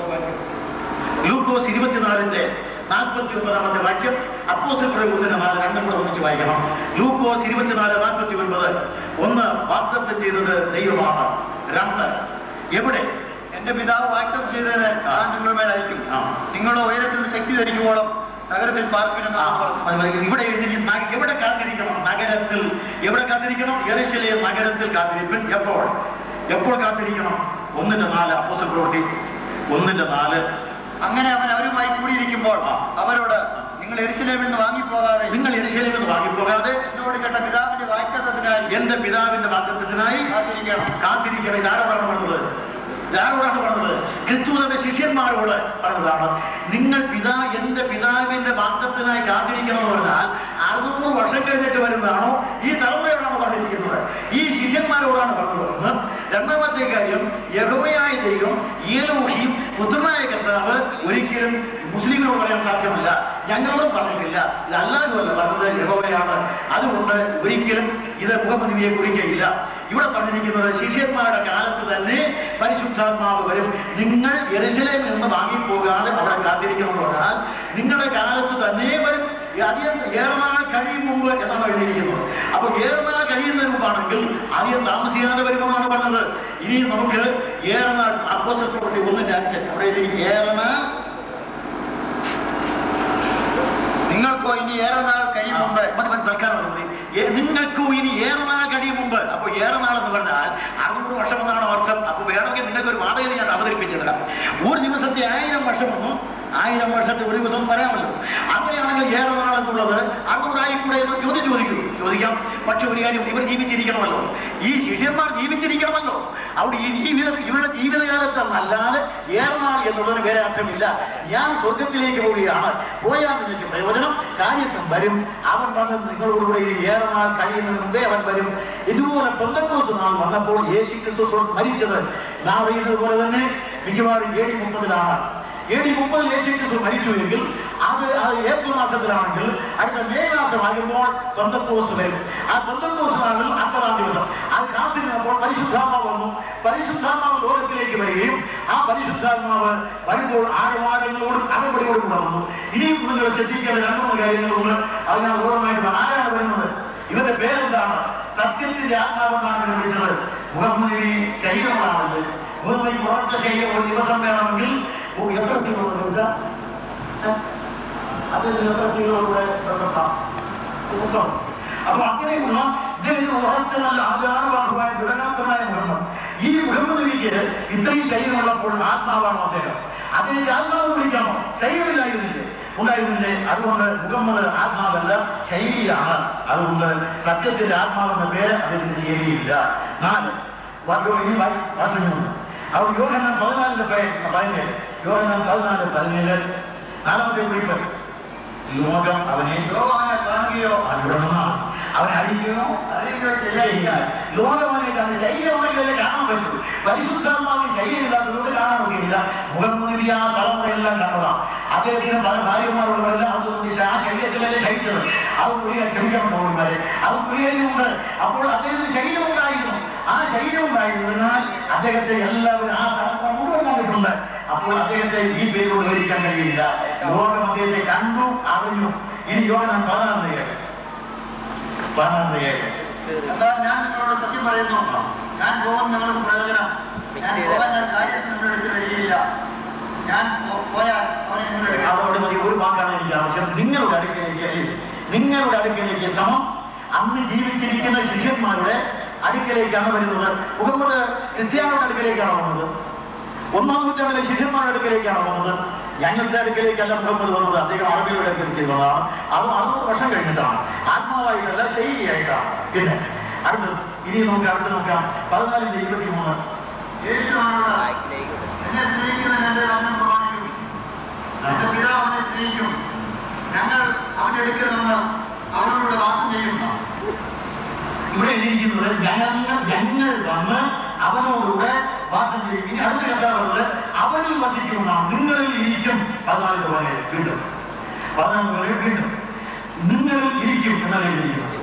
ലൂക്കോസ് ഇരുപത്തിനാലിന്റെ നാൽപ്പത്തി ഒമ്പതാമത്തെ വാക്യം അപ്പോസിൽ പ്രയോഗത്തിന്റെ നാല് രണ്ടും കൂടെ ഒന്നിച്ച് വായിക്കണം ലൂക്കോസ് ഇരുപത്തിനാല് നാൽപ്പത്തി ഒൻപത് ഒന്ന് വാഗ്ദത്തം ചെയ്തത് ദൈവമാണ് രണ്ട് എവിടെ എന്റെ പിതാവ് വാക്തം ചെയ്തതിന് ഞാൻ നിങ്ങളുടെ മേൽ അയക്കും ആ. നിങ്ങളുടെ ഉയരത്തിൽ ശക്തി ധരിക്കുവോളം നഗരത്തിൽ പാർപ്പിനെന്ന് ആ, അവൻ പറഞ്ഞു അത് ഇവിടെ എഴുതിയിരിക്കുന്ന നഗ- എവിടെ കാത്തിരിക്കണം നഗരത്തിൽ എവിടെ കാത്തിരിക്കണം യെരൂശലേം നഗരത്തിൽ കാത്തിരിപ്പൻ എപ്പോൾ എപ്പോൾ കാത്തിരിക്കണം ഒന്നിന്റെ നാല് അപ്പോസൽ പ്രവൃത്തി ഒന്നിന്റെ നാല് അങ്ങനെ അവൻ അവരുമായി കൂടിയിരിക്കുമ്പോൾ ആ. അവരോട് നിങ്ങൾ എരിശിലേമിൽ നിന്ന് വാങ്ങിപ്പോകാതെ നിങ്ങൾ യെരൂശലേമിൽ നിന്ന് വാങ്ങിപ്പോകാതെ എന്നോട് കേട്ട പിതാവിന്റെ വാക്തത്വത്തിനായി എന്റെ പിതാവിന്റെ വാഗ്ദത്തത്തിനായി കാത്തിരിക്കണം കാത്തിരിക്കണം ഇതാരോടാണ് പറഞ്ഞത് ഇതാരോടാണ് പറഞ്ഞത് ക്രിസ്തു തന്റെ ശിഷ്യന്മാരോട് പറഞ്ഞതാണ് നിങ്ങൾ പിതാ എന്റെ പിതാവിന്റെ വാഗ്ദത്തിനായി കാത്തിരിക്കണം എന്ന് പറഞ്ഞാൽ അറുന്നൂറ് വർഷം കഴിഞ്ഞിട്ട് വരുന്നതാണോ ഈ തലമുറയോടാണ് പറഞ്ഞിരിക്കുന്നത് ഈ ശിഷ്യന്മാരോടാണ് പറഞ്ഞത് ഒന്ന്. രണ്ടാമത്തെ കാര്യം യഹോവയായ ദൈവം ഏലോഹിയും പുത്രനായ കർത്താവ് ഒരിക്കലും മുസ്ലിമിനോട് പറയാൻ സാധ്യമല്ല ഞങ്ങളോടും പറഞ്ഞിട്ടില്ല ഇത് അല്ലാതുമല്ല പറഞ്ഞത് യഹോവയാണ് അതുകൊണ്ട് ഒരിക്കലും ഇത് മുഖമതിയെ കുറിക്കയില്ല ഇവിടെ പറഞ്ഞിരിക്കുന്നത് ശിഷ്യന്മാരുടെ കാലത്ത് തന്നെ പരിശുദ്ധാത്മാവ് വരും നിങ്ങൾ യെരുശലേമിൽ നിന്ന് വാങ്ങിപ്പോകാതെ അവിടെ കാത്തിരിക്കണം എന്ന് പറഞ്ഞാൽ നിങ്ങളുടെ കാലത്ത് തന്നെ വരും ഈ അധികം ഏറെ നാൾ കഴിയും മുമ്പ് എന്നാണ് എഴുതിയിരിക്കുന്നത് അപ്പൊ ഏറെ നാൾ കഴിയുന്നതിന് മുമ്പാണെങ്കിൽ അധികം താമസിയാതെ വരുമെന്നാണ് പറഞ്ഞത് ഇനി നമുക്ക് ഏറെ നാൾ അപ്പോസത്തോടെ ഒന്നിന്റെ അഞ്ച് അവിടെ എഴുതിയിരിക്കും ഏറെ നാൾ നിങ്ങൾക്കോ ഇനി ഏറെ നാൾ കഴിയും മുമ്പ് മതി, മതി, തൽക്കാലം അത് മതി. ഏ- നിങ്ങൾക്കും ഇനി ഏറെ നാൾ കഴിയും മുമ്പ് അപ്പൊ ഏറെ നാൾ എന്ന് പറഞ്ഞാൽ അറുന്നൂറ് വർഷം എന്നാണ് അർത്ഥം അപ്പൊ വേണമെങ്കിൽ നിങ്ങൾക്ക് ഒരു വാദഗതി ഞാൻ അവതരിപ്പിച്ചിടാം ഒരു ദിവസത്തെ ആയിരം വർഷമൊന്നും ആയിരം വർഷത്തെ ഒരു ദിവസം പറയാമല്ലോ അങ്ങനെയാണെങ്കിൽ ഏറെ നാൾ എന്നുള്ളത് അറുന്നൂറായി കൂടെ എന്ന് ചോദ്യം ചോദിക്കുന്നു ചോദിക്കാം പക്ഷെ ഒരു കാര്യം ഇവർ ജീവിച്ചിരിക്കണമല്ലോ ഈ ശിഷ്യന്മാർ ജീവിച്ചിരിക്കണമല്ലോ അവിടെ ഈ ജീവിത ഇവരുടെ ജീവിതകാലത്ത് അല്ലാതെ ഏറെ നാൾ എന്നുള്ളതിന് വേറെ അർത്ഥമില്ല ഞാൻ സ്വർഗത്തിലേക്ക് പോവുകയാണ് പോയാൽ നിങ്ങൾക്ക് പ്രയോജനം കാര്യസ്ഥം വരും അവൻ വന്ന് നിങ്ങളോടുകൂടെ ഈ ഏറെ നാൾ കഴിയുന്നതിന് മുമ്പേ അവൻ വരും ഇതുപോലെ പെന്തക്കോസ് നാൾ വന്നപ്പോൾ യേശു ക്രിസ്തു മരിച്ചത് നാം അറിയുന്നത് പോലെ തന്നെ മിക്കവാറും ഏഴി മുപ്പതിലാണ് ഏഴി മുപ്പതിൽ യേശു ക്രിസ്തു മരിച്ചു എങ്കിൽ അത് അത് ഏപ്രിൽ മാസത്തിലാണെങ്കിൽ അടുത്ത മെയ് മാസമാകുമ്പോൾ പെന്തക്കോസ് വരും ആ പെന്തക്കോസ് നാളിൽ അമ്പതാം ദിവസം അത് കാത്തിരുന്നപ്പോൾ പരിശുദ്ധാത്മാവ് വന്നു പരിശുദ്ധാത്മാവ് ലോകത്തിലേക്ക് വരികയും ആ പരിശുദ്ധാത്മാവ് വരുമ്പോൾ ആഴവാടങ്ങളോടും അകമ്പടിയോടും വന്നു ഇനിയും നിങ്ങൾ ശ്രദ്ധിക്കേണ്ട രണ്ടു മൂന്ന് കാര്യങ്ങളുണ്ട് അത് ഞാൻ ഓരോന്നായിട്ട് പറയാം. ആരാണ് വരുന്നത് ഇവന്റെ പേരെന്താണ് സത്യത്തിന്റെ ആത്മാവെന്നാണ് ഇവനെ വിളിച്ചത് മുഖമ്മദി ശരീരമാണത് മുഖമ്മദി കുറച്ച ശരീരം ഒരു ദിവസം വേണമെങ്കിൽ ഓ, എത്ര ദിവസം അത് എത്ര ദിവസത്തിലൂടെ ദിവസം അപ്പൊ അങ്ങനെയുള്ള ഇതിന് ഉറച്ച നല്ല ആചാരബാഹുമായ ദൃഢനാഥമായ മുഹമ്മദ് ഈ മുഹമ്മദിലേക്ക് ഇത്രയും ശരീരമുള്ളപ്പോൾ ആത്മാവാണോ അദ്ദേഹം അതിനെ ആത്മാവ് വിളിക്കാമോ ശരീരമില്ലായിരുന്നില്ലേ ഉണ്ടായിരുന്നില്ലേ അതുകൊണ്ട് മുഹമ്മദ് ആത്മാവല്ല ശൈലിയാണ് അതുകൊണ്ട് സത്യത്തിന്റെ ആത്മാവെന്ന പേര് അതിന് ശരിയില്ല നാല് വാക്കോ ഇനി പറഞ്ഞു അവർ യോഹനാൻ പതിനാലിന്റെ പതിനേഴ് യോഹനാൻ പതിനാല് പതിനേഴ് നാലാമത്തെ കുറിപ്പ് ലോകം അവനെ ലോകവനെ കാണുകയോ അനുഗ്രഹമാണ് അവനെ അറിയുകയോ അറിയുകയോ ചെയ്യാനില്ല ലോകമായിട്ടാണ് ശരീരമായിട്ടല്ലേ കാണാൻ പറ്റൂ പരിശുദ്ധാത്മാവിന് ശരീരമില്ലാത്തതുകൊണ്ട് കാണാൻ കഴിയില്ല മുഖം മുന്നിൽ ആ തലമുറയെല്ലാം കണ്ടതാ അദ്ദേഹത്തിന് പല ഭാര്യമാരുള്ളവരെല്ലാം അതുകൊണ്ട് ആ ശരീരത്തിലല്ലേ ശയിച്ചത് അത് പുള്ളിയെ ക്ഷമിക്കണം പോകുന്നത് അത് പുള്ളിയുണ്ട് അപ്പോൾ അദ്ദേഹത്തിന് ശരീരം ഉണ്ടായിരുന്നു ആ ശരീരം ഉണ്ടായിരുന്നാൽ അദ്ദേഹത്തെ എല്ലാവരും ആ തലമുറ മുഴുവൻ കണ്ടിട്ടുണ്ട് അപ്പോൾ അദ്ദേഹത്തെ ഈ പേരോട് വിവരിക്കാൻ കഴിയില്ല ലോകം അദ്ദേഹത്തെ കണ്ടു അറിഞ്ഞു ഇനി യോഹനാൻ പതിനാറ് ഏഴ് പതിനാറ് ഏഴ് എന്താ ഞാൻ നിങ്ങളോട് സത്യം പറയുന്നു ഞാൻ പോകുന്ന നിങ്ങൾക്ക് പ്രയോജനം ഞാൻ പോകാൻ ഞാൻ കാര്യം നിങ്ങളുടെ അടുത്ത് വരികയില്ല ഞാൻ പോ- പോയാൽ അവനെ നിങ്ങളുടെ അടുത്ത് അതോട് മതി ഒരു വാക്കാണ് എനിക്ക് ആവശ്യം നിങ്ങളുടെ അടുക്കലേക്ക് അല്ലേ നിങ്ങളുടെ അടുക്കലേക്ക് സമം അന്ന് ജീവിച്ചിരിക്കുന്ന ശിഷ്യന്മാരുടെ അടുക്കലേക്കാണ് വരുന്നത് മുഹമ്മദ് ക്രിസ്ത്യാനിയുടെ അടുക്കലേക്കാണ് വന്നത് ഒന്നാം നൂറ്റാണ്ടിലെ ശിഷ്യന്മാരുടെ അടുക്കലേക്കാണ് വന്നത് ഞങ്ങളുടെ അടുക്കലേക്കല്ല മുഹമ്മദ് വന്നത് അദ്ദേഹം അറബിയുടെ അടുക്കലേക്ക് വന്നതാണ് അത് അറുപത് വർഷം കഴിഞ്ഞിട്ടാണ് ആത്മാവായിട്ടല്ല ശൈലിയായിട്ടാണ് പിന്നെ അടുത്ത് ഇനി നമുക്ക് അടുത്ത് നോക്കാം പതിനാലിന്റെ ഇരുപത്തി മൂന്ന് യേശുവാണോട് എന്നെ സ്നേഹിക്കുന്നവൻ എന്റെ വചനം പ്രമാണിക്കും എന്റെ പിതാവ് അവനെ സ്നേഹിക്കും ഞങ്ങൾ അവന്റെ അടുക്കൽ നിന്ന് അവനോട് വാസം ചെയ്യും ഇവിടെ എഴുതിയിരിക്കുന്നത് ഞങ്ങൾ ഞങ്ങൾ വന്ന് അവനോടുകൂടെ വാസം ചെയ്യും ഇനി അടുത്ത കഥാറുള്ളത് അവനിൽ വസിക്കുമെന്നാണ് നിങ്ങളിൽ ഇരിക്കും പതിനാല് പോലെ വീണ്ടും പതിനാല് പോലെ വീണ്ടും നിങ്ങളിൽ ഇരിക്കും എന്നാണ് എഴുതിയിരിക്കുന്നത്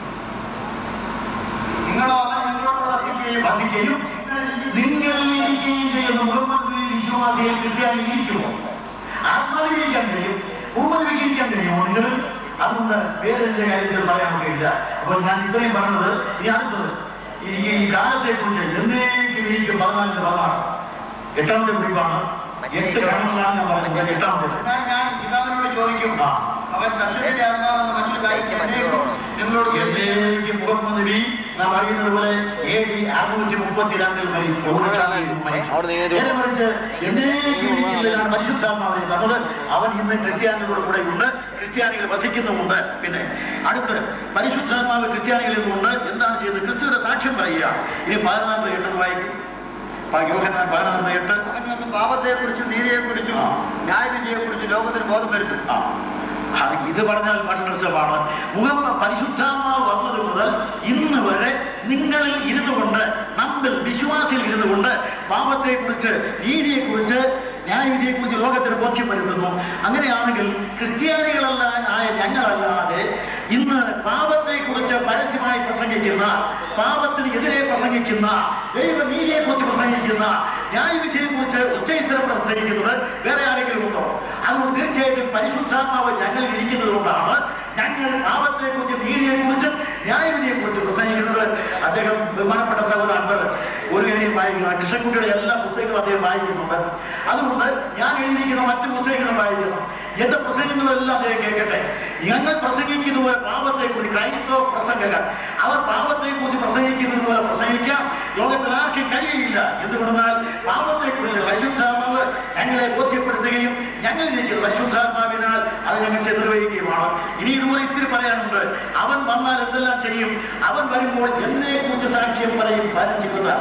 നിങ്ങളോ അവൻ ഞങ്ങളോട് വസിക്കുകയും വസിക്കുകയും നിങ്ങളിൽ ഇരിക്കുകയും ചെയ്യുന്ന മുഹമ്മദ് വിശ്വാസികൾ ക്രിസ്ത്യാനി ഇരിക്കുമോ ആത്മാവിൽ ഇരിക്കാൻ കഴിയും ഭൂമിയിൽ ഇരിക്കാൻ കഴിയുമോ നിങ്ങൾ അതുകൊണ്ട് വേറെന്റെ കാര്യത്തിൽ പറയാൻ കഴിയില്ല അപ്പോൾ ഞാൻ ഇത്രയും പറഞ്ഞത് ഈ അടുത്തത് ഈ ഈ കാലത്തെ കുറിച്ച് എന്നേക്കും ഇരിക്കും പതിനാലിന് പതിനാറ് എട്ടാമത്തെ കുറിപ്പാണ് എട്ട് കണങ്ങളാണ് ഞാൻ പറഞ്ഞത് എട്ടാമത്തെ എന്നാൽ ഞാൻ പിതാവിനോട് ചോദിക്കും ആ. അവൻ സത്യത്തിന്റെ ആത്മാവെന്ന മറ്റൊരു കാര്യം എന്നേക്കും നിങ്ങളോട് ചോദിക്കും. എന്നേക്കും മുഹമ്മദ് നബി നാം അറിയുന്നത് പോലെ എ ഡി അറുന്നൂറ്റി മുപ്പത്തിരണ്ടിൽ മരിച്ചു അവിടെ നീങ്ങി ഒരു- നേരെ മറിച്ച് എന്നേക്കും ഇരിക്കുന്നതിനാണ് പരിശുദ്ധാത്മാവിനെ തന്നത് അവൻ ഇന്ന് ക്രിസ്ത്യാനികളുടെ കൂടെ ഉണ്ട് ക്രിസ്ത്യാനികൾ വസിക്കുന്നുമുണ്ട് പിന്നെ അടുത്ത് പരിശുദ്ധാത്മാവ് ക്രിസ്ത്യാനികളിൽ ഉണ്ട് എന്താണ് ചെയ്യുന്നത് ക്രിസ്തുവിന്റെ സാക്ഷ്യം പറയുക ഇനി പതിനാറ് എട്ട് വായിക്കും യോഹന്നാൻ പതിനാറ് എട്ട് അവൻ വന്ന് പാപത്തെക്കുറിച്ചും നീതിയെക്കുറിച്ചും ആ. ന്യായവിധിയെക്കുറിച്ചും ലോകത്തിന് ബോധം വരുത്തും ആ. ആ, ഇത് പറഞ്ഞാൽ മനുഷ്യമാണ് മുഹമ്മദ് പരിശുദ്ധാത്മാവ് വന്നത് മുതൽ ഇന്ന് വരെ നിങ്ങളിൽ ഇരുന്നു കൊണ്ട് നമ്മിൽ വിശ്വാസിൽ ഇരുന്നു കൊണ്ട് പാപത്തെക്കുറിച്ച് നീതിയെക്കുറിച്ച് ന്യായവിധിയെക്കുറിച്ച് ലോകത്തിന് ബോധ്യപ്പെടുത്തുന്നു അങ്ങനെയാണെങ്കിൽ ക്രിസ്ത്യാനികളല്ല ആയ ഞങ്ങളല്ലാതെ ഇന്ന് പാപത്തെക്കുറിച്ച് പരസ്യമായി പ്രസംഗിക്കുന്ന പാപത്തിന് എതിരെ പ്രസംഗിക്കുന്ന ദൈവനീതിയെക്കുറിച്ച് പ്രസംഗിക്കുന്ന ന്യായവിധിയെക്കുറിച്ച് ഉച്ചയിസ്ഥലം പ്രസംഗിക്കുന്നത് വേറെ ആരെങ്കിലും ഉണ്ടോ അതുകൊണ്ട് തീർച്ചയായിട്ടും പരിശുദ്ധാത്മാവ് ഞങ്ങളിൽ ഇരിക്കുന്നത് കൊണ്ടാണ് ഞങ്ങൾ പാപത്തെക്കുറിച്ച് നീതിയെക്കുറിച്ചും ന്യായവിധിയെക്കുറിച്ചും പ്രസംഗിക്കുന്നത് അദ്ദേഹം ബഹുമാനപ്പെട്ട സഹോദരൻ അൻവർ ഒരു കാര്യം വായിക്കുന്ന കൃഷ്ണൻകുട്ടിയുടെ എല്ലാ പുസ്തകങ്ങളും അദ്ദേഹം വായിക്കുന്നുണ്ട് അതുകൊണ്ട് ഞാൻ എഴുതിയിരിക്കുന്ന മറ്റു പുസ്തകങ്ങളും വായിക്കണം എന്റെ പ്രസംഗങ്ങളെല്ലാം അദ്ദേഹം കേൾക്കട്ടെ ഞങ്ങൾ പ്രസംഗിക്കുന്ന പോലെ പാപത്തെക്കുറിച്ച് ക്രൈസ്തവ പ്രസംഗകർ അവർ പാപത്തെക്കുറിച്ച് പ്രസംഗിക്കുന്നത് പോലെ പ്രസംഗിക്കാം ലോകത്തിൽ ആർക്കും കഴിയില്ല എന്തുകൊണ്ടെന്നാൽ പാപത്തെക്കുറിച്ച് പരിശുദ്ധാത്മാവ് ഞങ്ങളെ ബോധ്യപ്പെടുത്തുകയും ഞങ്ങൾ ഇരിക്കുന്ന പരിശുദ്ധാത്മാവിനാൽ അത് ഞങ്ങൾ ചെന്നുവരികയുമാണ് ഇനി ഇതുപോലെ ഇത്തിരി പറയാനുണ്ട് അവൻ വന്നാൽ എന്തെല്ലാം ചെയ്യും അവൻ വരുമ്പോൾ എന്നെ കുറിച്ച് സാക്ഷ്യം പറയും പതിനഞ്ചിരുപത്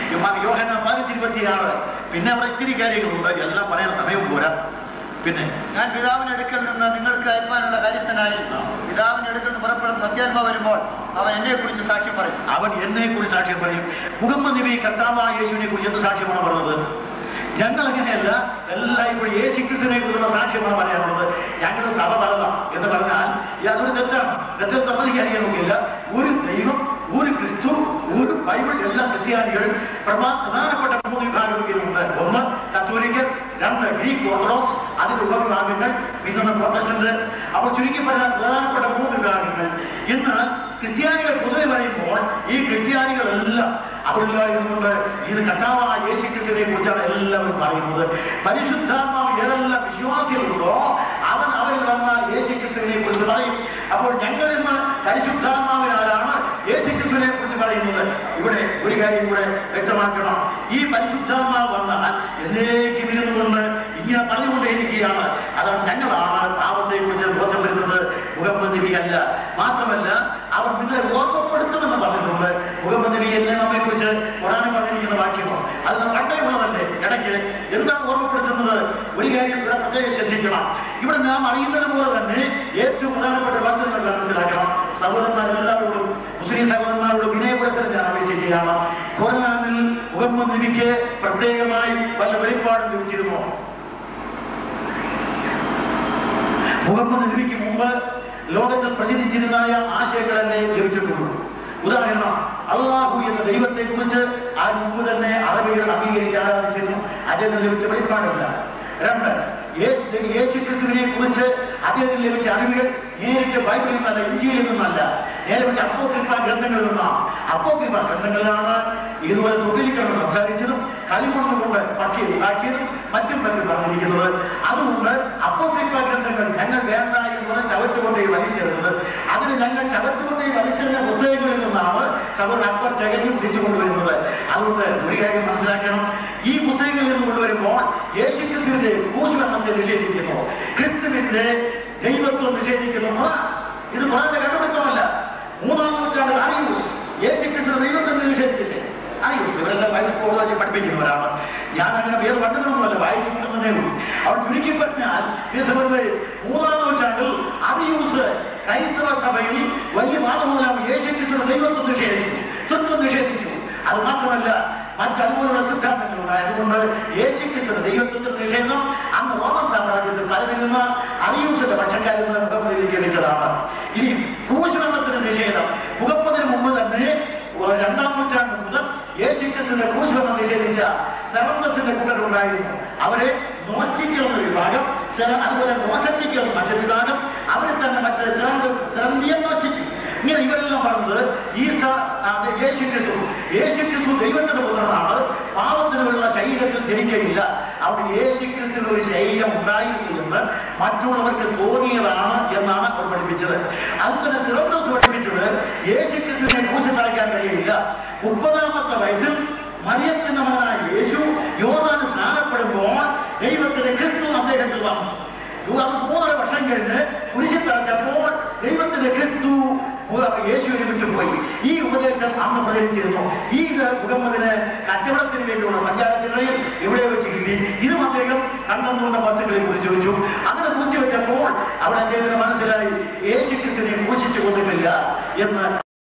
യോഹന പതിനഞ്ചിരുപത്തിയാറ് പിന്നെ അവിടെ ഇത്തിരി കാര്യങ്ങളുണ്ട് എല്ലാം പറയാൻ സമയം പോരാ പിന്നെ ഞാൻ പിതാവിന്റെ അടുക്കൽ നിന്ന് നിങ്ങൾക്ക് അയപ്പാനുള്ള കാര്യസ്ഥനായി പിതാവിന്റെ അടുക്കൽ നിന്ന് പുറപ്പെടുന്ന സത്യാത്മ വരുമ്പോൾ അവൻ എന്നെ കുറിച്ച് സാക്ഷ്യം പറയും അവൻ എന്നെ കുറിച്ച് സാക്ഷ്യം പറയും മുഹമ്മദ് നബി കർത്താവായ യേശുവിനെ കുറിച്ച് എന്ത് സാക്ഷ്യമാണ് പറഞ്ഞത് ഞങ്ങൾ അങ്ങനെയല്ല എല്ലായ്പ്പോഴും യേശു ക്രിസ്തുവിനെ കുറിച്ചുള്ള സാക്ഷ്യമാണ് പറയാനുള്ളത് ഞങ്ങളുടെ സഭ പലതാ എന്ന് പറഞ്ഞാൽ അതൊരു തെറ്റാണ് തെറ്റം സമ്മതിക്കാൻ നോക്കില്ല ഒരു ദൈവം ഒരു ക്രിസ്തു ഒരു ബൈബിൾ എല്ലാ ക്രിസ്ത്യാനികളും പ്രമാ പ്രധാനപ്പെട്ട മൂന്ന് വിഭാഗങ്ങളുണ്ട് ഒന്ന് കത്തോലിക്കൽ രണ്ട് ഗ്രീക്ക് ഓർത്തഡോക്സ് അതിന്റെ ഉപവിഭാഗങ്ങൾ പിന്നെ പ്രൊട്ടസ്റ്റന്റ് അപ്പോൾ ചുരുക്കി പറഞ്ഞാൽ പ്രധാനപ്പെട്ട മൂന്ന് വിഭാഗങ്ങൾ എന്നാൽ ക്രിസ്ത്യാനികൾ പൊതുവെ പറയുമ്പോൾ ഈ ക്രിസ്ത്യാനികളെല്ലാം അവിടെ ഇരുന്നുകൊണ്ട് ഇത് കഥാവായ യേശുക്രിസ്തുവിനെ കുറിച്ചാണ് എല്ലാവരും പറയുന്നത് പരിശുദ്ധാത്മാവ് ഏതെല്ലാം വിശ്വാസികളുണ്ടോ അവൻ അവരിൽ വന്ന യേശുക്രിസ്തുവിനെ കുറിച്ച് പറയും അപ്പോൾ ഞങ്ങൾ ഇന്ന് പരിശുദ്ധാത്മാവിനാലാണ് യേശുക്രിസ്തുവിനെ കുറിച്ച് പറയുന്നത് ഇവിടെ ഒരു കാര്യം കൂടെ വ്യക്തമാക്കണം ഈ പരിശുദ്ധാത്മാവ് വന്നാൽ എന്നേക്കും ഇരുന്നുകൊണ്ട് ഇങ്ങനെ പറഞ്ഞുകൊണ്ടേയിരിക്കുകയാണ് അതാണ് ഞങ്ങളാണ് പാപത്തെ കുറിച്ച് ബോധം വരുന്നത് മുഖപ്പതിരിയല്ല മാത്രമല്ല അവർ നിങ്ങളെ ഓർമ്മപ്പെടുത്തുമെന്ന് പറഞ്ഞിട്ടുണ്ട് മുഖപ്പതിരിയല്ലേ നമ്മെ കുറിച്ച് പുരാണം പറഞ്ഞിരിക്കുന്ന വാക്യമോ അത് നാം പണ്ടേ ഉള്ളതല്ലേ ഇടയ്ക്ക് എന്താണ് ഓർമ്മപ്പെടുത്തുന്നത് ഒരു കാര്യം ഇവിടെ പ്രത്യേകം ശ്രദ്ധിക്കണം ഇവിടെ നാം അറിയുന്നത് പോലെ തന്നെ ഏറ്റവും പ്രധാനപ്പെട്ട വസ്തുക്കൾ മനസ്സിലാക്കണം സഹോദരന്മാരെല്ലാവരോടും മുസ്ലിം സഹോദരന്മാരോട് വിനയപുരസരം ഞാൻ അപേക്ഷിക്കുകയാണ് ഖുർആനിൽ മുഹമ്മദ് നബിക്ക് പ്രത്യേകമായി വല്ല വെളിപ്പാടും ലഭിച്ചിരുമോ മുഹമ്മദ് നബിക്ക് മുമ്പ് ലോകത്തിൽ പ്രചരിച്ചിരുന്നായ ആശയങ്ങളല്ലേ ലഭിച്ചിട്ടുള്ളൂ ഉദാഹരണം അള്ളാഹു എന്ന ദൈവത്തെ കുറിച്ച് ആ മുമ്പ് തന്നെ അറബികൾ അംഗീകരിച്ച് ആരാധിച്ചിരുന്നു അദ്ദേഹത്തിന് ലഭിച്ച വെളിപ്പാടില്ല രണ്ട് യേശു യേശു ക്രിസ്തുവിനെ കുറിച്ച് അദ്ദേഹത്തിന് ലഭിച്ച അറിവുകൾ നേരിട്ട് ബൈബിളിൽ നിന്നല്ല ഇഞ്ചിയിൽ നിന്നല്ല നേരെ വെച്ച് അപ്പോക്രിപ്പ ഗ്രന്ഥങ്ങളിൽ നിന്നാണ് അപ്പോക്രിപ്പ ഗ്രന്ഥങ്ങളിലാണ് ഇതുപോലെ തൊഴിലിക്കണം സംസാരിച്ചതും കളിമണ്ണ് കൊണ്ട് പക്ഷി ഉണ്ടാക്കിയതും മറ്റും മറ്റും പറഞ്ഞിരിക്കുന്നത് അതുകൊണ്ട് അപ്പോക്രിപ്പ ഗ്രന്ഥങ്ങൾ ഞങ്ങൾ വേണ്ട എന്ന് പറഞ്ഞ് ചവറ്റുകൊണ്ടേ വലിച്ചെടുത്തത് അതിന് ഞങ്ങൾ ചവറ്റുകൊണ്ടേ വലിച്ചെറിഞ്ഞ പുസ്തകങ്ങളിൽ നിന്നാണ് സഭ അക്ബർ ചകഞ്ഞു പിടിച്ചു കൊണ്ടുവരുന്നത് അതുകൊണ്ട് ഒരു കാര്യം മനസ്സിലാക്കണം ഈ പുസ്തകങ്ങളിൽ നിന്ന് കൊണ്ടുവരുമ്പോൾ യേശു ക്രിസ്തുവിന്റെ ക്രൂശുവെണ്ണത്തെ നിഷേധിക്കുന്നു ക്രിസ്തുവിന്റെ ദൈവത്വം നിഷേധിക്കുന്നു ഖുർആൻ. ഇത് ഖുറാന്റെ കണ്ടുപിടുത്തമല്ല മൂന്നാം നൂറ്റാണ്ട് അറിയൂസ് യേശു ക്രിസ്തുവിന്റെ ദൈവത്വം നിഷേധിച്ചില്ലേ അറിയൂസ് ഇവരെല്ലാം ബൈബിൾ സ്കൂളിൽ പഠിപ്പിക്കുന്നവരാണ് ഞാൻ അങ്ങനെ വേറെ പണ്ഡിതനൊന്നുമല്ല വായിച്ചു കിട്ടുന്നതേ ഉള്ളൂ അവർ ചുരുക്കി പറഞ്ഞാൽ ഈ സമയത്ത് മൂന്നാം നൂറ്റാണ്ടിൽ അറിയൂസ് ക്രൈസ്തവ സഭയിൽ വലിയ വാദമൂലം യേശു ക്രിസ്തുവിന്റെ ദൈവത്വം നിഷേധിച്ചു തൃത്വം നിഷേധിച്ചു അത് മാത്രമല്ല മറ്റതുപോലുള്ള സിദ്ധാന്തങ്ങളുണ്ട് അതുകൊണ്ട് യേശുക്രിസ്തുവിന്റെ ദൈവത്വത്തിന്റെ നിഷേധം അന്ന് റോമൻ സാമ്രാജ്യത്തിൽ പലരിൽ നിന്ന് അറിയൂസിന്റെ പക്ഷക്കാരിൽ നിന്ന് മുഖപ്പതിലേക്ക് ലഭിച്ചതാണ് ഇനി ക്രൂശുവെണ്ണത്തിന്റെ നിഷേധം മുഖപ്പതിന് മുമ്പ് തന്നെ ഏഹ് രണ്ടാം നൂറ്റാണ്ട് മുതൽ യേശുക്രിസ്തുവിന്റെ ക്രൂശുവെണ്ണം നിഷേധിച്ച സെറന്തസിന്റെ കൂട്ടരുണ്ടായിരുന്നു അവരെ നോറ്റിക്കൽ എന്ന വിഭാഗം സെറ- അതുപോലെ നോസറ്റിക്കൽ എന്ന മറ്റൊരു വിഭാഗം അവരെ തന്നെ മറ്റേ സെറന്തസ് സെറന്തിയൻ നോച്ചിക്കും ഇങ്ങനെ ഇവരെല്ലാം പറഞ്ഞത് ഈസ ആ, യേശു ക്രിസ്തു യേശു ക്രിസ്തു ദൈവത്തിന്റെ പുത്രനാണ് പാവത്തിനുള്ള ശരീരത്തിൽ ജനിക്കയില്ല അവിടെ യേശു ക്രിസ്തുവിന് ഒരു ശരീരം ഉണ്ടായിരുന്നു എന്ന് മറ്റുള്ളവർക്ക് തോന്നിയതാണ് എന്നാണ് അവർ പഠിപ്പിച്ചത് അതുതന്നെ സിറന്തസ് പഠിപ്പിച്ചത് യേശു ക്രിസ്തുവിനെ കൂശത്തറയ്ക്കാൻ കഴിയില്ല മുപ്പതാമത്തെ വയസ്സിൽ മറിയത്തിന്റെ മകനായ യേശു യോനാന് സ്നാനപ്പെടുമ്പോൾ ദൈവത്തിന്റെ ക്രിസ്തു അദ്ദേഹത്തിൽ വന്നു അത് മൂന്നര വർഷം കഴിഞ്ഞ് കുരിശിൽ തറച്ചപ്പോൾ ദൈവത്തിന്റെ ക്രിസ്തു യേശുവിനെ വിട്ടുപോയി ഈ ഉപദേശം അന്ന് പ്രചരിച്ചിരുന്നു ഈ മുഹമ്മദിന് കച്ചവടത്തിന് വേണ്ടിയുള്ള സഞ്ചാരത്തിനിടയിൽ ഇവിടെ വെച്ച് കിട്ടി ഇതും അദ്ദേഹം കണ്ടെന്നുകൊണ്ട വസ്തുക്കളെ കുറിച്ച് വെച്ചു അങ്ങനെ കുറിച്ച് വെച്ചപ്പോൾ അവിടെ അദ്ദേഹത്തിന് മനസ്സിലായി യേശു ക്രിസ്തുവിനെ പൂശിച്ചു കൊണ്ടിട്ടില്ല എന്ന്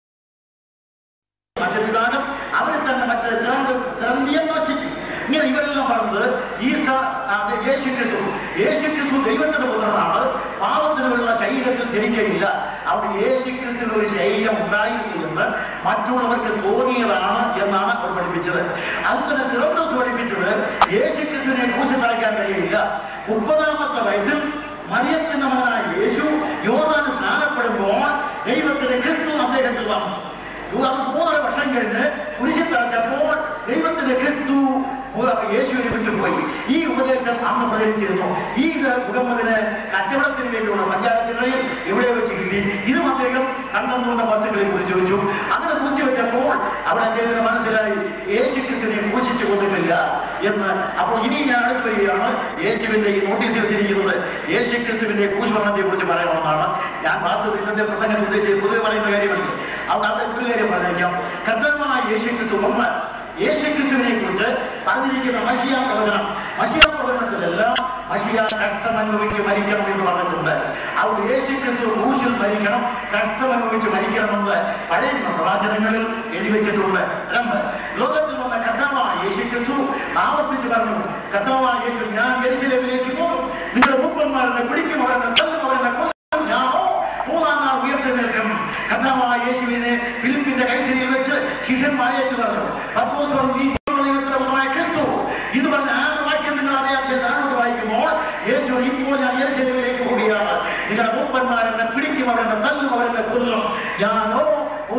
മറ്റൊരു വിഭാഗം അവരെ തന്നെ മറ്റേ സെറന്തിയൻ വച്ചിട്ട് ഇങ്ങനെ ഇവരെല്ലാം പറഞ്ഞത് ഈസ ആ, യേശു ക്രിസ്തു യേശു ക്രിസ്തു ദൈവത്തിന്റെ പുത്രനാണ് പാവത്തിനുള്ള ശരീരത്തിൽ ജനിക്കയില്ല അവിടെ യേശു ക്രിസ്തുവിന് ഒരു ശരീരം ഉണ്ടായിരുന്നു എന്ന് മറ്റുള്ളവർക്ക് തോന്നിയതാണ് എന്നാണ് അവർ പഠിപ്പിച്ചത് അതുതന്നെ സിറന്തസ് പഠിപ്പിച്ചത് യേശു ക്രിസ്തുവിനെ കൂശി തറയ്ക്കാൻ കഴിയില്ല മുപ്പതാമത്തെ വയസ്സിൽ മറിയത്തിന്റെ മകനായ യേശു യോനാന് സ്നാനപ്പെടുമ്പോൾ ദൈവത്തിന്റെ ക്രിസ്തു അദ്ദേഹത്തിൽ വന്നു അത് മൂന്നര വർഷം കഴിഞ്ഞ് കുരിശിൽ തറച്ചപ്പോൾ ദൈവത്തിന്റെ ക്രിസ്തു യേശുവിനെ വിട്ടുപോയി ഈ ഉപദേശം അന്ന് പ്രചരിച്ചിരുന്നു ഈ മുഹമ്മദിന് കച്ചവടത്തിന് വേണ്ടിയുള്ള സഞ്ചാരത്തിനിടയിൽ ഇവിടെ വെച്ച് കിട്ടി ഇതും അദ്ദേഹം കണ്ടെന്നുകൊണ്ട വസ്തുക്കളെ കുറിച്ച് വെച്ചു അങ്ങനെ കുറിച്ച് വെച്ചപ്പോൾ അവിടെ അദ്ദേഹത്തിന് മനസ്സിലായി യേശു ക്രിസ്തുവിനെ പൂശിച്ചു കൊണ്ടിട്ടില്ല എന്ന് അപ്പോൾ ഇനി ഞാൻ അടുത്ത് വരികയാണ് യേശുവിന്റെ ഈ നോട്ടീസ് വെച്ചിരിക്കുന്നത് യേശു ക്രിസ്തുവിന്റെ കൂശുവർണ്ണത്തെ കുറിച്ച് പറയണമെന്നാണ് ഞാൻ വാസ്തവത്തിൽ ഇന്നത്തെ പ്രസംഗം ഉദ്ദേശിച്ച് പൊതുവെ പറയുന്ന കാര്യമല്ല അവിടെ അത് ഒരു കാര്യം പറഞ്ഞേക്കാം കർത്തവ്യമായ യേശു ക്രിസ്തു ഒന്ന് യേശു ക്രിസ്തുവിനെ കുറിച്ച് പറഞ്ഞിരിക്കുന്ന മഷിയ പ്രവചനം മഷിയ പ്രവചനത്തിലെല്ലാം മഷിയ കഷ്ടം അനുഭവിച്ച് മരിക്കണം എന്ന് പറഞ്ഞിട്ടുണ്ട് അവിടെ യേശു ക്രിസ്തു ക്രൂശിൽ മരിക്കണം കഷ്ടം അനുഭവിച്ച് മരിക്കണമെന്ന് പഴയ പ്രവാചനങ്ങളിൽ എഴുതി വെച്ചിട്ടുണ്ട് രണ്ട് ലോകത്തിൽ വന്ന കഥാവായ യേശു ക്രിസ്തു ആവർത്തിച്ച് പറഞ്ഞു കഥാവായ യേശു ഞാൻ യെരുശലേമിലേക്ക് പോകും നിങ്ങളുടെ മുപ്പന്മാരെ പിടിക്കും അവരെ തല്ലും അവരെ കൊല്ലും ഞാനോ മൂന്നാം നാൾ ഉയർത്തെഴുന്നേൽക്കും കഥാവായ യേശുവിനെ ഫിലിപ്പിന്റെ കൈശരിയിൽ വെച്ച് ശിഷ്യന്മാരേറ്റ് പറഞ്ഞു പത്രോസ് പറഞ്ഞു ഈ ദൈവത്തിന്റെ പുത്രനായ ക്രിസ്തു ഇത് പറഞ്ഞ ആറ് വാക്യം നിങ്ങൾ അറിയാത്ത താഴോട്ട് വായിക്കുമ്പോൾ യേശു ഇപ്പോൾ ഞാൻ യേശുവിലേക്ക് പോവുകയാണ് നിങ്ങളുടെ മൂപ്പന്മാരെന്നെ പിടിക്കും അവരെന്നെ തല്ലും അവരെന്നെ കൊല്ലും ഞാനോ മൂന്നാം നാൾ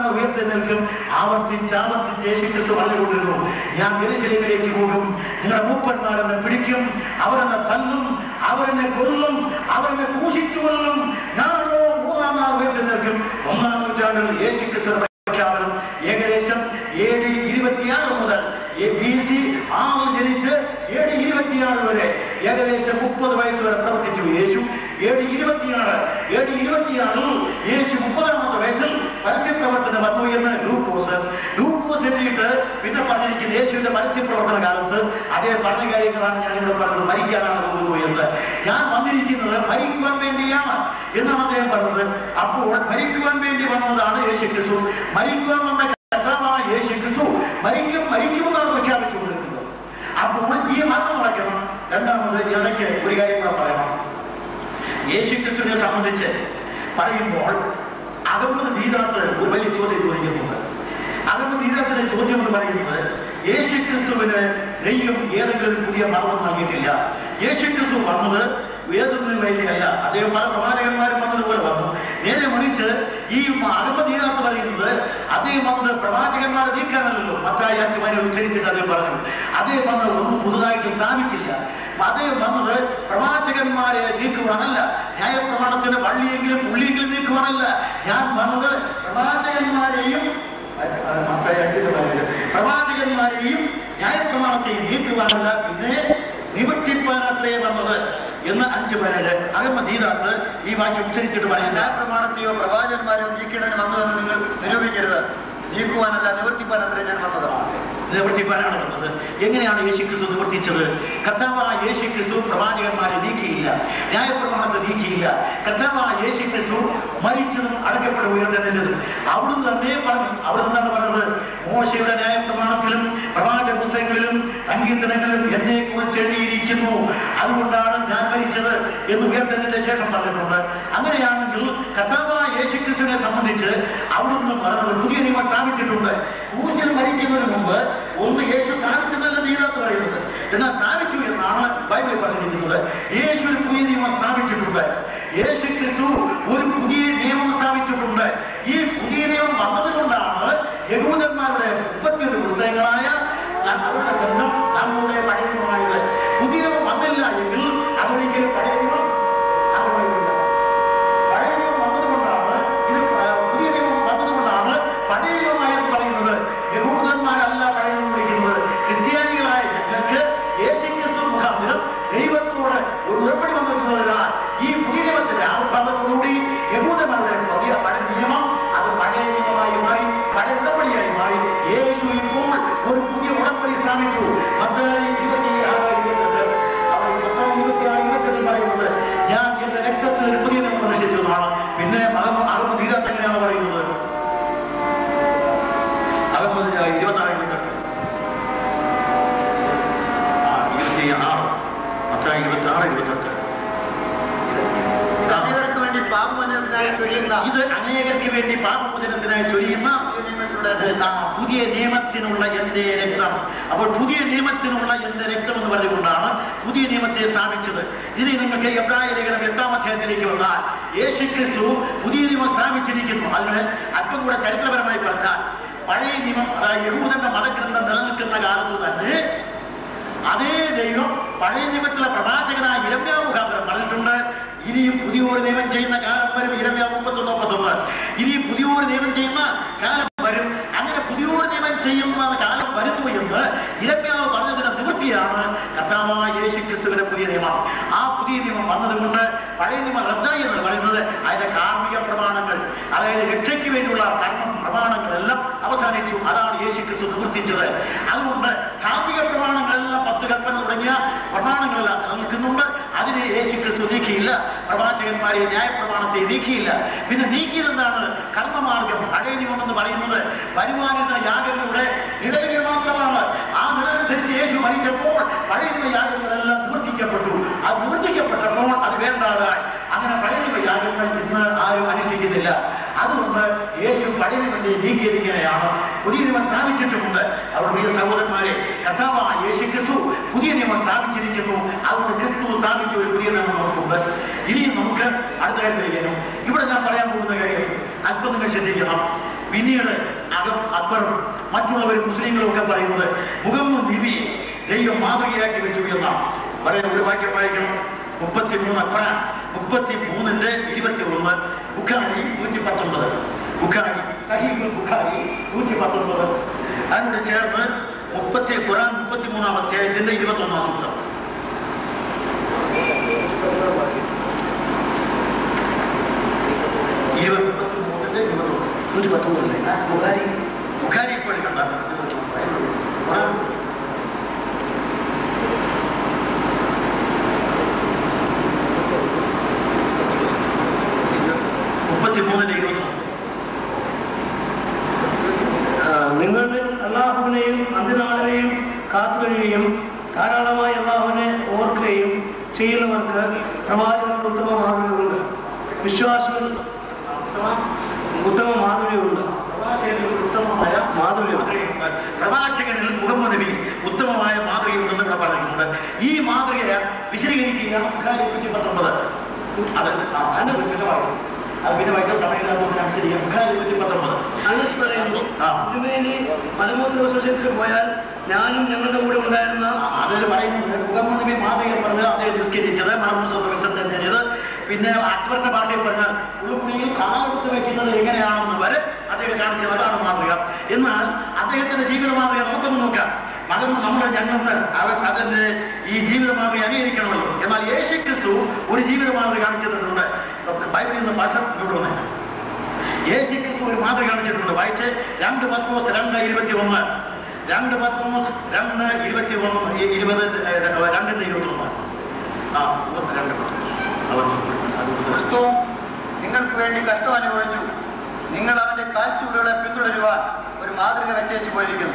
ഉയർത്തെഴുന്നേൽക്കും ആവർത്തിച്ച് ആവർത്തിച്ച് യേശു ക്രിസ്തു പറഞ്ഞുകൊണ്ടിരുന്നു ഞാൻ ജെറുസലേമിലേക്ക് പോകും നിങ്ങളുടെ മൂപ്പന്മാർ എന്നെ പിടിക്കും അവരെന്നെ തല്ലും അവരെന്നെ കൊല്ലും അവരെന്നെ ക്രൂശിച്ചു കൊല്ലും ഞാനോ മൂന്നാം നാൾ ഉയർത്തെഴുന്നേൽക്കും ഒന്നാം നൂറ്റാണ്ടിൽ യേശു ക്രിസ്തു പ്രഖ്യാപനം ഏകദേശം ഏഴ് ഇരുപത്തിയാറ് മുതൽ ബി സി ആറ് ജനിച്ച് ഏഴ് ഇരുപത്തിയാറ് വരെ ഏകദേശം മുപ്പത് വയസ്സ് വരെ പ്രവർത്തിച്ചു യേശു ഏഴ് ഇരുപത്തിയാറ് ഏഴ് ഇരുപത്തിയാറിൽ യേശു മുപ്പതാമത്തെ വയസ്സിൽ പരസ്യപ്രവർത്തനം വന്നു എന്ന് ലൂക്കോസ് ലൂക്കോസ് എഴുതിയിട്ട് പിന്നെ പറഞ്ഞിരിക്കുന്നത് യേശുവിന്റെ പരസ്യപ്രവർത്തന കാലത്ത് അതേ പറഞ്ഞ കാര്യങ്ങളാണ് ഞാൻ ഇവിടെ പറഞ്ഞത് മരിക്കാനാണ് പോകുന്നു എന്ന് ഞാൻ വന്നിരിക്കുന്നത് മരിക്കുവാൻ വേണ്ടിയാണ് എന്നാണ് അദ്ദേഹം പറഞ്ഞത് അപ്പോൾ മരിക്കുവാൻ വേണ്ടി വന്നതാണ് യേശു ക്രിസ്തു മരിക്കുവാൻ വന്ന കർത്താവായ യേശു ക്രിസ്തു മരിക്കും മരിക്കുമെന്നാണ് പ്രഖ്യാപിച്ചുകൊണ്ടിരിക്കുന്നത് അപ്പോൾ ഈ മാറ്റം നടക്കണം രണ്ടാമത് ഇടയ്ക്ക് ഒരു കാര്യം കൂടെ പറയണം യേശു ക്രിസ്തുവിനെ സംബന്ധിച്ച് പറയുമ്പോൾ അകമ്പത് നീതാത്ത് ഒരു വലിയ ചോദ്യം ചോദിക്കുന്നുണ്ട് അകമ്പത് നീതാത്തിന്റെ ചോദ്യം എന്ന് പറയുന്നത് യേശു ക്രിസ്തുവിന് ദൈവം ഏതെങ്കിലും പുതിയ മർമ്മം നൽകിയിട്ടില്ല യേശു ക്രിസ്തു വന്നത് വേദത്തിന് വേണ്ടിയല്ല അദ്ദേഹം പല പ്രവാചകന്മാരും വന്നതുപോലെ വന്നു നേരെ മറിച്ച് ഈ അകമ്പതീതാത്ത് പറയുന്നത് അദ്ദേഹം വന്നത് പ്രവാചകന്മാരെ നീക്കാനല്ലോ മറ്റായ അച്ഛന്മാരെ ഉച്ചരിച്ചിട്ട് അദ്ദേഹം പറഞ്ഞു അദ്ദേഹം വന്നത് ഒന്നും പുതുതായിട്ട് സ്ഥാപിച്ചില്ല അദ്ദേഹം വന്നത് പ്രവാചകന്മാരെ നീക്കുവാനല്ല ന്യായപ്രമാണത്തിന്റെ വള്ളിയെങ്കിലും പുള്ളിയെങ്കിലും നീക്കുവാനല്ല ഞാൻ വന്നത് പ്രവാചകന്മാരെയും മത്തായി അച്ഛന്റെ പറഞ്ഞത് പ്രവാചകന്മാരെയും ന്യായപ്രമാണത്തെയും നീക്കുവാനല്ല പിന്നെ നിവർത്തിപ്പാനത്രേ വന്നത് എന്ന് അഞ്ചു പേരുടെ അകമതീതാത്ത് ഈ വാക്യം ഉച്ചരിച്ചിട്ട് പറയുന്നത് പ്രമാണത്തെയോ പ്രവാചകന്മാരെയോ നീക്കിടാൻ വന്നതെന്ന് നിങ്ങൾ നിരൂപിക്കരുത് നീക്കുവാനല്ല നിവർത്തിപ്പാനത്രേ ഞാൻ വന്നത് നിവർത്തിപ്പാനാണ് വന്നത് എങ്ങനെയാണ് യേശു ക്രിസ്തു നിവർത്തിച്ചത് കർത്താവായ യേശു ക്രിസ്തു പ്രവാചകന്മാരെ നീക്കിയില്ല ന്യായപ്രമാണത്തെ നീക്കിയില്ല കർത്താവായ യേശു ക്രിസ്തു മരിച്ചതും അടക്കപ്പെടും ഉയർന്നതും അവിടുന്ന് തന്നെ പറഞ്ഞു അവിടുന്ന് തന്നെ പറഞ്ഞത് മോശയുടെ ന്യായപ്രമാണത്തിലും പ്രവാചക പുസ്തകങ്ങളിലും സങ്കീർത്തനങ്ങളിലും എന്നെ കുറിച്ച് എഴുതിയിരിക്കുന്നു അതുകൊണ്ടാണ് ഞാൻ മരിച്ചത് എന്ന് ഉയർത്തതിന്റെ ശേഷം പറഞ്ഞിട്ടുണ്ട് അങ്ങനെയാണെങ്കിൽ കർത്താവായ യേശു ക്രിസ്തുവിനെ സംബന്ധിച്ച് അവിടുന്ന് പറഞ്ഞത് പുതിയ നിയമം സ്ഥാപിച്ചിട്ടുണ്ട് ക്രൂശിൽ മരിക്കുന്നതിന് മുമ്പ് ഒന്ന് യേശു സ്ഥാപിച്ചതല്ല നീതാത്ത് പറയുന്നത് എന്നാൽ സ്ഥാപിച്ചു എന്നാണ് ബൈബിൾ പറഞ്ഞിരിക്കുന്നത് യേശു ഒരു പുതിയ നിയമം സ്ഥാപിച്ചിട്ടുണ്ട് യേശു ക്രിസ്തു ഒരു പുതിയ നിയമം സ്ഥാപിച്ചിട്ടുണ്ട് ഈ പുതിയ നിയമം വന്നതുകൊണ്ടാണ് യഹൂദന്മാരുടെ മുപ്പത്തിയൊരു പുസ്തകങ്ങളായ അവരുടെ ബന്ധം നമ്മുടെ പഴയ നിയമമായത് പുതിയ നിയമം വന്നില്ല എങ്കിൽ അതൊരിക്കലും പഴയ നിയമം ആകുമായിരുന്നില്ല. പഴയ നിയമം വന്നതുകൊണ്ടാണ് ഇത് പ- പുതിയ നിയമം വന്നതുകൊണ്ടാണ് പഴയ നിയമമായെന്ന് പറയുന്നത് യഹൂദന്മാരല്ല പഴയ നിയമം വിളിക്കുന്നത് ക്രിസ്ത്യാനികളായ ഞങ്ങൾക്ക് യേശുക്രിസ്തു മുഖാന്തരം ദൈവത്തോട് ഒരു ഉറപ്പടി വന്നിരുന്നതിനാൽ ഈ പുതിയ നിയമത്തിന്റെ ആവിർഭാവത്തോടുകൂടി യഹൂദന്മാരുടെ പുതിയ പഴയ നിയമം അത് പഴയ നിയമമായി മാറി പഴയ ഉടമ്പടിയായി മാറി യേശു ഇപ്പോൾ ഒരു പുതിയ ഉടമ്പടി സ്ഥാപിച്ചു മത്തായി ഇരുപത്തി ആറ് ഇരുപത്തെട്ട് അവർ മത്തായി ഇരുപത്തി ആറ് ഇരുപത്തെട്ടിൽ പറയുന്നത് ഞാൻ എന്റെ രക്തത്തിൽ ഒരു പുതിയ നിയമം അനുഷ്ഠിച്ചതാണ് പിന്നെ അകമ തീരാത്ത എങ്ങനെയാണ് പറയുന്നത് അകമത് ഇരുപത്താറ് ഇരുപത്തെട്ട് ആ ഇരുപത്തി ആറ് മത്തായി ഇരുപത്തി ആറ് ഇരുപത്തെട്ട് അനേകർക്ക് വേണ്ടി പാപമോചനത്തിനായി ചൊരിയുന്ന ഇത് അനേകർക്ക് വേണ്ടി പാപമോചനത്തിനായി ചൊരിയുന്ന പുതിയ നിയമത്തിലൂടെ എന്റെ ആ, പുതിയ നിയമത്തിനുള്ള എന്റെ രക്തം അപ്പോൾ പുതിയ നിയമത്തിനുള്ള എന്റെ രക്തം എന്ന് പറഞ്ഞുകൊണ്ടാണ് പുതിയ നിയമത്തെ സ്ഥാപിച്ചത് ഇനി നിങ്ങൾക്ക് എബ്രായ ലേഖനം എട്ടാം അധ്യായത്തിലേക്ക് വന്നാൽ യേശു ക്രിസ്തു പുതിയ നിയമം സ്ഥാപിച്ചിരിക്കുന്നു അതിന് അല്പം കൂടെ ചരിത്രപരമായി പറഞ്ഞാൽ പഴയ നിയമം അതായത് യഹൂദന്റെ മതഗ്രന്ഥം നിലനിൽക്കുന്ന കാലത്ത് തന്നെ അതേ ദൈവം പഴയ നിയമത്തിലെ പ്രവാചകനായ ഇരമ്യാ മുഖാന്തരം പറഞ്ഞിട്ടുണ്ട് ഇനിയും പുതിയൊരു നിയമം ചെയ്യുന്ന കാലം വരും ഇരമ്യാ മുപ്പത്തൊന്ന് മുപ്പത്തൊന്ന് ഇനിയും പുതിയൊരു നിയമം ചെയ്യുന്ന കാലം വരും അങ്ങനെ പുതിയൊരു നിയമം ചെയ്യുന്ന കാലം വരുന്നു എന്ന് ഇരമ്യാവ് പറഞ്ഞതിന് നിവൃത്തിയാണ് കർത്താവായ യേശു ക്രിസ്തുവിന്റെ പുതിയ നിയമം ആ പുതിയ നിയമം വന്നതുകൊണ്ട് പഴയ നിയമം റദ്ദായി എന്ന് പറയുന്നത് അതിന്റെ കാർമിക പ്രമാണങ്ങൾ അതായത് രക്ഷയ്ക്ക് വേണ്ടിയുള്ള കർമ്മ പ്രമാണങ്ങളെല്ലാം അവസാനിച്ചു അതാണ് യേശു ക്രിസ്തു നിവർത്തിച്ചത് അതുകൊണ്ട് കാർമിക പ്രമാണങ്ങളെല്ലാം പത്ത് കൽപ്പന തുടങ്ങിയ പ്രമാണങ്ങളെല്ലാം നിൽക്കുന്നുണ്ട് അതിനെ യേശു ക്രിസ്തു നീക്കിയില്ല പ്രവാചകന്മാരെ ന്യായപ്രമാണത്തെ നീക്കിയില്ല പിന്നെ നീക്കിയതെന്താണ് കർമ്മമാർഗം പഴയ നിയമം എന്ന് പറയുന്നത് വരുമാനിത യാഗങ്ങളുടെ നിഴലുകൾ മാത്രമാണ് ആ നിഴലനുസരിച്ച് യേശു മരിച്ചപ്പോൾ പഴയ നിയമ യാഗങ്ങളെല്ലാം നിവർത്തിക്കപ്പെട്ടു അത് നിവർത്തിക്കപ്പെട്ടപ്പോൾ അത് വേണ്ടാതായി അങ്ങനെ പഴയ നിയമ യാഗങ്ങൾ ഇന്ന് ആരും അനുഷ്ഠിക്കുന്നില്ല അതുകൊണ്ട് യേശു പഴയ നിയമത്തെ നീക്കിയത് ഇങ്ങനെയാണ് പുതിയ നിയമം സ്ഥാപിച്ചിട്ടുമുണ്ട് അവർ പ്രിയ സഹോദരന്മാരെ കഥാവായ യേശു ക്രിസ്തു പുതിയ നിയമം സ്ഥാപിച്ചിരിക്കുന്നു അതുകൊണ്ട് ക്രിസ്തു സ്ഥാപിച്ച ഒരു പുതിയ നിയമം നമുക്കുണ്ട് ഇനിയും നമുക്ക് അടുത്ത കാര്യം കഴിയണം ഇവിടെ ഞാൻ പറയാൻ പോകുന്ന കാര്യം അല്പം നിങ്ങൾ ശ്രദ്ധിക്കണം പിന്നീട് അകം അക്ബറും മറ്റുള്ളവരും മുസ്ലിങ്ങളും ഒക്കെ പറയുന്നത് മുഹമ്മദ് ബിബിയെ ദൈവം മാതൃകയാക്കി വെച്ചു എന്നാണ് പറയാൻ ഒരു വാക്യം വായിക്കണം മുപ്പത്തി മൂന്ന് ഖുറാൻ മുപ്പത്തി മൂന്നിന്റെ ഇരുപത്തി ഒന്ന് ബുഖാരി നൂറ്റി പത്തൊമ്പത് ബുഖാരി സഹീബുൽ ബുഖാരി നൂറ്റി പത്തൊമ്പത് അതിനോട് ചേർന്ന് മുപ്പത്തി ഖുറാൻ മുപ്പത്തി മൂന്നാം അധ്യായത്തിന്റെ ഇരുപത്തി ഒന്നാം സൂത്രം ഇരുപത്തി മുപ്പത്തി മൂന്നിന്റെ ഇരുപത്തി ഒന്ന് നൂറ്റി പത്തൊമ്പതല്ലേ ബുഹാരി ബുഖാരി ഇപ്പോൾ കണ്ട ഖുറാൻ മുപ്പത്തി മൂന്നിന്റെ ഇരുപത്തി ഒന്ന് ആ, നിങ്ങൾ അള്ളാഹുവിനെയും അന്ത്യനാളിനെയും കാത്തുകഴിയുകയും ധാരാളമായി അള്ളാഹുവിനെ ഓർക്കുകയും ചെയ്യുന്നവർക്ക് പ്രവാചകരുടെ ഉത്തമ മാതൃകയുണ്ട് വിശ്വാസികൾ ഉത്തമ മാതൃകയുണ്ട് ഉത്തമമായ മാതൃകയുണ്ട് പ്രവാചകനിൽ മുഹമ്മദ് നബി ഉത്തമമായ മാതൃകയുണ്ടെന്ന് ഇവിടെ പറഞ്ഞിട്ടുണ്ട് ഈ മാതൃകയെ വിശദീകരിക്കുക ബുഖാരി നൂറ്റി പത്തൊമ്പത് അത് ആ, അതിന്റെ പിന്നെ വായിച്ചു അത് പിന്നെ വായിച്ച സമയത്ത് അനുസരിക്കാം ബുഖാരി നൂറ്റി പത്തൊമ്പത് അനസ് പറയുന്നു ആ. തിരുമേനി മലമൂത്ര വിസർജനത്തിന് പോയാൽ ഞാനും ഞങ്ങളുടെ കൂടെ ഉണ്ടായിരുന്ന അതിൽ പറയുന്നത് മുഹമ്മദ് നബി മാതൃക പറഞ്ഞത് അദ്ദേഹം നിസ്കരിച്ചത് മണമൂസ വിസർജനം ചെയ്തത് പിന്നെ അക്ബറിന്റെ ഭാഷയിൽ പറഞ്ഞാൽ ഉള്ളുപുള്ളിയിൽ കാലെടുത്ത് വെക്കുന്നത് എങ്ങനെയാണെന്ന് വരെ അദ്ദേഹം കാണിച്ചത് അതാണ് മാതൃക എന്നാൽ അദ്ദേഹത്തിന്റെ ജീവിത മാതൃക നമുക്കൊന്ന് നോക്കാം മതം നമ്മുടെ ഞങ്ങൾക്ക് അവർ അതിന്റെ ഈ ജീവിത മാതൃക അംഗീകരിക്കണമല്ലോ എന്നാൽ യേശു ക്രിസ്തു ഒരു ജീവിത മാതൃക കാണിച്ചിട്ടുണ്ട് ബൈബിളിൽ നിന്ന് ഭാഷ ഇങ്ങോട്ട് യേശു ക്രിസ്തു ഒരു മാതൃക കാണിച്ചിട്ടുണ്ട് വായിച്ച് രണ്ട് പത്രോസ് രണ്ട് ഇരുപത്തി ഒന്ന് രണ്ട് പത്രോസ് രണ്ട് ഇരുപത്തി ഒന്ന് ഇ- ഇരുപത് ഏഹ്, രണ്ടിന്റെ ഇരുപത്തി ഒന്ന് ആ ഇരുപത്തിരണ്ട് അവർ ക്രിസ്തു നിങ്ങൾക്ക് വേണ്ടി കഷ്ടം അനുഭവിച്ചു നിങ്ങൾ അവന്റെ കാൽച്ചുവടുകളെ പിന്തുടരുവാൻ ഒരു മാതൃക വെച്ചേച്ചു പോയിരിക്കുന്നു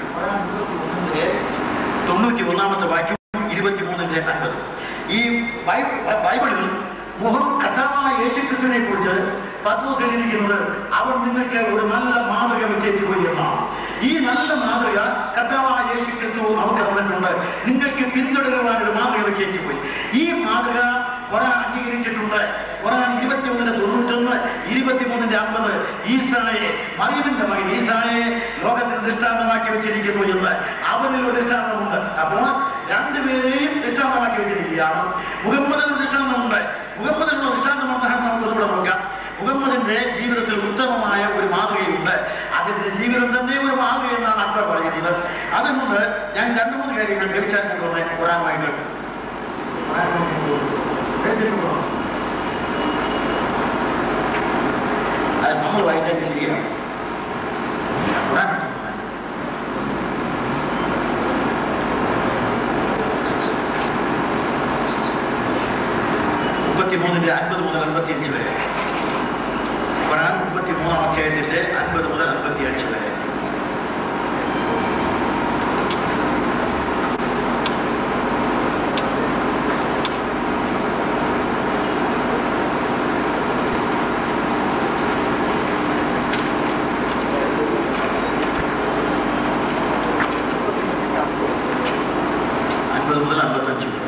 തൊണ്ണൂറ്റി ഒന്നാമത്തെ വാക്യം ഇരുപത്തി മൂന്നിന്റെ അൻപത് ഈ ബൈ- ബൈബിളിൽ മുഹം കഥാവായ യേശുക്രിസ്തുവിനെ കുറിച്ച് പത്രോസ് എഴുതിയിരിക്കുന്നത് അവൻ നിങ്ങൾക്ക് ഒരു നല്ല മാതൃക വെച്ചേച്ചു പോയി എന്നാണ് ഈ നല്ല മാതൃക കഥാവായ യേശുക്രിസ്തു നമുക്ക് തന്നിട്ടുണ്ട് നിങ്ങൾക്ക് പിന്തുടരുവാൻ ഒരു മാതൃക വെച്ചേച്ചു പോയി ഈ മാതൃക ഖുറാൻ അംഗീകരിച്ചിട്ടുണ്ട് ഖുറാൻ ഇരുപത്തി ഒന്നിന് തൊണ്ണൂറ്റൊന്ന് ഇരുപത്തിമൂന്നിന്റെ അമ്പത് ഈസായെ മറിയമിന്റെ മകൻ ഈസായെ ലോകത്തിന് ദൃഷ്ടാന്തമാക്കി വെച്ചിരിക്കുന്നു എന്ന് അവനിൽ ഒരു ദൃഷ്ടാന്തമുണ്ട് അപ്പോൾ രണ്ടുപേരെയും ദൃഷ്ടാന്തമാക്കി വെച്ചിരിക്കുകയാണ് മുഹമ്മദിന് ദൃഷ്ടാന്തമുണ്ട് മുഹമ്മദിനുള്ള ദൃഷ്ടാന്തമുണ്ട് നമുക്കൊന്നുകൂടെ നോക്കാം മുഹമ്മദിന്റെ ജീവിതത്തിൽ ഉത്തമമായ ഒരു മാതൃകയുണ്ട് അതിന്റെ ജീവിതം തന്നെ ഒരു മാതൃക എന്നാണ് അക്ബർ പറയുന്നത് അതുകൊണ്ട് ഞാൻ രണ്ടു മൂന്ന് കാര്യങ്ങൾ ലഭിച്ചാൽ കൊണ്ടുവന്ന് ഖുറാനുമായിട്ട് അത് നമ്മൾ വായിച്ചാൽ ശരിയാണ് ഖുറാൻ മുപ്പത്തിമൂന്നിന്റെ അൻപത് മുതൽ അൻപത്തി അഞ്ച് വരെ ഖുറാൻ മുപ്പത്തിമൂന്നാം അധ്യായത്തിന്റെ അൻപത് മുതൽ അൻപത്തി അഞ്ച് വരെ അൻപത് മുതൽ അൻപത്തഞ്ച് വരെ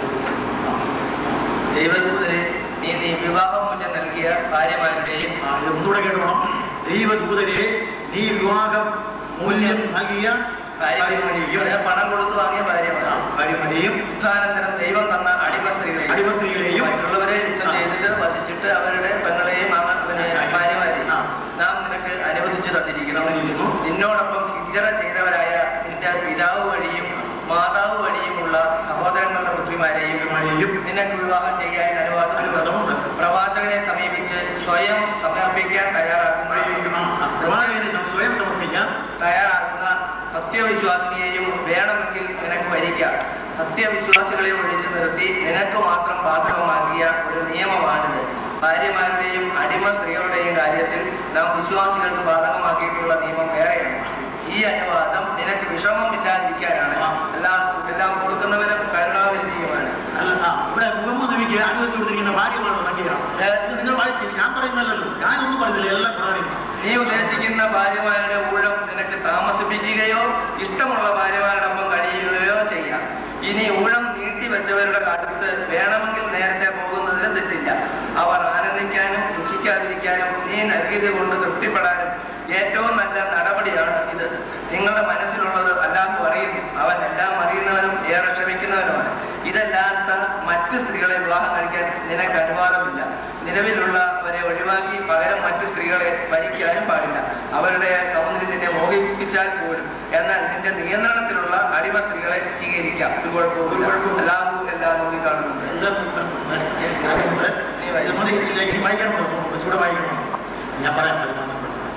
ദൈവദൂതരെ നീ നീ വിവാഹമൂല്യം നൽകിയ ഭാര്യമാരുടെയും ആ, ഇത് ഒന്നുകൂടെ കേട്ടോണം ദൈവദൂതരെ നീ വിവാഹം മൂല്യം നൽകിയ ഭാര്യമാരെയും പണം കൊടുത്തു വാങ്ങിയ ഭാര്യമാരും കാര്യമനെയും യുദ്ധാനന്തരം ദൈവം തന്ന അടിമ സ്ത്രീകളെയും അടിമസ്ത്രീകളെയും മറ്റുള്ളവരെ യുദ്ധം ചെയ്തിട്ട് വധിച്ചിട്ട് അവരുടെ പെങ്ങളെയും അവനെ ഭാര്യമാരെയും നാം നിനക്ക് അനുവദിച്ചു തന്നിരിക്കണം നിന്നോടൊപ്പം ഹിജറ ചെയ്തവരായ നിന്റെ പിതാവ് വഴിയും മാതാവ് വഴിയുമുള്ള സഹോദരങ്ങളുടെ പുത്രിമാരെയും പുത്രിമാരെയും നിനക്ക് വിവാഹം ചെയ്യാൻ അനുവാദം അനുവാദമുണ്ട്. പ്രവാചകനെ സമീപിച്ച് സ്വയം സമർപ്പിക്കാൻ തയ്യാറാക്കുന്ന പ്രവാചകനെ സ്വയം സമർപ്പിക്കാൻ തയ്യാറാക്കുന്ന സത്യവിശ്വാസിനിയെയും വേണമെങ്കിൽ നിനക്ക് ഭരിക്കാം സത്യവിശ്വാസികളെ ഒഴിച്ചു നിർത്തി നിനക്ക് മാത്രം ബാധകമാക്കിയ ഒരു നിയമമാണിത് ഭാര്യമാരുടെയും അടിമ സ്ത്രീകളുടെയും കാര്യത്തിൽ നാം വിശ്വാസികൾക്ക് ബാധകമാക്കിയിട്ടുള്ള നിയമം വേറെയാണ് ഈ അനുവാദം നിനക്ക് വിഷമമില്ലാതിരിക്കാനാണ് എല്ലാം എല്ലാം കൊടുക്കുന്നവരെ കരുണാവലിയുമാണ് അല്ല ആ, ഇവിടെ മുഹമ്മദ് നബിക്ക് അനുവദിച്ചു കൊടുത്തിരിക്കുന്ന ഭാര്യമാണ് സംഖ്യയാണ് ഇത് നിങ്ങൾ വായിച്ചു ഞാൻ പറയുന്നല്ലോ ഞാനൊന്നും പറഞ്ഞില്ല എല്ലാം പറയുന്നു നീ ഉദ്ദേശിക്കുന്ന ഭാര്യമാരുടെ ഊഴം നിനക്ക് താമസിപ്പിക്കുകയോ ഇഷ്ടമുള്ള ഭാര്യമാരോടൊപ്പം കഴിയുകയോ ചെയ്യാം ഇനി ഊഴം നീട്ടിവെച്ചവരുടെ അടുത്ത് വേണമെങ്കിൽ നേരത്തെ പോകുന്നതിന് തെറ്റില്ല അവർ ആനന്ദിക്കാനും ദുഃഖിക്കാതിരിക്കാനും നീ നൽകിയത് കൊണ്ട് തൃപ്തിപ്പെടാനും ഏറ്റവും നല്ല നടപടിയാണ് ഇത് നിങ്ങളുടെ മനസ്സിലുള്ളത് അല്ലാഹു അറിയുന്നു അവൻ എല്ലാം അറിയുന്നവനും ഏറെ ക്ഷമിക്കുന്നവനുമാണ് ഇതല്ലാത്ത മറ്റ് സ്ത്രീകളെ വിവാഹം കഴിക്കാൻ നിനക്ക് അനുവാദമില്ല നിലവിലുള്ളവരെ ഒഴിവാക്കി പകരം മറ്റു സ്ത്രീകളെ ഭരിക്കാനും പാടില്ല അവരുടെ സൗന്ദര്യം നിന്നെ മോഹിപ്പിച്ചാൽ പോലും എന്നാൽ നിന്റെ നിയന്ത്രണത്തിലുള്ള അടിമ സ്ത്രീകളെ സ്വീകരിക്കാം ഒരു കുഴപ്പമില്ല അല്ലാഹു എല്ലാം നോക്കി കാണുന്നുണ്ട് ഇത് ഇത് മതി. ഇല്ല, ഇനി വായിക്കാൻ പോകുന്നു കുറച്ചുകൂടെ വായിക്കണം ഞാൻ പറയാൻ പറ്റും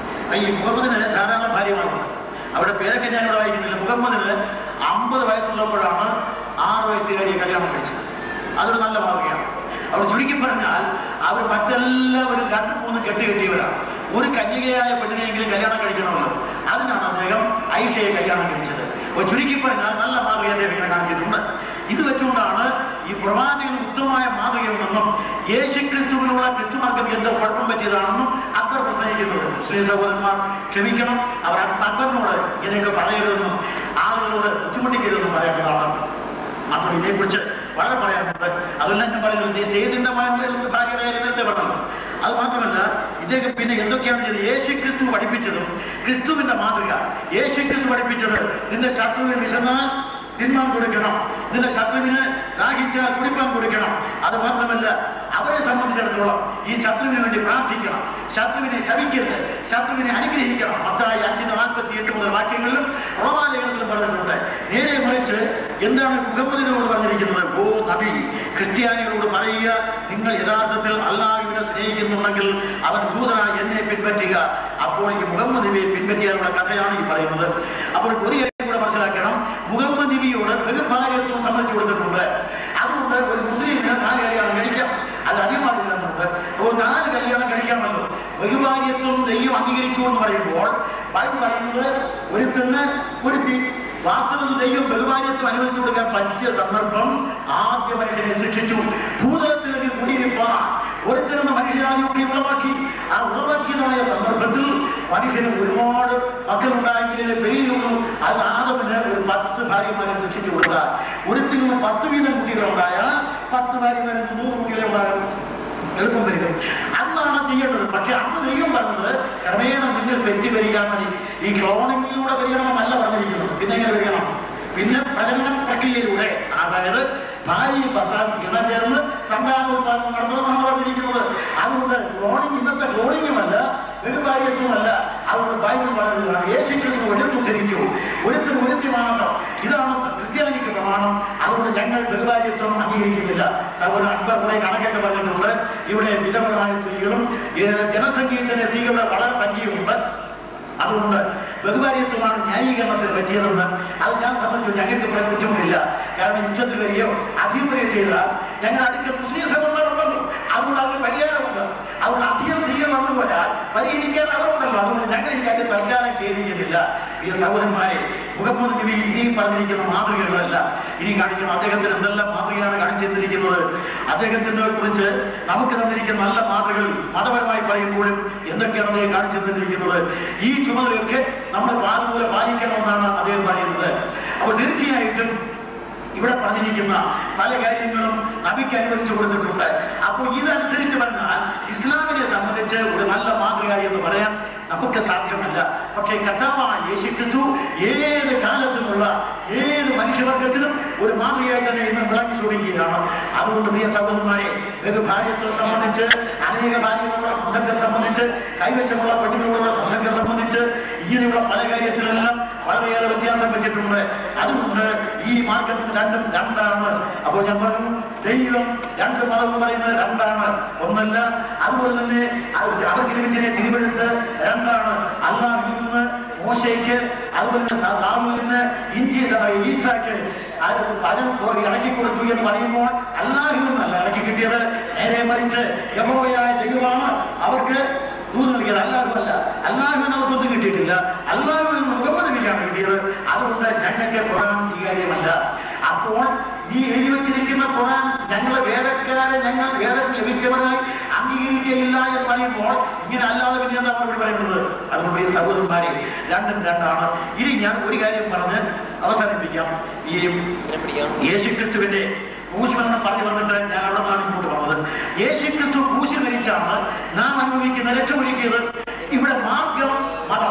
ഈ മുഹമ്മദിന് ധാരാളം ഭാര്യമാരുണ്ട് അവിടെ പേരൊക്കെ ഞാൻ ഇവിടെ വായിക്കുന്നില്ല മുഹമ്മദിന് അമ്പത് വയസ്സുള്ളപ്പോഴാണ് ആറ് വയസ്സുകാരിയെ കല്യാണം കഴിച്ചത് അതൊരു നല്ല മാതൃകയാണ് അവർ ചുരുക്കി പറഞ്ഞാൽ അവർ മറ്റെല്ലാവരും രണ്ടു മൂന്ന് കെട്ടി കെട്ടിയവരാണ് ഒരു കന്യകയായ പെണ്ണിനെയെങ്കിലും കല്യാണം കഴിക്കണമല്ലോ അതിനാണ് അദ്ദേഹം ഐഷയെ കല്യാണം കഴിച്ചത് അപ്പോൾ ചുരുക്കി പറഞ്ഞാൽ നല്ല മാതൃക അദ്ദേഹം ഇങ്ങനെ കാണിച്ചിട്ടുണ്ട് ഇത് വെച്ചുകൊണ്ടാണ് ഈ പ്രവാചകൻ ഉത്തമമായ മാതൃകയിൽ നിന്നും യേശുക്രിസ്തുവിനുള്ള ക്രിസ്തുമാർഗം എന്തോ കുഴപ്പം പറ്റിയതാണെന്നും അക്ബർ പ്രസംഗിക്കുന്നത് ശ്രീ സഹോദരന്മാർ ക്ഷമിക്കണം അവർ അക്ബറിനോട് ഇങ്ങനെയൊക്കെ പറയരുതെന്നും ആളുകളോട് ബുദ്ധിമുട്ടിക്കരുതെന്നും പറയാവുന്നതാണ് മാത്രം ഇതേക്കുറിച്ച് വളരെ പറയാനുണ്ട് അതെല്ലാം ഞാൻ പറയുന്നത് ഈ സേതിന്റെ മാന്യയിൽ നിന്ന് ഭാര്യയുടെ നേരത്തെ പറഞ്ഞു അത് മാത്രമല്ല ഇദ്ദേഹം പിന്നെ എന്തൊക്കെയാണ് ചെയ്തത് യേശു ക്രിസ്തു പഠിപ്പിച്ചതും ക്രിസ്തുവിന്റെ മാതൃക യേശു ക്രിസ്തു പഠിപ്പിച്ചത് നിന്റെ ശത്രുവിന് വിശന്നാൽ തിന്മാൻ കൊടുക്കണം നിന്റെ ശത്രുവിന് ദാഹിച്ചാൽ കുടിപ്പാൻ കൊടുക്കണം അത് മാത്രമല്ല അവരെ സംബന്ധിച്ചിടത്തോളം ഈ ശത്രുവിന് വേണ്ടി പ്രാർത്ഥിക്കണം ശത്രുവിനെ ശവിക്കരുത് ശത്രുവിനെ അനുഗ്രഹിക്കണം മത്തായി അഞ്ചിന് നാൽപ്പത്തി എട്ട് മുതൽ വാക്യങ്ങളിലും റോമാലേഖനത്തിലും പറഞ്ഞിട്ടുണ്ട് നേരെ മറിച്ച് എന്താണ് മുഹമ്മദിനോട് പറഞ്ഞിരിക്കുന്നത് ഓ നബി ക്രിസ്ത്യാനികളോട് പറയുക നിങ്ങൾ യഥാർത്ഥത്തിൽ അള്ളാഹുവിനെ സ്നേഹിക്കുന്നുണ്ടെങ്കിൽ അവൻ ദൂതനായി എന്നെ പിൻപറ്റുക അപ്പോൾ ഈ മുഹമ്മദ് നബിയെ പിൻപറ്റിയാലുള്ള കഥയാണ് ഈ പറയുന്നത് അപ്പോൾ ഒരു കാര്യം കൂടെ മനസ്സിലാക്കണം മുഹമ്മദ് നബിയോട് ബഹുഭാര്യത്വം സമ്മതിച്ചു കൊടുത്തിട്ടുണ്ട് അതുകൊണ്ട് ഒരു മുസ്ലിമിന് നാല് കല്യാണം കഴിക്കാം അത് അധികമായില്ലെന്നുണ്ട് അപ്പോൾ നാല് കല്യാണം കഴിക്കാമല്ലോ ബഹുഭാര്യത്വം ദൈവം അംഗീകരിച്ചു എന്ന് പറയുമ്പോൾ ബൈബിൾ പറയുന്നത് ഒരുത്തന് ഒരുത്തി വാസ്തവത്തിൽ ദൈവം ബഹുഭാര്യത്വം അനുവദിച്ചു കൊടുക്കാൻ പറ്റിയ സന്ദർഭം ആദ്യ മനുഷ്യനെ ശിക്ഷിച്ചു ഭൂതലത്തിലേക്ക് കുടിയിരിപ്പാൻ ഒരുത്തരെന്ന മനുഷ്യരാജി കൂടി ഉളവാക്കി ആ ഉളവാക്കിയതായ സന്ദർഭത്തിൽ മനുഷ്യന് ഒരുപാട് മക്കളുണ്ടായെങ്കിലേ പെരിയുള്ളൂ അത് ആദമിന് ഒരു പത്ത് ഭാര്യമാരെ ശിക്ഷിച്ചു കൊടുത്താൽ ഒരുത്തിൽ നിന്ന് പത്ത് വീതം കുട്ടികളുണ്ടായാൽ പത്ത് ഭാര്യമാരെ നൂറ് കുട്ടികളെ ഉണ്ടാകും എളുപ്പം വരിക അന്നാണ് ചെയ്യേണ്ടത് പക്ഷെ അന്ന് ദൈവം പറഞ്ഞത് ക്രമേണ മുന്നിൽ പെറ്റി വരിക മതി ഈ ക്ലോണിങ്ങിലൂടെ വരികണമെന്നല്ല പറഞ്ഞിരിക്കുന്നത് പിന്നെ എങ്ങനെ വരികണം പിന്നെ പ്രജനന പ്രക്രിയയിലൂടെ അതായത് ഭാര്യയും ഭർത്താവും ഇണചേർന്ന് സന്താനോത്പാദനം നടത്തണമെന്നാണ് പറഞ്ഞിരിക്കുന്നത് അതുകൊണ്ട് ക്ലോണിങ് ഇന്നത്തെ ക്ലോണിങ്ങുമല്ല ബഹുഭാര്യത്വമല്ല അതുകൊണ്ട് ബൈബിൾ പറയുന്നതാണ് യേശു ക്രിസ്തു ഒരുത്തു ധരിച്ചു ഒരുത്തിന് ഒരുത്തി മാത്രം ഇതാണ് ക്രിസ്ത്യാനിക്ക് പ്രമാണം അതുകൊണ്ട് ഞങ്ങൾ ബഹുഭാര്യത്വം അംഗീകരിക്കുന്നില്ല സഹോദരൻ അക്ബർ കുറെ കണക്കൊക്കെ പറഞ്ഞിട്ടുണ്ട് ഇവിടെ വിധവകളായ സ്ത്രീകളും ഏഹ് ജനസംഖ്യയിലെ സ്ത്രീകളുടെ വളരെ സംഖ്യയുണ്ട് അതുകൊണ്ട് ബഹുഭാര്യത്വമാണ് ന്യായീകരണത്തിന് പറ്റിയതെന്ന് അത് ഞാൻ സംബന്ധിച്ചു ഞങ്ങൾക്ക് ഇവിടെ ബുദ്ധിമുട്ടില്ല കാരണം യുദ്ധത്തിൽ വരികയോ അധിപതിയോ ചെയ്താൽ ഞങ്ങൾ അടുത്ത മുസ്ലിം സഹോദരങ്ങളുണ്ടല്ലോ അതുകൊണ്ട് അവർ പരിഹാരമുണ്ട് അതുകൊണ്ട് അധികം സ്ത്രീകൾ വന്നു പോയാൽ പരിഹരിക്കാൻ അവരുണ്ടല്ലോ അതുകൊണ്ട് ഞങ്ങൾ ഈ കാര്യം തൽക്കാലം ഖേദിക്കുന്നില്ല ഈ സഹോദരന്മാരെ മുഹമ്മദ് നബി ഇനി പറഞ്ഞിരിക്കുന്ന മാതൃകകളല്ല ഇനി കാണിക്കുന്ന അദ്ദേഹത്തിന് എന്തെല്ലാം മാതൃകയാണ് കാണിച്ചു തന്നിരിക്കുന്നത് അദ്ദേഹത്തിനെ കുറിച്ച് നമുക്ക് തന്നിരിക്കുന്ന നല്ല മാതൃകകൾ മതപരമായി പറയുമ്പോഴും എന്തൊക്കെയാണ് അദ്ദേഹം കാണിച്ചു തന്നിരിക്കുന്നത് ഈ ചുമതലയൊക്കെ നമ്മൾ പാതുപോലെ പാലിക്കണമെന്നാണ് അദ്ദേഹം പറയുന്നത് അപ്പോൾ തീർച്ചയായിട്ടും ഇവിടെ പറഞ്ഞിരിക്കുന്ന പല കാര്യങ്ങളും നബിക്ക് അനുവദിച്ചു കൊടുത്തിട്ടുണ്ട് അപ്പോൾ ഇതനുസരിച്ച് പറഞ്ഞാൽ ഇസ്ലാമിനെ സംബന്ധിച്ച് ഒരു നല്ല മാതൃക എന്ന് പറയാൻ നമുക്ക് സാധ്യമല്ല പക്ഷേ കഥാവായ യേശു ക്രിസ്തു ഏത് കാലത്തുമുള്ള ഏത് മനുഷ്യവർഗത്തിനും ഒരു മാതൃകയായി തന്നെ ഇന്ന് വിളങ്ങി ശ്രമിക്കുകയാണ് അതുകൊണ്ട് പ്രിയ സഹോദരന്മാരെ ഒരു ഭാര്യത്തെ സംബന്ധിച്ച് അനേക ഭാര്യകളുള്ള സംഘത്തെ സംബന്ധിച്ച് കൈവശമുള്ള പെണ്ണുങ്ങളുള്ള സംഘത്തെ സംബന്ധിച്ച് ഇങ്ങനെയുള്ള പല കാര്യത്തിലെല്ലാം വളരെയേറെ വ്യത്യാസം വെച്ചിട്ടുണ്ട് അതുകൊണ്ട് ഈ മാർഗത്തിൽ രണ്ടും രണ്ടാണ് അപ്പോൾ ഞാൻ പറഞ്ഞു ദൈവം രണ്ട് മതം പറയുന്നത് രണ്ടാണ് ഒന്നല്ല അതുപോലെ തന്നെ അത് അവർക്ക് ലഭിച്ചതിനെ തിരുവെടുത്ത് രണ്ടാണ് അള്ളാഹുവിൽ നിന്ന് മോശയ്ക്ക് അതുപോലെ തന്നെ ദാവൂദിന് ഇഞ്ചി ഈസാക്ക് അത് പലം ഇറക്കി കൊടുത്തു എന്ന് പറയുമ്പോൾ അള്ളാഹുവിൽ നിന്നല്ല ഇറക്കി കിട്ടിയത് നേരെ മറിച്ച് യഹോവയായ ദൈവമാണ് അവർക്ക് ദൂത് നൽകിയത് അല്ലാഹുവല്ല അല്ലാഹുവിന് അവർക്കൊന്നും കിട്ടിയിട്ടില്ല അല്ലാഹുവിന് മുഹമ്മദ് നബിക്കാണ് കിട്ടിയത് അതുകൊണ്ട് ഞങ്ങൾക്ക് ഖുറാൻ സ്വീകാര്യമല്ല അപ്പോൾ ഈ എഴുതി വച്ചിരിക്കുന്ന ഖുറാൻ ഞങ്ങളെ വേദക്കാരെ ഞങ്ങൾ വേദം ലഭിച്ചവരായി അംഗീകരിക്കുകയില്ല എന്ന് പറയുമ്പോൾ ഇങ്ങനെ അല്ലാതെ പിന്നെ എന്താ മറുപടി പറയുന്നത് അതുകൊണ്ട് ഈ സഹോദരന്മാരെ രണ്ടും രണ്ടാണ് ഇനി ഞാൻ ഒരു കാര്യം പറഞ്ഞ് അവസാനിപ്പിക്കാം ഈ യേശുക്രിസ്തുവിന്റെ ക്രൂശ് പറഞ്ഞു വന്നിട്ട് ഞാൻ അവിടെ നിന്നാണ് ഇങ്ങോട്ട് വന്നത് യേശു ക്രിസ്തു ക്രൂശിൽ മരിച്ചാണ് നാം അനുഭവിക്കുന്ന രക്ഷ ഒരുക്കിയത് ഇവിടെ മാർഗം മതം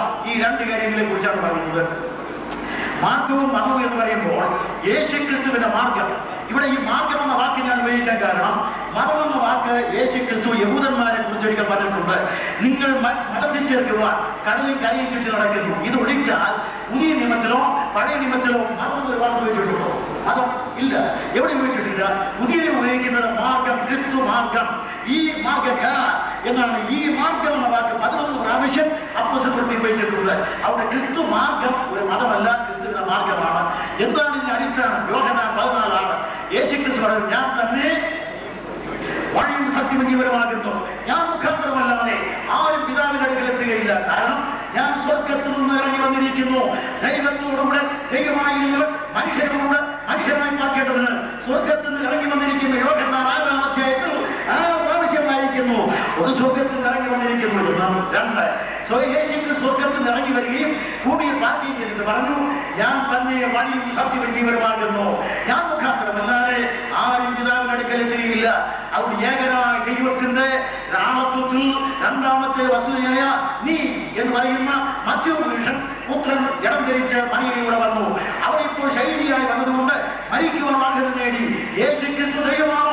കാര്യങ്ങളെ കുറിച്ചാണ് പറയുന്നത് മാർഗവും മതവും എന്ന് പറയുമ്പോൾ യേശുക്രിസ്തുവിന്റെ മാർഗം ഇവിടെ ഈ മാർഗം എന്ന വാക്ക് ഞാൻ ഉപയോഗിക്കാൻ കാരണം മതം എന്ന വാക്ക് യേശുക്രിസ്തു യഹൂദന്മാരെ കുറിച്ച് ഒരിക്കൽ പറഞ്ഞിട്ടുണ്ട് നിങ്ങൾ മ- മതത്തിൽ ചേർക്കുവാൻ കടലിൽ കരയിൽ ചുറ്റി നടക്കുന്നു ഇത് ഒഴിച്ചാൽ പുതിയ നിയമത്തിലോ പഴയ നിയമത്തിലോ മതം എന്നൊരു വാക്ക് ഉപയോഗിച്ചിട്ടുണ്ടോ മതം ഇല്ല എവിടെ ഉപയോഗിച്ചിട്ടില്ല പുതിയ നിയമം ഉപയോഗിക്കുന്നത് മാർഗം ക്രിസ്തു മാർഗം ഈ മാർഗം ഞാൻ എന്നാണ് ഈ മാർഗം എന്ന വാക്ക് പതിനൊന്ന് പ്രാവശ്യം അപ്പോസത്തിൽ ഉപയോഗിച്ചിട്ടുണ്ട് അവിടെ ക്രിസ്തു മാർഗം ഒരു മതമല്ല ക്രിസ്തുവിന്റെ മാർഗമാണ് എന്താണ് ഇതിന്റെ അടിസ്ഥാനം യോഹനാൻ പതിനാലാണ് യേശു ക്രിസ്തു പറഞ്ഞു ഞാൻ തന്നെ വഴിയും സത്യം ജീവനമാകുന്നു ഞാൻ മുഖാന്തരമല്ലാതെ ആരും പിതാവിന്റെ അടുക്കൽ എത്തുകയില്ല കാരണം ഞാൻ സ്വർഗത്തിൽ നിന്ന് ഇറങ്ങി വന്നിരിക്കുന്നു ദൈവത്തോടുകൂടെ ദൈവമായിരുന്നവർ മനുഷ്യരോട് മനുഷ്യനായി മാറ്റേണ്ടതിന് സ്വർഗത്തിൽ നിന്ന് ഇറങ്ങി വന്നിരിക്കുന്ന യോഹന്നാൻ ആറാം അധ്യായത്തിൽ ആ പ്രാവശ്യം വായിക്കുന്നു ഒരു സ്വർഗത്തിൽ നിന്ന് ഇറങ്ങി വന്നിരിക്കുന്നു എന്ന് രണ്ട് സോ യേശുക്ക് സ്വർഗത്തിൽ നിന്ന് ഇറങ്ങി വരികയും ഭൂമിയിൽ പാർട്ടി ചെയ്തിട്ട് പറഞ്ഞു ഞാൻ തന്നെ വഴിയും സത്യവും ജീവനമാകുന്നു ഞാൻ മുഖാന്തരമല്ലാതെ ആരും പിതാവിന്റെ അടുക്കൽ എത്തുകയില്ല അവിടെ ഏകനായ ദൈവത്തിന്റെ രാമത്വത്തിൽ രണ്ടാമത്തെ വസ്തുതയായ നീ എന്ന് പറയുന്ന മറ്റൊരു പുരുഷൻ പുത്രൻ ഇടം ധരിച്ച് മണിയിലൂടെ വന്നു അവരിപ്പോൾ ശൈലിയായി വന്നതുകൊണ്ട് മരിക്കുവാൻ വാഗ്ദത്തം നേടി യേശു ക്രിസ്തു ദൈവമാണോ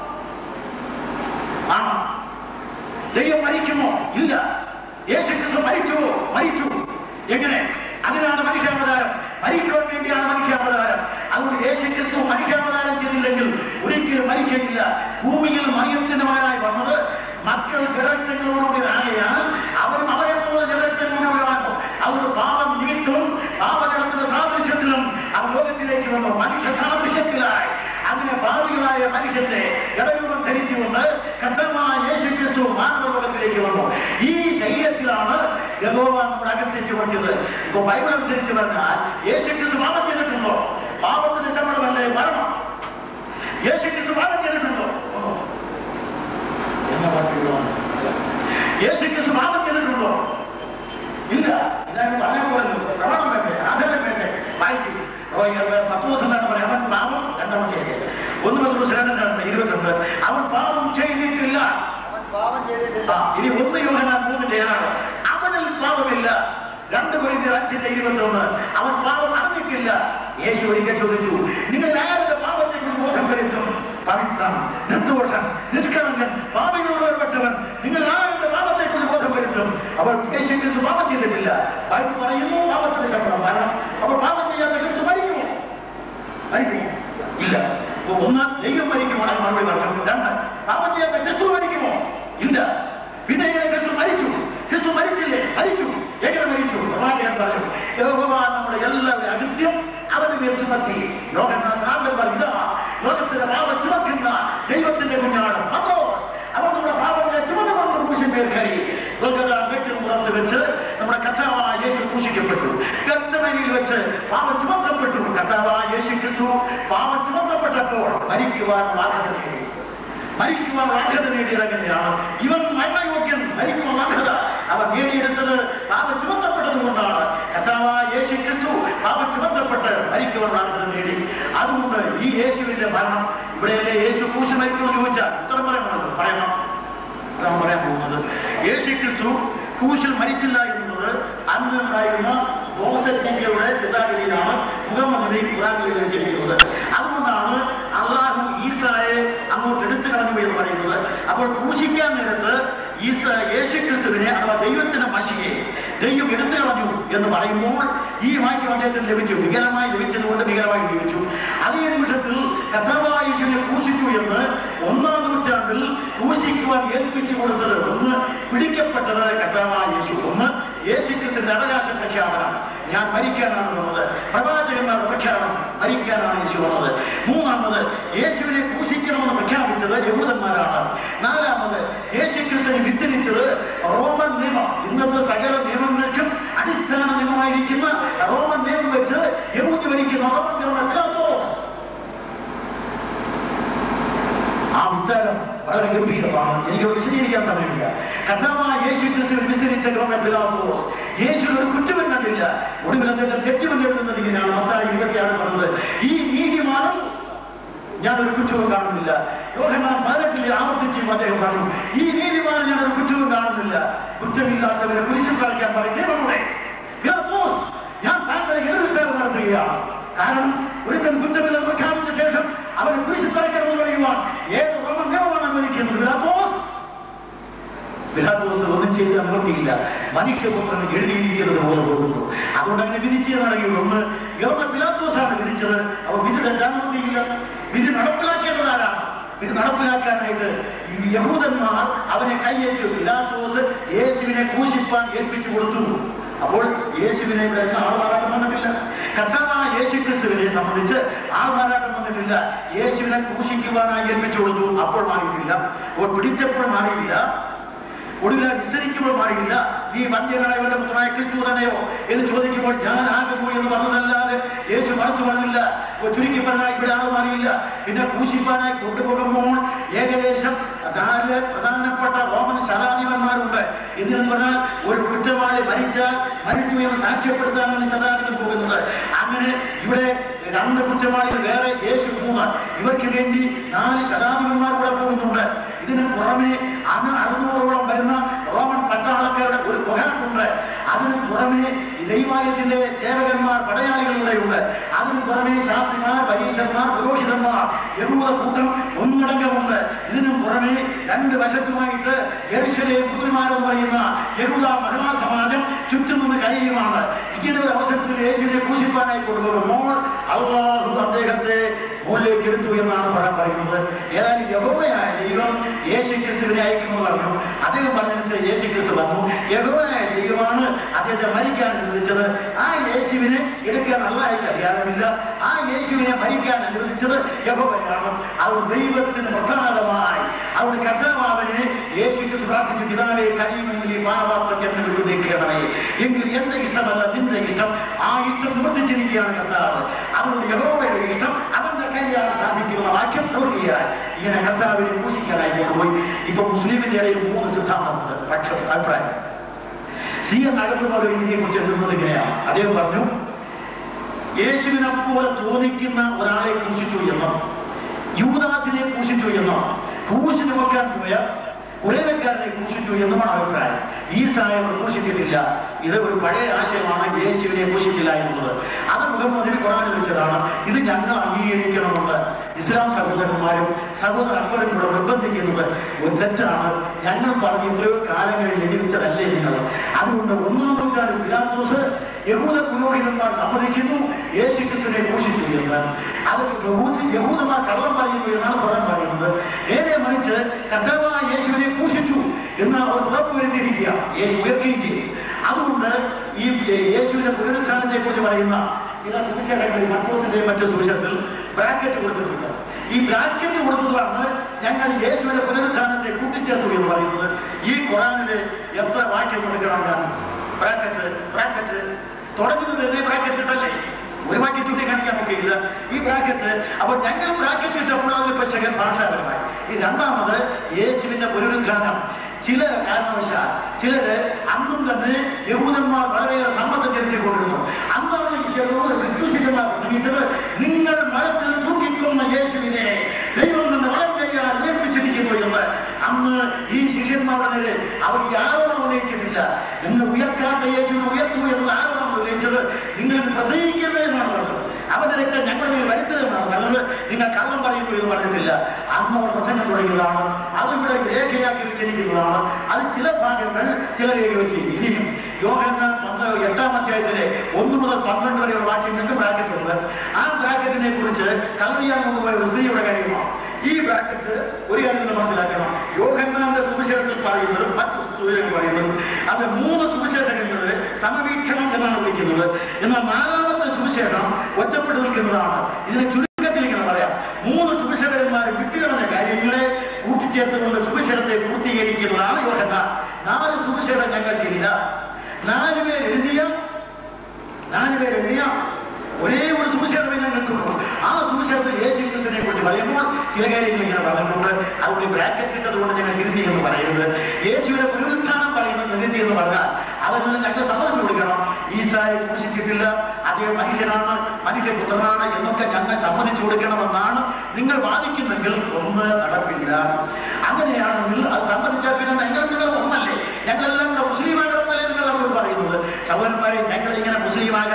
ആണോ ദൈവം മരിക്കുമോ ഇല്ല യേശു ക്രിസ്തു മരിച്ചുവോ മരിച്ചു എങ്ങനെ അതിനാണ് മനുഷ്യാവതാരം മരിക്കുവാൻ വേണ്ടിയാണ് മനുഷ്യാവതാരം അതുകൊണ്ട് യേശു ക്രിസ്തു മനുഷ്യാവതാരം ചെയ്തില്ലെങ്കിൽ ഒരിക്കലും മരിക്കയില്ല ഭൂമിയിൽ മറിയത്തിന്റെ മകനായി വന്നത് മക്കൾ ജലക്ഷങ്ങളോടുകൂടി ആകെയാണ് അവരും അവരെ പോലെ ജലക്ഷങ്ങളോടാകും അവർ പാപം നിമിത്തവും പാപജലത്തിന്റെ സാദൃശ്യത്തിലും അവർ ലോകത്തിലേക്ക് വന്നു മനുഷ്യ സാദൃശ്യത്തിലായി അങ്ങനെ ഭാവികളായ മനുഷ്യന്റെ ഇടരൂപം ധരിച്ചുകൊണ്ട് കർത്തമായ യേശു ക്രിസ്തു മാനവലോകത്തിലേക്ക് വന്നു ഈ ശരീരത്തിലാണ് യഹോവ നമ്മുടെ അകത്തേക്ക് പറ്റിയത് ഇപ്പൊ ബൈബിൾ അനുസരിച്ച് പറഞ്ഞാൽ യേശു ക്രിസ്തു പാപം ചെയ്തിട്ടുണ്ടോ പാപത്തിന്റെ ശമ്പളമല്ലേ മരണം യേശു ക്രിസ്തു പാപം ചെയ്തിട്ടുണ്ടോ ഉണ്ടോ? എന്ന വാക്കുകളാണ് യേശു ക്രിസ്തു പാപം ചെയ്തിട്ടുണ്ടോ ഇല്ല ഇതാണ് പറയാൻ പോകുന്നത് പ്രമാണം വേണ്ടേ ആധാരം വേണ്ടേ വായിക്കും ഓ, ഈ, ഏ, പത്ത് ദിവസം എന്താണ് പറയാം അവൻ പാപം രണ്ടാമത് ചെയ്തത് ഒന്ന് പത്ത് ദിവസം രണ്ടാണ് ഇരുപത്തൊന്ന് അവൻ പാപം ചെയ്തിട്ടില്ല അവൻ പാപം ചെയ്തിട്ടില്ല ആ, ഇനി ഒന്ന് യോഹനാൻ മൂന്നിന്റെ ഏഴാണ് അവനിൽ പാപമില്ല രണ്ട് കൊരിന്ത്യർ അഞ്ചിന്റെ ഇരുപത്തൊന്ന് അവൻ പാപം അറിഞ്ഞിട്ടില്ല യേശു ഒരിക്കൽ ചോദിച്ചു നിങ്ങൾ ആരുടെ പാപത്തെ കുറിച്ച് ബോധം വരുത്തും പവിത്രം നിർദോഷം നിഷ്കളങ്കൻ പാപികളോട് ഒരുപെട്ടവൻ നിങ്ങൾ ആരുടെ പാപത്തെ കുറിച്ച് ബോധം വരുത്തും അവർ യേശു ക്രിസ്തു പാപം ചെയ്തിട്ടില്ല ബൈബിൾ പറയുന്നു പാപത്തിന്റെ ശമ്പളം മരണം അപ്പോൾ പാപം ചെയ്യാത്ത ക്രിസ്തു മരിക്കുമോ മരിക്കുമോ ഇല്ല അപ്പൊ ഒന്ന് ദൈവം മരിക്കുമാണ് മറുപടി പറഞ്ഞു രണ്ട് പാപം ചെയ്യാത്ത ക്രിസ്തു മരിക്കുമോ ഇല്ല പിന്നെ എങ്ങനെ ക്രിസ്തു മരിച്ചു ക്രിസ്തു മരിച്ചില്ലേ മരിച്ചു എങ്ങനെ മരിച്ചു പ്രവാചകൻ പറഞ്ഞു യഹോവ നമ്മുടെ എല്ലാവരുടെ അകൃത്യം അവന് മേൽ ചുമത്തി ലോകനാഥാന്തം പറഞ്ഞ ലോകത്തിന്റെ പാപം ചുമക്കുന്ന ദൈവത്തിന്റെ കുഞ്ഞാണ് അതോ അവൻ നമ്മുടെ പാപങ്ങളെ ചുമന്നുകൊണ്ട് ക്രൂശിൻ പേർ കയറി വീട്ടിൽ പുറത്ത് വെച്ച് നമ്മുടെ കഥാവായ യേശു ക്രൂശിക്കപ്പെട്ടു ഗർത്തമനിയിൽ വെച്ച് പാപം ചുമത്തപ്പെട്ടു കഥാവായ യേശു ക്രിസ്തു പാപം ചുമത്തപ്പെട്ടപ്പോൾ മരിക്കുവാൻ വാഗ്ദത്തം നേടി മരിക്കുവാൻ അർഹത നേടിയത് എങ്ങനെയാണ് ഇവൻ മരണയോഗ്യൻ മരിക്കുവാൻ അർഹത അവൻ നേടിയെടുത്തത് പാപം ചുമത്തപ്പെട്ടത് കൊണ്ടാണ് കഥാവായ യേശു ക്രിസ്തു പാപം ചുമത്തപ്പെട്ട് മരിക്കുവാൻ അർഹത നേടി അതുകൊണ്ട് ഈ യേശുവിന്റെ മരണം ഇവിടെയല്ലേ യേശു ക്രൂശ് മരിക്കുമെന്ന് ചോദിച്ചാൽ ഉത്തരം പറയണമല്ലോ പറയണം അതാണ് പറയാൻ പോകുന്നത് യേശു ക്രിസ്തു ക്രൂശിൽ മരിച്ചില്ല എന്നുള്ളത് അന്നുണ്ടായിരുന്ന ദോഷജ്ഞയുടെ ചിന്താഗതിയിലാണ് മുഹമ്മദിനെ ഖുറാനിൽ വെച്ചിരിക്കുന്നത് അതുകൊണ്ടാണ് അള്ളാഹു ഈസായെ അങ്ങോട്ട് എടുത്തു കളഞ്ഞു എന്ന് പറയുന്നത് അപ്പോൾ ക്രൂശിക്കാൻ നേരത്ത് ഈസ യേശു ക്രിസ്തുവിനെ അഥവാ ദൈവത്തിന്റെ മഷിയെ ദൈവം എടുത്തു കളഞ്ഞു എന്ന് പറയുമ്പോൾ ഈ വാക്യം അദ്ദേഹത്തിന് ലഭിച്ചു വികലമായി ലഭിച്ചതുകൊണ്ട് വികലമായി ലഭിച്ചു അതേ നിമിഷത്തിൽ കഥാവായ യേശുവിനെ ക്രൂശിച്ചു എന്ന് ഒന്നാം നൂറ്റാണ്ടിൽ ക്രൂശിക്കുവാൻ ഏൽപ്പിച്ചു കൊടുത്തത് ഒന്ന് പിടിക്കപ്പെട്ടത് കഥാവായ യേശു ഒന്ന് യേശു ക്രിസ്തുവിന്റെ അവകാശ പ്രഖ്യാപനം ഞാൻ മരിക്കാനാണ് വന്നത് പ്രവാചകന്മാരുടെ പ്രഖ്യാപനം മരിക്കാനാണ് യേശു വന്നത് മൂന്നാമത് യേശുവിനെ ക്രൂശിക്കണമെന്ന് പ്രഖ്യാപിച്ചത് യഹൂദന്മാരാണ് നാലാമത് യേശു ക്രിസ്തുവിനെ വിസ്തരിച്ചത് റോമൻ നിയമം ഇന്നത്തെ സകല നിയമങ്ങൾക്കും അടിസ്ഥാന നിയമമായിരിക്കുന്ന റോമൻ നിയമം വെച്ച് യഹൂദി ഭരിക്കുന്ന റോമൻ നിയമം എത്താത്തോ ആ വിസ്താരം വളരെ ഗംഭീരമാണ് എനിക്ക് വിശദീകരിക്കാൻ സമയമില്ല കഥാവായ യേശു ക്രിസ്തു വിസ്തരിച്ച ക്രമം പിതാവോ യേശു ഒരു കുറ്റവും കണ്ടില്ല ഒടുവിൽ അദ്ദേഹം തെറ്റുമെന്ന് എഴുതുന്നത് ഇങ്ങനെയാണ് മത്തായി ഇരുപത്തിയാണ് പറഞ്ഞത് ഈ നീതിമാനം ഞാൻ ഒരു കുറ്റവും കാണുന്നില്ല യോഹന്നാൻ പതിനെട്ടിൽ ആവർത്തിച്ചും അദ്ദേഹം പറഞ്ഞു ഈ നീതിമാനം ഞാൻ ഒരു കുറ്റവും കാണുന്നില്ല കുറ്റമില്ലാത്തവരെ കുരിശിൽ കളിക്കാൻ പറയും ദൈവങ്ങളുടെ We are forced നടത്തുകയാണ് കാരണം ഒരുത്തൻ കുറ്റമില്ല പ്രഖ്യാപിച്ച ശേഷം അവൻ കുരിശിൽ തറയ്ക്കണമെന്ന് പറയുവാൻ ഏത് റോമൻ നിയമമാണ് അനുവദിക്കുന്നത് പിലാത്തോസ് പിലാത്തോസ് ഒന്നും ചെയ്ത് അനുമതിയില്ല മനുഷ്യപുത്രൻ എഴുതിയിരിക്കുന്നത് പോലെ പോകുന്നു അതുകൊണ്ട് അങ്ങനെ വിധിച്ചത് നടക്കുകയുള്ളൂ ഒന്ന് യവന്ന പിലാത്തോസാണ് വിധിച്ചത് അവ വിധി തെറ്റാൻ അനുമതിയില്ല വിധി നടപ്പിലാക്കേണ്ടത് ആരാണ് ഇത് നടപ്പിലാക്കാനായിട്ട് ഈ യഹൂദന്മാർ അവനെ കൈയേറ്റു പിലാത്തോസ് യേശുവിനെ ക്രൂശിപ്പാൻ ഏൽപ്പിച്ചു കൊടുത്തു അപ്പോൾ യേശുവിനെ ഇവിടെ ആൾമാറാട്ടം വന്നിട്ടില്ല കർത്താവായ യേശു ക്രിസ്തുവിനെ സംബന്ധിച്ച് ആൾമാറാട്ടം വന്നിട്ടില്ല യേശുവിനെ ക്രൂശിക്കുവാനായി ഏൽപ്പിച്ചു കൊടുത്തു അപ്പോൾ മാറിയിട്ടില്ല അപ്പോൾ പിടിച്ചപ്പോൾ മാറിയില്ല ഒടുവിൽ വിസ്തരിക്കുമ്പോൾ മാറിയില്ല നീ വന്ധ്യനായവരുടെ പുത്രനായ ക്രിസ്തു തന്നെയോ എന്ന് ചോദിക്കുമ്പോൾ ഞാൻ ആകുമോ എന്ന് പറഞ്ഞതല്ലാതെ യേശു മറച്ചു പറഞ്ഞില്ല അപ്പോൾ ചുരുക്കി പറഞ്ഞാൽ ഇവിടെ ആൾ മാറിയില്ല പിന്നെ പൂശിപ്പാനായി കൊണ്ടുപോകുമ്പോൾ ഏകദേശം നാല് പ്രധാനപ്പെട്ട റോമൻ ശതാധിപന്മാരുണ്ട് എന്തിനെന്ന് പറഞ്ഞാൽ ഒരു കുറ്റവാളി മരിച്ചാൽ മരിച്ചു എന്ന് സാക്ഷ്യപ്പെടുത്താനാണ് ശതാധിപൻ പോകുന്നത് അങ്ങനെ ഇവിടെ രണ്ട് കുറ്റവാളികൾ വേറെ യേശു മൂന്ന് ഇവർക്ക് വേണ്ടി നാല് ശതാധിപന്മാർ കൂടെ പോകുന്നുണ്ട് ഇതിന് പുറമെ അന്ന് അറുന്നൂറോളം വരുന്ന റോമൻ പട്ടാളക്കാരുടെ ഒരു കൊഹനുണ്ട് അതിന് പുറമെ ഈ ദൈവാലയത്തിന്റെ സേവകന്മാർ പടയാളികളുടെയുണ്ട് അതിന് പുറമെ ശാസ്ത്രിമാർ പരീക്ഷന്മാർ പുരോഹിതന്മാർ യഹൂദ കൂട്ടം ഒന്നടങ്കമുണ്ട് ഇതിനു പുറമെ രണ്ട് വശത്തുമായിട്ട് യെരുശലേം പുത്രിമാരെന്ന് പറയുന്ന യഹൂദ മഹിളാസമാജം ചുറ്റും നിന്ന് കഴിയുമാണ് ഇങ്ങനെ ഒരു അവസരത്തിൽ യേശുവിനെ ക്രൂശിപ്പാനായി കൊണ്ടുപോകുമ്പോൾ അള്ളാഹു അദ്ദേഹത്തെ മുകളിലേക്ക് എടുത്തു എന്നാണ് പറയാൻ പറയുന്നത് ഏതായാലും യഹോവയായ ദൈവം യേശു ക്രിസ്തുവിനെ അയക്കുമെന്ന് പറഞ്ഞു അദ്ദേഹം പറഞ്ഞനുസരിച്ച് യേശു ക്രിസ്തു വന്നു യഹോവയായ ദൈവമാണ് അദ്ദേഹത്തെ മരിക്കാൻ അനുവദിച്ചത് ആ യേശുവിനെ എടുക്കാൻ അല്ലായിട്ട് അധികാരമില്ല ആ യേശുവിനെ മരിക്കാൻ അനുവദിച്ചത് യഹോവയാണ് അത് ദൈവത്തിന് പ്രസാദമായി അവിടെ കർത്താവാവനെ യേശു ക്രിസ്തു പ്രാർത്ഥിച്ചു പിതാവെ കഴിയുമെങ്കിൽ ഈ പാനപാത്രത്തിൽ എന്നെ വിടുന്നേക്കണമേ എങ്കിൽ എന്റെ ഇഷ്ടമല്ല നിന്റെ ഇഷ്ടം ആ ഇഷ്ടം നിവർത്തിച്ചിരിക്കുകയാണ് കർത്താവ് അതുകൊണ്ട് യഹോവയുടെ ഇഷ്ടം അവന്റെ കൈയാണ് സാധിക്കുന്ന വാക്യം പൂർത്തിയായി ഇങ്ങനെ കർത്താവിനെ പൂഷിക്കാനായി കൊണ്ടുപോയി ഇപ്പൊ മുസ്ലിമിന്റെ ഇടയിൽ മൂന്ന് സിദ്ധാന്തമുണ്ട് പക്ഷം അഭിപ്രായം സി എൻ അകത്തുള്ള രീതിയെ കുറിച്ച് എഴുതുന്നത് ഇങ്ങനെയാണ് അദ്ദേഹം പറഞ്ഞു യേശുവിനെ പോലെ തോന്നിക്കുന്ന ഒരാളെ ക്രൂശിച്ചു എന്നോ യൂദാസിനെ ക്രൂശിച്ചു എന്നോ ക്രൂശിന് വെക്കാൻ പോയ കുലവക്കാരനെ ക്രൂശിച്ചു എന്നുമാണ് അഭിപ്രായം ഈസായെ അവർ ക്രൂശിച്ചിട്ടില്ല ഇത് ഒരു പഴയ ആശയമാണ് യേശുവിനെ ക്രൂശിച്ചില്ല എന്നുള്ളത് അത് മുഹമ്മദിന് ഖുറാനിൽ വെച്ചതാണ് ഇത് ഞങ്ങൾ അംഗീകരിക്കണമെന്ന് ഇസ്ലാം സഹോദരന്മാരും സഹോദര അക്ബരും കൂടെ നിർബന്ധിക്കുന്നത് ഒരു തെറ്റാണ് ഞങ്ങൾ പറഞ്ഞ എത്രയോ കാലങ്ങളിൽ എഴുതിച്ചതല്ലേ നിങ്ങൾ അതുകൊണ്ട് ഒന്നാം നൂറ്റാണ്ട് പിലാത്തോസ് യഹൂദ പുരോഹിതന്മാർ സമ്മതിക്കുന്നു യേശു ക്രിസ്തുവിനെ ക്രൂശിച്ചു എന്ന് അത് യഹൂദ- യഹൂദന്മാർ കള്ളം പറയുന്നു എന്നാണ് പറയാൻ പറയുന്നത് നേരെ മറിച്ച് കർത്താവായ യേശുവിനെ ക്രൂശിച്ചു എന്ന് അവർ ഉറപ്പുവരുത്തിയിരിക്കുക യേശു ഉയർത്തുകയും ചെയ്തു അതുകൊണ്ട് ഈ യേശുവിന്റെ പുനരുത്ഥാനത്തെ കുറിച്ച് പറയുന്ന ചില സുവിശേഷങ്ങളിൽ മറ്റോസിന്റെ മറ്റു സുവിശേഷത്തിൽ ബ്രാക്കറ്റ് കൊടുത്തിട്ടുണ്ട് ഈ ബ്രാക്കറ്റ് കൊടുത്തതാണ് ഞങ്ങൾ യേശുവിന്റെ പുനരുത്ഥാനത്തെ കൂട്ടിച്ചേർത്തു എന്ന് പറയുന്നത് ഈ ഖുറാനില് എത്ര വാക്യം കൊടുക്കണം ഞാൻ ബ്രാക്കറ്റ് ബ്രാക്കറ്റ് തുടങ്ങുന്നത് തന്നെ ബ്രാക്കറ്റ് ഇട്ടല്ലേ ഒരു വാക്യം ചൂണ്ടി കാണിക്കാൻ നോക്കിയില്ല ഈ ബ്രാക്കറ്റ് അപ്പോൾ ഞങ്ങൾ ബ്രാക്കറ്റ് ഇട്ടപ്പോൾ അത് പക്ഷേ ഭാഷാപരമായി ഈ രണ്ടാമത് യേശുവിന്റെ പുനരുദ്ധാനം ചില കാരണവശാൽ ചിലര് അന്നും തന്നെ യഹൂദന്മാർ വളരെയേറെ സമ്മതം ചെലുത്തിക്കൊണ്ടിരുന്നു അന്നാണ് ഈ യഹൂദ ക്രിസ്തുശിഷ്യന്മാർ പ്രസംഗിച്ചത് നിങ്ങൾ മരത്തിൽ തൂക്കിക്കൊന്ന യേശുവിനെ ദൈവം നിന്ന് വളം ചെയ്യാൻ ഉയർപ്പിച്ചിരിക്കുന്നു എന്ന് അന്ന് ഈ ശിഷ്യന്മാരുടെ നേരെ അവർ ഈ ആരോപണം ഉന്നയിച്ചിട്ടില്ല നിങ്ങൾ ഉയർക്കാത്ത യേശുവിനെ ഉയർത്തു എന്നുള്ള ആരോപണം ഉന്നയിച്ചത് നിങ്ങൾ പ്രസംഗിക്കരുത് എന്നാണ് പറഞ്ഞത് അവന്റെ രക്തം ഞങ്ങളുടെ മേൽ വരുത്തതെന്നാണ് പറഞ്ഞത് നിങ്ങൾ കള്ളം പറയുന്നു എന്ന് പറഞ്ഞിട്ടില്ല അന്ന് അവർ പ്രസംഗം തുടങ്ങിയതാണ് അത് ഇവിടെ രേഖയാക്കി വെച്ചിരിക്കുന്നതാണ് അത് ചില ഭാഗങ്ങൾ ചില രേഖ വെച്ച് ഇനിയും യോഹന്ന പന്ത് എട്ടാം അധ്യായത്തിലെ ഒന്ന് മുതൽ പന്ത്രണ്ട് വരെയുള്ള വാക്യങ്ങൾക്ക് ബ്രാക്കറ്റ് ഉണ്ട് ആ ബ്രാക്കറ്റിനെ കുറിച്ച് കല്ലറിയാൻ കൊണ്ടുപോയ ഒരു സ്ത്രീയുടെ കാര്യമാണ് ഈ ബ്രാക്കറ്റ് ഒരു കാര്യം നിങ്ങൾ മനസ്സിലാക്കണം യോഹന്നാന്റെ സുവിശേഷത്തിൽ പറയുന്നത് മറ്റു സുവിശേഷം പറയുന്നത് അത് മൂന്ന് സുവിശേഷങ്ങളിൽ സമവീക്ഷണം എന്നാണ് വിളിക്കുന്നത് എന്നാൽ നാലാമത്തെ സുവിശേഷം ഒറ്റപ്പെട്ടു നിൽക്കുന്നതാണ് ഇതിനെ ചുരുക്കത്തിൽ ഇങ്ങനെ പറയാം മൂന്ന് സുവിശേഷകന്മാർ വിട്ടുകളഞ്ഞ കാര്യങ്ങളെ കൂട്ടിച്ചേർത്തുകൊണ്ട് സുവിശേഷത്തെ പൂർത്തീകരിക്കുന്നതാണ് യോഹന്നാൻ നാല് സുവിശേഷം ഞങ്ങൾക്കില്ല നാലുപേർ എഴുതിയ നാലുപേർ എഴുതിയ ഒരേ ഒരു സുവിശേഷമേ ഞങ്ങൾക്കുള്ളൂ ആ സുവിശേഷത്തിൽ യേശു ക്രിസ്തുവിനെ കുറിച്ച് പറയുമ്പോൾ ചില കാര്യങ്ങൾ ഇങ്ങനെ പറഞ്ഞിട്ടുണ്ട് അതുകൊണ്ട് ബ്രാക്കറ്റ് ഇട്ടതുകൊണ്ട് ഞങ്ങൾ തിരുത്തി എന്ന് പറയുന്നത് യേശുവിനെ പുനരുത്ഥാനം പറയുന്നത് തിരുത്തി എന്ന് പറഞ്ഞാൽ അതെല്ലാം ഞങ്ങൾ സമ്മതം കൊടുക്കണം ഈസായെ ക്രൂശിച്ചിട്ടില്ല അദ്ദേഹം മനുഷ്യനാണ് മനുഷ്യപുത്രനാണ് എന്നൊക്കെ ഞങ്ങൾ സമ്മതിച്ചു കൊടുക്കണമെന്നാണ് നിങ്ങൾ വാദിക്കുന്നെങ്കിൽ ഒന്ന് നടപ്പില്ല അങ്ങനെയാണെങ്കിൽ അത് സമ്മതിച്ചാൽ പിന്നെ ഞങ്ങൾ നിങ്ങൾ ഒന്നല്ലേ ഞങ്ങളെല്ലാം കൂടെ മുസ്ലിമാകളെന്നല്ലേ നിങ്ങൾ അവരോട് പറയുന്നത് സഹോദരന്മാരെ ഞങ്ങൾ ഇങ്ങനെ മുസ്ലിമാകാൻ നിങ്ങൾ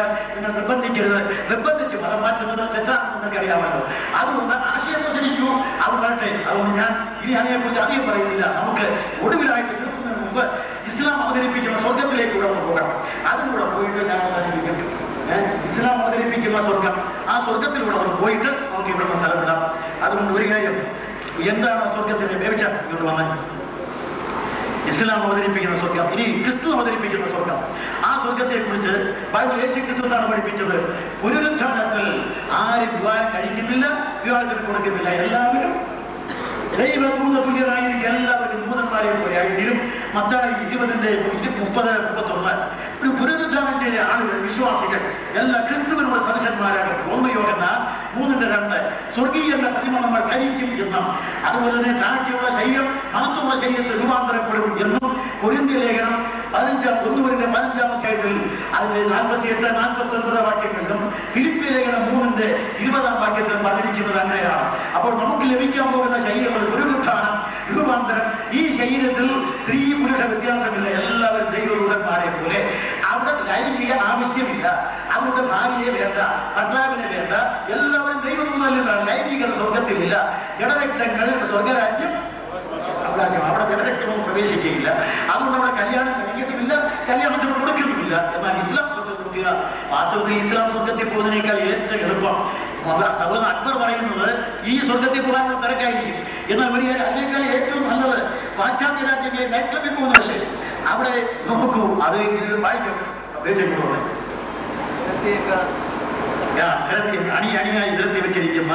നിങ്ങൾ നിർബന്ധിക്കരുത് നിർബന്ധിച്ച് മതം മാറ്റുന്നത് തെറ്റാണെന്ന് നിങ്ങൾക്ക് അറിയാമല്ലോ അതുകൊണ്ട് ആശയം പ്രചരിക്കൂ അത് വരട്ടെ അതുകൊണ്ട് ഞാൻ ഇനി അതിനെക്കുറിച്ച് അധികം പറയുന്നില്ല നമുക്ക് ഒടുവിലായിട്ട് തീർക്കുന്നതിന് മുമ്പ് ഇസ്ലാം അവതരിപ്പിക്കുന്ന സ്വർഗത്തിലേക്ക് കൂടെ ഒന്ന് പോകണം അതും കൂടെ പോയിട്ട് ഞാൻ അവതരിപ്പിക്കും ഏ? ഇസ്ലാം അവതരിപ്പിക്കുന്ന സ്വർഗം ആ സ്വർഗത്തിലൂടെ നമ്മൾ പോയിട്ട് നമുക്ക് ഇവിടെ സ്ഥലം വിടാം അതുകൊണ്ട് ഒരു കാര്യം എന്താണ് ആ സ്വർഗത്തിന്റെ വേവിച്ച ഇങ്ങോട്ട് വന്നത് ഇസ്ലാം അവതരിപ്പിക്കുന്ന സ്വർഗം ഇനി ക്രിസ്തു അവതരിപ്പിക്കുന്ന സ്വർഗം ആ സ്വർഗത്തെ കുറിച്ച് ബൈബിൾ യേശു ക്രിസ്തു എന്താണ് പഠിപ്പിച്ചത് പുനരുത്ഥാനത്തിൽ ആരും വിവാഹം കഴിക്കുന്നില്ല വിവാഹത്തിന് കൊടുക്കുന്നില്ല എല്ലാവരും ദൈവഭൂത തുല്യരായിരിക്കും എല്ലാവരും ഭൂതന്മാരെ പോലെ ആയിത്തീരും മത്തായി ഇരുപതിന്റെ ഇരു- മുപ്പത് മുപ്പത്തൊന്ന് ഒരു പുനരുദ്ധാനം ചെയ്ത ആളുകൾ വിശ്വാസികൾ എല്ലാ ക്രിസ്തുവിനോട് സദസ്യന്മാരാണ് ഒന്ന് യോഗന മൂന്നിന്റെ രണ്ട് സ്വർഗീയന്റെ പ്രതിമ നമ്മൾ ധരിക്കും എന്നും അതുപോലെ തന്നെ താഴ്ചയുള്ള ശരീരം മഹത്വമുള്ള ശരീരത്തിൽ രൂപാന്തരപ്പെടും എന്നും കൊരിന്ത്യ ലേഖനം പതിനഞ്ചാം ഒന്നുവരിന്റെ പതിനഞ്ചാം അധ്യായത്തിൽ അതിന്റെ നാൽപ്പത്തി എട്ട് നാൽപ്പത്തി ഒൻപത് വാക്യങ്ങളിലും ഫിലിപ്പി ലേഖനം മൂന്നിന്റെ ഇരുപതാം വാക്യത്തിൽ പറഞ്ഞിരിക്കുന്നത് അങ്ങനെയാണ് അപ്പോൾ നമുക്ക് ലഭിക്കാൻ പോകുന്ന ശരീരങ്ങൾ പുനരുത്ഥാനം രൂപാന്തരം ഈ ശരീരത്തിൽ സ്ത്രീ പുരുഷ വ്യത്യാസമില്ല എല്ലാവരും ദൈവദൂതന്മാരെ പോലെ അവിടെ ലൈംഗിക ആവശ്യമില്ല അവരുടെ ഭാര്യയെ വേണ്ട ഭർത്താവിനെ വേണ്ട എല്ലാവരും ദൈവദൂതല്ലാണ് ലൈംഗിക സ്വർഗത്തിലില്ല ജഡരക്തങ്ങൾ സ്വർഗരാജ്യം അവകാശം അവിടെ ജനരക്തമൊന്നും പ്രവേശിക്കുകയില്ല അതുകൊണ്ട് അവിടെ കല്യാണം കഴിക്കുന്നുമില്ല കല്യാണത്തിന് കൊടുക്കുന്നുമില്ല എന്നാൽ ഇസ്ലാം സ്വർഗത്തിൽ നോക്കുക വാസ്തവത്തിൽ ഇസ്ലാം സ്വർഗത്തിൽ പോകുന്നതിനേക്കാൾ ഏറ്റവും എളുപ്പം അതാ സഹോദരൻ അക്ബർ പറയുന്നത് ഈ സ്വർഗത്തിൽ പോകാനുള്ള തിരക്കായിരിക്കും എന്നാൽ ഒരു കാര്യം അതിനേക്കാൾ ഏറ്റവും നല്ലത് പാശ്ചാത്യ രാജ്യങ്ങളെ നൈറ്റ് ക്ലബിൽ പോകുന്നതല്ലേ അവിടെ നോക്കൂ അത് ഇത് വായിക്കും ഉപയോഗിച്ചിട്ടുണ്ട് അണി അണിയായി നിർത്തി വെച്ചിരിക്കുന്ന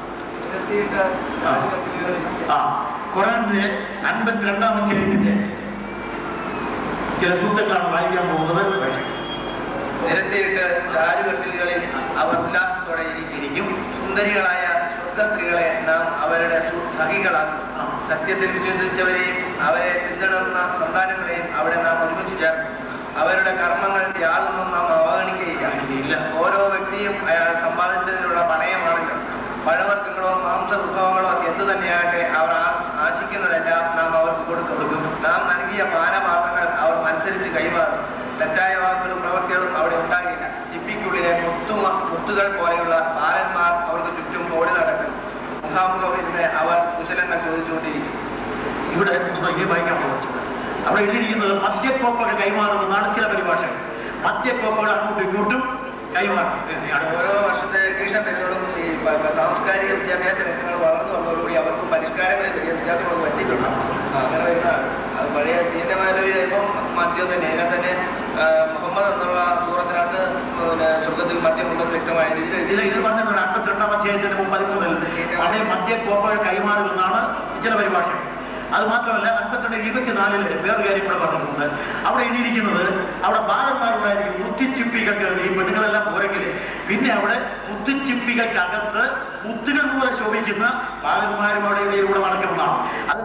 ആ ഖുറാനിലെ അൻപത്തിരണ്ടാം അധ്യായത്തിന്റെ ചില സൂക്തങ്ങളാണ് വായിക്കാൻ പോകുന്നത് പക്ഷേ നിരത്തിയിട്ട് ചാരുകട്ടിലുകളിൽ അവർ ഉല്ലാസത്തോടെ ഇരിക്കും സുന്ദരികളായ സ്വർഗ സ്ത്രീകളെ നാം അവരുടെ സു- സഖികളാക്കും സത്യത്തിൽ വിശ്വസിച്ചവരെയും അവരെ പിന്തുടർന്ന സന്താനങ്ങളെയും അവിടെ നാം ഒരുമിച്ച് ചേർക്കും അവരുടെ കർമ്മങ്ങൾ യാതൊന്നും നാം അവഗണിക്കുകയില്ല ഓരോ വ്യക്തിയും അയാൾ സമ്പാദിച്ചതിനുള്ള പണയമാണിത് പഴവർഗ്ഗങ്ങളോ മാംസ വിഭവങ്ങളോ എന്തു തന്നെയാകട്ടെ അവർ ആ- ആശിക്കുന്നതെല്ലാം നാം അവർക്ക് കൊടുക്കും നാം നൽകിയ പാനപാത്രങ്ങൾ അവർ മത്സരിച്ച് കൈമാറും തെറ്റായ വാക്കുകളും പ്രവൃത്തികളും അവിടെ ഉണ്ടാകില്ല ചിപ്പിക്കുള്ളിലെ മുത്തുമ മുത്തുകൾ പോലെയുള്ള ബാലന്മാർ അവർക്ക് ചുറ്റും ഓടി നടക്കും മുഖാമുഖം ഇരുന്ന് അവർ കുശലങ്ങൾ ചോദിച്ചുകൊണ്ടിരിക്കും ഇവിടെ ഈ വായിക്കാൻ പോകുന്നത് അവിടെ എഴുതിയിരിക്കുന്നത് മദ്യക്കോപ്പകൾ കൈമാറുമെന്നാണ് ചില പരിഭാഷകൾ മദ്യക്കോപ്പകൾ അങ്ങോട്ടും ഇങ്ങോട്ടും കൈമാറും ഓരോ വർഷത്തെ കീഴ്ഷത്തോടും ഈ പ- പ- സാംസ്കാരിക വിദ്യാഭ്യാസ രംഗങ്ങൾ വളർന്നു വന്നതോടുകൂടി അവർക്ക് പരിഷ്കാരങ്ങളിൽ വലിയ വ്യത്യാസങ്ങളൊക്കെ പറ്റിയിട്ടുണ്ട് ആ, അങ്ങനെ വരുന്ന അത് പഴയ ദീനമാലവിയ ഇപ്പം മദ്യം തന്നെ അതിനകത്ത് തന്നെ ആ, മുഹമ്മദ് എന്നുള്ള സൂറത്തിനകത്ത് പിന്നെ സ്വർഗത്തിൽ മദ്യമുണ്ടെന്ന് വ്യക്തമായ രീതിയിൽ ഇത് ഇത് പറഞ്ഞിട്ടുണ്ട് അമ്പത്തിരണ്ടാം അധ്യായത്തിന് മുമ്പ് പതിമൂന്നിൽ അവിടെ മദ്യക്കോപ്പകൾ കൈമാറുമെന്നാണ് ചില പരിഭാഷകൾ അത് മാത്രമല്ല അൻപത്തിരണ്ട് ഇരുപത്തിനാലില് വേറൊരു കാര്യം കൂടെ പറഞ്ഞിട്ടുണ്ട് അവിടെ എഴുതിയിരിക്കുന്നത് അവിടെ ബാലന്മാരുണ്ടായിരിക്കും മുത്തിച്ചിപ്പികൾക്ക് ഈ പെണ്ണുങ്ങളെല്ലാം പോരെങ്കിൽ പിന്നെ അവിടെ മുത്തിച്ചിപ്പികൾക്കകത്ത് മുത്തുകൾ പോലെ ശോഭിക്കുന്ന ബാലന്മാരും അവിടെ ഇടയിലൂടെ നടക്കുന്നതാണ് അത്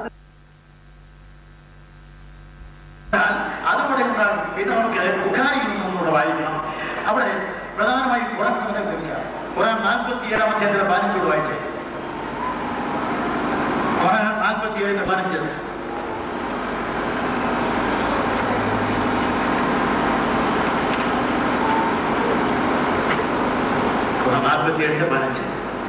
എന്നാൽ അതുകൂടെ ഉണ്ടാകും പിന്നെ നമുക്ക് ബുഖാരിയിൽ നിന്നുകൂടെ വായിക്കണം അവിടെ പ്രധാനമായും ഖുറാൻ തന്നെ ഉപയോഗിക്കാം ഖുറാൻ നാൽപ്പത്തി ഏഴാം അധ്യായത്തിൽ പതിനഞ്ചോട് വായിച്ചേ ഖുറാൻ നാൽപ്പത്തി ഏഴിന് പതിനഞ്ച് ഖുറാൻ നാൽപ്പത്തി ഏഴിന് പതിനഞ്ച്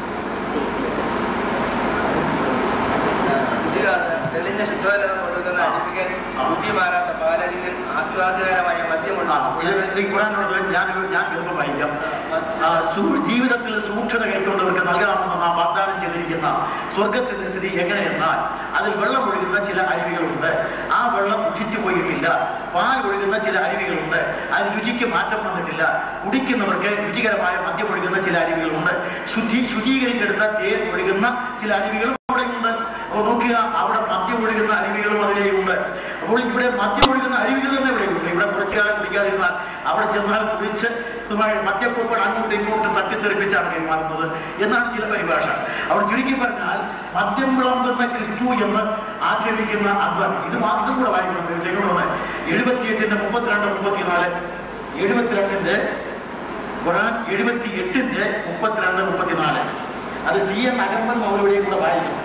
ഇതാണ് തെളിഞ്ഞ ശുദ്ധജലം കൊടുക്കുന്ന അരിപ്പിക്കൽ രുചിമാറാത്ത പാലരിക്കൽ ആസ്വാദകരമായ മദ്യമുള്ള ആ, ഇത് ഈ ഖുറാനോട് ഞാൻ ഞാൻ എളുപ്പം വായിക്കാം ആ, സൂ- ജീവിതത്തിൽ സൂക്ഷ്മത കൈക്കൊണ്ടവർക്ക് നൽകാമെന്ന് നാം വാഗ്ദാനം ചെയ്തിരിക്കുന്ന സ്വർഗത്തിന്റെ സ്ഥിതി എങ്ങനെയെന്നാൽ അതിൽ വെള്ളം ഒഴുകുന്ന ചില അരുവികളുണ്ട് ആ വെള്ളം ഉച്ചിച്ചു പോയിട്ടില്ല പാൽ ഒഴുകുന്ന ചില അരുവികളുണ്ട് അതിന് രുചിക്ക് മാറ്റം വന്നിട്ടില്ല കുടിക്കുന്നവർക്ക് രുചികരമായ മദ്യം ഒഴുകുന്ന ചില അരുവികളുണ്ട് ശുദ്ധി ശുചീകരിച്ചെടുത്ത തേൻ ഒഴുകുന്ന ചില അരുവികളും അവിടെയുണ്ട് അപ്പോൾ നോക്കുക അവിടെ മദ്യം ഒഴുകുന്ന അരുവികളും അതിലെയുണ്ട് അപ്പോൾ ഇവിടെ മദ്യം ഒഴുകുന്ന അരുവികൾ തന്നെ ഇവിടെയുണ്ട് ഇവിടെ കുറച്ചു കാലം കുടിക്കാതിരുന്നാൽ അവിടെ ചെന്നാൽ കുടിച്ച് ഇതുമായി മദ്യപ്പൊപ്പൾ അങ്ങോട്ടും ഇങ്ങോട്ടും തട്ടിത്തെറിപ്പിച്ചാണ് കൈമാറുന്നത് എന്നാണ് ചില പരിഭാഷ അവിടെ ചുരുക്കി പറഞ്ഞാൽ മദ്യം വിളമ്പുന്ന ക്രിസ്തു എന്ന് ആക്ഷേപിക്കുന്ന അക്ബർ ഇത് മാത്രം കൂടെ വായിക്കണം ചെയ്യണമെന്ന് എഴുപത്തിയെട്ടിന്റെ മുപ്പത്തിരണ്ട് മുപ്പത്തിനാല് എഴുപത്തിരണ്ടിന്റെ ഖുറാൻ എഴുപത്തി എട്ടിന്റെ മുപ്പത്തിരണ്ട് മുപ്പത്തിനാല് അത് സി എൻ അകമ്പൻ മൗലവിടെയും കൂടെ വായിക്കണം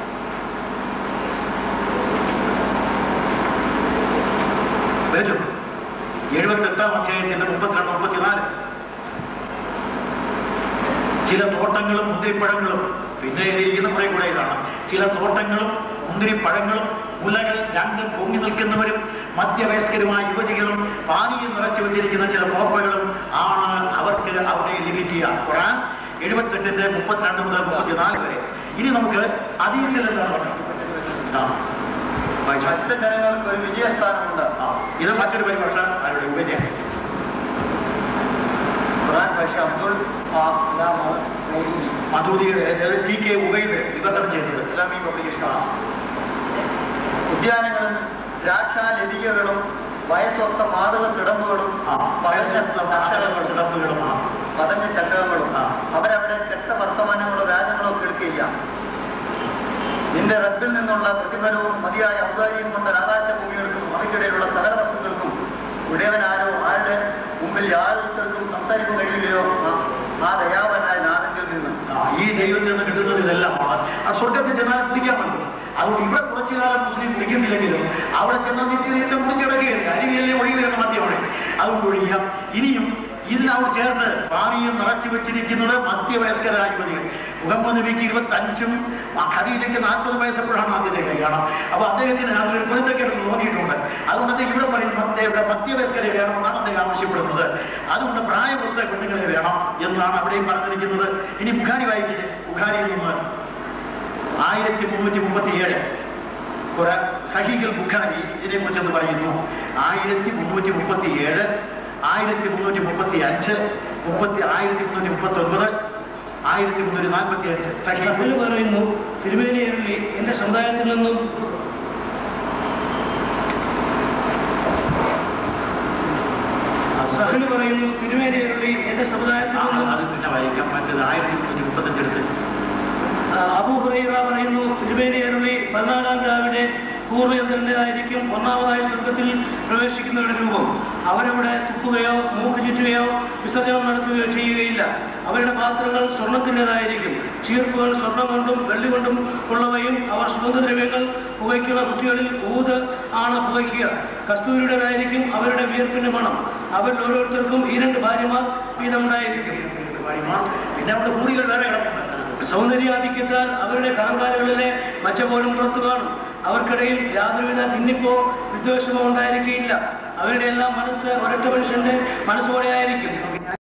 വരും എഴുപത്തി എട്ടാം അധ്യായത്തിന്റെ മുപ്പത്തിരണ്ട് മുപ്പത്തിനാല് ചില തോട്ടങ്ങളും മുന്തിരിപ്പഴങ്ങളും പിന്നെ ഇരിക്കുന്ന കുറെ കൂടെ കാണാം ചില തോട്ടങ്ങളും മുന്തിരിപ്പഴങ്ങളും മുലകൾ രണ്ടും പൊങ്ങി നിൽക്കുന്നവരും മധ്യവയസ്കരുമായ യുവതികളും പാനീയം നിറച്ചു വെച്ചിരിക്കുന്ന ചില കോപ്പകളും ആണ് അവർക്ക് അവിടെ ലിമിറ്റ് ചെയ്യാം ഖുറാൻ എഴുപത്തെട്ടിന്റെ മുപ്പത്തിരണ്ട് മുതൽ മുപ്പത്തിനാല് വരെ ഇനി നമുക്ക് അതീസിൽ എന്താണ് പറയുന്നത്? ആ വായിച്ചോ. മറ്റ് ജനങ്ങൾക്ക് ഒരു വിജയസ്ഥാനമുണ്ട് ആ, ഇത് മറ്റൊരു പരിഭാഷ ആരുടെ ഉപരിയാണ് ഖുർആൻ ഭാഷ അബ്ദുൾ മൗദൂദി മധൂതി ടി കെ ഉബൈദ് വിവർത്തനം ചെയ്തത് ഇസ്ലാമിക് പബ്ലിക്കേഷൻ ഉദ്യാനങ്ങളും ദ്രാക്ഷാലതികകളും വയസ്സൊത്ത മാതക കിടമ്പുകളും ആ, പതഞ്ഞ അക്ഷരങ്ങൾ കിടപ്പുകളുമാണ് പതഞ്ഞ ചട്ടകങ്ങളും ആ. അവരവിടെ കെട്ട വർത്തമാനങ്ങളോ വ്യാജങ്ങളോ കേൾക്കുകയില്ല നിന്റെ റബ്ബിൽ നിന്നുള്ള പ്രതിഫലവും മതിയായ ഔദാര്യം കൊണ്ട് ആകാശഭൂമികൾക്കും അവയ്ക്കിടയിലുള്ള സകല വസ്തുക്കൾക്കും ഉടയവനാരോ ആരുടെ മുമ്പിൽ യാതൊരുത്തർക്കും സംസാരിക്കാൻ കഴിയില്ലയോ ആ- ആ ദയാവനായ നാരങ്കിൽ നിന്ന് ആ, ഈ ദൈവത്തിൽ നിന്ന് കിട്ടുന്നത് ഇതെല്ലാമാണ് ആ സ്വർഗത്തിൽ ചെന്നാൽ കുടിക്കാൻ പറ്റും അതുകൊണ്ട് ഇവിടെ കുറച്ചു കാലം മുസ്ലിം കുടിക്കുന്നില്ലെങ്കിലും അവിടെ ചെന്നാൽ നിത്യനിത്യം കുടിച്ചിടക്കുകയില്ല അരികയിലെ ഒഴിവ് വരുന്ന മദ്യമാണ് അതുകൊണ്ട് ഒഴിയാം ഇനിയും ഇന്ന് അവർ ചേർന്ന് പാനീയം നിറച്ചു വെച്ചിരിക്കുന്നത് മധ്യവയസ്കരായ യുവതികൾ മുഹമ്മദ് നബിക്ക് ഇരുപത്തി അഞ്ചും ഖദീജയ്ക്ക് നാൽപ്പത് വയസ്സപ്പോഴാണ് ആദ്യത്തെ കല്യാണം അപ്പൊ അദ്ദേഹത്തിന് അതിൽ പൊരുത്തക്കേട് തോന്നിയിട്ടുണ്ട് അതുകൊണ്ട് അദ്ദേഹം ഇവിടെ പറയും മധ്യ- ഇവിടെ മധ്യവയസ്കരെ വേണമെന്നാണ് അദ്ദേഹം ആവശ്യപ്പെടുന്നത് അതുകൊണ്ട് പ്രായപൂർത്ത പെണ്ണുങ്ങളെ വേണം എന്നാണ് അവിടെയും പറഞ്ഞിരിക്കുന്നത് ഇനി ബുഖാരി വായിക്കില്ലേ ബുഖാരിയിൽ നിന്ന് ആയിരത്തി മുന്നൂറ്റി മുപ്പത്തി ഏഴ് കുറെ സഹികൾ ബുഖാരി ഇതിനെ കുറിച്ചെന്ന് പറയുന്നു ആയിരത്തി മുന്നൂറ്റി മുപ്പത്തി ഏഴ് ആയിരത്തി മുന്നൂറ്റി മുപ്പത്തി അഞ്ച് മുപ്പത്തി ആയിരത്തി മുന്നൂറ്റി മുപ്പത്തി ഒൻപത് ആയിരത്തി മുന്നൂറ്റി നാൽപ്പത്തി അഞ്ച് സഹി സഹല് പറയുന്നു തിരുമേനിയരുളി എന്റെ സമുദായത്തിൽ നിന്നും സഹല് പറയുന്നു തിരുമേനിയരുളി എന്റെ സമുദായത്തിൽ ആ, നിന്നും അത് പിന്നെ വായിക്കാം മറ്റേത് ആയിരത്തി മുന്നൂറ്റി മുപ്പത്തഞ്ച് എടുത്ത് അബൂ ഹുറൈറ പറയുന്നു തിരുമേനിയരുളി പതിനാലാം രാവിലെ പൂർവ്വചന്ദ്രൻ്റെതായിരിക്കും ഒന്നാമതായി സ്വർഗത്തിൽ പ്രവേശിക്കുന്നവരുടെ രൂപം അവരവിടെ തുപ്പുകയോ മൂക്ക് ചുറ്റുകയോ വിസർജനം നടത്തുകയോ ചെയ്യുകയില്ല അവരുടെ പാത്രങ്ങൾ സ്വർണത്തിൻ്റെതായിരിക്കും ചീർപ്പുകൾ സ്വർണം കൊണ്ടും വെള്ളി കൊണ്ടും ഉള്ളവയും അവർ സുഗന്ധദ്രവ്യങ്ങൾ പുകയ്ക്കുന്ന കുട്ടികളിൽ ഊത് ആണ് പുകയ്ക്കുക കസ്തൂരിയുടേതായിരിക്കും അവരുടെ വിയർപ്പിന്റെ മണം അവരിൽ ഓരോരുത്തർക്കും ഈ രണ്ട് ഭാര്യമാർ വീതമുണ്ടായിരിക്കും പിന്നെ അവിടെ കൂടികൾ വേറെ കിടപ്പുണ്ട് സൗന്ദര്യാധിക്യത്താൽ അവരുടെ കണങ്കാലുകളിലെ മച്ച പോലും പുറത്തു കാണും അവർക്കിടയിൽ യാതൊരുവിധ ഭിന്നിപ്പോ വിദ്വേഷമോ ഉണ്ടായിരിക്കുകയില്ല അവരുടെ എല്ലാം മനസ്സ് ഒരൊറ്റ മനുഷ്യന്റെ മനസ്സോടെ ആയിരിക്കും